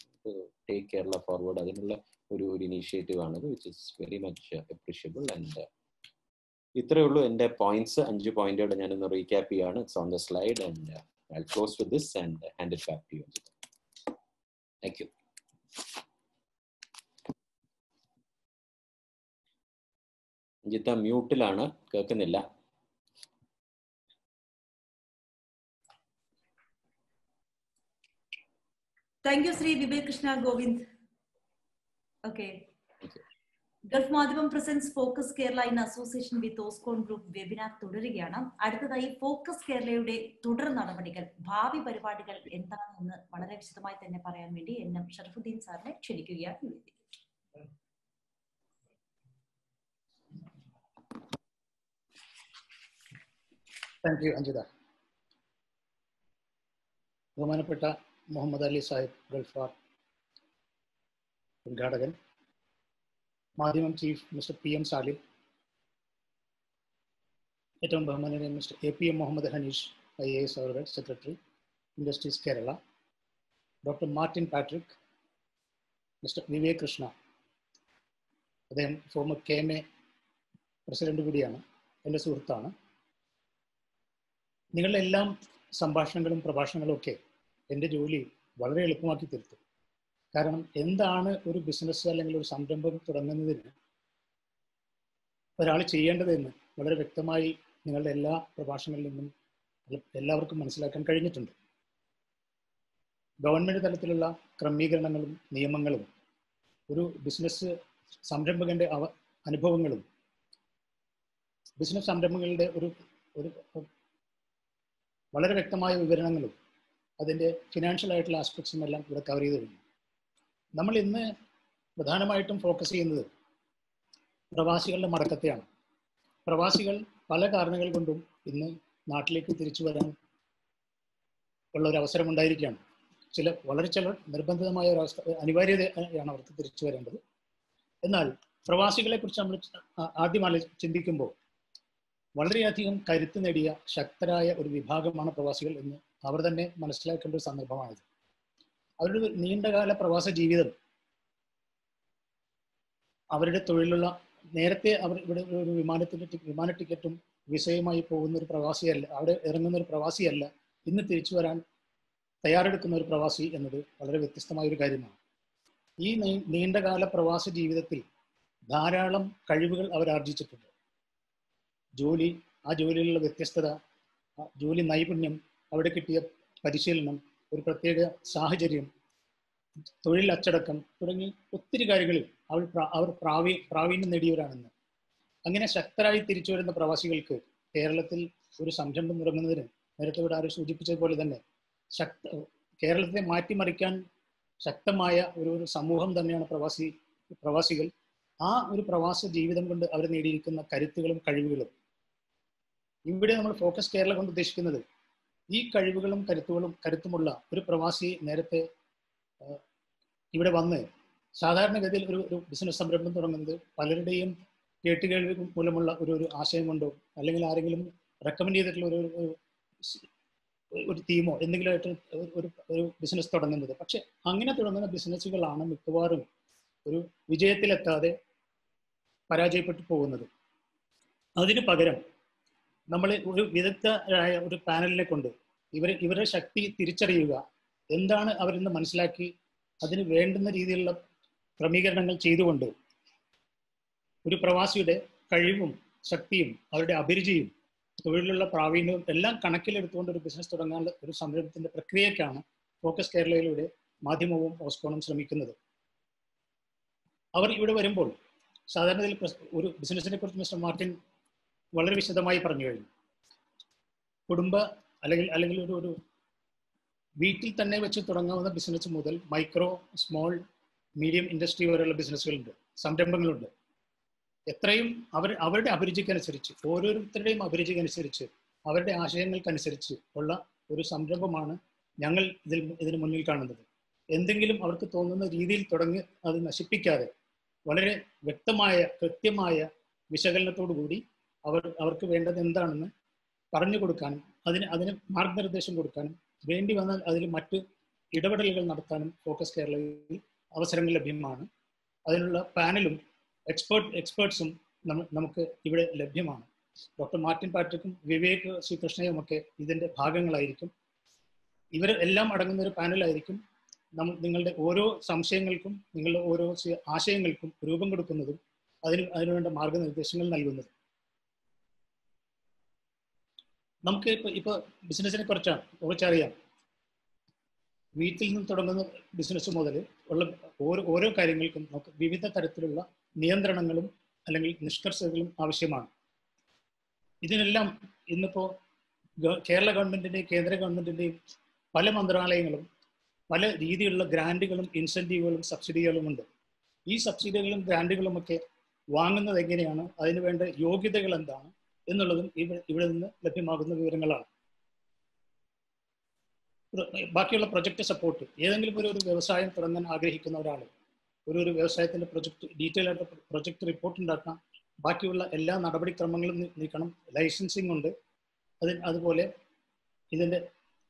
ടേക്ക് കേരള ഫോർവേഡ് അതിനുള്ള ഒരു ഒരു ഇനീഷ്യേറ്റീവ് ആണത് which is very much appreciable and ഇത്രയേ ഉള്ളൂ എൻ്റെ പോയിന്റ്സ് അഞ്ച് പോയിന്റുകൾ ഞാനൊന്ന് റീക്യാപ്പ് ചെയ്യാണ് it's on the slide and I close with this and hand it back to you thank U അഞ്ജിത്ത മ്യൂട്ടിലാണ് കേൾക്കുന്നില്ല thank you Shri Vivek Krishna Govind okay Okay. Gulf മാധ്യമം presence focus Kerala in association with ഓസ്കോൺ group webinar തുടരുകയാണ് അടുത്തതായി focus കേരളയുടെ തുടർ നടപടികൾ ഭാവി പരിപാടികൾ എന്താണെന്ന് വളരെ വിശദമായി തന്നെ പറയാൻ വേണ്ടി എൻ എം ഷറഫുദ്ദീൻ സാറിനെ ക്ഷണിക്കുകയാണ് ഈ വേദിയിൽ. താങ്ക് യു അഞ്ജിത ബഹുമാനപ്പെട്ട മുഹമ്മദ് അലി സാഹിബ് ഗൾഫാർ ഉദ്ഘാടകൻ Madhyamam chief mister P M Salim ഏറ്റവും ബഹുമാനീയൻ mister A P M Muhammad Hanish I A S അവരുടെ secretary industries Kerala doctor Martin Patrick mister Vivek Krishna അദ്ദേഹം former K M A president കൂടിയാണ് എൻ്റെ സുഹൃത്താണ് നിങ്ങളുടെ എല്ലാം സംഭാഷണങ്ങളും പ്രഭാഷണങ്ങളും ഒക്കെ എൻ്റെ ജോലി വളരെ എളുപ്പമാക്കി തീർത്തു കാരണം എന്താണ് ഒരു ബിസിനസ് അല്ലെങ്കിൽ ഒരു സംരംഭം തുടങ്ങുന്നതിന് ഒരാൾ ചെയ്യേണ്ടതെന്ന് വളരെ വ്യക്തമായി നിങ്ങളുടെ എല്ലാ പ്രഭാഷണങ്ങളിൽ നിന്നും എല്ലാവർക്കും മനസ്സിലാക്കാൻ കഴിഞ്ഞിട്ടുണ്ട് ഗവൺമെന്റ് തലത്തിലുള്ള ക്രമീകരണങ്ങളും നിയമങ്ങളും ഒരു ബിസിനസ് സംരംഭകന്റെ അവ അനുഭവങ്ങളും ബിസിനസ് സംരംഭങ്ങളുടെ ഒരു ഒരു വളരെ വ്യക്തമായ വിവരണങ്ങളും അതിൻ്റെ ഫിനാൻഷ്യൽ ആയിട്ടുള്ള ആസ്പെക്ട്സും എല്ലാം ഇവിടെ കവർ ചെയ്ത് കഴിഞ്ഞു നമ്മൾ ഇന്ന് പ്രധാനമായിട്ടും ഫോക്കസ് ചെയ്യുന്നത് പ്രവാസികളുടെ മടക്കത്തെയാണ് പ്രവാസികൾ പല കാരണങ്ങൾ കൊണ്ടും ഇന്ന് നാട്ടിലേക്ക് തിരിച്ചു വരാൻ ഉള്ള ഒരു അവസരം ഉണ്ടായിരിക്കുകയാണ് ചില വളരെ ചില നിർബന്ധിതമായ ഒരു അവസ്ഥ അനിവാര്യതയാണ് അവർക്ക് തിരിച്ചു വരേണ്ടത് എന്നാൽ പ്രവാസികളെ കുറിച്ച് നമ്മൾ ആദ്യം ആലോ ചിന്തിക്കുമ്പോൾ വളരെയധികം കരുത്ത് നേടിയ ശക്തരായ ഒരു വിഭാഗമാണ് പ്രവാസികൾ എന്ന് അവർ തന്നെ മനസ്സിലാക്കേണ്ട ഒരു സന്ദർഭമാണിത് അവരുടെ നീണ്ടകാല പ്രവാസ ജീവിതം അവരുടെ തൊഴിലുള്ള നേരത്തെ അവർ ഇവിടെ ഒരു വിമാനത്തിന്റെ വിമാന ടിക്കറ്റും വിസയുമായി പോകുന്ന ഒരു പ്രവാസിയല്ല അവിടെ ഇറങ്ങുന്ന ഒരു പ്രവാസിയല്ല ഇന്ന് തിരിച്ചു വരാൻ തയ്യാറെടുക്കുന്ന ഒരു പ്രവാസി എന്നത് വളരെ വ്യത്യസ്തമായ ഒരു കാര്യമാണ് ഈ നീണ്ടകാല പ്രവാസ ജീവിതത്തിൽ ധാരാളം കഴിവുകൾ അവർ ആർജിച്ചിട്ടുണ്ട് ജോലി ആ ജോലിയിലുള്ള വ്യത്യസ്തത ജോലി നൈപുണ്യം അവിടെ കിട്ടിയ പരിശീലനം ഒരു പ്രത്യേക സാഹചര്യം തൊഴിൽ അച്ചടക്കം തുടങ്ങി ഒത്തിരി കാര്യങ്ങളിൽ അവർ അവർ പ്രാവീ പ്രാവീണ്യം നേടിയവരാണെന്ന് അങ്ങനെ ശക്തരായി തിരിച്ചു വരുന്ന പ്രവാസികൾക്ക് കേരളത്തിൽ ഒരു സംരംഭം തുടങ്ങുന്നതിന് നേരത്തെ ഇവിടെ ആരും സൂചിപ്പിച്ചതുപോലെ തന്നെ ശക്ത കേരളത്തെ മാറ്റിമറിക്കാൻ ശക്തമായ ഒരു ഒരു സമൂഹം തന്നെയാണ് പ്രവാസി പ്രവാസികൾ ആ ഒരു പ്രവാസ ജീവിതം കൊണ്ട് അവർ നേടിയിരിക്കുന്ന കരുത്തുകളും കഴിവുകളും ഇവിടെ നമ്മൾ ഫോക്കസ് കേരള കൊണ്ട് ഉദ്ദേശിക്കുന്നത് ഈ കഴിവുകളും കരുത്തുകളും കരുത്തുമുള്ള ഒരു പ്രവാസി നേരത്തെ ഇവിടെ വന്ന് സാധാരണഗതിയിൽ ഒരു ഒരു ബിസിനസ് സംരംഭം തുടങ്ങുന്നത് പലരുടെയും കേട്ടുകേൾവി മൂലമുള്ള ഒരു ഒരു ആശയം കൊണ്ടോ അല്ലെങ്കിൽ ആരെങ്കിലും റെക്കമെൻഡ് ചെയ്തിട്ടുള്ള ഒരു ഒരു തീമോ എന്തെങ്കിലും ആയിട്ട് ഒരു ഒരു ബിസിനസ് തുടങ്ങുന്നത് പക്ഷെ അങ്ങനെ തുടങ്ങുന്ന ബിസിനസ്സുകളാണ് മിക്കവാറും ഒരു വിജയത്തിലെത്താതെ പരാജയപ്പെട്ടു പോകുന്നത് അതിന് പകരം നമ്മൾ ഒരു വിദഗ്ധരായ ഒരു പാനലിനെ കൊണ്ട് ഇവർ ഇവരുടെ ശക്തി തിരിച്ചറിയുക എന്താണ് അവരെന്ന് മനസ്സിലാക്കി അതിന് വേണ്ടുന്ന രീതിയിലുള്ള ക്രമീകരണങ്ങൾ ചെയ്തുകൊണ്ട് ഒരു പ്രവാസിയുടെ കഴിവും ശക്തിയും അവരുടെ അഭിരുചിയും തൊഴിലുള്ള പ്രാവീണ്യവും എല്ലാം കണക്കിലെടുത്തുകൊണ്ട് ഒരു ബിസിനസ് തുടങ്ങാനുള്ള ഒരു സംരംഭത്തിന്റെ പ്രക്രിയക്കാണ് ഫോക്കസ് കേരളയിലൂടെ മാധ്യമവും ഓസ്കോണും ശ്രമിക്കുന്നത് അവർ ഇവിടെ വരുമ്പോൾ സാധാരണ ഒരു ബിസിനസിനെ കുറിച്ച് മിസ്റ്റർ മാർട്ടിൻ വളരെ വിശദമായി പറഞ്ഞു കഴിഞ്ഞു കുടുംബ അല്ലെങ്കിൽ അല്ലെങ്കിൽ ഒരു ഒരു വീട്ടിൽ തന്നെ വെച്ച് തുടങ്ങാവുന്ന ബിസിനസ് മുതൽ മൈക്രോ സ്മോൾ മീഡിയം ഇൻഡസ്ട്രി വരെയുള്ള ബിസിനസ്സുകളുണ്ട് സംരംഭങ്ങളുണ്ട് എത്രയും അവർ അവരുടെ അഭിരുചിക്കനുസരിച്ച് ഓരോരുത്തരുടെയും അഭിരുചിക്കനുസരിച്ച് അവരുടെ ആശയങ്ങൾക്കനുസരിച്ച് ഉള്ള ഒരു സംരംഭമാണ് ഞങ്ങൾ ഇതിൽ ഇതിന് മുന്നിൽ കാണുന്നത് എന്തെങ്കിലും അവർക്ക് തോന്നുന്ന രീതിയിൽ തുടങ്ങി അത് നശിപ്പിക്കാതെ വളരെ വ്യക്തമായ കൃത്യമായ വിശകലനത്തോടു കൂടി അവർ അവർക്ക് വേണ്ടത് എന്താണെന്ന് പറഞ്ഞു കൊടുക്കാനും അതിന് അതിന് മാർഗനിർദ്ദേശം കൊടുക്കാനും വേണ്ടി വന്നാൽ അതിൽ മറ്റ് ഇടപെടലുകൾ നടത്താനും ഫോക്കസ് കേരളയിൽ അവസരങ്ങൾ ലഭ്യമാണ് അതിനുള്ള പാനലും എക്സ്പേർട്ട് എക്സ്പേർട്സും നമുക്ക് ഇവിടെ ലഭ്യമാണ് ഡോക്ടർ മാർട്ടിൻ പാട്രിക്കും വിവേക് ശ്രീകൃഷ്ണയും ഒക്കെ ഇതിന്റെ ഭാഗങ്ങളായിരിക്കും ഇവർ എല്ലാം അടങ്ങുന്ന ഒരു പാനലായിരിക്കും നമ്മൾ നിങ്ങളുടെ ഓരോ സംശയങ്ങൾക്കും നിങ്ങളുടെ ഓരോ ആശയങ്ങൾക്കും രൂപം കൊടുക്കുന്നതും അതിന് അതിനുവേണ്ട മാർഗനിർദ്ദേശങ്ങൾ നൽകുന്നതും നമുക്ക് ഇപ്പൊ ഇപ്പൊ ബിസിനസിനെ കുറിച്ചാണ് കുറിച്ചറിയാം വീട്ടിൽ നിന്ന് തുടങ്ങുന്ന ബിസിനസ് മുതൽ ഉള്ള ഓരോ ഓരോ കാര്യങ്ങൾക്കും നമുക്ക് വിവിധ തരത്തിലുള്ള നിയന്ത്രണങ്ങളും അല്ലെങ്കിൽ നിഷ്കർഷകളും ആവശ്യമാണ് ഇതിനെല്ലാം ഇന്നിപ്പോൾ കേരള ഗവൺമെന്റിന്റെയും കേന്ദ്ര ഗവൺമെന്റിന്റെയും പല മന്ത്രാലയങ്ങളും പല രീതിയിലുള്ള ഗ്രാൻഡുകളും ഇൻസെന്റീവുകളും സബ്സിഡികളും ഉണ്ട് ഈ സബ്സിഡികളും ഗ്രാൻഡുകളും ഒക്കെ വാങ്ങുന്നത് എങ്ങനെയാണ് അതിന് വേണ്ട യോഗ്യതകൾ എന്താണ് എന്നുള്ളതും ഇവിടെ ഇവിടെ നിന്ന് ലഭ്യമാകുന്ന വിവരങ്ങളാണ് ബാക്കിയുള്ള പ്രൊജക്ട് സപ്പോർട്ട് ഏതെങ്കിലും ഒരു ഒരു വ്യവസായം തുടങ്ങാൻ ആഗ്രഹിക്കുന്ന ഒരാൾ ഒരു ഒരു വ്യവസായത്തിന്റെ പ്രൊജക്ട് ഡീറ്റെയിൽ ആയിട്ട് പ്രൊജക്ട് റിപ്പോർട്ട് ഉണ്ടാക്കാം ബാക്കിയുള്ള എല്ലാ നടപടിക്രമങ്ങളും നീക്കണം ലൈസൻസിങ് ഉണ്ട് അത് അതുപോലെ ഇതിന്റെ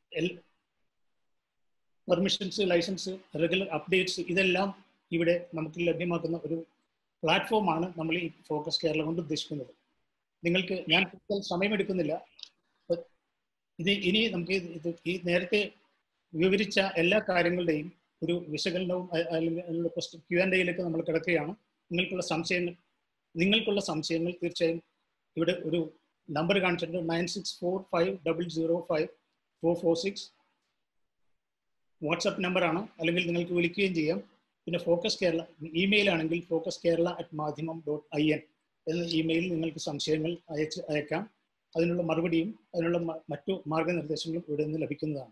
പെർമിഷൻസ് ലൈസൻസ് റെഗുലർ അപ്ഡേറ്റ്സ് ഇതെല്ലാം ഇവിടെ നമുക്ക് ലഭ്യമാക്കുന്ന ഒരു പ്ലാറ്റ്ഫോമാണ് നമ്മൾ ഈ ഫോക്കസ് കേരള കൊണ്ട് ഉദ്ദേശിക്കുന്നത് നിങ്ങൾക്ക് ഞാൻ കൂടുതൽ സമയമെടുക്കുന്നില്ല ഇത് ഇനി നമുക്ക് ഇത് ഈ നേരത്തെ വിവരിച്ച എല്ലാ കാര്യങ്ങളുടെയും ഒരു വിശകലനവും അല്ലെങ്കിൽ ക്യു ആൻഡ് എയിലേക്ക് നമ്മൾ കിടക്കുകയാണ് നിങ്ങൾക്കുള്ള സംശയങ്ങൾ നിങ്ങൾക്കുള്ള സംശയങ്ങൾ തീർച്ചയായും ഇവിടെ ഒരു നമ്പർ കാണിച്ചിട്ടുണ്ട് nine six four five double zero five four four six WhatsApp നമ്പറാണ് അല്ലെങ്കിൽ നിങ്ങൾക്ക് വിളിക്കുകയും ചെയ്യാം പിന്നെ ഫോക്കസ് കേരള ഇമെയിൽ ആണെങ്കിൽ focus Kerala at Madhyamam dot I N എന്ന ഇമെയിലിൽ നിങ്ങൾക്ക് സംശയങ്ങൾ അയച്ച് അയക്കാം അതിനുള്ള മറുപടിയും അതിനുള്ള മറ്റു മാർഗനിർദ്ദേശങ്ങളും ഇവിടെ നിന്ന് ലഭിക്കുന്നതാണ്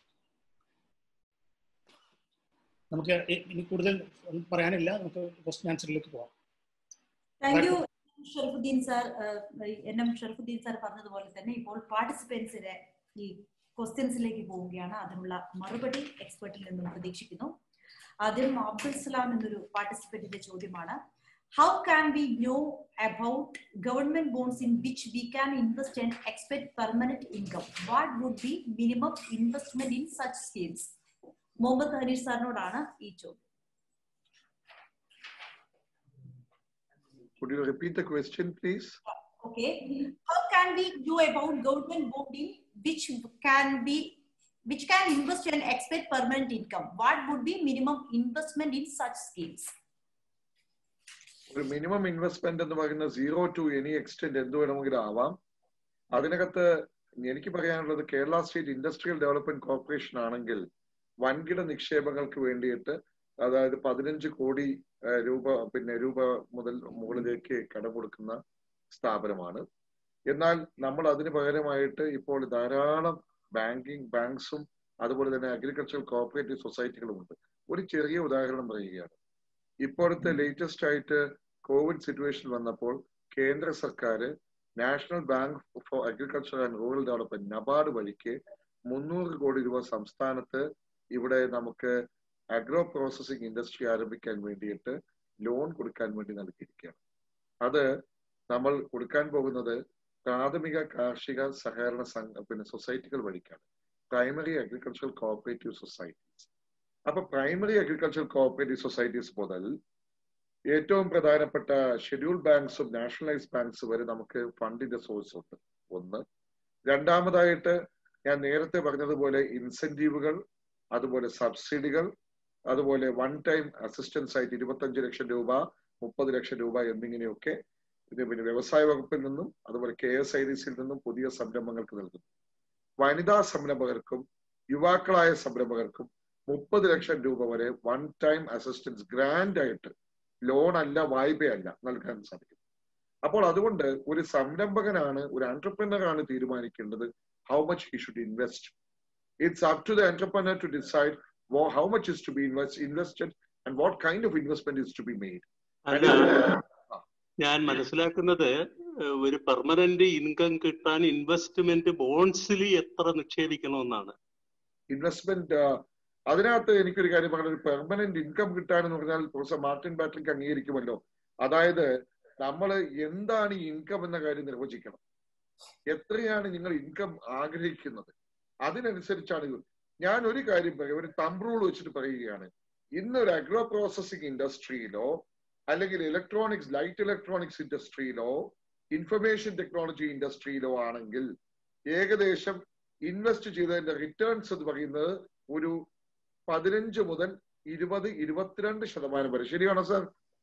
നമുക്ക് ഇനി കൂടുതൽ പറയാനില്ല നമുക്ക് ക്വസ്റ്റ്യൻ ആൻസറിലേക്ക് പോവാം thank you Sharafuddin sir N M Sharafuddin sir പറഞ്ഞതുപോലെ തന്നെ ഇപ്പോൾ പാർട്ടിസിപ്പൻസിന്റെ ഈ ക്വസ്റ്റ്യൻസിലേക്ക് പോവുകയാണ് അതിനുള്ള മറുപടി എക്സ്പെർട്ടിൽ നിന്നും പ്രതീക്ഷിക്കുന്നു ആദ്യം അബ്ദുൽ സലാം എന്നൊരു പാർട്ടിസിപ്പന്റിന്റെ ചോദ്യമാണ് how can we know about government bonds in which we can invest and expect permanent income what would be minimum investment in such schemes Muhammad Hanish സാറിനോടാണ് ഈ ചോദ്യം Could you repeat the question, please? Okay. How can we do about government bonding which can be which can invest and expect permanent income? What would be minimum investment in such schemes? ഒരു minimum investment എന്ന് പറയുന്നത് zero to any extent എന്ത് വേണമെങ്കിലും ആവാം അതിനകത്ത് എനിക്ക് പറയാനുള്ളത് Kerala state industrial development corporation ആണെങ്കിൽ വൻകിട നിക്ഷേപങ്ങൾക്ക് വേണ്ടിയിട്ട് അതായത് പതിനഞ്ച് കോടി രൂപ പിന്നെ രൂപ മുതൽ മുകളിലേക്ക് കടം കൊടുക്കുന്ന സ്ഥാപനമാണ് എന്നാൽ നമ്മൾ അതിന് പകരമായിട്ട് ഇപ്പോൾ ധാരാളം ബാങ്കിങ് ബാങ്ക്സും അതുപോലെ തന്നെ അഗ്രികൾച്ചറൽ കോഓപ്പറേറ്റീവ് സൊസൈറ്റികളും ഉണ്ട് ഒരു ചെറിയ ഉദാഹരണം പറയുകയാണ് ഇപ്പോഴത്തെ ലേറ്റസ്റ്റ് ആയിട്ട് കോവിഡ് സിറ്റുവേഷൻ വന്നപ്പോൾ കേന്ദ്ര സർക്കാർ national bank for agriculture and rural development NABARD വഴിക്ക് മുന്നൂറ് കോടി രൂപ സംസ്ഥാനത്ത് ഇവിടെ നമുക്ക് അഗ്രോ പ്രോസസിംഗ് ഇൻഡസ്ട്രി ആരംഭിക്കാൻ വേണ്ടിയിട്ട് ലോൺ കൊടുക്കാൻ വേണ്ടി നൽകിയിരിക്കുകയാണ് അത് നമ്മൾ കൊടുക്കാൻ പോകുന്നത് പ്രാഥമിക കാർഷിക സഹകരണ സംഘ പിന്നെ സൊസൈറ്റികൾ വഴിക്കാണ് പ്രൈമറി അഗ്രികൾച്ചറൽ കോഓപ്പറേറ്റീവ് സൊസൈറ്റീസ് അപ്പൊ പ്രൈമറി അഗ്രികൾച്ചറൽ കോഓപ്പറേറ്റീവ് സൊസൈറ്റീസ് മുതൽ ഏറ്റവും പ്രധാനപ്പെട്ട ഷെഡ്യൂൾ ബാങ്ക്സും നാഷണലൈസ് ബാങ്ക്സ് വരെ നമുക്ക് ഫണ്ടിന്റെ സോഴ്സ് ഉണ്ട് ഒന്ന് രണ്ടാമതായിട്ട് ഞാൻ നേരത്തെ പറഞ്ഞതുപോലെ ഇൻസെന്റീവുകൾ അതുപോലെ സബ്സിഡികൾ അതുപോലെ വൺ ടൈം അസിസ്റ്റൻസ് ആയിട്ട് ഇരുപത്തഞ്ച് ലക്ഷം രൂപ മുപ്പത് ലക്ഷം രൂപ എന്നിങ്ങനെയൊക്കെ ഇത് പിന്നെ വ്യവസായ വകുപ്പിൽ നിന്നും അതുപോലെ കെ എസ് ഐ ഡി സിയിൽ നിന്നും പുതിയ സംരംഭങ്ങൾക്ക് നൽകുന്നു വനിതാ സംരംഭകർക്കും യുവാക്കളായ സംരംഭകർക്കും മുപ്പത് ലക്ഷം രൂപ വരെ വൺ ടൈം അസിസ്റ്റൻസ് ഗ്രാൻഡ് ആയിട്ട് ലോൺ അല്ല വായ്പയല്ല നൽകാൻ സാധിക്കും അപ്പോൾ അതുകൊണ്ട് ഒരു സംരംഭകനാണ് ഒരു എന്റർപ്രണർ ആണ് തീരുമാനിക്കേണ്ടത് how much he should invest it's up to the entrepreneur to decide how much is to be invest invested and what kind of investment is to be made അല്ല ഞാൻ മനസ്സിലാക്കുന്നത് ഒരു പെർമനന്റ് ഇൻകം കിട്ടാൻ investment ബോൺസിൽ എത്ര നിക്ഷേപിക്കണമെന്നാണ് investment അതിനകത്ത് എനിക്കൊരു കാര്യം പറഞ്ഞ ഒരു പെർമനന്റ് ഇൻകം കിട്ടാനെന്ന് പറഞ്ഞാൽ പ്രൊഫസർ മാർട്ടിൻ പാട്രിക് അംഗീകരിക്കുമല്ലോ അതായത് നമ്മൾ എന്താണ് ഈ ഇൻകം എന്ന കാര്യം നിർവചിക്കണം എത്രയാണ് നിങ്ങൾ ഇൻകം ആഗ്രഹിക്കുന്നത് അതിനനുസരിച്ചാണ് ഞാൻ ഒരു കാര്യം പറയാം ഒരു തമ്പ് റൂൾ വെച്ചിട്ട് പറയുകയാണ് ഇന്ന് ഒരു അഗ്രോ പ്രോസസിംഗ് ഇൻഡസ്ട്രിയിലോ അല്ലെങ്കിൽ ഇലക്ട്രോണിക്സ് ലൈറ്റ് ഇലക്ട്രോണിക്സ് ഇൻഡസ്ട്രിയിലോ ഇൻഫർമേഷൻ ടെക്നോളജി ഇൻഡസ്ട്രിയിലോ ആണെങ്കിൽ ഏകദേശം ഇൻവെസ്റ്റ് ചെയ്തതിന്റെ റിട്ടേൺസ് എന്ന് പറയുന്നത് ഒരു പതിനഞ്ച് മുതൽ ഇരുപത് ഇരുപത്തിരണ്ട് ശതമാനം വരെ ശരിയാണോ സാർ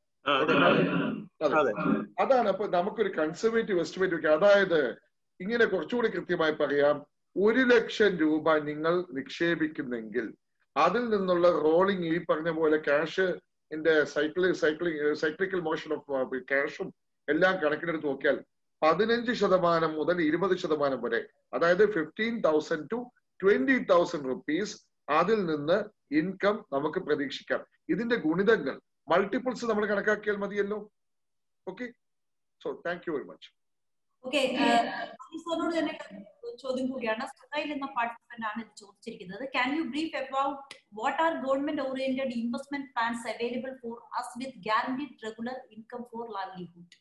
അതെ അതാണ് അപ്പൊ നമുക്കൊരു കൺസർവേറ്റീവ് എസ്റ്റിമേറ്റ് വെക്കാം അതായത് ഇങ്ങനെ കുറച്ചുകൂടി കൃത്യമായി പറയാം ഒരു ലക്ഷം രൂപ നിങ്ങൾ നിക്ഷേപിക്കുന്നെങ്കിൽ അതിൽ നിന്നുള്ള റോളിംഗ് ഈ പറഞ്ഞ പോലെ cash cycle cycling cyclical motion of ക്യാഷും എല്ലാം കണക്കിലെടുത്ത് നോക്കിയാൽ പതിനഞ്ച് ശതമാനം മുതൽ ഇരുപത് ശതമാനം വരെ അതായത് fifteen thousand to twenty thousand rupees അതിൽ നിന്ന് ഇൻകം നമുക്ക് പ്രതീക്ഷിക്കാം ഇതിന്റെ ഗുണിതങ്ങൾ മൾട്ടിപ്പിൾസ് നമ്മൾ കണക്കാക്കിയാൽ മതിയല്ലോ okay so thank you very much okay സാറിനോട് തന്നെ ചോദ്യം കൂടിയാണ് സുഹൈൽ എന്ന പാർട്ടിസിപ്പന്റ് ആണ് ഇത് ചോദിച്ചിരിക്കുന്നത് can you brief about what are government oriented investment plans available for us with guaranteed regular income for livelihood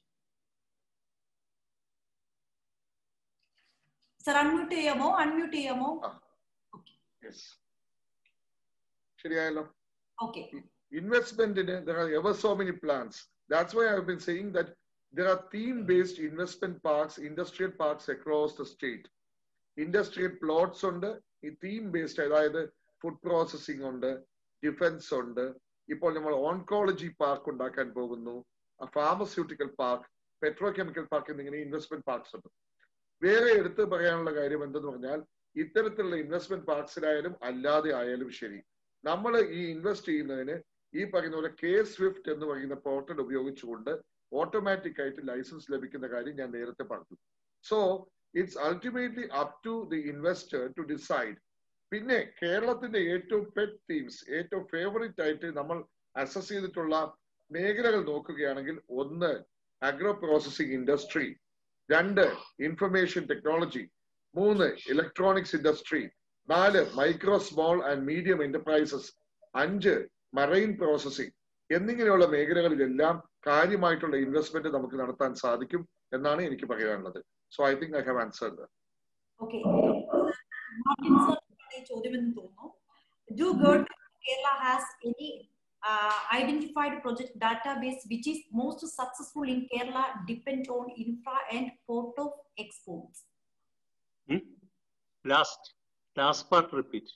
sir unmute ചെയ്യാമോ അൺമ്യൂട്ട് ചെയ്യാമോ യെസ് ശരിയായല്ലോ ഓക്കെ investment-ന് there are ever so many plans. That's why I've been saying that there are theme-based investment parks, industrial parks across the state. Industrial plots ഉണ്ട് ഈ theme based അതായത് food processing ഉണ്ട് defence ഉണ്ട് ഇപ്പോൾ നമ്മൾ oncology park ഉണ്ടാക്കാൻ പോകുന്നു pharmaceutical park petro chemical park എന്നിങ്ങനെ ഇൻവെസ്റ്റ്മെന്റ് പാർക്സ് ഉണ്ട് വേറെ എടുത്ത് പറയാനുള്ള കാര്യം എന്തെന്ന് പറഞ്ഞാൽ ഇത്തരത്തിലുള്ള ഇൻവെസ്റ്റ്മെന്റ് പാർക്സിലായാലും അല്ലാതെ ആയാലും ശരി നമ്മൾ ഈ ഇൻവെസ്റ്റ് ചെയ്യുന്നതിന് ഈ പറയുന്ന പോലെ കെ സ്വിഫ്റ്റ് എന്ന് പറയുന്ന പോർട്ടൽ ഉപയോഗിച്ചുകൊണ്ട് ഓട്ടോമാറ്റിക് ആയിട്ട് ലൈസൻസ് ലഭിക്കുന്ന കാര്യം ഞാൻ നേരത്തെ പറഞ്ഞു so it's ultimately up to the investor to decide പിന്നെ കേരളത്തിന്റെ ഏറ്റവും പെറ്റ് തീംസ് ഏറ്റവും ഫേവറേറ്റ് ആയിട്ട് നമ്മൾ അസസ് ചെയ്തിട്ടുള്ള മേഖലകൾ നോക്കുകയാണെങ്കിൽ ഒന്ന് അഗ്രോ പ്രോസസിംഗ് ഇൻഡസ്ട്രി രണ്ട് ഇൻഫർമേഷൻ ടെക്നോളജി മൂന്ന് ഇലക്ട്രോണിക്സ് ഇൻഡസ്ട്രി നാല് micro small and medium enterprises അഞ്ച് മറൈൻ പ്രോസസ്സിംഗ് എന്നിങ്ങനെയുള്ള മേഖലകളിലെല്ലാം കാര്യമായിട്ടുള്ള ഇൻവെസ്റ്റ്മെന്റ് നമുക്ക് നടത്താൻ സാധിക്കും എന്നാണ് എനിക്ക് പറയാനുള്ളത് so I think I have answered okay Martin sir ചോദ്യം എന്ന് തോന്നുന്നു do government Kerala has any identified project database which is most successful in Kerala depend on infra and port of exports last last part repeat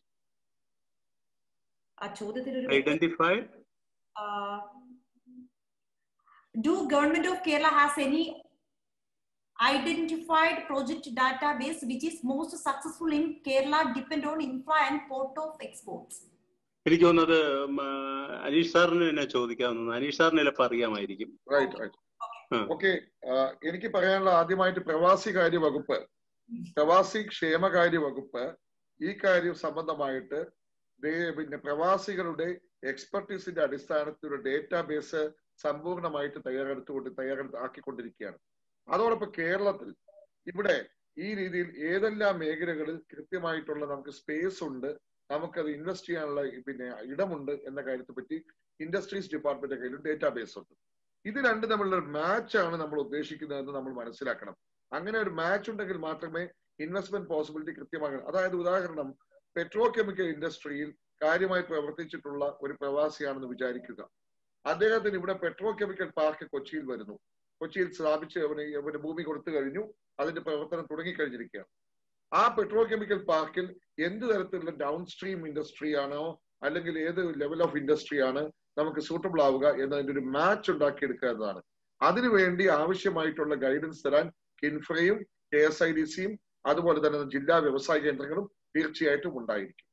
ആ ചോദ്യത്തിൽ identified do government of Kerala has any identified project database which is most successful in Kerala depend on infra and port of exports. എനിക്ക് തോന്നുന്നത് അനീഷ് സാറിന് തന്നെ ചോദിക്കാവുന്നത് അനീഷ് സാറിന് ചിലപ്പോൾ അറിയാമായിരിക്കും right right okay എനിക്ക് പറയാനുള്ള ആദ്യമായിട്ട് പ്രവാസി കാര്യ വകുപ്പ് പ്രവാസി ക്ഷേമകാര്യ വകുപ്പ് ഈ കാര്യം സംബന്ധമായിട്ട് പിന്നെ പ്രവാസികളുടെ എക്സ്പെർട്ടീസിന്റെ അടിസ്ഥാനത്തിൽ ഒരു ഡേറ്റാബേസ് സമ്പൂർണ്ണമായിട്ട് തയ്യാറെടുത്തുകൊണ്ട് തയ്യാറെടുത്ത് ആക്കിക്കൊണ്ടിരിക്കുകയാണ് അതോടൊപ്പം കേരളത്തിൽ ഇവിടെ ഈ രീതിയിൽ ഏതെല്ലാം മേഖലകളിൽ കൃത്യമായിട്ടുള്ള നമുക്ക് സ്പേസ് ഉണ്ട് നമുക്കത് ഇൻവെസ്റ്റ് ചെയ്യാനുള്ള പിന്നെ ഇടമുണ്ട് എന്ന കാര്യത്തെ പറ്റി ഇൻഡസ്ട്രീസ് ഡിപ്പാർട്ട്മെന്റിന്റെ കയ്യിലും ഡേറ്റാബേസ് ഉണ്ട് ഇത് രണ്ടും തമ്മിലുള്ള ഒരു മാച്ച് ആണ് നമ്മൾ ഉദ്ദേശിക്കുന്നതെന്ന് നമ്മൾ മനസ്സിലാക്കണം അങ്ങനെ ഒരു മാച്ച് ഉണ്ടെങ്കിൽ മാത്രമേ ഇൻവെസ്റ്റ്മെന്റ് പോസിബിലിറ്റി കൃത്യമാകണം അതായത് ഉദാഹരണം പെട്രോ കെമിക്കൽ ഇൻഡസ്ട്രിയിൽ കാര്യമായി പ്രവർത്തിച്ചിട്ടുള്ള ഒരു പ്രവാസിയാണെന്ന് വിചാരിക്കുക അദ്ദേഹത്തിന് ഇവിടെ പെട്രോ കെമിക്കൽ പാർക്ക് കൊച്ചിയിൽ വരുന്നു കൊച്ചിയിൽ സ്ഥാപിച്ച് അവന് അവന് ഭൂമി കൊടുത്തു കഴിഞ്ഞു അതിന്റെ പ്രവർത്തനം തുടങ്ങിക്കഴിഞ്ഞിരിക്കുകയാണ് ആ പെട്രോ കെമിക്കൽ പാർക്കിൽ എന്ത് തരത്തിലുള്ള ഡൗൺ സ്ട്രീം ഇൻഡസ്ട്രി ആണോ അല്ലെങ്കിൽ ഏത് ലെവൽ ഓഫ് ഇൻഡസ്ട്രി ആണ് നമുക്ക് സൂട്ടബിൾ ആവുക എന്നതിന്റെ ഒരു മാച്ച് ഉണ്ടാക്കിയെടുക്കുക എന്നതാണ് അതിനുവേണ്ടി ആവശ്യമായിട്ടുള്ള ഗൈഡൻസ് തരാൻ കിൻഫ്രയും കെ എസ് ഐ ഡി സിയും അതുപോലെ തന്നെ ജില്ലാ വ്യവസായ കേന്ദ്രങ്ങളും തീർച്ചയായിട്ടും ഉണ്ടായിരിക്കും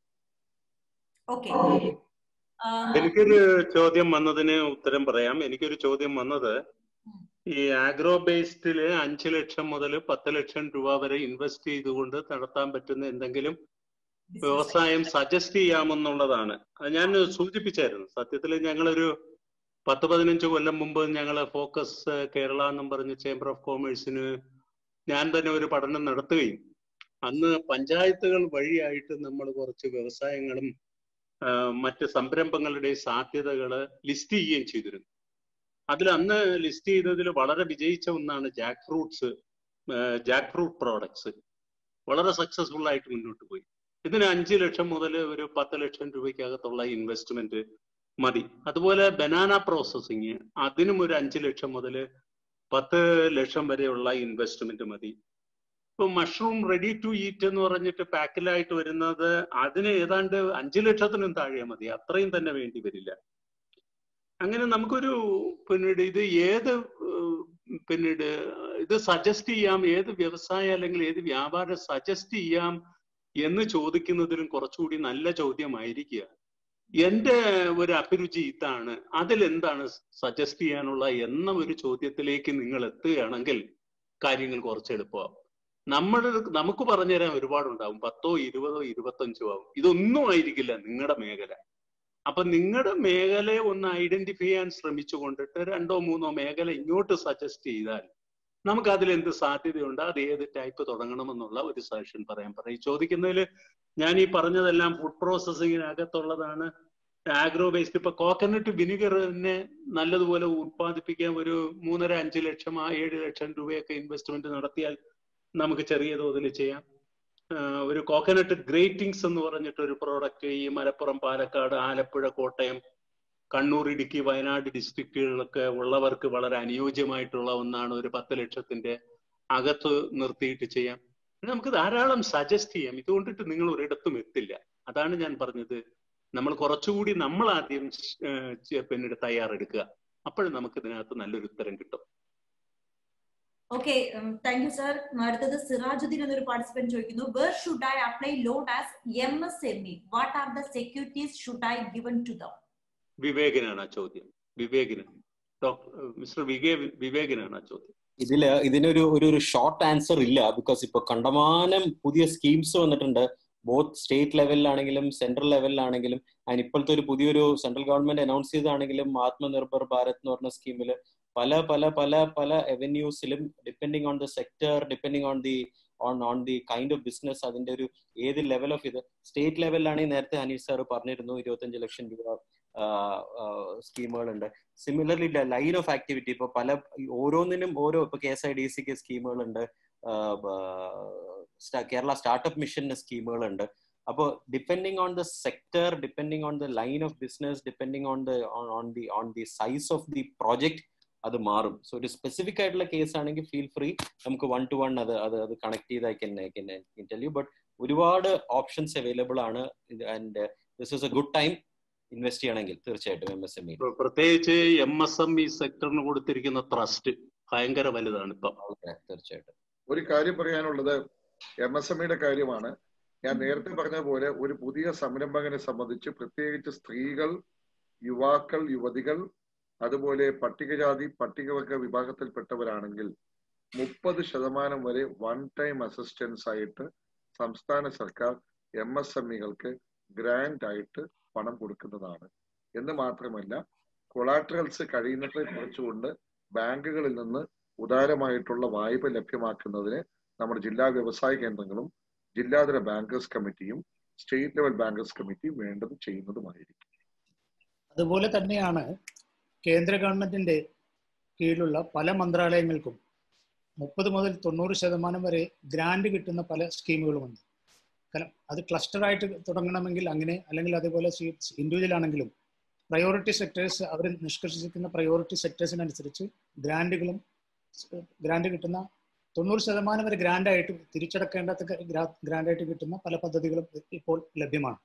എനിക്കൊരു ചോദ്യം വന്നതിന് ഉത്തരം പറയാം എനിക്കൊരു ചോദ്യം വന്നത് ഈ ആഗ്രോ ബേസ്ഡില് അഞ്ചു ലക്ഷം മുതൽ പത്ത് ലക്ഷം രൂപ വരെ ഇൻവെസ്റ്റ് ചെയ്തുകൊണ്ട് നടത്താൻ പറ്റുന്ന എന്തെങ്കിലും വ്യവസായം സജസ്റ്റ് ചെയ്യാമെന്നുള്ളതാണ് അത് ഞാൻ സൂചിപ്പിച്ചായിരുന്നു സത്യത്തിൽ ഞങ്ങളൊരു പത്ത് പതിനഞ്ച് കൊല്ലം മുമ്പ് ഞങ്ങൾ ഫോക്കസ് കേരള എന്നും പറഞ്ഞ് ചേംബർ ഓഫ് കോമേഴ്സിന് ഞാൻ തന്നെ ഒരു പഠനം നടത്തുകയും അന്ന് പഞ്ചായത്തുകൾ വഴിയായിട്ട് നമ്മൾ കുറച്ച് വ്യവസായങ്ങളും മറ്റ് സംരംഭങ്ങളുടെ സാധ്യതകൾ ലിസ്റ്റ് ചെയ്യുകയും ചെയ്തിരുന്നു അതിൽ അന്ന് ലിസ്റ്റ് ചെയ്തതിൽ വളരെ വിജയിച്ച ഒന്നാണ് jack fruits jack fruit products വളരെ സക്സസ്ഫുൾ ആയിട്ട് മുന്നോട്ട് പോയി ഇതിന് അഞ്ച് ലക്ഷം മുതൽ ഒരു പത്ത് ലക്ഷം രൂപയ്ക്കകത്തുള്ള ഇൻവെസ്റ്റ്മെന്റ് മതി അതുപോലെ ബനാന പ്രോസസ്സിങ് അതിനും ഒരു അഞ്ച് ലക്ഷം മുതൽ പത്ത് ലക്ഷം വരെയുള്ള ഇൻവെസ്റ്റ്മെന്റ് മതി ഇപ്പൊ മഷ്റൂം റെഡി ടു ഈറ്റ് എന്ന് പറഞ്ഞിട്ട് പാക്കിലായിട്ട് വരുന്നത് അതിന് ഏതാണ്ട് അഞ്ചു ലക്ഷത്തിനും താഴെ മതി അത്രയും തന്നെ വേണ്ടി വരില്ല അങ്ങനെ നമുക്കൊരു പിന്നീട് ഇത് ഏത് പിന്നീട് ഇത് സജസ്റ്റ് ചെയ്യാം ഏത് വ്യവസായം അല്ലെങ്കിൽ ഏത് വ്യാപാരം സജസ്റ്റ് ചെയ്യാം എന്ന് ചോദിക്കുന്നതിലും കുറച്ചുകൂടി നല്ല ചോദ്യമായിരിക്കുക എന്റെ ഒരു അഭിരുചി ഇതാണ് അതിലെന്താണ് സജസ്റ്റ് ചെയ്യാനുള്ള എന്ന ഒരു ചോദ്യത്തിലേക്ക് നിങ്ങൾ എത്തുകയാണെങ്കിൽ കാര്യങ്ങൾ കുറച്ച് എളുപ്പമാവും നമ്മൾ നമുക്ക് പറഞ്ഞു തരാൻ ഒരുപാടുണ്ടാവും പത്തോ ഇരുപതോ ഇരുപത്തഞ്ചോ ആവും ഇതൊന്നും ആയിരിക്കില്ല നിങ്ങളുടെ മേഖല അപ്പൊ നിങ്ങളുടെ മേഖലയെ ഒന്ന് ഐഡന്റിഫൈ ചെയ്യാൻ ശ്രമിച്ചു കൊണ്ടിട്ട് രണ്ടോ മൂന്നോ മേഖല ഇങ്ങോട്ട് സജസ്റ്റ് ചെയ്താൽ നമുക്ക് അതിൽ എന്ത് സാധ്യതയുണ്ട് അത് ഏത് ടൈപ്പ് തുടങ്ങണമെന്നുള്ള ഒരു സജഷൻ പറയാൻ പറയും ചോദിക്കുന്നതിൽ ഞാൻ ഈ പറഞ്ഞതെല്ലാം ഫുഡ് പ്രോസസ്സിങ്ങിനകത്തുള്ളതാണ് ആഗ്രോ വേസ്റ്റ് ഇപ്പൊ കോക്കനട്ട് വിനിഗർ തന്നെ നല്ലതുപോലെ ഉത്പാദിപ്പിക്കാൻ ഒരു മൂന്നര അഞ്ച് ലക്ഷം ആ ഏഴ് ലക്ഷം രൂപയൊക്കെ ഇൻവെസ്റ്റ്മെന്റ് നടത്തിയാൽ നമുക്ക് ചെറിയ തോതിൽ ചെയ്യാം ഒരു കോക്കനട്ട് ഗ്രേറ്റിംഗ്സ് എന്ന് പറഞ്ഞിട്ട് ഒരു പ്രോഡക്റ്റ് ഈ മലപ്പുറം പാലക്കാട് ആലപ്പുഴ കോട്ടയം കണ്ണൂർ ഇടുക്കി വയനാട് ഡിസ്ട്രിക്റ്റുകളിലൊക്കെ ഉള്ളവർക്ക് വളരെ അനുയോജ്യമായിട്ടുള്ള ഒന്നാണ് ഒരു പത്ത് ലക്ഷത്തിന്റെ അകത്ത് നിർത്തിയിട്ട് ചെയ്യാം നമുക്ക് ധാരാളം സജസ്റ്റ് ചെയ്യാം ഇതുകൊണ്ടിട്ട് നിങ്ങൾ ഒരിടത്തും എത്തില്ല അതാണ് ഞാൻ പറഞ്ഞത് നമ്മൾ കുറച്ചുകൂടി നമ്മൾ ആദ്യം പിന്നീട് തയ്യാറെടുക്കുക അപ്പോൾ നമുക്ക് ഇതിനകത്ത് നല്ലൊരു ഉത്തരം കിട്ടും ഓക്കെ താങ്ക് യു സർ അടുത്തത് സിറാജുദ്ദീൻ എന്നൊരു പാർട്ടിസിപ്പന്റ് ചോദിക്കുന്നു where should I apply loan as M S M E what are the securities should I given to them വിവേകനാണ് ആ ചോദ്യം വിവേകിന് ഡോക്ടർ മിസ്റ്റർ വിവേ വിവേകനാണ് ആ ചോദ്യം ഇതില് ഇതിനൊരു ഒരു ഒരു ഷോർട്ട് ആൻസർ ഇല്ല ബിക്കോസ് ഇപ്പൊ കണ്ടമാനം പുതിയ സ്കീംസ് വന്നിട്ടുണ്ട് ബോത്ത് സ്റ്റേറ്റ് ലെവലിലാണെങ്കിലും സെൻട്രൽ ലെവലിലാണെങ്കിലും അതിന് ഇപ്പോഴത്തെ ഒരു പുതിയൊരു സെൻട്രൽ ഗവൺമെന്റ് അനൗൺസ് ചെയ്താണെങ്കിലും ആത്മനിർഭർ ഭാരത് എന്ന് പറഞ്ഞ സ്കീമിൽ പല പല പല പല അവന്യൂസിലും depending on the sector depending on the on on the kind of business അതിന്റെ ഒരു ഏത് ലെവൽ ഓഫ് ഇത് സ്റ്റേറ്റ് ലെവലിലാണെങ്കിൽ നേരത്തെ ഹനീഷ് സാർ പറഞ്ഞിരുന്നു ഇരുപത്തഞ്ച് ലക്ഷം രൂപ സ്കീമുകളുണ്ട് സിമിലർലി ലൈൻ ഓഫ് ആക്ടിവിറ്റി ഇപ്പൊ പല ഓരോന്നിനും ഓരോ ഇപ്പൊ കെ എസ് ഐ ഡി സിക്ക് സ്കീമുകളുണ്ട് കേരള സ്റ്റാർട്ടപ്പ് മിഷന് സ്കീമുകളുണ്ട് അപ്പോൾ depending on the sector depending on the line of business depending on the on the on the size of the project അത് മാറും സോ ഒരു സ്പെസിഫിക് ആയിട്ടുള്ള കേസ് ആണെങ്കിൽ ഫീൽ ഫ്രീ നമുക്ക് വൺ ടു വൺ അത് അത് അത് കണക്ട് ചെയ്ത് I can I can tell you but ഒരുപാട് ഓപ്ഷൻസ് അവൈലബിൾ ആണ് and this is a good time invest ചെയ്യണമെങ്കിൽ തീർച്ചയായിട്ടും എം എസ് എം ഇ പ്രത്യേകിച്ച് എം എസ് എം ഇ സെക്ടറിന് കൊടുത്തിരിക്കുന്ന ട്രസ്റ്റ് ഭയങ്കര വലുതാണ് ഇപ്പൊ തീർച്ചയായിട്ടും ഒരു കാര്യം പറയാനുള്ളത് എം എസ് എം ഇയുടെ കാര്യമാണ് ഞാൻ നേരത്തെ പറഞ്ഞ പോലെ ഒരു പുതിയ സംരംഭകനെ സംബന്ധിച്ച് പ്രത്യേകിച്ച് സ്ത്രീകൾ യുവാക്കൾ യുവതികൾ അതുപോലെ പട്ടികജാതി പട്ടികവർഗ വിഭാഗത്തിൽപ്പെട്ടവരാണെങ്കിൽ മുപ്പത് ശതമാനം വരെ വൺ ടൈം അസിസ്റ്റൻസ് ആയിട്ട് സംസ്ഥാന സർക്കാർ എം എസ് എം ഇകൾക്ക് ഗ്രാൻഡ് ആയിട്ട് പണം കൊടുക്കുന്നതാണ് എന്ന് മാത്രമല്ല കൊളാട്രൽസ് കഴിയുന്നത്ര കുറച്ചുകൊണ്ട് ബാങ്കുകളിൽ നിന്ന് ഉദാരമായിട്ടുള്ള വായ്പ ലഭ്യമാക്കുന്നതിന് നമ്മുടെ ജില്ലാ വ്യവസായ കേന്ദ്രങ്ങളും ജില്ലാതല ബാങ്കേഴ്സ് കമ്മിറ്റിയും സ്റ്റേറ്റ് ലെവൽ ബാങ്കേഴ്സ് കമ്മിറ്റിയും വേണ്ടത് ചെയ്യുന്നതുമായിരിക്കും അതുപോലെ തന്നെയാണ് കേന്ദ്ര ഗവൺമെന്റിന്റെ കീഴിലുള്ള പല മന്ത്രാലയങ്ങൾക്കും മുപ്പത് മുതൽ തൊണ്ണൂറ് ശതമാനം വരെ ഗ്രാന്റ് കിട്ടുന്ന പല സ്കീമുകളുമുണ്ട് കാരണം അത് ക്ലസ്റ്ററായിട്ട് തുടങ്ങണമെങ്കിൽ അങ്ങനെ അല്ലെങ്കിൽ അതേപോലെ ഇൻഡിവിജ്വൽ ആണെങ്കിലും പ്രയോറിറ്റി സെക്ടേഴ്സ് അവർ നിഷ്കർഷിക്കുന്ന പ്രയോറിറ്റി സെക്ടേഴ്സിനനുസരിച്ച് ഗ്രാൻഡുകളും ഗ്രാൻഡ് കിട്ടുന്ന തൊണ്ണൂറ് ശതമാനം വരെ ഗ്രാൻഡായിട്ട് തിരിച്ചടക്കേണ്ടാത്ത ഗ്രാൻഡായിട്ട് കിട്ടുന്ന പല പദ്ധതികളും ഇപ്പോൾ ലഭ്യമാണ്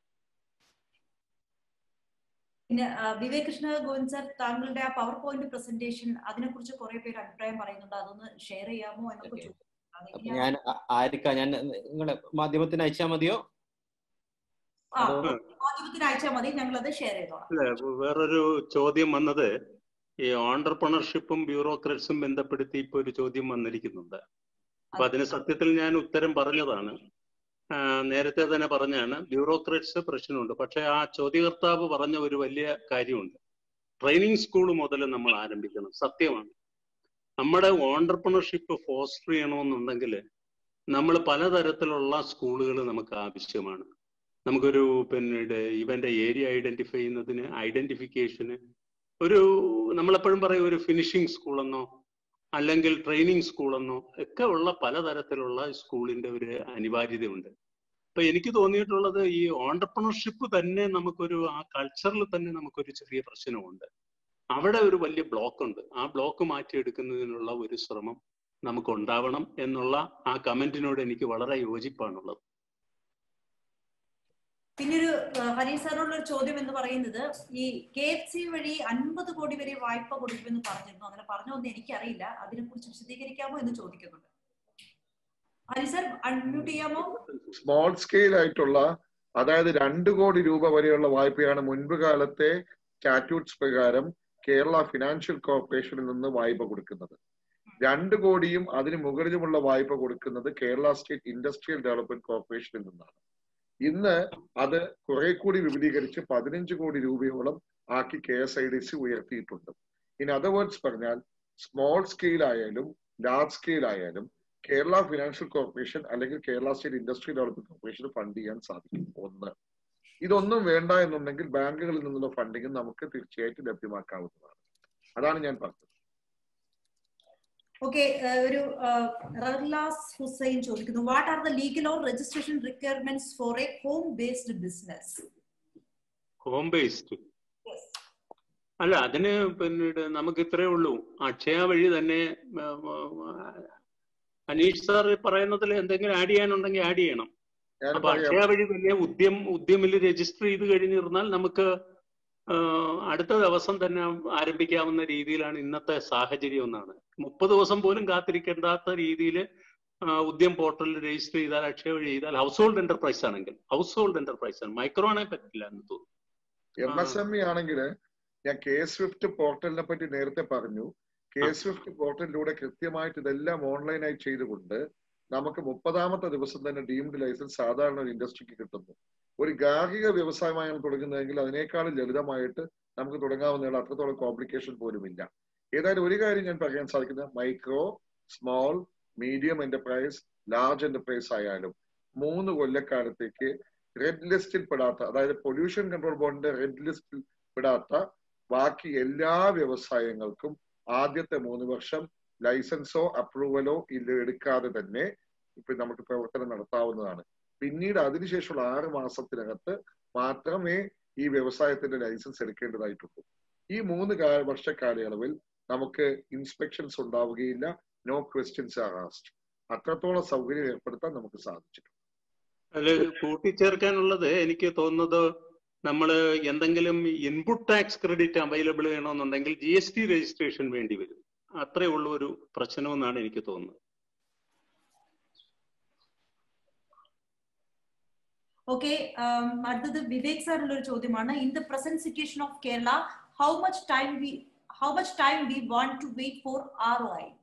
പിന്നെ വിവേക് കൃഷ്ണ ഗോവിന്ദ് സർ താങ്കളുടെ ആ പവർ പോയിന്റ് പ്രസന്റേഷൻ അതിനെ കുറിച്ച് കുറെ പേര് അഭിപ്രായം പറയുന്നുണ്ട് അതൊന്ന് ഷെയർ ചെയ്യാമോ എന്നൊക്കെ ഞാൻ ആയിരിക്കാം ഞാൻ നിങ്ങളെ മാധ്യമത്തിന് അയച്ചാൽ മതിയോ മാധ്യമത്തിന് അയച്ചാൽ മതി ഞങ്ങൾ അത് ഷെയർ ചെയ്തോളാം വേറൊരു ചോദ്യം വന്നത് ഈ ഓണ്ടർപ്രണർഷിപ്പും ബ്യൂറോക്രറ്റ്സും ബന്ധപ്പെടുത്തി ഇപ്പൊ ഒരു ചോദ്യം വന്നിരിക്കുന്നുണ്ട് അപ്പൊ അതിന് സത്യത്തിൽ ഞാൻ ഉത്തരം പറഞ്ഞതാണ് നേരത്തെ തന്നെ പറഞ്ഞാണ് ബ്യൂറോക്രറ്റ്സ് പ്രശ്നമുണ്ട് പക്ഷെ ആ ചോദ്യകർത്താവ് പറഞ്ഞ ഒരു വലിയ കാര്യമുണ്ട് ട്രെയിനിങ് സ്കൂൾ മുതൽ നമ്മൾ ആരംഭിക്കണം സത്യമാണ് നമ്മുടെ ഓണ്ടർപ്രണർഷിപ്പ് ഫോസ്റ്റർ ചെയ്യണമെന്നുണ്ടെങ്കിൽ നമ്മൾ പലതരത്തിലുള്ള സ്കൂളുകൾ നമുക്ക് ആവശ്യമാണ് നമുക്കൊരു പിന്നീട് ഇവന്റെ ഏരിയ ഐഡന്റിഫൈ ചെയ്യുന്നതിന് ഐഡന്റിഫിക്കേഷന് ഒരു നമ്മളെപ്പോഴും പറയും ഒരു ഫിനിഷിംഗ് സ്കൂളെന്നോ അല്ലെങ്കിൽ ട്രെയിനിങ് സ്കൂളെന്നോ ഒക്കെ ഉള്ള പലതരത്തിലുള്ള സ്കൂളിന്റെ ഒരു അനിവാര്യതയുണ്ട് അപ്പൊ എനിക്ക് തോന്നിയിട്ടുള്ളത് ഈ ഓണ്ടർപ്രണർഷിപ്പ് തന്നെ നമുക്കൊരു ആ കൾച്ചറിൽ തന്നെ നമുക്കൊരു ചെറിയ പ്രശ്നമുണ്ട് അവിടെ ഒരു വലിയ ബ്ലോക്ക് ഉണ്ട് ആ ബ്ലോക്ക് മാറ്റിയെടുക്കുന്നതിനുള്ള ഒരു ശ്രമം നമുക്ക് ഉണ്ടാവണം എന്നുള്ള ആ കമന്റിനോട് എനിക്ക് വളരെ യോജിപ്പാണുള്ളത് പിന്നെ ഒരു ഹരി സാറിനുള്ള ഒരു ചോദ്യം എന്ന് പറയുന്നത് ഈ കെ എഫ് സി വഴി അൻപത് കോടി വരെ വായ്പ കൊടുക്കുമെന്ന് പറഞ്ഞിരുന്നു അങ്ങനെ പറഞ്ഞൊന്നും എനിക്കറിയില്ല അതിനെ കുറിച്ച് വിശദീകരിക്കാമോ എന്ന് ചോദിക്കുന്നുണ്ട് ഹരി സാർ അൺമ്യൂട്ട് ചെയ്യാമോ സ്മോൾ സ്കെയിൽ ആയിട്ടുള്ള അതായത് രണ്ട് കോടി രൂപ വരെയുള്ള വായ്പയാണ് മുൻപ് കാലത്തെ സ്റ്റാറ്റ്യൂട്ട്സ് പ്രകാരം കേരള ഫിനാൻഷ്യൽ കോർപ്പറേഷനിൽ നിന്ന് വായ്പ കൊടുക്കുന്നത് രണ്ട് കോടിയും അതിന് മുകളിലുമുള്ള വായ്പ കൊടുക്കുന്നത് കേരള സ്റ്റേറ്റ് ഇൻഡസ്ട്രിയൽ ഡെവലപ്മെന്റ് കോർപ്പറേഷനിൽ നിന്നാണ് ഇന്ന് അത് കുറെ കൂടി വിപുലീകരിച്ച് പതിനഞ്ച് കോടി രൂപയോളം ആക്കി K S I D C ഉയർത്തിയിട്ടുണ്ട് ഇൻ അതർ വേർഡ്സ് പറഞ്ഞാൽ സ്മോൾ സ്കെയിൽ ആയാലും ലാർജ് സ്കെയിൽ ആയാലും കേരള ഫിനാൻഷ്യൽ കോർപ്പറേഷൻ അല്ലെങ്കിൽ Kerala state industry development corporation fund ചെയ്യാൻ സാധിക്കും ഒന്ന് ഇതൊന്നും വേണ്ട എന്നുണ്ടെങ്കിൽ ബാങ്കുകളിൽ നിന്നുള്ള ഫണ്ടിങ് നമുക്ക് തീർച്ചയായിട്ടും ലഭ്യമാക്കാവുന്നതാണ് അതാണ് ഞാൻ പറഞ്ഞത് ഓക്കെ ഒരു റഹ്ലാസ് ഹുസൈൻ ചോദിക്കുന്നു what are the legal or registration requirements for a home based business home based അല്ല അതിന് പിന്നീട് നമുക്ക് ഇത്രയേ ഉള്ളൂ അക്ഷയ വഴി തന്നെ അനീഷ് സാർ പറയുന്നതിൽ എന്തെങ്കിലും ആഡ് ചെയ്യാനുണ്ടെങ്കിൽ ആഡ് ചെയ്യണം ഞാൻ അപ്പൊ പറയാം അക്ഷയ വഴി തന്നെ ഉദ്യം ഉദ്യമിൽ രജിസ്റ്റർ ചെയ്ത് കഴിഞ്ഞിരുന്നാൽ നമുക്ക് ആ, അടുത്ത ദിവസം തന്നെ ആരംഭിക്കാവുന്ന രീതിയിലാണ് ഇന്നത്തെ സാഹചര്യം എന്നാണ് മുപ്പത് ദിവസം പോലും കാത്തിരിക്കേണ്ടാത്ത രീതിയിൽ ഉദ്യം പോർട്ടലിൽ രജിസ്റ്റർ ചെയ്താൽ അക്ഷയ വഴി ചെയ്താൽ ഹൗസ് ഹോൾഡ് എന്റർപ്രൈസ് ആണെങ്കിൽ ഹൗസ് ഹോൾഡ് എന്റർപ്രൈസ് ആണ് മൈക്രോ ആണെങ്കിൽ പറ്റില്ല എന്ന് തോന്നുന്നു എം എസ് എം ഇ ആണെങ്കിൽ ഞാൻ കെ സ്വിഫ്റ്റ് പോർട്ടലിനെ പറ്റി നേരത്തെ പറഞ്ഞു കെ സ്വിഫ്റ്റ് പോർട്ടലിലൂടെ കൃത്യമായിട്ട് ഇതെല്ലാം ഓൺലൈനായി ചെയ്തുകൊണ്ട് നമുക്ക് മുപ്പതാമത്തെ ദിവസം തന്നെ ഡീംഡ് ലൈസൻസ് സാധാരണ ഒരു ഇൻഡസ്ട്രിക്ക് കിട്ടുന്നു ഒരു ഗാർഹിക വ്യവസായമാണ് തുടങ്ങുന്നതെങ്കിൽ അതിനേക്കാളും ലളിതമായിട്ട് നമുക്ക് തുടങ്ങാവുന്നതാണ് അത്രത്തോളം കോംപ്ലിക്കേഷൻ പോലും ഇല്ല ഏതായാലും ഒരു കാര്യം ഞാൻ പറയാൻ സാധിക്കുന്നത് micro small medium enterprise large enterprise ആയാലും മൂന്ന് കൊല്ലക്കാലത്തേക്ക് റെഡ് ലിസ്റ്റിൽ പെടാത്ത അതായത് പൊല്യൂഷൻ കൺട്രോൾ ബോർഡിന്റെ റെഡ് ലിസ്റ്റിൽ പെടാത്ത ബാക്കി എല്ലാ വ്യവസായങ്ങൾക്കും ആദ്യത്തെ മൂന്ന് വർഷം ലൈസൻസോ അപ്രൂവലോ ഇല്ല എടുക്കാതെ തന്നെ ഇപ്പൊ നമുക്ക് പ്രവർത്തനം നടത്താവുന്നതാണ് പിന്നീട് അതിനുശേഷമുള്ള ആറ് മാസത്തിനകത്ത് മാത്രമേ ഈ വ്യവസായത്തിന്റെ ലൈസൻസ് എടുക്കേണ്ടതായിട്ടുള്ളൂ ഈ മൂന്ന് കാല വർഷ കാലയളവിൽ നമുക്ക് ഇൻസ്പെക്ഷൻസ് ഉണ്ടാവുകയില്ല നോ ക്വസ്റ്റ്യൻസ് ആർ ആസ്റ്റ് അത്രത്തോളം സൗകര്യം ഏർപ്പെടുത്താൻ നമുക്ക് സാധിച്ചിട്ടുണ്ട് അതില് കൂട്ടിച്ചേർക്കാനുള്ളത് എനിക്ക് തോന്നുന്നത് നമ്മൾ എന്തെങ്കിലും ഇൻപുട്ട് ടാക്സ് ക്രെഡിറ്റ് അവൈലബിൾ ചെയ്യണമെന്നുണ്ടെങ്കിൽ ജി എസ് ടി രജിസ്ട്രേഷൻ വേണ്ടി വരും അത്രേ ഉള്ള ഒരു പ്രശ്നമെന്നാണ് എനിക്ക് തോന്നുന്നത് ഓക്കെ അടുത്തത് വിവേക് സാറിന്റെ ഒരു ചോദ്യമാണ് in the present situation of Kerala how much time we how much time we want to wait for R O I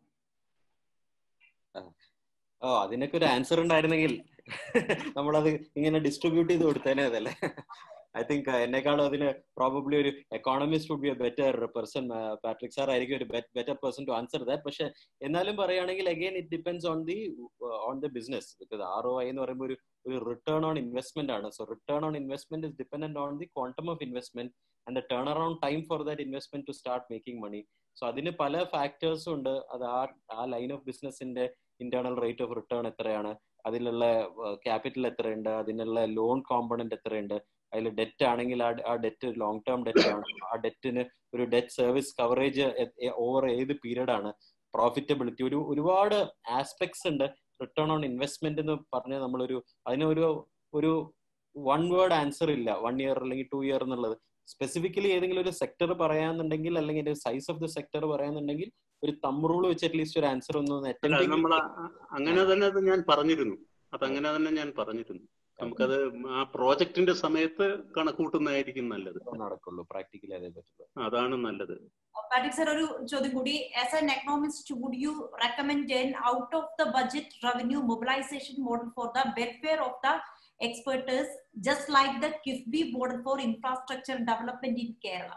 ഓ അതിനൊക്കെ ഒരു ആൻസർ ഉണ്ടായിരുന്നെങ്കിൽ നമ്മളത് ഇങ്ങനെ ഡിസ്ട്രിബ്യൂട്ട് ചെയ്ത് കൊടുത്തേനെ അതല്ലേ ഐ തിങ്ക് എന്നെക്കാളും അതിന് പ്രോബബ്ലി ഒരു economist would be a better person Patrick sir ആയിരിക്കും ഒരു better person to answer that പക്ഷെ എന്നാലും പറയുകയാണെങ്കിൽ again it depends on the on the business because R O I എന്ന് പറയുമ്പോൾ ഒരു ഒരു റിട്ടേൺ ഓൺ ഇൻവെസ്റ്റ്മെന്റ് ആണ് so return on investment is dependent on the quantum of investment and the turn around time for that investment to start making money so അതിന് പല ഫാക്ടേഴ്സും ഉണ്ട് അത് ആ ആ ലൈൻ ഓഫ് ബിസിനസിന്റെ ഇന്റേണൽ റേറ്റ് ഓഫ് റിട്ടേൺ എത്രയാണ് അതിലുള്ള ക്യാപിറ്റൽ എത്രയുണ്ട് അതിനുള്ള ലോൺ കോമ്പണന്റ് എത്രയുണ്ട് അതിൽ ഡെറ്റ് ആണെങ്കിൽ ആ ആ ഡെറ്റ് ലോങ് ടേം ഡെറ്റ് ആണ് ആ ഡെറ്റിന് ഒരു ഡെറ്റ് സർവീസ് കവറേജ് ഓവർ ഏത് പീരീഡ് ആണ് പ്രോഫിറ്റബിലിറ്റി ഒരു ഒരുപാട് ആസ്പെക്ട്സ് ഉണ്ട് റിട്ടേൺ ഓൺ ഇൻവെസ്റ്റ്മെന്റ് എന്ന് പറഞ്ഞ് നമ്മളൊരു അതിനൊരു ഒരു വൺ വേർഡ് ആൻസർ ഇല്ല വൺ ഇയർ അല്ലെങ്കിൽ ടു ഇയർ എന്നുള്ളത് സ്പെസിഫിക്കലി ഏതെങ്കിലും ഒരു സെക്ടർ പറയാന്നുണ്ടെങ്കിൽ അല്ലെങ്കിൽ സൈസ് ഓഫ് ദ സെക്ടർ പറയാന്നുണ്ടെങ്കിൽ ഒരു തമ്പ് റൂൾ വെച്ച് അറ്റ്ലീസ്റ്റ് ഒരു ആൻസർ ഒന്ന് അല്ല അറ്റംപ്റ്റ് നമ്മൾ അങ്ങനെ തന്നെ അത് ഞാൻ പറഞ്ഞിരുന്നു അത് അങ്ങനെ തന്നെ ഞാൻ പറഞ്ഞിരുന്നു നമുക്കത് ആ പ്രോജക്റ്റിന്റെ സമയത്ത് കണക്കൂട്ടുന്നതായിരിക്കും നല്ലത് നടക്കുള്ളൂ പ്രാക്ടിക്കലി അതേ പറ്റുള്ളൂ അതാണ് നല്ലത് പാറ്റിക് സർ ഒരു ചോദ്യം കൂടി as an economist would you recommend an out of the budget revenue mobilisation model for the welfare of the exporters just like the KIIFB model for infrastructure development in Kerala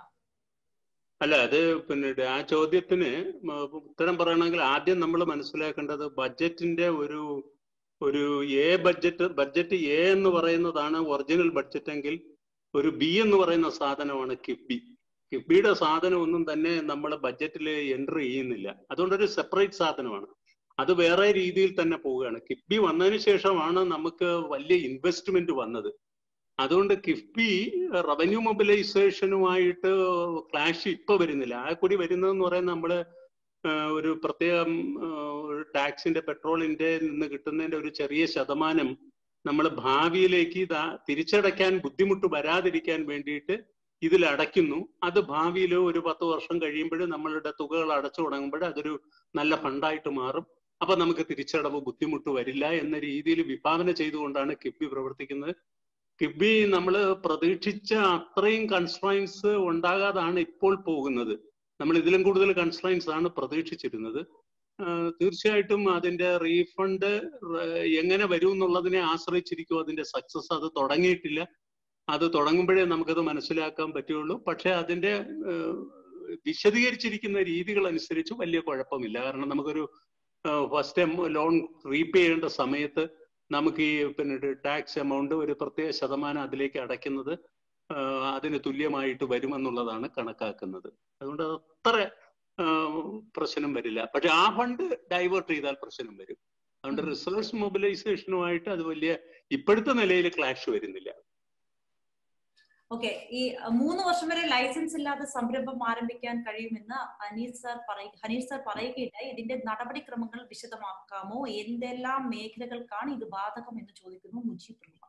അല്ല അത് പിന്നീട് ആ ചോദ്യത്തിന് മ- ഉത്തരം പറയണമെങ്കിൽ ആദ്യം നമ്മൾ മനസ്സിലാക്കേണ്ടത് ബഡ്ജറ്റിന്റെ ഒരു ഒരു എ ബഡ്ജറ്റ് ബഡ്ജറ്റ് എ എന്ന് പറയുന്നതാണ് ഒറിജിനൽ ബഡ്ജറ്റ് എങ്കിൽ ഒരു ബി എന്ന് പറയുന്ന സാധനമാണ് കിഫ്ബി കിഫ്ബിയുടെ സാധനം ഒന്നും തന്നെ നമ്മൾ ബഡ്ജറ്റിൽ എൻറ്റർ ചെയ്യുന്നില്ല അതുകൊണ്ടൊരു സെപ്പറേറ്റ് സാധനമാണ് അത് വേറെ രീതിയിൽ തന്നെ പോവുകയാണ് കിഫ്ബി വന്നതിന് ശേഷമാണ് നമുക്ക് വലിയ ഇൻവെസ്റ്റ്മെന്റ് വന്നത് അതുകൊണ്ട് കിഫ്ബി റവന്യൂ മൊബിലൈസേഷനുമായിട്ട് ക്ലാഷ് ഇപ്പൊ വരുന്നില്ല ആ കൂടി വരുന്നതെന്ന് പറയുന്നത് നമ്മള് ആഹ് ഒരു പ്രത്യേകം ആഹ് ഒരു ടാക്സിന്റെ പെട്രോളിന്റെ നിന്ന് കിട്ടുന്നതിന്റെ ഒരു ചെറിയ ശതമാനം നമ്മൾ ഭാവിയിലേക്ക് ഇതാ തിരിച്ചടയ്ക്കാൻ ബുദ്ധിമുട്ട് വരാതിരിക്കാൻ വേണ്ടിയിട്ട് ഇതിൽ അടയ്ക്കുന്നു അത് ഭാവിയിൽ ഒരു പത്ത് വർഷം കഴിയുമ്പോൾ നമ്മളുടെ തുകകൾ അടച്ചു തുടങ്ങുമ്പോൾ അതൊരു നല്ല ഫണ്ടായിട്ട് മാറും അപ്പൊ നമുക്ക് തിരിച്ചടവ് ബുദ്ധിമുട്ട് വരില്ല എന്ന രീതിയിൽ വിഭാവന ചെയ്തുകൊണ്ടാണ് കിഫ്ബി പ്രവർത്തിക്കുന്നത് കിബി നമ്മൾ പ്രതീക്ഷിച്ച അത്രയും കൺസ്ട്രൈൻസ് ഉണ്ടാകാതാണ് ഇപ്പോൾ പോകുന്നത് നമ്മൾ ഇതിലും കൂടുതൽ കൺസ്ട്രൈൻസ് ആണ് പ്രതീക്ഷിച്ചിരുന്നത് ആഹ് തീർച്ചയായിട്ടും അതിന്റെ റീഫണ്ട് എങ്ങനെ വരും എന്നുള്ളതിനെ ആശ്രയിച്ചിരിക്കും അതിന്റെ സക്സസ് അത് തുടങ്ങിയിട്ടില്ല അത് തുടങ്ങുമ്പോഴേ നമുക്കത് മനസ്സിലാക്കാൻ പറ്റുള്ളൂ പക്ഷെ അതിന്റെ ആഹ് വിശദീകരിച്ചിരിക്കുന്ന രീതികൾ അനുസരിച്ച് വലിയ കുഴപ്പമില്ല കാരണം നമുക്കൊരു ഫസ്റ്റ് ലോൺ റീപേ ചെയ്യേണ്ട സമയത്ത് നമുക്ക് ഈ പിന്നെ ടാക്സ് എമൗണ്ട് ഒരു പ്രത്യേക ശതമാനം അതിലേക്ക് അടയ്ക്കുന്നത് ആഹ് അതിന് തുല്യമായിട്ട് വരുമെന്നുള്ളതാണ് കണക്കാക്കുന്നത് അതുകൊണ്ട് അത് അത്ര ആഹ് പ്രശ്നം വരില്ല പക്ഷെ ആ ഫണ്ട് ഡൈവേർട്ട് ചെയ്താൽ പ്രശ്നം വരും അതുകൊണ്ട് റിസോഴ്സ് മൊബിലൈസേഷനുമായിട്ട് അത് വലിയ ഇപ്പോഴത്തെ നിലയിൽ ക്ലാഷ് വരുന്നില്ല ഓക്കെ ഈ അഹ്, മൂന്ന് വർഷം വരെ ലൈസൻസ് ഇല്ലാതെ സംരംഭം ആരംഭിക്കാൻ കഴിയുമെന്ന് അനീസ് സാർ പറയ ഹനീഷ് സാർ പറയുകയുണ്ടായി ഇതിന്റെ നടപടിക്രമങ്ങൾ വിശദമാക്കാമോ എന്തെല്ലാം മേഖലകൾക്കാണ് ഇത് ബാധകം എന്ന് ചോദിക്കുന്നു മുജീബ് റഹ്മാൻ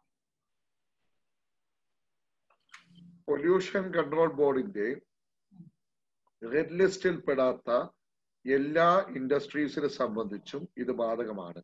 പൊല്യൂഷൻ കൺട്രോൾ ബോർഡിന്റെ റെഡ് ലിസ്റ്റിൽ പെടാത്ത എല്ലാ ഇൻഡസ്ട്രീസിനെ സംബന്ധിച്ചും ഇത് ബാധകമാണ്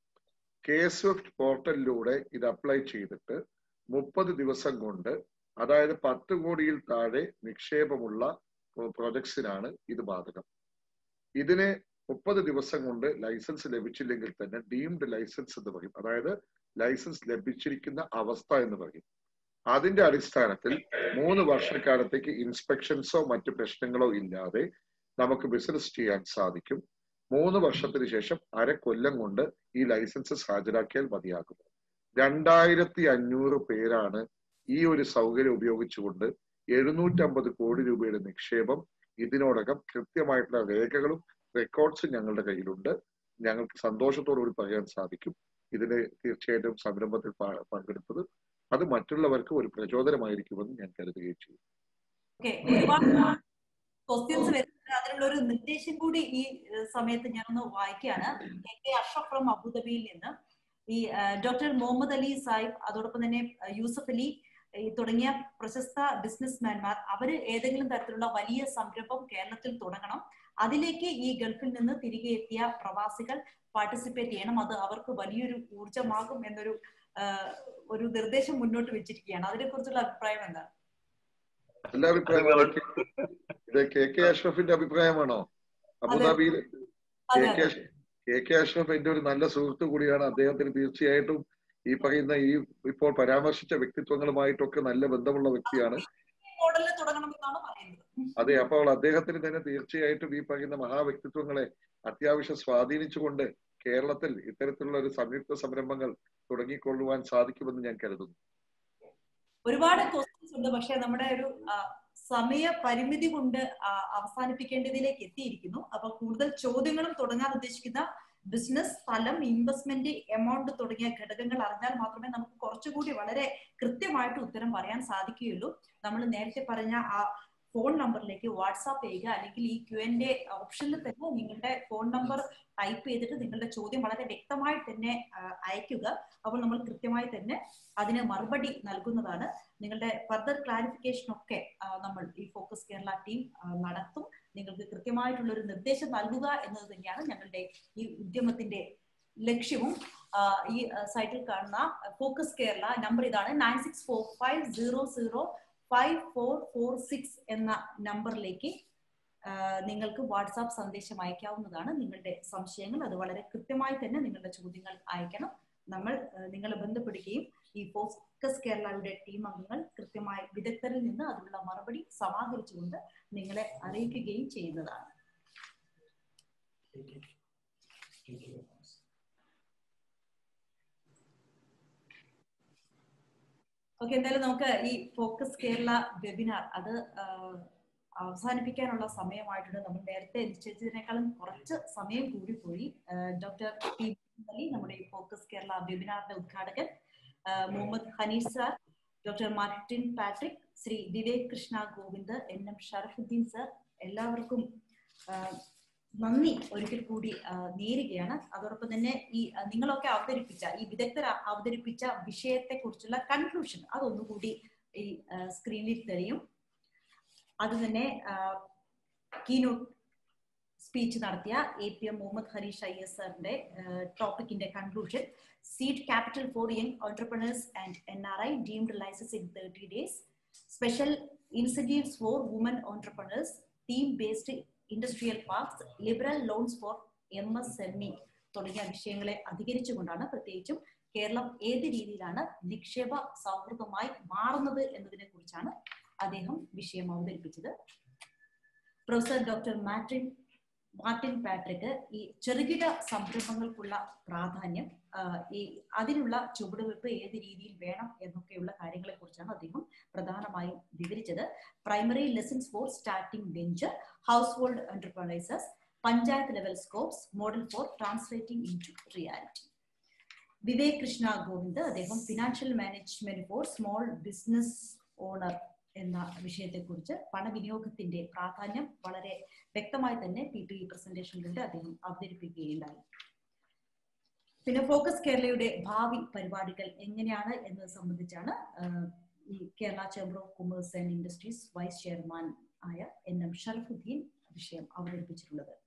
കെ സ്വിഫ്റ്റ് പോർട്ടലിലൂടെ ഇത് അപ്ലൈ ചെയ്തിട്ട് മുപ്പത് ദിവസം കൊണ്ട് അതായത് പത്ത് കോടിയിൽ താഴെ നിക്ഷേപമുള്ള പ്രൊജക്ട്സിനാണ് ഇത് ബാധകം ഇതിന് മുപ്പത് ദിവസം കൊണ്ട് ലൈസൻസ് ലഭിച്ചില്ലെങ്കിൽ തന്നെ ഡീംഡ് ലൈസൻസ് എന്ന് പറയും അതായത് ലൈസൻസ് ലഭിച്ചിരിക്കുന്ന അവസ്ഥ എന്ന് പറയും അതിന്റെ അടിസ്ഥാനത്തിൽ മൂന്ന് വർഷക്കാലത്തേക്ക് ഇൻസ്പെക്ഷൻസോ മറ്റു പ്രശ്നങ്ങളോ ഇല്ലാതെ നമുക്ക് ബിസിനസ് ചെയ്യാൻ സാധിക്കും മൂന്ന് വർഷത്തിന് ശേഷം അര കൊല്ലം കൊണ്ട് ഈ ലൈസൻസസ് ഹാജരാക്കിയാൽ മതിയാകും രണ്ടായിരത്തി അഞ്ഞൂറ് പേരാണ് ഈ ഒരു സൗകര്യം ഉപയോഗിച്ചുകൊണ്ട് എഴുന്നൂറ്റമ്പത് കോടി രൂപയുടെ നിക്ഷേപം ഇതിനോടകം കൃത്യമായിട്ടുള്ള രേഖകളും റെക്കോർഡ്സും ഞങ്ങളുടെ കയ്യിലുണ്ട് ഞങ്ങൾക്ക് സന്തോഷത്തോടുകൂടി പറയാൻ സാധിക്കും ഇതിന് തീർച്ചയായിട്ടും സംരംഭത്തിൽ പ- പങ്കെടുത്തത് അത് മറ്റുള്ളവർക്ക് ഒരു പ്രചോദനമായിരിക്കുമെന്ന് ഞാൻ കരുതുകയും ചെയ്യും ഓക്കെ ഒരുപാട് ക്വസ്റ്റ്യൻസ് വരുന്നുണ്ട് അതിനുള്ള ഒരു നിർദ്ദേശം കൂടി ഈ ഏഹ്, സമയത്ത് ഞാനൊന്ന് വായിക്കുകയാണ് കെ കെ അഷ്റഫ് ഫ്രം അബുദാബിയിൽ നിന്ന് ഈ ഡോക്ടർ മുഹമ്മദ് അലി സാഹിബ് അതോടൊപ്പം തന്നെ ഏഹ്, യൂസഫ് അലി ഈ തുടങ്ങിയ പ്രശസ്ത ബിസിനസ്മാൻമാർ അവര് ഏതെങ്കിലും തരത്തിലുള്ള വലിയ സംരംഭം കേരളത്തിൽ തുടങ്ങണം അതിലേക്ക് ഈ ഗൾഫിൽ നിന്ന് തിരികെ എത്തിയ പ്രവാസികൾ പാർട്ടിസിപ്പേറ്റ് ചെയ്യണം അത് അവർക്ക് വലിയൊരു ഊർജമാകും എന്നൊരു ആഹ്, ഒരു നിർദ്ദേശം മുന്നോട്ട് വെച്ചിരിക്കുകയാണ് അതിനെ കുറിച്ചുള്ള അഭിപ്രായം എന്താണ് എല്ലാ അഭിപ്രായങ്ങളും ഇത് കെ കെ അഷ്റഫിന്റെ അഭിപ്രായമാണോ അബുദാബിയിൽ കെ അതെ കെ അതെ അഷ്- കെ കെ അഷ്റഫ് എന്റെ ഒരു നല്ല സുഹൃത്ത് കൂടിയാണ് അദ്ദേഹത്തിന് തീർച്ചയായിട്ടും ഈ പറയുന്ന ഈ ഇപ്പോൾ പരാമർശിച്ച വ്യക്തിത്വങ്ങളുമായിട്ടൊക്കെ നല്ല ബന്ധമുള്ള വ്യക്തിയാണ് മോഡലിൽ തുടങ്ങണമെന്നാണ് പറയുന്നത് അതെ അപ്പോൾ അദ്ദേഹത്തിന് തന്നെ തീർച്ചയായിട്ടും ഈ പറയുന്ന മഹാവ്യക്തിത്വങ്ങളെ അത്യാവശ്യം സ്വാധീനിച്ചുകൊണ്ട് കേരളത്തിൽ ഇത്തരത്തിലുള്ള ഒരു സംയുക്ത സംരംഭങ്ങൾ തുടങ്ങിക്കൊള്ളുവാൻ സാധിക്കുമെന്ന് ഞാൻ കരുതുന്നു ഒരുപാട് ക്വസ്റ്റ്യൻസ് ഉണ്ട് പക്ഷെ നമ്മുടെ ഒരു ആ, സമയ പരിമിതി കൊണ്ട് ആ, അവസാനിപ്പിക്കേണ്ടതിലേക്ക് എത്തിയിരിക്കുന്നു അപ്പൊ കൂടുതൽ ചോദ്യങ്ങളും തുടങ്ങാൻ ഉദ്ദേശിക്കുന്ന ബിസിനസ് സ്ഥലം ഇൻവെസ്റ്റ്മെന്റ് എമൗണ്ട് തുടങ്ങിയ ഘടകങ്ങൾ അറിഞ്ഞാൽ മാത്രമേ നമുക്ക് കുറച്ചുകൂടി വളരെ കൃത്യമായിട്ട് ഉത്തരം പറയാൻ സാധിക്കുകയുള്ളൂ നമ്മൾ നേരത്തെ പറഞ്ഞ ആ ഫോൺ നമ്പറിലേക്ക് വാട്സാപ്പ് ചെയ്യുക അല്ലെങ്കിൽ ഈ ക്യു എൻ എ ഓപ്ഷനിൽ തന്നെ നിങ്ങളുടെ ഫോൺ നമ്പർ ടൈപ്പ് ചെയ്തിട്ട് നിങ്ങളുടെ ചോദ്യം വളരെ വ്യക്തമായി തന്നെ ആ, അയക്കുക അപ്പോൾ നമ്മൾ കൃത്യമായി തന്നെ അതിന് മറുപടി നൽകുന്നതാണ് നിങ്ങളുടെ ഫർദർ ക്ലാരിഫിക്കേഷൻ ഒക്കെ ആ, നമ്മൾ ഈ ഫോക്കസ് കേരള ടീം ആ, നടത്തും നിങ്ങൾക്ക് കൃത്യമായിട്ടുള്ള ഒരു നിർദ്ദേശം നൽകുക എന്നത് തന്നെയാണ് ഞങ്ങളുടെ ഈ ഉദ്യമത്തിന്റെ ലക്ഷ്യവും ആ, ഈ ആ, സൈറ്റിൽ കാണുന്ന ഫോക്കസ് കേരള നമ്പർ ഇതാണ് nine six four five zero zero five four four six എന്ന നമ്പറിലേക്ക് ആ, നിങ്ങൾക്ക് വാട്സാപ്പ് സന്ദേശം അയക്കാവുന്നതാണ് നിങ്ങളുടെ സംശയങ്ങൾ അത് വളരെ കൃത്യമായി തന്നെ നിങ്ങളുടെ ചോദ്യങ്ങൾ അയക്കണം നമ്മൾ ആ, നിങ്ങളെ ബന്ധപ്പെടുകയും ഈ ഫോക്കസ് കേരളയുടെ ടീം അംഗങ്ങൾ കൃത്യമായി വിദഗ്ധരിൽ നിന്ന് അതിനുള്ള മറുപടി സമാഹരിച്ചുകൊണ്ട് നിങ്ങളെ അറിയിക്കുകയും ചെയ്യുന്നതാണ് ഓക്കെ എന്തായാലും നമുക്ക് ഈ ഫോക്കസ് കേരള വെബിനാർ അത് ആ, അവസാനിപ്പിക്കാനുള്ള സമയമായിട്ടുണ്ട് നമ്മൾ നേരത്തെ നിശ്ചയിച്ചതിനേക്കാളും കുറച്ച് സമയം കൂടിപ്പോയി ഡോക്ടർ പി അലി നമ്മുടെ ഈ ഫോക്കസ് കേരള വെബിനാറിന്റെ ഉദ്ഘാടകൻ ആ, Muhammad Hanis sir doctor Martin Patrick Shri Vivek Krishna Govind N M Sharafuddin sir എല്ലാവർക്കും ആ, നന്ദി ഒരിക്കൽ കൂടി ആ, നേരുകയാണ് അതോടൊപ്പം തന്നെ ഈ ആ, നിങ്ങളൊക്കെ അവതരിപ്പിച്ച ഈ വിദഗ്ധർ അവതരിപ്പിച്ച വിഷയത്തെ കുറിച്ചുള്ള കൺക്ലൂഷൻ അതൊന്നുകൂടി ഈ ആ, സ്ക്രീനിൽ തെളിയും അത് തന്നെ കീനോട്ട് സ്പീച്ച് നടത്തിയ A P M Muhammad Harish I S സാറിന്റെ ടോപ്പിക്കിന്റെ conclusion seed capital for young entrepreneurs and N R I deemed licence in thirty days special incentives for woman entrepreneurs theme based industrial parks liberal loans for M S M E തുടങ്ങിയ വിഷയങ്ങളെ അധികരിച്ചുകൊണ്ടാണ് പ്രത്യേകിച്ചും കേരളം ഏത് രീതിയിലാണ് നിക്ഷേപ സൗഹൃദമായി മാറുന്നത് എന്നതിനെ കുറിച്ചാണ് അദ്ദേഹം വിഷയം അവതരിപ്പിച്ചത് professor doctor Martin Martin Patrick ഈ ചെറുകിട സംരംഭങ്ങൾക്കുള്ള പ്രാധാന്യം ഈ അതിനുള്ള ചുവടുവെപ്പ് ഏത് രീതിയിൽ വേണം എന്നൊക്കെയുള്ള കാര്യങ്ങളെ കുറിച്ചാണ് അദ്ദേഹം പ്രധാനമായും വിവരിച്ചത് primary lessons for starting venture household enterprises panchayat level scopes model for translating into reality Vivek Krishna Govind അദ്ദേഹം financial management for small business owner എന്ന വിഷയത്തെക്കുറിച്ച് പണവിനിയോഗത്തിന്റെ പ്രാധാന്യം വളരെ വ്യക്തമായി തന്നെ പി പി പ്രസന്റേഷനിലൂടെ അദ്ദേഹം അവതരിപ്പിക്കുകയുണ്ടായി പിന്നെ ഫോക്കസ് കേരളയുടെ ഭാവി പരിപാടികൾ എങ്ങനെയാണ് എന്നത് സംബന്ധിച്ചാണ് ഈ Kerala chamber of commerce and industries vice chairman ആയ എൻ എം ഷറഫുദ്ദീൻ വിഷയം അവതരിപ്പിച്ചിട്ടുള്ളത്